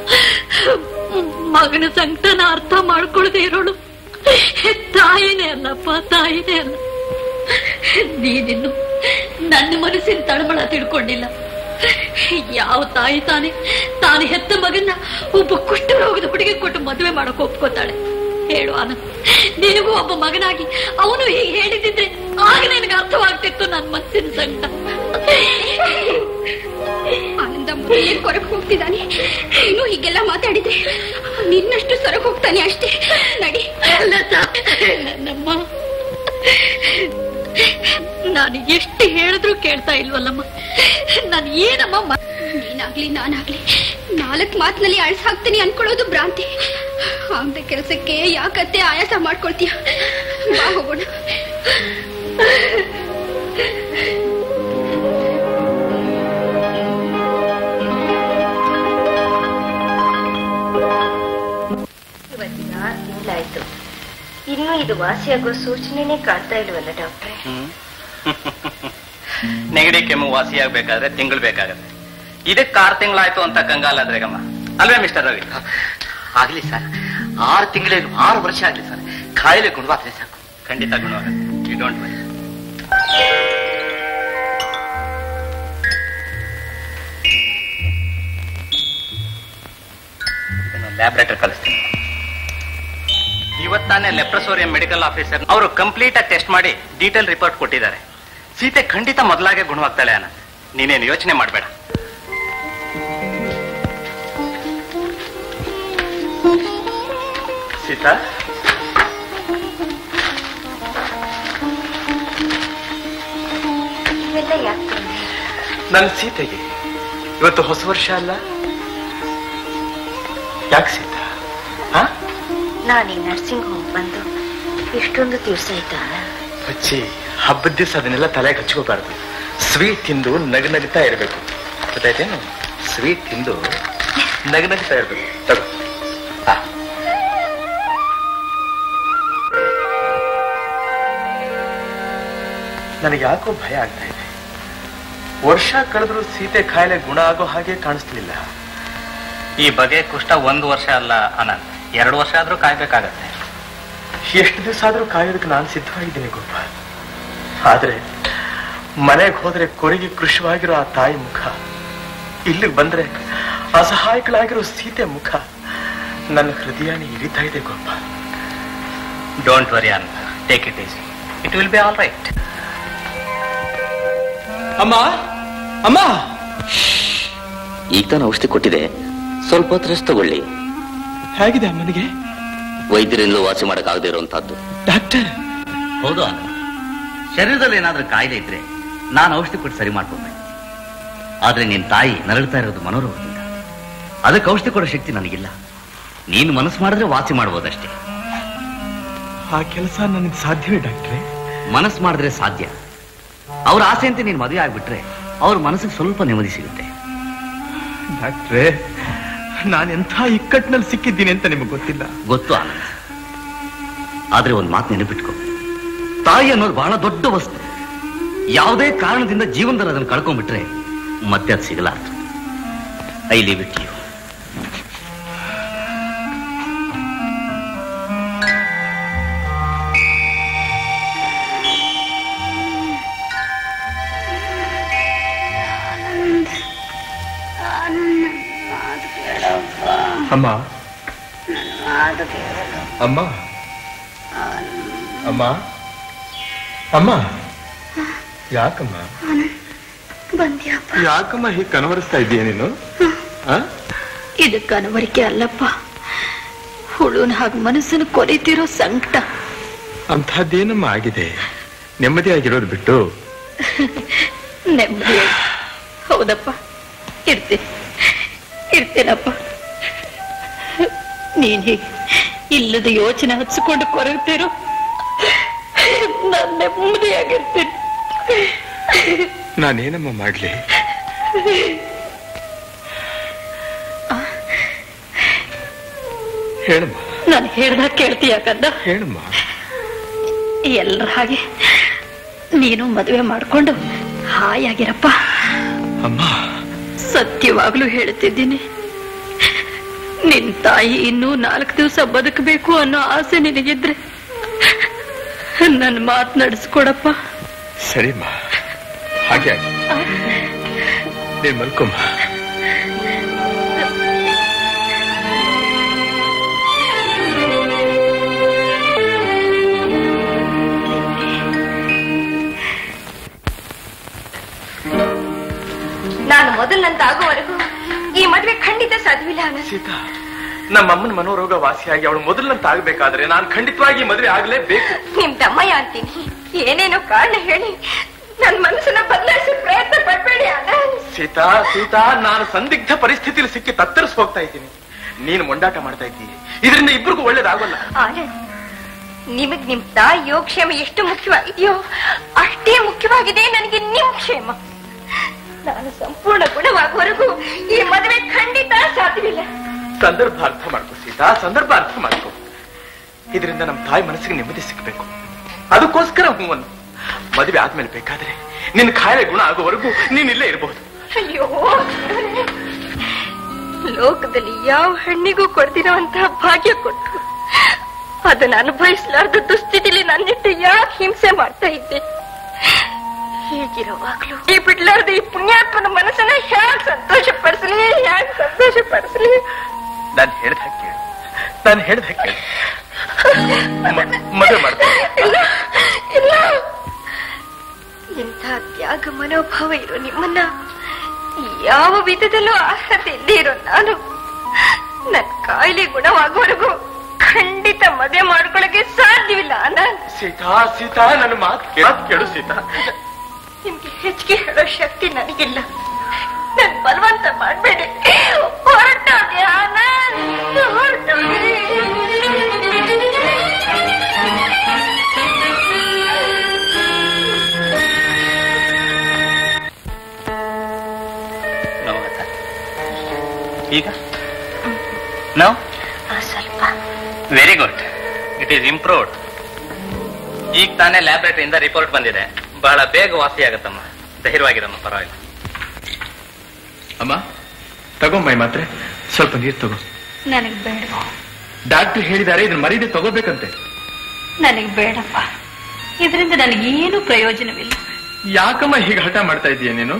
ಮಗನ ಸಂಕಟನ ಅರ್ಥ ಮಾಡ್ಕೊಳ್ಳದೆ ಇರೋಳು ತಾಯಿನೇ ಅಲ್ಲಪ್ಪ ತಾಯಿನೇ ಅಲ್ಲ ನೀನಿನ್ನು ನನ್ನ ಮನಸ್ಸಿನ ತಳಮಳ ತಿಳ್ಕೊಂಡಿಲ್ಲ ಯಾವ ತಾಯಿ ತಾನೆ ತಾನು ಹೆತ್ತ ಮಗನ್ನ ಒಬ್ಬ ಕುಷ್ಠರೋಗದ ಹುಡುಗಿ ಕೊಟ್ಟು ಮದುವೆ ಮಾಡಕ್ ಒಪ್ಕೋತಾಳೆ ಹೇಳು ಆನಂದ್ ನಿನಗೂ ಒಬ್ಬ ಮಗನಾಗಿ ಅವನು ಹೀಗೆ ಹೇಳಿದಿದ್ರೆ ಆಗ ನಿನಗೆ ಅರ್ಥವಾಗ್ತಿತ್ತು ನನ್ನ ಮನಸ್ಸಿನ ಸಂಕಟ ಆನಂದ ಮೊದಲೇ ಹೊರಗೆ ಹೋಗ್ತಿದ್ದಾನೆ ನೀನು ಹೀಗೆಲ್ಲ ಮಾತಾಡಿದ್ರೆ ನಿನ್ನಷ್ಟು ಸೊರಗೆ ಹೋಗ್ತಾನೆ ಅಷ್ಟೇ ನಡಿ ಲತಾ, ನನ್ನಮ್ಮ ನಾನು ಎಷ್ಟು ಹೇಳಿದ್ರು ಕೇಳ್ತಾ ಇಲ್ವಲ್ಲಮ್ಮ ನಾನು ಏನಮ್ಮ ಮಾ- ನೀನಾಗ್ಲಿ ನಾನಾಗ್ಲಿ ನಾಲ್ಕು ಮಾತಿನಲ್ಲಿ ಅಳ್ಸ್ ಹಾಕ್ತೀನಿ ಅನ್ಕೊಳ್ಳೋದು ಭ್ರಾಂತಿ ಅಂತ ಕೆಲಸಕ್ಕೆ ಯಾಕತ್ತೆ ಆಯಾಸ ಮಾಡ್ಕೊಳ್ತೀಯ ಬಾ ಹೋಗೋಣ ಇವತ್ತಿನ ಆರು ತಿಂಗಳಾಯ್ತು ಇನ್ನೂ ಇದು ವಾಸಿಯಾಗೋ ಸೂಚನೆನೇ ಕಾಣ್ತಾ ಇಲ್ವಲ್ಲ ಡಾಕ್ಟ್ರೆ ನೆಗಡಿ ಕೆಮ್ಮು ವಾಸಿ ಆಗ್ಬೇಕಾದ್ರೆ ತಿಂಗಳು ಬೇಕಾಗತ್ತೆ ಇದಕ್ಕೆ ಆರು ತಿಂಗಳಾಯ್ತು ಅಂತ ಕಂಗಾಲಾದ್ರೆಗಮ್ಮ ಅಲ್ವೇ ಮಿಸ್ಟರ್ ರವಿ ಆಗ್ಲಿ ಸರ್ ಆರು ತಿಂಗಳೇನು ಆರು ವರ್ಷ ಆಗ್ಲಿ ಸರ್ ಕಾಯಿಲೆ ಗುಣವಾದ್ರೆ ಸಾಕು ಖಂಡಿತ ಗುಣವಾಗುತ್ತೆ ಯು ಡೋಂಟ್ ವರಿ ಲ್ಯಾಬ್ರೇಟರಿ ಕಳಿಸ್ತೀನಿ ಇವತ್ತಾನೆ ಲೆಪ್ರಸೋರಿಯಂ ಮೆಡಿಕಲ್ ಆಫೀಸರ್ ಅವರು ಕಂಪ್ಲೀಟ್ ಆಗಿ ಟೆಸ್ಟ್ ಮಾಡಿ ಡೀಟೇಲ್ ರಿಪೋರ್ಟ್ ಕೊಟ್ಟಿದ್ದಾರೆ ಸೀತೆ ಖಂಡಿತ ಮೊದಲಾಗೆ ಗುಣವಾಗ್ತಾಳೆ ಅನ್ನ ನೀನೇನು ಯೋಚನೆ ಮಾಡಬೇಡ ಸೀತಾ ಇವೆಲ್ಲ ಯಾಕೆ ನನ್ನ ಸೀತೆಗೆ ಇವತ್ತು ಹೊಸ ವರ್ಷ ಅಲ್ಲ ಯಾಕೆ ಸೀತಾ ನಾನು ಈ ನರ್ಸಿಂಗ್ ಹೋಮ್ ಬಂದು ಇಷ್ಟೊಂದು ದಿವಸ ಆಯ್ತಾ ಅಜ್ಜಿ ಹಬ್ಬದ ದಿವಸ ಅದನ್ನೆಲ್ಲ ತಲೆಗೆ ಹಚ್ಕೋಬಾರ್ದು ಸ್ವೀಟ್ ತಿಂದು ನಗ ನಗ್ತಾ ಇರಬೇಕು ಗೊತ್ತಾಯ್ತೇನು ಸ್ವೀಟ್ ತಿಂದು ನಗ ನಗ್ತಾ ಇರ್ಬೇಕು ತಗೋ ಆ. ನನಗೆ ಯಾಕೋ ಭಯ ಆಗ್ತಾ ಇದೆ ವರ್ಷ ಕಳೆದ್ರು ಸೀತೆ ಕಾಯಿಲೆ ಗುಣ ಆಗೋ ಹಾಗೆ ಕಾಣಿಸ್ಲಿಲ್ಲ ಈ ಬಗೆ ಕುಷ್ಠ ಒಂದು ವರ್ಷ ಅಲ್ಲ ಅನಂತ್ ಎರಡು ವರ್ಷ ಆದ್ರೂ ಕಾಯ್ಬೇಕಾಗತ್ತೆ ಎಷ್ಟು ದಿವಸ ಆದ್ರೂ ಕಾಯೋದಕ್ಕೆ ನಾನು ಸಿದ್ಧವಾಗಿದ್ದೀನಿ ಗೋಪಾಲ್ ಆದ್ರೆ ಮನೆಗೆ ಹೋದ್ರೆ ಕೊರಗಿ ಕೃಷಿವಾಗಿರೋ ಆ ತಾಯಿ ಮುಖ ಇಲ್ಲಿಗೆ ಬಂದ್ರೆ ಅಸಹಾಯಕಳಾಗಿರೋ ಸೀತೆ ಮುಖ ನನ್ನ ಹೃದಯನೇ ಇರಿತಾ ಇದೆ Gopal don't worry and take it easy it will be all right ಅಮ್ಮ ಅಮ್ಮ ಈಗ ತಾನು ಔಷಧಿ ಕೊಟ್ಟಿದೆ ಸ್ವಲ್ಪ ಹೊತ್ತು ರೆಸ್ಟ್ ತಗೊಳ್ಳಿ ಹೇಗಿದೆ ಅಮ್ಮನಿಗೆ ವೈದ್ಯರಿಂದಲೂ ವಾಸಿ ಮಾಡಕ್ಕಾಗದೇ ಇರುವಂತಹದ್ದು ಡಾಕ್ಟರ್ ಹೌದು ಆನಂದ್ ಶರೀರದಲ್ಲಿ ಏನಾದ್ರೂ ಕಾಯಿಲೆ ಇದ್ರೆ ನಾನು ಔಷಧಿ ಕೊಟ್ಟು ಸರಿ ಮಾಡ್ಕೊಳ್ಬೇಕು ಆದ್ರೆ ನಿನ್ ತಾಯಿ ನರಳ್ತಾ ಇರೋದು ಮನೋರೋಗದಿಂದ ಅದಕ್ಕೆ ಔಷಧಿ ಕೊಡೋ ಶಕ್ತಿ ನನಗಿಲ್ಲ ನೀನು ಮನಸ್ಸು ಮಾಡಿದ್ರೆ ವಾಸಿ ಮಾಡ್ಬೋದಷ್ಟೇ ಆ ಕೆಲಸ ನನಗೆ ಸಾಧ್ಯವೇ ಡಾಕ್ಟ್ರೆ ಮನಸ್ಸು ಮಾಡಿದ್ರೆ ಸಾಧ್ಯ ಅವ್ರ ಆಸೆಯಂತೆ ನೀನು ಮದುವೆ ಆಗ್ಬಿಟ್ರೆ ಅವ್ರ ಮನಸ್ಸಿಗೆ ಸ್ವಲ್ಪ ನೆಮ್ಮದಿ ಸಿಗುತ್ತೆ ಡಾಕ್ಟ್ರೆ ನಾನೆಂಥ ಇಕ್ಕಟ್ಟಿನಲ್ಲಿ ಸಿಕ್ಕಿದ್ದೀನಿ ಅಂತ ನಿಮಗೆ ಗೊತ್ತಿಲ್ಲ ಗೊತ್ತು ಆನಂದ್ ಆದ್ರೆ ಒಂದ್ ಮಾತು ನೆನಪಿಟ್ಕೊ ತಾಯಿ ಅನ್ನೋದು ಬಹಳ ದೊಡ್ಡ ವಸ್ತು ಯಾವುದೇ ಕಾರಣದಿಂದ ಜೀವನದಲ್ಲಿ ಅದನ್ನು ಕಳ್ಕೊಂಡ್ಬಿಟ್ರೆ ಮತ್ತೆ ಅದು ಸಿಗಲಾರ್ದು ಐ ಲೀವ್ ಇಟ್ ಯು ಅಮ್ಮ ಅಮ್ಮ ಅಮ್ಮ ಅಮ್ಮ ಯಾಕಮ್ಮ ಬಂದ್ಯಪ್ಪ ಯಾಕಮ್ಮ ಹೀಗೆ ಕನವರಿಸ್ತಾ ಇದೀಯ ನೀನು ಆ? ಇದು ಕನವರಿಕೆ ಅಲ್ಲಪ್ಪ ಹುಳುನ ಹಾಗೆ ಮನಸ್ಸನ್ನು ಕೊರಿತಿರೋ ಸಂಕಟ ಅಂಥದ್ದೇನಮ್ಮ ಆಗಿದೆ ನೆಮ್ಮದಿಯಾಗಿರೋದು ಬಿಟ್ಟು ನೆಮ್ಮದಿ ಹೌದಪ್ಪ ಇರ್ತೀನಿ ಇರ್ತೀನಪ್ಪ ನೀನ್ ಹೀಗೆ ಇಲ್ಲದ ಯೋಚನೆ ಹಚ್ಚಿಕೊಂಡು ಕೊರಗ್ತಿರೋ ನಾನು ನೆಮ್ಮದಿಯಾಗಿರ್ತೀನಿ ನಾನೇನಮ್ಮ ಮಾಡ್ಲಿ ಹೇಳಮ್ಮ ನಾನು ಹೇಳ್ದಾಗ ಕೇಳ್ತೀಯ ಕಂದ ಹೇಳಮ್ಮ ಎಲ್ಲರ ಹಾಗೆ ನೀನು ಮದುವೆ ಮಾಡ್ಕೊಂಡು ಹಾಯಾಗಿರಪ್ಪ ಅಮ್ಮ ಸತ್ಯವಾಗ್ಲೂ ಹೇಳ್ತಿದ್ದೀನಿ ನಿನ್ ತಾಯಿ ಇನ್ನೂ ನಾಲ್ಕು ದಿವಸ ಬದುಕಬೇಕು ಅನ್ನೋ ಆಸೆ ನಿನಗಿದ್ರೆ ನನ್ನ ಮಾತು ನಡೆಸ್ಕೊಡಪ್ಪ ಸರಿಮ್ಮ ಹಾಗೆ ಆಗಿ ನೀನ್ ಮಲ್ಕೊಮ್ಮ ನಾನು ಮೊದಲಂತ ಆಗುವವರೆಗೂ ಈ ಮದುವೆ ಖಂಡಿತ ಸಾಧ್ಯವಿಲ್ಲ ಆನಂದ್ ಸೀತಾ ನಮ್ಮಮ್ಮನ ಮನೋರೋಗ ವಾಸಿಯಾಗಿ ಅವಳು ಮೊದಲಂತ ಆಗ್ಬೇಕಾದ್ರೆ ನಾನು ಖಂಡಿತವಾಗಿ ಮದುವೆ ಆಗ್ಲೇಬೇಕು ನಿಮ್ ತಮ್ಮಯ್ಯ ಅಂತೀನಿ ಏನೇನೋ ಕಾರಣ ಹೇಳಿ ನನ್ ಮನಸ್ಸನ್ನ ಬದಲಾಯಿಸೋ ಪ್ರಯತ್ನ ಪಡ್ಬೇಡಿ ಆನಂದ್ ಸೀತಾ ಸೀತಾ ನಾನು ಸಂದಿಗ್ಧ ಪರಿಸ್ಥಿತಿಯಲ್ಲಿ ಸಿಕ್ಕಿ ತತ್ತರಿಸಿ ಹೋಗ್ತಾ ಇದ್ದೀನಿ ನೀನು ಮೊಂಡಾಟ ಮಾಡ್ತಾ ಇದ್ದೀಯ ಇದರಿಂದ ಇಬ್ಬರಿಗೂ ಒಳ್ಳೇದಾಗಲ್ಲ ಆನಂದ್ ನಿಮಗ್ ನಿಮ್ ತಾಯಿ ಯೋಗಕ್ಷೇಮ ಎಷ್ಟು ಮುಖ್ಯವಾಗಿದೆಯೋ ಅಷ್ಟೇ ಮುಖ್ಯವಾಗಿದೆ ನನಗೆ ನಿಮ್ ಕ್ಷೇಮ ನಾನು ಸಂಪೂರ್ಣ ಗುಣವಾಗುವವರೆಗೂ ಈ ಮದುವೆ ಖಂಡಿತ ಸಾಧ್ಯವಿಲ್ಲ ಸಂದರ್ಭ ಅರ್ಥ ಮಾಡ್ಕೋ ಸೀತಾ ಸಂದರ್ಭ ಅರ್ಥ ಮಾಡ್ಕೋ ಇದರಿಂದ ನಮ್ಮ ತಾಯಿ ಮನಸ್ಸಿಗೆ ನೆಮ್ಮದಿ ಸಿಕ್ಕಬೇಕು ಅದಕ್ಕೋಸ್ಕರ ಹೂವನ್ನು ಮದುವೆ ಆದ್ಮೇಲೆ ಬೇಕಾದ್ರೆ ನಿನ್ನ ಕಾಯಿಲೆ ಗುಣ ಆಗೋವರೆಗೂ ನೀನ್ ಇಲ್ಲೇ ಇರಬಹುದು ಅಯ್ಯೋ ಲೋಕದಲ್ಲಿ ಯಾವ ಹೆಣ್ಣಿಗೂ ಕೊಡ್ದಿರೋಂತಹ ಭಾಗ್ಯ ಕೊಟ್ಟು ಅದನ್ನ ಅನುಭವಿಸಲಾರ್ದ ದುಸ್ಥಿತಿಲಿ ನನ್ನಿಟ್ಟು ಯಾಕೆ ಹಿಂಸೆ ಮಾಡ್ತಾ ಇದ್ದೆ ಹೀಗಿರುವಾಗ್ಲೂ ಈ ಬಿಡ್ಲಾರ್ದ ಈ ಪುಣ್ಯಾತ್ಮನ ಮನಸ್ಸನ್ನ ಹ್ಯಾಕ್ ಸಂತೋಷ ಪಡಿಸಲಿ ಹ್ಯಾಕ್ ಸಂತೋಷ ಪಡಿಸಲಿ ನಾನು ಹೇಳ್ದ ಕೇಳು ನಾನು ಹೇಳ್ದ ಕೇಳು ಮ- ಮದುವೆ ಮಾಡ್ತೀನಿ ಇಲ್ಲ ಇಲ್ಲ ಇಂಥ ತ್ಯಾಗ ಮನೋಭಾವ ಇರೋ ನಿಮ್ಮನ್ನ ಯಾವ ವಿಧದಲ್ಲೂ ಅರ್ಹತೆ ಇಲ್ಲದೆ ಇರೋ ನಾನು ನನ್ ಕಾಯಿಲೆ ಗುಣವಾಗುವವರೆಗೂ ಖಂಡಿತ ಮದುವೆ ಮಾಡ್ಕೊಳಕ್ಕೆ ಸಾಧ್ಯವಿಲ್ಲ ಆನಂದ್ ಸೀತಾ ಸೀತಾ ನನ್ನ ಮಾತು ಕೇಳು ಕೇಳು ಸೀತಾ ನಿಮ್ಗೆ ಹೆಚ್ಚಿಗೆ ಹೇಳೋ ಶಕ್ತಿ ನನಗಿಲ್ಲ ನನ್ ಬಲವಂತ ಮಾಡ್ಬೇಡಿ ಹೊರಟೋಗಿ ಆನಂದ್ ಹೊರಟೋಗಿ ಈಗ ನಾವು ಸ್ವಲ್ಪ very good it is improved ಈಗ ತಾನೇ ಲ್ಯಾಬ್ರೇಟರಿಯಿಂದ ರಿಪೋರ್ಟ್ ಬಂದಿದೆ ಬಹಳ ಬೇಗ ವಾಸಿ ಆಗತ್ತಮ್ಮ ಧೈರ್ಯವಾಗಿರಮ್ಮ ಪರವಾಗಿಲ್ಲ ಅಮ್ಮ ತಗೊಂಬೈ ಮಾತ್ರೆ ಸ್ವಲ್ಪ ನೀರು ತಗೋ ನನಗ್ ಬೇಡ ಡಾಕ್ಟರ್ ಹೇಳಿದ್ದಾರೆ ಇದನ್ನ ಮರೀದೆ ತಗೋಬೇಕಂತೆ ನನಗ್ ಬೇಡಪ್ಪ ಇದರಿಂದ ನನಗೇನು ಪ್ರಯೋಜನವಿಲ್ಲ ಯಾಕಮ್ಮ ಹೀಗೆ ಹಠ ಮಾಡ್ತಾ ಇದೀಯ ನೀನು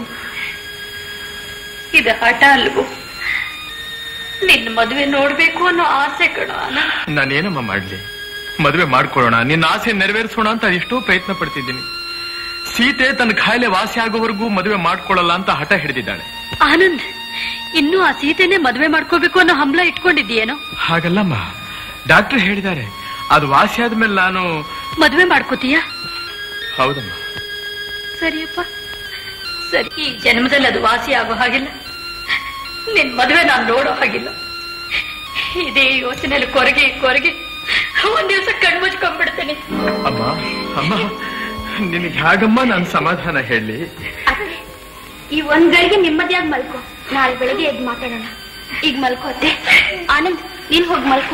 ಇದು ಹಠ ಅಲ್ವೋ ನಿನ್ನ ಮದುವೆ ನೋಡ್ಬೇಕು ಅನ್ನೋ ಆಸೆ ಕಣ ನಾನೇನಮ್ಮ ಮಾಡ್ಲಿ ಮದುವೆ ಮಾಡ್ಕೊಳ್ಳೋಣ ನಿನ್ನ ಆಸೆ ನೆರವೇರಿಸೋಣ ಅಂತ ಎಷ್ಟೋ ಪ್ರಯತ್ನ ಪಡ್ತಿದ್ದೀನಿ ಸೀತೆ ತನ್ನ ಕಾಯಿಲೆ ವಾಸಿ ಆಗೋವರೆಗೂ ಮದುವೆ ಮಾಡ್ಕೊಳ್ಳಲ್ಲ ಅಂತ ಹಠ ಹಿಡಿದಿದ್ದಾಳೆ ಆನಂದ್ ಇನ್ನೂ ಆ ಸೀತೆನೆ ಮದುವೆ ಮಾಡ್ಕೋಬೇಕು ಅನ್ನೋ ಹಂಬಲ ಇಟ್ಕೊಂಡಿದ್ದೀಯೇನೋ ಹಾಗಲ್ಲಮ್ಮ ಡಾಕ್ಟರ್ ಹೇಳಿದ್ದಾರೆ ಅದು ವಾಸಿ ಆದ್ಮೇಲೆ ನಾನು ಮದುವೆ ಮಾಡ್ಕೋತೀಯ ಹೌದಮ್ಮ ಸರಿಯಪ್ಪ ಸರಿ ಈ ಜನ್ಮದಲ್ಲಿ ಅದು ವಾಸಿ ಆಗೋ ಹಾಗಿಲ್ಲ ನಿನ್ ಮದುವೆ ನಾನು ನೋಡೋ ಹಾಗಿಲ್ಲ ಇದೇ ಯೋಚನೆಯಲ್ಲಿ ಕೊರಗಿ ಕೊರಗಿ ಒಂದ್ ದಿವಸ ಕಣ್ಮುಚ್ಕೊಂಡ್ಬಿಡ್ತೇನೆ ಅಮ್ಮ ಅಮ್ಮ ನಿನಗೆ ಹೇಗಮ್ಮ ನಾನು ಸಮಾಧಾನ ಹೇಳಿ ಅತ್ತೆ ಈ ಒಂದ್ ಗಳಿಗೆ ನೆಮ್ಮದಿಯಾಗಿ ಮಲ್ಕೋ ನಾಳೆ ಬೆಳಗ್ಗೆ ಎದ್ದು ಮಾತಾಡೋಣ ಈಗ ಮಲ್ಕೋ ಅತ್ತೆ ಆನಂದ್ ನೀನ್ ಹೋಗಿ ಮಲ್ಕೋ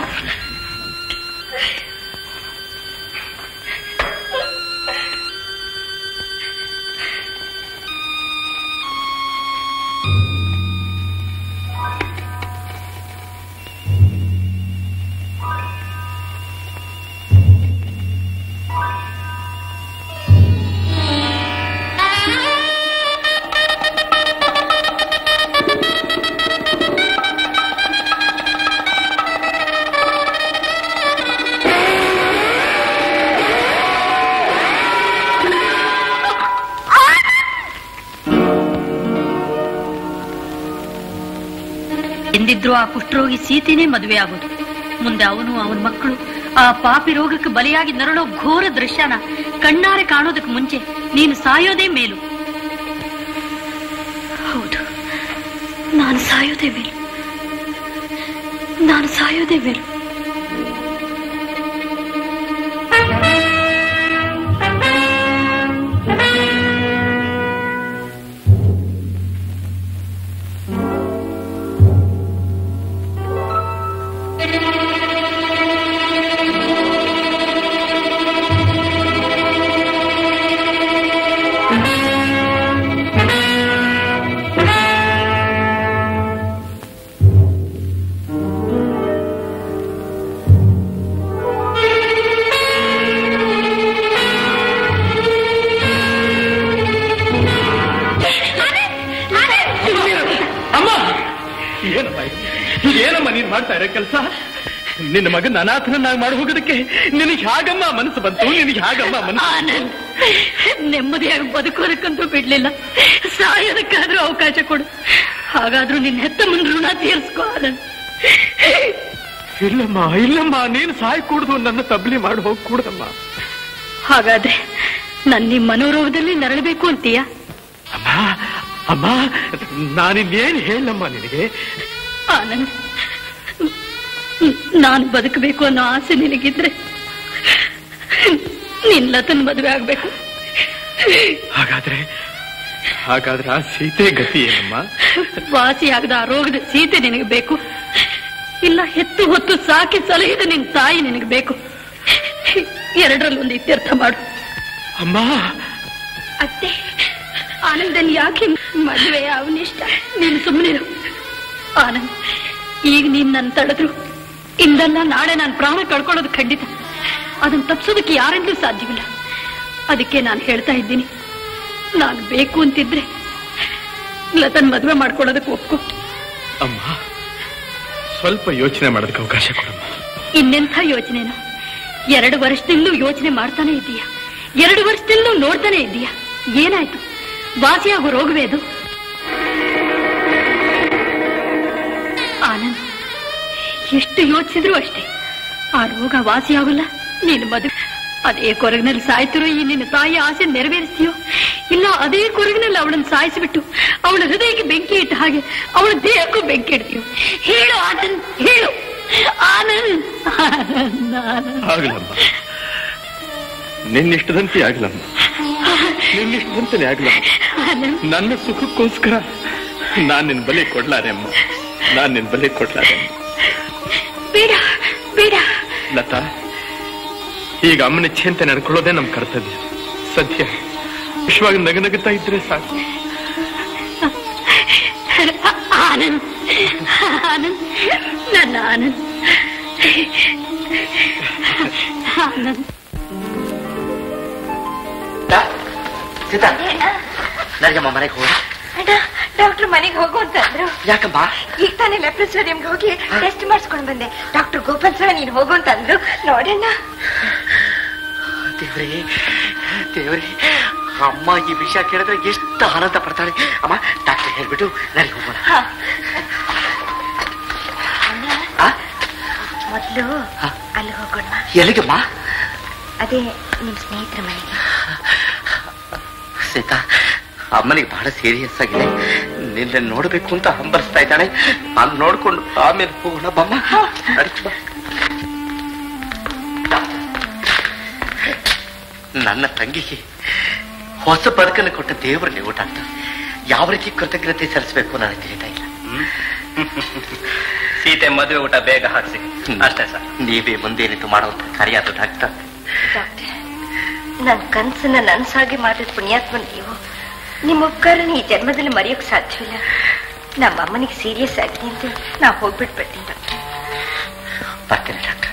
ಎಂದಿದ್ರು ಆ ಕುಷ್ಠರೋಗಿ ಸೀತೆನೇ ಮದುವೆ ಆಗೋದು ಮುಂದೆ ಅವನು ಅವನ ಮಕ್ಕಳು ಆ ಪಾಪಿ ರೋಗಕ್ಕೆ ಬಲಿಯಾಗಿ ನರಳೋ ಘೋರ ದೃಶ್ಯನ ಕಣ್ಣಾರೆ ಕಾಣೋದಕ್ಕೆ ಮುಂಚೆ ನೀನು ಸಾಯೋದೇ ಮೇಲು ಹೌದು ನಾನು ಸಾಯೋದೇ ಮೇಲು ನಾನು ಸಾಯೋದೇ ಮೇಲು ಅಮ್ಮ ಏನಮ್ಮ ಇದು? ಏನಮ್ಮ ನೀನ್ ಮಾಡ್ತಾ ಇರೋ ಕೆಲಸ ನಿನ್ನ ಮಗನ ಅನಾಥನನ್ನಾಗಿ ಮಾಡಿ ಹೋಗೋದಕ್ಕೆ ನಿನಗೆ ಹೇಗಮ್ಮ ಮನಸ್ಸು ಬಂತು ನಿನಗೆ ಹೇಗಮ್ಮ ಮನಸ್ಸು ಆನಂದ್ ನೆಮ್ಮದಿಯಾಗಿ ಬದುಕೋದಕ್ಕಂತೂ ಬಿಡ್ಲಿಲ್ಲ ಸಾಯೋದಕ್ಕಾದ್ರೂ ಅವಕಾಶ ಕೊಡು ಹಾಗಾದ್ರೂ ನಿನ್ನ ಹೆತ್ತ ಮುಂದೆ ಋಣ ತೀರ್ಸ್ಕೋ ಆನಂದ್ ಇಲ್ಲಮ್ಮ ಇಲ್ಲಮ್ಮ ನೀನು ಸಾಯ್ ಕೂಡ್ದು ನನ್ನ ತಬ್ಲಿ ಮಾಡಿ ಹೋಗಿ ಕೂಡ್ದಮ್ಮ ಹಾಗಾದ್ರೆ ನನ್ನ ಈ ಮನೋರೋಗದಲ್ಲಿ ನರಳಬೇಕು ಅಂತೀಯ ಅಮ್ಮ ಅಮ್ಮ ನಾನಿನ್ನೇನು ಹೇಳಮ್ಮ ನಿನಗೆ ಆನಂದ್ ನಾನು ಬದುಕಬೇಕು ಅನ್ನೋ ಆಸೆ ನಿನಗಿದ್ರೆ ನಿನ್ ಲತನ್ ಮದುವೆ ಆಗ್ಬೇಕು ಹಾಗಾದ್ರೆ ಹಾಗಾದ್ರೆ ಆ ಸೀತೆ ಗತಿ ಏನಮ್ಮ ವಾಸಿಯಾಗದ ಆ ರೋಗದ ಸೀತೆ ನಿನಗೆ ಬೇಕು ಇಲ್ಲ ಹೆತ್ತು ಹೊತ್ತು ಸಾಕಿ ಸಲಹಿದ ನಿನ್ ತಾಯಿ ನಿನಗೆ ಬೇಕು ಎರಡರಲ್ಲಿ ಒಂದು ಇತ್ಯರ್ಥ ಮಾಡು ಅಮ್ಮ ಅತ್ತೆ ಆನಂದನ್ ಯಾಕೆ ಮದುವೆ ಅವನಿಷ್ಟ ನೀನು ಸುಮ್ಮನಿರು ಆನಂದ್ ಈಗ ನೀನ್ ನನ್ನ ತಡೆದ್ರು ಇಂದಲ್ಲ ನಾಳೆ ನಾನು ಪ್ರಾಣ ಕಳ್ಕೊಳ್ಳೋದು ಖಂಡಿತ ಅದನ್ನ ತಪ್ಸೋದಕ್ಕೆ ಯಾರಿಂದಲೂ ಸಾಧ್ಯವಿಲ್ಲ ಅದಕ್ಕೆ ನಾನು ಹೇಳ್ತಾ ಇದ್ದೀನಿ ನಾನು ಬೇಕು ಅಂತಿದ್ರೆ ಲತನ್ ಮದುವೆ ಮಾಡ್ಕೊಳ್ಳೋದಕ್ಕೆ ಒಪ್ಕೊ ಅಮ್ಮ ಸ್ವಲ್ಪ ಯೋಚನೆ ಮಾಡೋದಕ್ಕೆ ಅವಕಾಶ ಕೊಡಮ್ಮ ಇನ್ನೆಂಥ ಯೋಚನೆನ ಎರಡು ವರ್ಷದಿಂದಲೂ ಯೋಚನೆ ಮಾಡ್ತಾನೆ ಇದ್ದೀಯ ಎರಡು ವರ್ಷದಿಂದಲೂ ನೋಡ್ತಾನೆ ಇದ್ದೀಯ ಏನಾಯ್ತು ವಾಸಿಯಾಗೋ ರೋಗವೇ ಅದು ಆನಂದ್ ಎಷ್ಟು ಯೋಚಿಸಿದ್ರು ಅಷ್ಟೇ ಆ ರೋಗ ವಾಸಿಯಾಗಲ್ಲ ನೀನು ಮದುವೆ ಅದೇ ಕೊರಗಿನಲ್ಲಿ ಸಾಯ್ತಿರೋ ಈ ನಿನ್ನ ತಾಯಿ ಆಸೆ ನೆರವೇರಿಸ್ತೀಯೋ ಇಲ್ಲ ಅದೇ ಕೊರಗಿನಲ್ಲಿ ಅವಳನ್ನು ಸಾಯಿಸಿಬಿಟ್ಟು ಅವಳ ಹೃದಯಕ್ಕೆ ಬೆಂಕಿ ಇಟ್ಟ ಹಾಗೆ ಅವಳ ದೇಹಕ್ಕೂ ಬೆಂಕಿ ಇಡ್ತೀಯೋ ಹೇಳು ಆನಂದ್ ಹೇಳು ಆನಂದ್ ಆನಂದ್ ಆನಂದ್ ಆಗ್ಲಮ್ಮ ನಿನ್ನಿಷ್ಟದಂತೆ ಆಗ್ಲಮ್ಮ ನಿನ್ನಿಷ್ಟದಂತೆ ಆಗ್ಲಮ್ಮ ಆನಂದ್ ನನ್ನ ಸುಖಕ್ಕೋಸ್ಕರ ನಾನ್ ನಿನ್ ಬಲಿ ಕೊಡ್ಲಾರೆ ಅಮ್ಮ ನಾನ್ ನಿನ್ ಬಲಿ ಕೊಡ್ಲಾರೆ ಬೇಡ ಬೇಡ ಲತಾ ಈಗ ಅಮ್ಮನ ಇಚ್ಛೆ ಅಂತ ನಡ್ಕೊಳ್ಳೋದೇ ನಮ್ ಕರ್ತವ್ಯ ಸದ್ಯ ವಿಶ್ವಾಗ ನಗನಗುತ್ತಾ ಇದ್ರೆ ಸಾಕು ಆನಂದ್ ಆನಂದ್ ನನ್ನ ಆನಂದ್ ಆನಂದ್ ಸೀತಾ ನನಗಮ್ಮ ಮನೆಗೆ ಹೋಗ ಡಾಕ್ಟರ್ ಮನೆಗೆ ಹೋಗು ಅಂತಂದ್ರು ಯಾಕಮ್ಮ ಈಗ ತಾನೇ ಲೆಪ್ರಸೋರಿಯಂಗೆ ಹೋಗಿ ಟೆಸ್ಟ್ ಮಾಡಿಸ್ಕೊಂಡು ಬಂದೆ ಡಾಕ್ಟರ್ ಗೋಪಾಲ್ ಸರ್ ನೀನ್ ಹೋಗು ಅಂತಂದ್ರು ನೋಡೋಣ ದೇವ್ರೇ ದೇವ್ರೇ ಅಮ್ಮ ಈ ವಿಷಯ ಕೇಳಿದ್ರೆ ಎಷ್ಟು ಆನಂದ ಪಡ್ತಾಳೆ ಅಮ್ಮ ಡಾಕ್ಟರ್ ಹೇಳ್ಬಿಟ್ಟು ನನಗೆ ಹೋಗೋಣ ಮೊದ್ಲು ಅಲ್ಲಿ ಹೋಗೋಣ ಎಲ್ಲಿಗಮ್ಮ ಅದೇ ನಿಮ್ ಸ್ನೇಹಿತರ ಮನೆಗೆ ಸೀತಾ ಅಮ್ಮನಿಗೆ ಬಹಳ ಸೀರಿಯಸ್ ಆಗಿದೆ ನಿನ್ನ ನೋಡ್ಬೇಕು ಅಂತ ಹಂಬಲಿಸ್ತಾ ಇದ್ದಾಳೆ ನಾನು ನೋಡ್ಕೊಂಡು ಆಮೇಲೆ ಹೋಗೋಣ ಬಮ್ಮ ನಡೀತು ಬಾ. ನನ್ನ ತಂಗಿಗೆ ಹೊಸ ಬದುಕನ್ನು ಕೊಟ್ಟ ದೇವರು ನೀವು ಡಾಕ್ಟರ್ ಯಾವ ರೀತಿ ಕೃತಜ್ಞತೆ ಸಲ್ಲಿಸಬೇಕು ನನಗೆ ತಿಳಿತಾ ಇಲ್ಲ ಸೀತೆ ಮದುವೆ ಊಟ ಬೇಗ ಹಾಕ್ಸಿ ಅಷ್ಟೇ ಸರ್ ನೀವೇ ಮುಂದೇನಿದ್ದು ಮಾಡುವಂತ ಕಾರ್ಯ ಅದು ಡಾಕ್ಟರ್ ಡಾಕ್ಟರ್ ನನ್ ಕನ್ಸನ್ನ ನನ್ಸಾಗಿ ಮಾಡಿದ ಪುಣ್ಯಾತ್ಮ ನೀವು ನಿಮ್ಮ ಉಪಕಾರನ ಈ ಜನ್ಮದಲ್ಲಿ ಮರೆಯೋಕ್ ಸಾಧ್ಯವಿಲ್ಲ ನಮ್ಮ ಅಮ್ಮನಿಗೆ ಸೀರಿಯಸ್ ಆಗಿದೆ ಅಂತ ನಾ ಹೋಗ್ಬಿಟ್ಟು ಬರ್ತೀನಿ ಡಾಕ್ಟರ್ ಬರ್ತೀನಿ ಡಾಕ್ಟರ್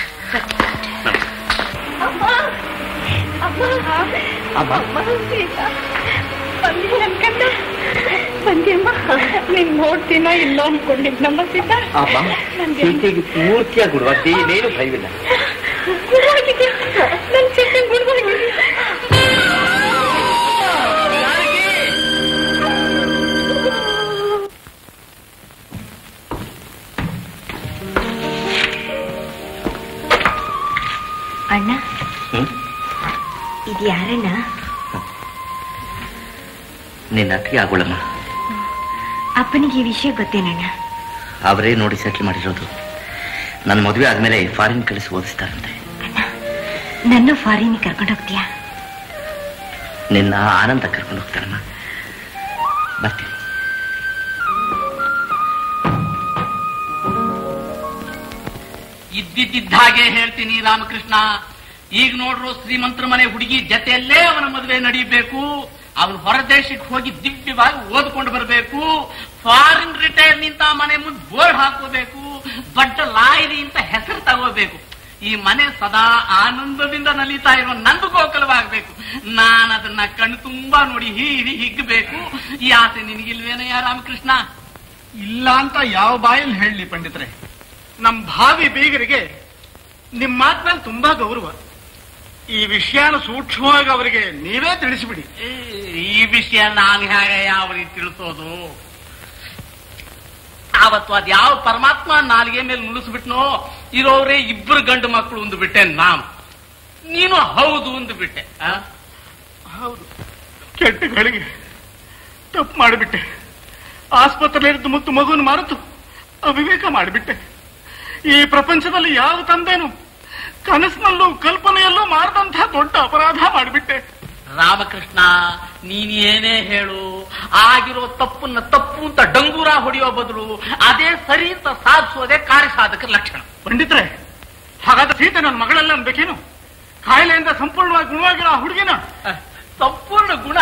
ಬಂದಿಯಮ್ಮ ನೀನ್ ನೋಡ್ತೀನ ಇಲ್ಲ ಅನ್ಕೊಂಡಿದ್ನಮ್ಮ ಸೀತಾ ಅಮ್ಮ ಸೀತೆಗೆ ಪೂರ್ತಿಯಾಗಿ ಗುಡುವಾಗ್ತಿ ಇನ್ನೇನು ಭಯವಿಲ್ಲ ಗುಡಾಗಿದೆ ನನ್ ಸೀತೆ ಗುಡ್ವಾಗಿದೆ ಅಣ್ಣ ಇದು ಯಾರಣ್ಣ ನಿನ್ನ ಅತ್ತಿಗೆ ಆಗೋಳಮ್ಮ ಅಪ್ಪನಿಗೆ ಈ ವಿಷಯ ಗೊತ್ತೇನಣ್ಣ ಅವರೇ ನೋಡಿ ಸೆಟ್ಲ್ ಮಾಡಿರೋದು ನನ್ನ ಮದುವೆ ಆದ್ಮೇಲೆ ಫಾರಿನ್ ಕಳಿಸಿ ಓದಿಸ್ತಾರಂತೆ ನನ್ನ ಫಾರಿನ್ ಕರ್ಕೊಂಡು ಹೋಗ್ತೀಯಾ ನಿನ್ನ ಆನಂದ ಕರ್ಕೊಂಡು ಹೋಗ್ತಾರಮ್ಮ ಬರ್ತೀನಿ ಇದ್ದಿದ್ದ ಹಾಗೆ ಹೇಳ್ತೀನಿ ರಾಮಕೃಷ್ಣ ಈಗ ನೋಡ್ರು ಶ್ರೀಮಂತರ ಮನೆ ಹುಡುಗಿ ಜೊತೆಯಲ್ಲೇ ಅವನ ಮದುವೆ ನಡೀಬೇಕು ಅವನು ಹೊರ ದೇಶಕ್ಕೆ ಹೋಗಿ ದಿವ್ಯವಾಗಿ ಓದ್ಕೊಂಡು ಬರಬೇಕು ಫಾರಿನ್ ರಿಟೈರ್ ನಿಂತ ಮನೆ ಮುಂದೆ ಬೋರ್ಡ್ ಹಾಕೋಬೇಕು ದೊಡ್ಡ ಲಾಯರಿ ಅಂತ ಹೆಸರು ತಗೋಬೇಕು ಈ ಮನೆ ಸದಾ ಆನಂದದಿಂದ ನಲಿತಾ ಇರೋ ನಂದು ಗೋಕಲವಾಗಬೇಕು ನಾನು ಅದನ್ನ ಕಣ್ಣು ತುಂಬಾ ನೋಡಿ ಹೀರಿ ಹಿಗ್ಬೇಕು ಈ ಆಸೆ ನಿನಗಿಲ್ವೇನಯ್ಯ ರಾಮಕೃಷ್ಣ ಇಲ್ಲ ಅಂತ ಯಾವ ಬಾಯಲ್ಲಿ ಹೇಳಲಿ ಪಂಡಿತರೆ ನಮ್ ಭಾವಿ ಬೀಗರಿಗೆ ನಿಮ್ ಮಾತ್ಮೇಲೆ ತುಂಬಾ ಗೌರವ ಈ ವಿಷಯನ ಸೂಕ್ಷ್ಮವಾಗಿ ಅವರಿಗೆ ನೀವೇ ತಿಳಿಸಿಬಿಡಿ ಈ ವಿಷಯ ನಾನು ಹೇಗೆ ಯಾವ ರೀತಿ ತಿಳಿಸೋದು ಆವತ್ತು ಅದ್ ಯಾವ ಪರಮಾತ್ಮ ನಾಲಿಗೆ ಮೇಲೆ ನುಳಿಸ್ಬಿಟ್ನೋ ಇರೋರೇ ಇಬ್ಬರು ಗಂಡು ಮಕ್ಕಳು ಒಂದು ಬಿಟ್ಟೆ ನಾನು ನೀನು ಹೌದು ಒಂದು ಬಿಟ್ಟೆ ಆ? ಹೌದು ಕೆಟ್ಟ ಗಳಿಗೆ ತಪ್ಪು ಮಾಡಿಬಿಟ್ಟೆ ಆಸ್ಪತ್ರೆಯಲ್ಲಿದ್ದು ಮುತ್ತು ಮಗುವನ್ನು ಮಾರುತ್ತು ಅವಿವೇಕ ಮಾಡಿಬಿಟ್ಟೆ ಈ ಪ್ರಪಂಚದಲ್ಲಿ ಯಾವ ತಂದೆನು ಕನಸಿನಲ್ಲೂ ಕಲ್ಪನೆಯಲ್ಲೂ ಮಾಡದಂತಹ ದೊಡ್ಡ ಅಪರಾಧ ಮಾಡಿಬಿಟ್ಟೆ ರಾಮಕೃಷ್ಣ ನೀನ್ ಏನೇ ಹೇಳು ಆಗಿರೋ ತಪ್ಪನ್ನ ತಪ್ಪು ಅಂತ ಡಂಗೂರ ಹೊಡೆಯೋ ಬದಲು ಅದೇ ಸರಿ ಅಂತ ಸಾಧಿಸೋದೇ ಕಾರ್ಯಸಾಧಕರ ಲಕ್ಷಣ ಪಂಡಿತ್ರೆ ಹಾಗಾದ್ರೆ ಸೀತೆ ನನ್ನ ಮಗಳೆಲ್ಲ ಅನ್ಬೇಕೇನು ಕಾಯಿಲೆಯಿಂದ ಸಂಪೂರ್ಣವಾಗಿ ಗುಣವಾಗಿರೋ ಆ ಹುಡುಗಿನ ಸಂಪೂರ್ಣ ಗುಣ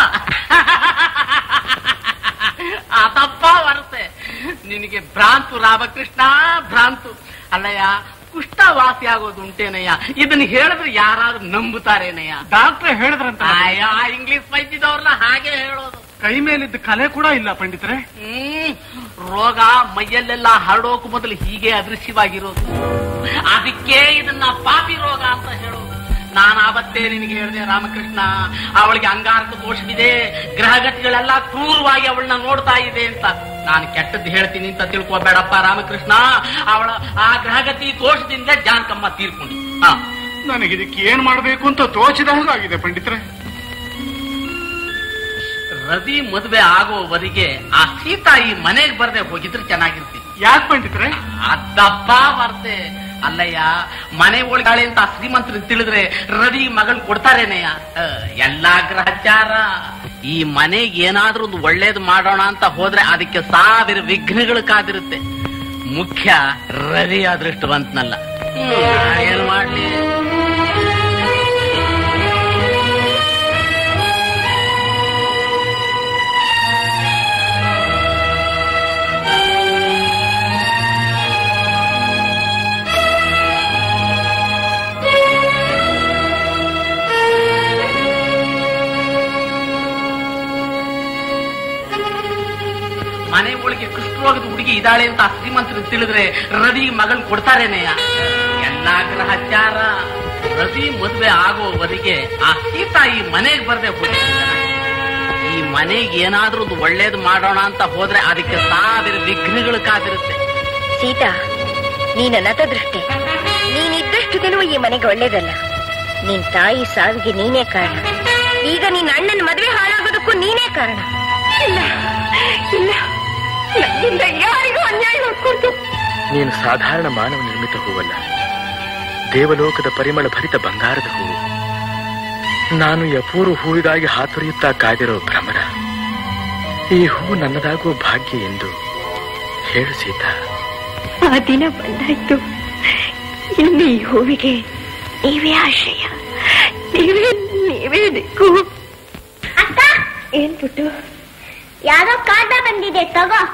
ಅದಪ್ಪ ವರಸೆ ನಿನಗೆ ಭ್ರಾಂತು ರಾಮಕೃಷ್ಣ ಭ್ರಾಂತು ಅಲ್ಲಯ್ಯ ಕುಷ್ಠ ವಾಸಿ ಆಗೋದು ಉಂಟೇನಯ್ಯ ಇದನ್ನ ಹೇಳಿದ್ರೆ ಯಾರಾದ್ರೂ ನಂಬುತ್ತಾರೇನಯ್ಯ ಡಾಕ್ಟ್ರೆ ಹೇಳಿದ್ರಂತ ಅಯ್ಯ ಇಂಗ್ಲಿಷ್ ವೈದ್ಯದವ್ರನ್ನ ಹಾಗೆ ಹೇಳೋದು ಕೈ ಮೇಲಿದ್ದ ಕಲೆ ಕೂಡ ಇಲ್ಲ ಪಂಡಿತರೆ ಹ್ಮ್ ರೋಗ ಮೈಯಲ್ಲೆಲ್ಲ ಹರಡೋಕು ಮೊದಲು ಹೀಗೆ ಅದೃಶ್ಯವಾಗಿರೋದು ಅದಕ್ಕೆ ಇದನ್ನ ಪಾಪಿ ರೋಗ ಅಂತ ಹೇಳೋದು ನಾನು ಆವತ್ತೇ ನಿನಗೆ ಹೇಳಿದೆ ರಾಮಕೃಷ್ಣ ಅವಳಿಗೆ ಅಂಗಾರಕ ದೋಷವಿದೆ ಗ್ರಹಗತಿಗಳೆಲ್ಲ ಕ್ರೂರವಾಗಿ ಅವಳನ್ನ ನೋಡ್ತಾ ಇದೆ ಅಂತ ನಾನು ಕೆಟ್ಟದ್ದು ಹೇಳ್ತೀನಿ ಅಂತ ತಿಳ್ಕೊಬೇಡಪ್ಪ ರಾಮಕೃಷ್ಣ ಅವಳ ಆ ಗ್ರಹಗತಿ ದೋಷದಿಂದ ಜಾನಕಮ್ಮ ತೀರ್ಕೊಂಡು ಹಾ ನನಗಿದಕ್ಕೆ ಏನ್ ಮಾಡ್ಬೇಕು ಅಂತ ತೋಚಿದ ಹಾಗಾಗಿದೆ ಪಂಡಿತರೆ ರವಿ ಮದುವೆ ಆಗೋವರೆಗೆ ಆ ಸೀತಾ ಈ ಮನೆಗೆ ಬರ್ದೆ ಹೋಗಿದ್ರೆ ಚೆನ್ನಾಗಿರ್ತಿ ಯಾಕೆ ಪಂಡಿತರೆ ಅದಪ್ಪ ಬರ್ತೆ ಅಲ್ಲಯ್ಯ ಮನೆ ಒಳಗಾಳೆ ಅಂತ ಆ ಶ್ರೀಮಂತರಿಗೆ ತಿಳಿದ್ರೆ ರವಿ ಮಗಳು ಕೊಡ್ತಾರೇನಯ್ಯ ಆ, ಎಲ್ಲಾ ಗ್ರಹಚಾರ ಈ ಮನೆಗೆ ಏನಾದ್ರೂ ಒಂದು ಒಳ್ಳೇದು ಮಾಡೋಣ ಅಂತ ಹೋದ್ರೆ ಅದಕ್ಕೆ ಸಾವಿರ ವಿಘ್ನಗಳು ಕಾದಿರುತ್ತೆ ಮುಖ್ಯ ರವಿ ಅದೃಷ್ಟವಂತನಲ್ಲ ಏನ್ ಮಾಡ್ಲಿ ಮನೆ ಒಳಗೆ ಕೃಷ್ಣರೋಗದ ಹುಡುಗಿ ಇದ್ದಾಳೆ ಅಂತ ಆ ಶ್ರೀಮಂತರು ತಿಳಿದ್ರೆ ರವಿ ಮಗಳ್ ಕೊಡ್ತಾರೇನೆಯ ಎಲ್ಲಾ ಗ್ರಹಚಾರ ರವಿ ಮದುವೆ ಆಗುವವರೆಗೆ ಆ ಸೀತಾ ಈ ಮನೆಗೆ ಬರ್ದೆ ಹೋಗಿರ್ತಾಳೆ. ಈ ಮನೆಗೆ ಏನಾದ್ರೂ ಒಂದು ಒಳ್ಳೇದು ಮಾಡೋಣ ಅಂತ ಹೋದ್ರೆ ಅದಕ್ಕೆ ಸಾವಿರ ವಿಘ್ನಗಳು ಕಾದಿರುತ್ತೆ ಸೀತಾ ನೀನ ನತದೃಷ್ಟಿ ನೀನಿದ್ದಷ್ಟು ದಿನವೂ ಈ ಮನೆಗೆ ಒಳ್ಳೇದಲ್ಲ ನಿನ್ ತಾಯಿ ಸಾವಿಗೆ ನೀನೇ ಕಾರಣ ಈಗ ನಿನ್ನ ಅಣ್ಣನ ಮದುವೆ ಹಾಳಾಗೋದಕ್ಕೂ ನೀನೇ ಕಾರಣ ಇಲ್ಲ ಇಲ್ಲ ನನ್ನಿಂದ ಯಾರಿಗೂ ಅನ್ಯಾಯ ಮಾಡ್ಕೊಡ್ತು ನೀನು ಸಾಧಾರಣ ಮಾನವ ನಿರ್ಮಿತ ಹೂವಲ್ಲ ದೇವಲೋಕದ ಪರಿಮಳ ಭರಿತ ಬಂಗಾರದ ಹೂವು ನಾನು ಈ ಅಪೂರ್ವ ಹೂವಿಗಾಗಿ ಹಾತೊರೆಯುತ್ತಾ ಕಾದಿರೋ ಭ್ರಮರ ಈ ಹೂವು ನನ್ನದಾಗುವ ಭಾಗ್ಯ ಎಂದು ಹೇಳು ಸೀತಾ ಆ ದಿನ ಬಂದಾಯ್ತು ಇನ್ನು ಈ ಹೂವಿಗೆ ನೀವೇ ಆಶ್ರಯ ನೀವೇ ನೀವೇ ದಿಕ್ಕು ಏನ್ ಪುಟ್ಟು ಯಾರೋ ಕಾದ ಬಂದಿದೆ ತಗೋ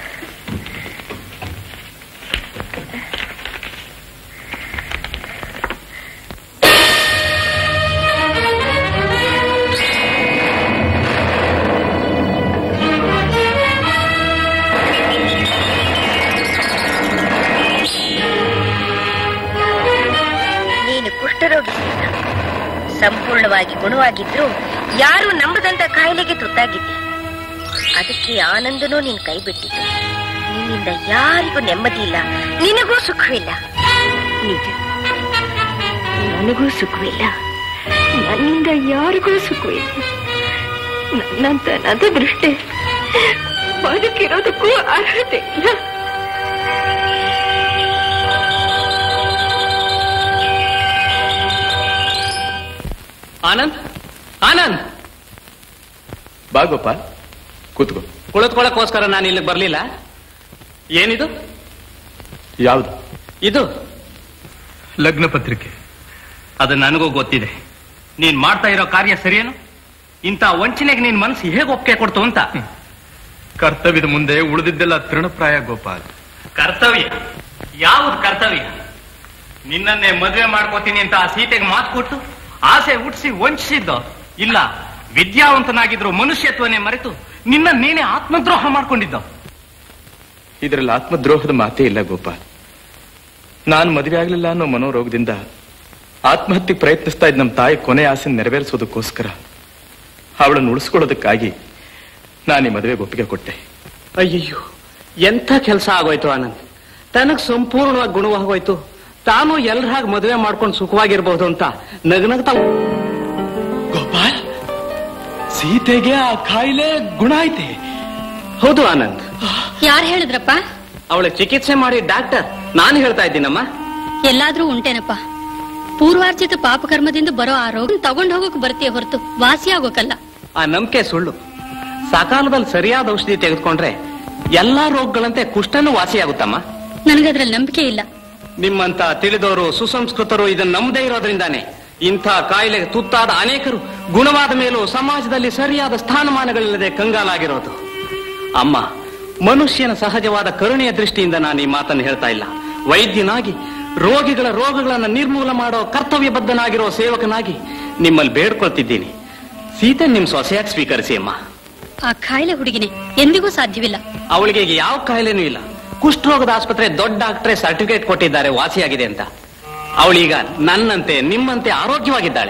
ನೀನು ಕುಷ್ಠರೋಗಿ ಸೀತಾ. ಸಂಪೂರ್ಣವಾಗಿ ಗುಣವಾಗಿದ್ರು ಯಾರು ನಂಬದಂತ ಕಾಯಿಲೆಗೆ ತುತ್ತಾಗಿದ್ದೆ ಅದಕ್ಕೆ ಆನಂದನೂ ನಿನ್ ಕೈ ಬಿಟ್ಟಿತು ನಿನ್ನಿಂದ ಯಾರಿಗೂ ನೆಮ್ಮದಿ ಇಲ್ಲ ನಿನಗೂ ಸುಖವಿಲ್ಲ ನಿಜ ನನಗೂ ಸುಖವಿಲ್ಲ ನನ್ನಿಂದ ಯಾರಿಗೂ ಸುಖವಿಲ್ಲ ನನ್ನಂತ ನದ ದೃಷ್ಟಿ ಬದುಕಿರೋದಕ್ಕೂ ಅರ್ಹತೆ ಇಲ್ಲ ಆನಂದ್ ಆನಂದ್ ಬಾ ಗೋಪಾಲ್ ಕೂತ್ಕೋ ಕುಳಿತುಕೊಳ್ಳಕ್ಕೋಸ್ಕರ ನಾನು ಇಲ್ಲಿಗೆ ಬರ್ಲಿಲ್ಲ ಏನಿದು ಯಾವುದು ಇದು ಲಗ್ನ ಪತ್ರಿಕೆ ಅದು ನನಗೂ ಗೊತ್ತಿದೆ ನೀನ್ ಮಾಡ್ತಾ ಇರೋ ಕಾರ್ಯ ಸರಿಯೇನು ಇಂಥ ವಂಚನೆಗೆ ನಿನ್ ಮನಸ್ಸು ಹೇಗೆ ಒಪ್ಪಿಗೆ ಕೊಡ್ತು ಅಂತ ಕರ್ತವ್ಯದ ಮುಂದೆ ಉಳಿದಿದ್ದೆಲ್ಲ ತೃಣಪ್ರಾಯ ಗೋಪಾಲ್ ಕರ್ತವ್ಯ ಯಾವುದು ಕರ್ತವ್ಯ ನಿನ್ನನ್ನೇ ಮದುವೆ ಮಾಡ್ಕೋತೀನಿ ಅಂತ ಆ ಸೀತೆಗೆ ಮಾತು ಕೊಟ್ಟು ಆಸೆ ಹುಟ್ಟಿಸಿ ವಂಚಿಸಿದ್ದು ಇಲ್ಲ ವಿದ್ಯಾವಂತನಾಗಿದ್ರು ಮನುಷ್ಯತ್ವನೇ ಮರೆತು ನಿನ್ನ ನೀನೇ ಆತ್ಮದ್ರೋಹ ಮಾಡ್ಕೊಂಡಿದ್ದ ಇದರಲ್ಲಿ ಆತ್ಮದ್ರೋಹದ ಮಾತೇ ಇಲ್ಲ ಗೋಪಾಲ್ ನಾನು ಮದುವೆ ಆಗ್ಲಿಲ್ಲ ಅನ್ನೋ ಮನೋರೋಗದಿಂದ ಆತ್ಮಹತ್ಯೆ ಪ್ರಯತ್ನಿಸ್ತಾ ಇದ್ದ ನಮ್ಮ ತಾಯಿ ಕೊನೆ ಆಸೆ ನೆರವೇರಿಸೋದಕ್ಕೋಸ್ಕರ ಅವಳನ್ನು ಉಳಿಸ್ಕೊಳ್ಳೋದಕ್ಕಾಗಿ ನಾನು ಈ ಮದುವೆಗೆ ಒಪ್ಪಿಗೆ ಕೊಟ್ಟೆ ಅಯ್ಯಯ್ಯೋ ಎಂಥ ಕೆಲಸ ಆಗೋಯ್ತು ಆನಂದ್ ತನಗ್ ಸಂಪೂರ್ಣವಾಗಿ ಗುಣವಾಗೋಯ್ತು ತಾನು ಎಲ್ರ ಹಾಗೆ ಮದುವೆ ಮಾಡ್ಕೊಂಡು ಸುಖವಾಗಿರ್ಬಹುದು ಅಂತ ನಗನಗ್ತಾ ಗೋಪಾಲ್ ಸೀತೆಗೆ ಆ ಕಾಯಿಲೆ ಗುಣ ಐತೆ ಹೌದು ಆನಂದ್ ಯಾರು ಹೇಳಿದ್ರಪ್ಪ ಅವಳ ಚಿಕಿತ್ಸೆ ಮಾಡಿ ಡಾಕ್ಟರ್ ನಾನು ಹೇಳ್ತಾ ಇದ್ದೀನಮ್ಮ ಎಲ್ಲಾದ್ರೂ ಉಂಟೇನಪ್ಪ ಪೂರ್ವಾರ್ಜಿತ ಪಾಪಕರ್ಮದಿಂದ ಬರೋ ಆ ರೋಗ ತಗೊಂಡ್ ಹೋಗೋಕ್ ಬರ್ತೀಯ ಹೊರತು ವಾಸಿ ಆಗೋಕಲ್ಲ ಆ ನಂಬಿಕೆ ಸುಳ್ಳು ಸಕಾಲದಲ್ಲಿ ಸರಿಯಾದ ಔಷಧಿ ತೆಗೆದುಕೊಂಡ್ರೆ ಎಲ್ಲಾ ರೋಗಗಳಂತೆ ಕುಷ್ಠನೂ ವಾಸಿಯಾಗುತ್ತಮ್ಮ ನನಗದ್ರಲ್ಲಿ ನಂಬಿಕೆ ಇಲ್ಲ ನಿಮ್ಮಂತ ತಿಳಿದವರು ಸುಸಂಸ್ಕೃತರು ಇದನ್ನ ನಂಬದೇ ಇರೋದ್ರಿಂದಾನೆ ಇಂಥ ಕಾಯಿಲೆಗೆ ತುತ್ತಾದ ಅನೇಕರು ಗುಣವಾದ ಮೇಲೂ ಸಮಾಜದಲ್ಲಿ ಸರಿಯಾದ ಸ್ಥಾನಮಾನಗಳಿಲ್ಲದೆ ಕಂಗಾಲಾಗಿರೋದು ಅಮ್ಮ ಮನುಷ್ಯನ ಸಹಜವಾದ ಕರುಣೆಯ ದೃಷ್ಟಿಯಿಂದ ನಾನು ಈ ಮಾತನ್ನು ಹೇಳ್ತಾ ಇಲ್ಲ ವೈದ್ಯನಾಗಿ ರೋಗಿಗಳ ರೋಗಗಳನ್ನು ನಿರ್ಮೂಲ ಮಾಡೋ ಕರ್ತವ್ಯಬದ್ಧನಾಗಿರೋ ಸೇವಕನಾಗಿ ನಿಮ್ಮಲ್ಲಿ ಬೇಡ್ಕೊಳ್ತಿದ್ದೀನಿ ಸೀತೆ ನಿಮ್ ಸೊಸೆಯಾಗಿ ಸ್ವೀಕರಿಸಿ ಅಮ್ಮ ಆ ಕಾಯಿಲೆ ಹುಡುಗಿನೇ ಎಂದಿಗೂ ಸಾಧ್ಯವಿಲ್ಲ ಅವಳಿಗೆ ಈಗ ಯಾವ ಕಾಯಿಲೆನೂ ಇಲ್ಲ ಕುಷ್ಠರೋಗದ ಆಸ್ಪತ್ರೆ ದೊಡ್ಡ ಡಾಕ್ಟ್ರೇ ಸರ್ಟಿಫಿಕೇಟ್ ಕೊಟ್ಟಿದ್ದಾರೆ ವಾಸಿಯಾಗಿದೆ ಅಂತ ಅವಳೀಗ ನನ್ನಂತೆ ನಿಮ್ಮಂತೆ ಆರೋಗ್ಯವಾಗಿದ್ದಾಳೆ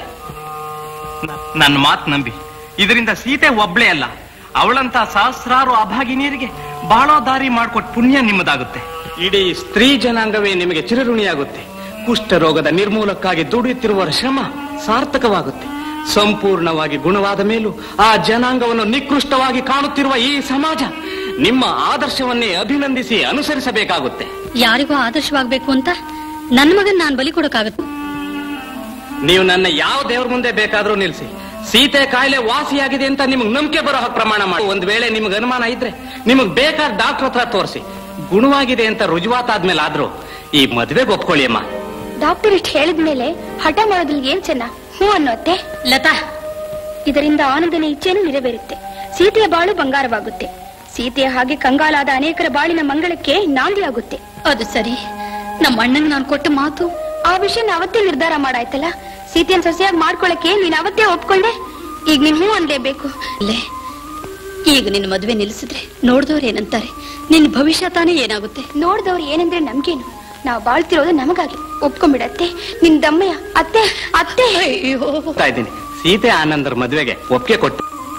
ನನ್ನ ಮಾತು ನಂಬಿ ಇದರಿಂದ ಸೀತೆ ಒಬ್ಳೇ ಅಲ್ಲ ಅವಳಂತ ಸಹಸ್ರಾರು ಅಭಾಗಿನಿಯರಿಗೆ ಬಾಳೋ ದಾರಿ ಮಾಡ್ಕೊಟ್ ಪುಣ್ಯ ನಿಮ್ಮದಾಗುತ್ತೆ ಇಡೀ ಸ್ತ್ರೀ ಜನಾಂಗವೇ ನಿಮಗೆ ಚಿರಋಣಿಯಾಗುತ್ತೆ ಕುಷ್ಠರೋಗದ ನಿರ್ಮೂಲಕ್ಕಾಗಿ ದುಡಿಯುತ್ತಿರುವ ಶ್ರಮ ಸಾರ್ಥಕವಾಗುತ್ತೆ ಸಂಪೂರ್ಣವಾಗಿ ಗುಣವಾದ ಮೇಲೂ ಆ ಜನಾಂಗವನ್ನು ನಿಕೃಷ್ಟವಾಗಿ ಕಾಣುತ್ತಿರುವ ಈ ಸಮಾಜ ನಿಮ್ಮ ಆದರ್ಶವನ್ನೇ ಅಭಿನಂದಿಸಿ ಅನುಸರಿಸಬೇಕಾಗುತ್ತೆ ಯಾರಿಗೂ ಆದರ್ಶವಾಗ್ಬೇಕು ಅಂತ ನನ್ನ ಮಗನ್ ನಾನ್ ಬಲಿ ಕೊಡಕ್ಕಾಗತ್ತೆ ನೀವು ನನ್ನ ಯಾವ ದೇವ್ರ ಮುಂದೆ ಬೇಕಾದ್ರೂ ನಿಲ್ಸಿ ಸೀತೆ ಕಾಯಿಲೆ ವಾಸಿಯಾಗಿದೆ ಅಂತ ನಿಮ್ಗೆ ನಂಬಿಕೆ ಬರೋ ಹಾಗೆ ಪ್ರಮಾಣ ಮಾಡಿ ಒಂದ್ ವೇಳೆ ನಿಮ್ಗೆ ಅನುಮಾನ ಇದ್ರೆ ನಿಮಗ್ ಬೇಕಾದ ಡಾಕ್ಟರ್ ಹತ್ರ ತೋರಿಸಿ ಗುಣವಾಗಿದೆ ಅಂತ ರುಜುವಾತಾದ್ಮೇಲೆ ಆದ್ರೂ ಈ ಮದ್ವೆಗೆ ಒಪ್ಕೊಳ್ಳಿ ಅಮ್ಮ ಡಾಕ್ಟರ್ ಇಷ್ಟು ಹೇಳಿದ್ಮೇಲೆ ಹಠ ಮಾಡೋದ್ರಲ್ಲಿ ಏನ್ ಚೆನ್ನ ಹ್ಞೂ ಅನ್ನೋತ್ತೆ ಲತಾ ಇದರಿಂದ ಆನಂದನ ಇಚ್ಛೆನೂ ನೆರವೇರುತ್ತೆ ಸೀತೆಯ ಬಾಳು ಬಂಗಾರವಾಗುತ್ತೆ ಸೀತೆಯ ಹಾಗೆ ಕಂಗಾಲಾದ ಅನೇಕರ ಬಾಳಿನ ಮಂಗಳಕ್ಕೆ ನಾಂದಿಯಾಗುತ್ತೆ ಅದು ಸರಿ ನಮ್ಮ ಅಣ್ಣಂಗ್ ನಾನು ಕೊಟ್ಟ ಮಾತು ಆ ವಿಷಯನ ಅವತ್ತೇ ನಿರ್ಧಾರ ಮಾಡಾಯ್ತಲ್ಲ ಸೀತೆಯನ್ ಸೊಸೆಯಾಗಿ ಮಾಡ್ಕೊಳಕ್ಕೆ ನೀನ್ ಅವತ್ತೇ ಒಪ್ಕೊಂಡೆ ಈಗ ನೀನ್ ಹ್ಞೂ ಅನ್ಲೇಬೇಕು ಅಲ್ಲೇ ಈಗ ನಿನ್ನ ಮದುವೆ ನಿಲ್ಲಿಸಿದ್ರೆ ನೋಡ್ದವ್ರು ಏನಂತಾರೆ ನಿನ್ನ ಭವಿಷ್ಯ ತಾನೇ ಏನಾಗುತ್ತೆ ನೋಡ್ದವ್ರು ಏನಂದ್ರೆ ನಮ್ಗೇನು ನಾವು ಬಾಳ್ತಿರೋದು ನಮಗಾಗಿ ಒಪ್ಕೊಂಡ್ಬಿಡತ್ತೆ ನಿನ್ ದಮ್ಮಯ್ಯ ಅತ್ತೆ ಅತ್ತೆ ಅಯ್ಯೋ ಹೋಗ್ತಾ ಇದ್ದೀನಿ ಸೀತೆ ಆನಂದರ ಮದ್ವೆಗೆ ಒಪ್ಪಿಗೆ ಕೊಟ್ಟು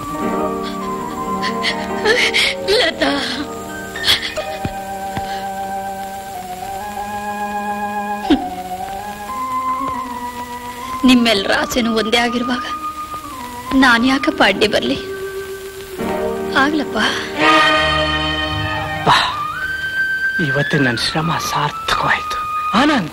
ಲತಾ ನಿಮ್ಮೆಲ್ಲರ ಆಸೆನೂ ಒಂದೇ ಆಗಿರುವಾಗ ನಾನು ಯಾಕಪ್ಪ ಅಡ್ಡಿ ಬರ್ಲಿ ಆಗ್ಲಪ್ಪ ಇವತ್ತು ನನ್ನ ಶ್ರಮ ಸಾರ್ಥಕವಾಯ್ತು ಆನಂದ್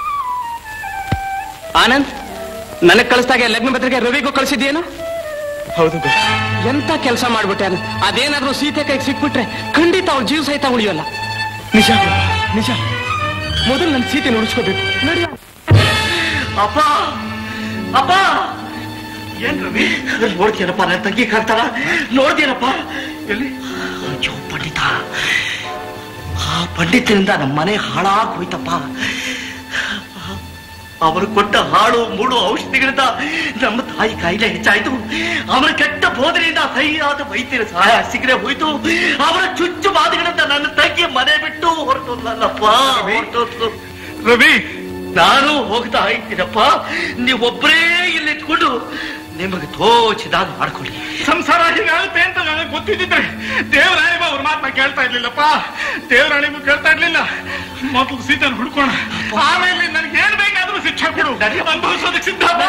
ಆನಂದ್ ನನಗ್ ಕಳಿಸ್ದಾಗೆ ಲಗ್ನ ಪತ್ರಿಕೆ ರವಿಗೂ ಕಳಿಸಿದ್ಯೇನು ಹೌದು ಎಂತ ಕೆಲಸ ಮಾಡ್ಬಿಟ್ಟೆ ಅನು ಅದೇನಾದ್ರೂ ಸೀತೆ ಕೈಗೆ ಸಿಕ್ಬಿಟ್ರೆ ಖಂಡಿತ ಅವ್ಳ ಜೀವ ಸಹಿತ ಉಳಿಯೋಲ್ಲ ನಿಜ ನಿಜ ಮೊದಲು ನನ್ನ ಸೀತೆ ಉಳಿಸ್ಕೋಬೇಕು ನೋಡಿ ಅಪ್ಪ ಅಪ್ಪ ಏನ್ ರವಿ ನೋಡ್ತೀನಪ್ಪ ನನ್ನ ತಂಗಿ ಕಾಣ್ತಾರ ನೋಡ್ತೀನಪ್ಪ ಎಲ್ಲಿ ಅಯ್ಯೋ ಪಂಡಿತ ಆ ಪಂಡಿತನಿಂದ ನಮ್ಮ ಮನೆ ಹಾಳಾಗ್ ಹೋಯ್ತಪ್ಪ ಅವರು ಕೊಟ್ಟ ಹಾಳು ಮೂಡು ಔಷಧಿಗಳಿಂದ ನಮ್ಮ ತಾಯಿ ಕಾಯಿಲೆ ಹೆಚ್ಚಾಯ್ತು ಅವರ ಕೆಟ್ಟ ಬೋಧನೆಯಿಂದ ಸರಿಯಾದ ವೈದ್ಯರ ಸಹಾಯ ಸಿಗದೆ ಹೋಯ್ತು ಅವರ ಚುಚ್ಚು ಬಾಧೆಗಳಿಂದ ನನ್ನ ತಂಗಿ ಮನೆ ಬಿಟ್ಟು ಹೊರಟೋದ್ನಲ್ಲಪ್ಪ ಹೊರಟೋದ್ಲು ರವಿ ನಾನು ಹೋಗ್ತಾ ಇದ್ದೀನಪ್ಪ ನೀವೊಬ್ಬರೇ ಇಲ್ಲಿ ಇಟ್ಕೊಂಡು ನಿಮಗೆ ತೋಚಿದಾಗ ಮಾಡ್ಕೊಳ್ಳಿ ಸಂಸಾರ ಹೀಗಾಗುತ್ತೆ ಅಂತ ನನಗೆ ಗೊತ್ತಿದ್ದಿದ್ರೆ ದೇವರಾಣಿಗೂ ಅವ್ರ ಮಾತನ್ನ ಕೇಳ್ತಾ ಇರ್ಲಿಲ್ಲಪ್ಪ ದೇವರಾಣಿಗೂ ಕೇಳ್ತಾ ಇರ್ಲಿಲ್ಲ ಮೊದಲು ಸೀತನ್ ಹುಡ್ಕೋಣ ಆಮೇಲೆ ನನಗೆ ಏನ್ ಬೇಕಾದ್ರೂ ಶಿಕ್ಷೆ ಕೊಡು ಅನುಭವಿಸೋದಕ್ಕೆ ಸಿದ್ಧ ಬಾ.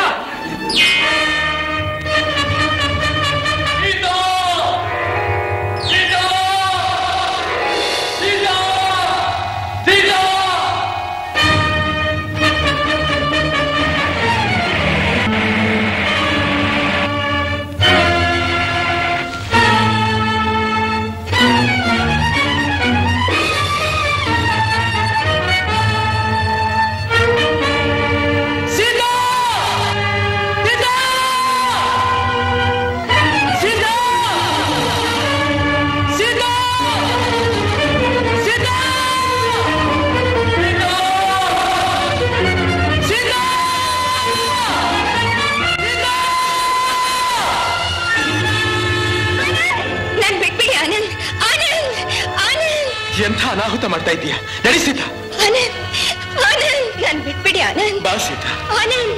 ನನ್ ಬಿಟ್ಬಿಡಿ ಆನಂದ್ ಆನಂದ್ ಆನಂದ್ ಎಂಥ ಅನಾಹುತ ಮಾಡ್ತಾ ಇದೀಯ ನಡಿ ಸೀತಾ ಆನಂದ್ ಆನಂದ್ ನನ್ ಬಿಟ್ಬಿಡಿ ಆನಂದ್ ಬಾ ಸೀತಾ ಆನಂದ್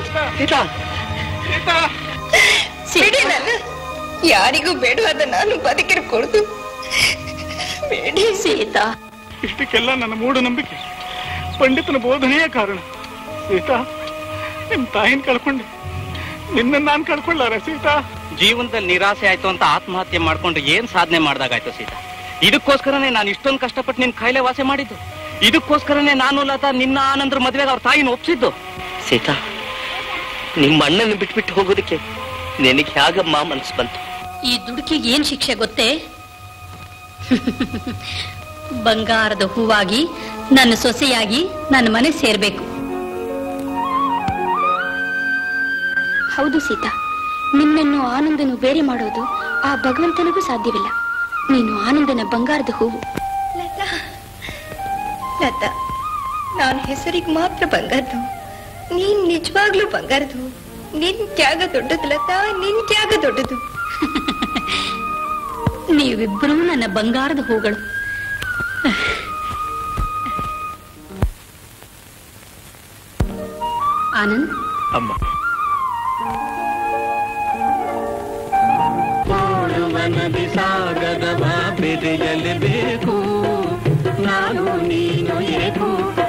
ಬಿಡಿ ನನ್ನ ಯಾರಿಗೂ ಬೇಡವಾದ ನಾನು ಬದುಕಿರ ಕೊಡ್ದು ಬೇಡಿ ಸೀತಾ ಇಷ್ಟಕ್ಕೆಲ್ಲ ನನ್ನ ಮೂಢನಂಬಿಕೆ ಪಂಡಿತನ ಬೋಧನೆಯೇ ಕಾರಣ ಸೀತಾ ನಿಮ್ ತಾಯಿನ ಕಳ್ಕೊಂಡೆ ನಿನ್ನ ನಾನ್ ಕಳ್ಕೊಳ್ಳಾರ ಸೀತಾ ಜೀವನದಲ್ಲಿ ನಿರಾಸೆ ಆಯ್ತು ಅಂತ ಆತ್ಮಹತ್ಯೆ ಮಾಡ್ಕೊಂಡು ಏನ್ ಸಾಧನೆ ಮಾಡ್ದಾಗಾಯ್ತು ಸೀತಾ ಇದಕ್ಕೋಸ್ಕರನೇ ನಾನು ಇಷ್ಟೊಂದು ಕಷ್ಟಪಟ್ಟು ನಿನ್ ಕಾಯಿಲೆ ವಾಸೆ ಮಾಡಿದ್ದು ಇದಕ್ಕೋಸ್ಕರನೇ ನಾನು ಲತಾ ನಿನ್ನ ಆನಂದ್ರ ಮದ್ವೆಗೆ ಅವ್ರ ತಾಯಿನ ಒಪ್ಸಿದ್ದು ಸೀತಾ ನಿಮ್ಮ ಅಣ್ಣನ ಬಿಟ್ಬಿಟ್ಟು ಹೋಗೋದಕ್ಕೆ ನಿನಗೆ ಹೇಗಮ್ಮ ಮನ್ಸು ಬಂತು ಈ ದುಡುಕಿಗೆ ಏನ್ ಶಿಕ್ಷೆ ಗೊತ್ತೇ ಬಂಗಾರದ ಹೂವಾಗಿ ನನ್ನ ಸೊಸೆಯಾಗಿ ನನ್ನ ಮನೆ ಸೇರ್ಬೇಕು ಹೌದು ಸೀತಾ ನಿನ್ನನ್ನು ಆನಂದನು ಬೇರೆ ಮಾಡೋದು ಆ ಭಗವಂತನಿಗೂ ಸಾಧ್ಯವಿಲ್ಲ ನೀನು ಆನಂದನ ಬಂಗಾರದ ಹೂವು ಲತಾ ಲತಾ ನಾನು ಹೆಸರಿಗೆ ಮಾತ್ರ ಬಂಗಾರದು ನೀನ್ ನಿಜವಾಗ್ಲೂ ಬಂಗಾರದು ನಿನ್ ತ್ಯಾಗ ದೊಡ್ಡದು ಲತಾ ನಿನ್ ತ್ಯಾಗ ದೊಡ್ಡದು ನೀವಿಬ್ಬರೂ ನನ್ನ ಬಂಗಾರದ ಹೂಗಳು ಆನಂದ್ ಅಮ್ಮ ನದಿ ಸಾಗದ ಬಾ ಬೆರೆಯಲೇಬೇಕು ನಾನು ನೀನು ಏಕು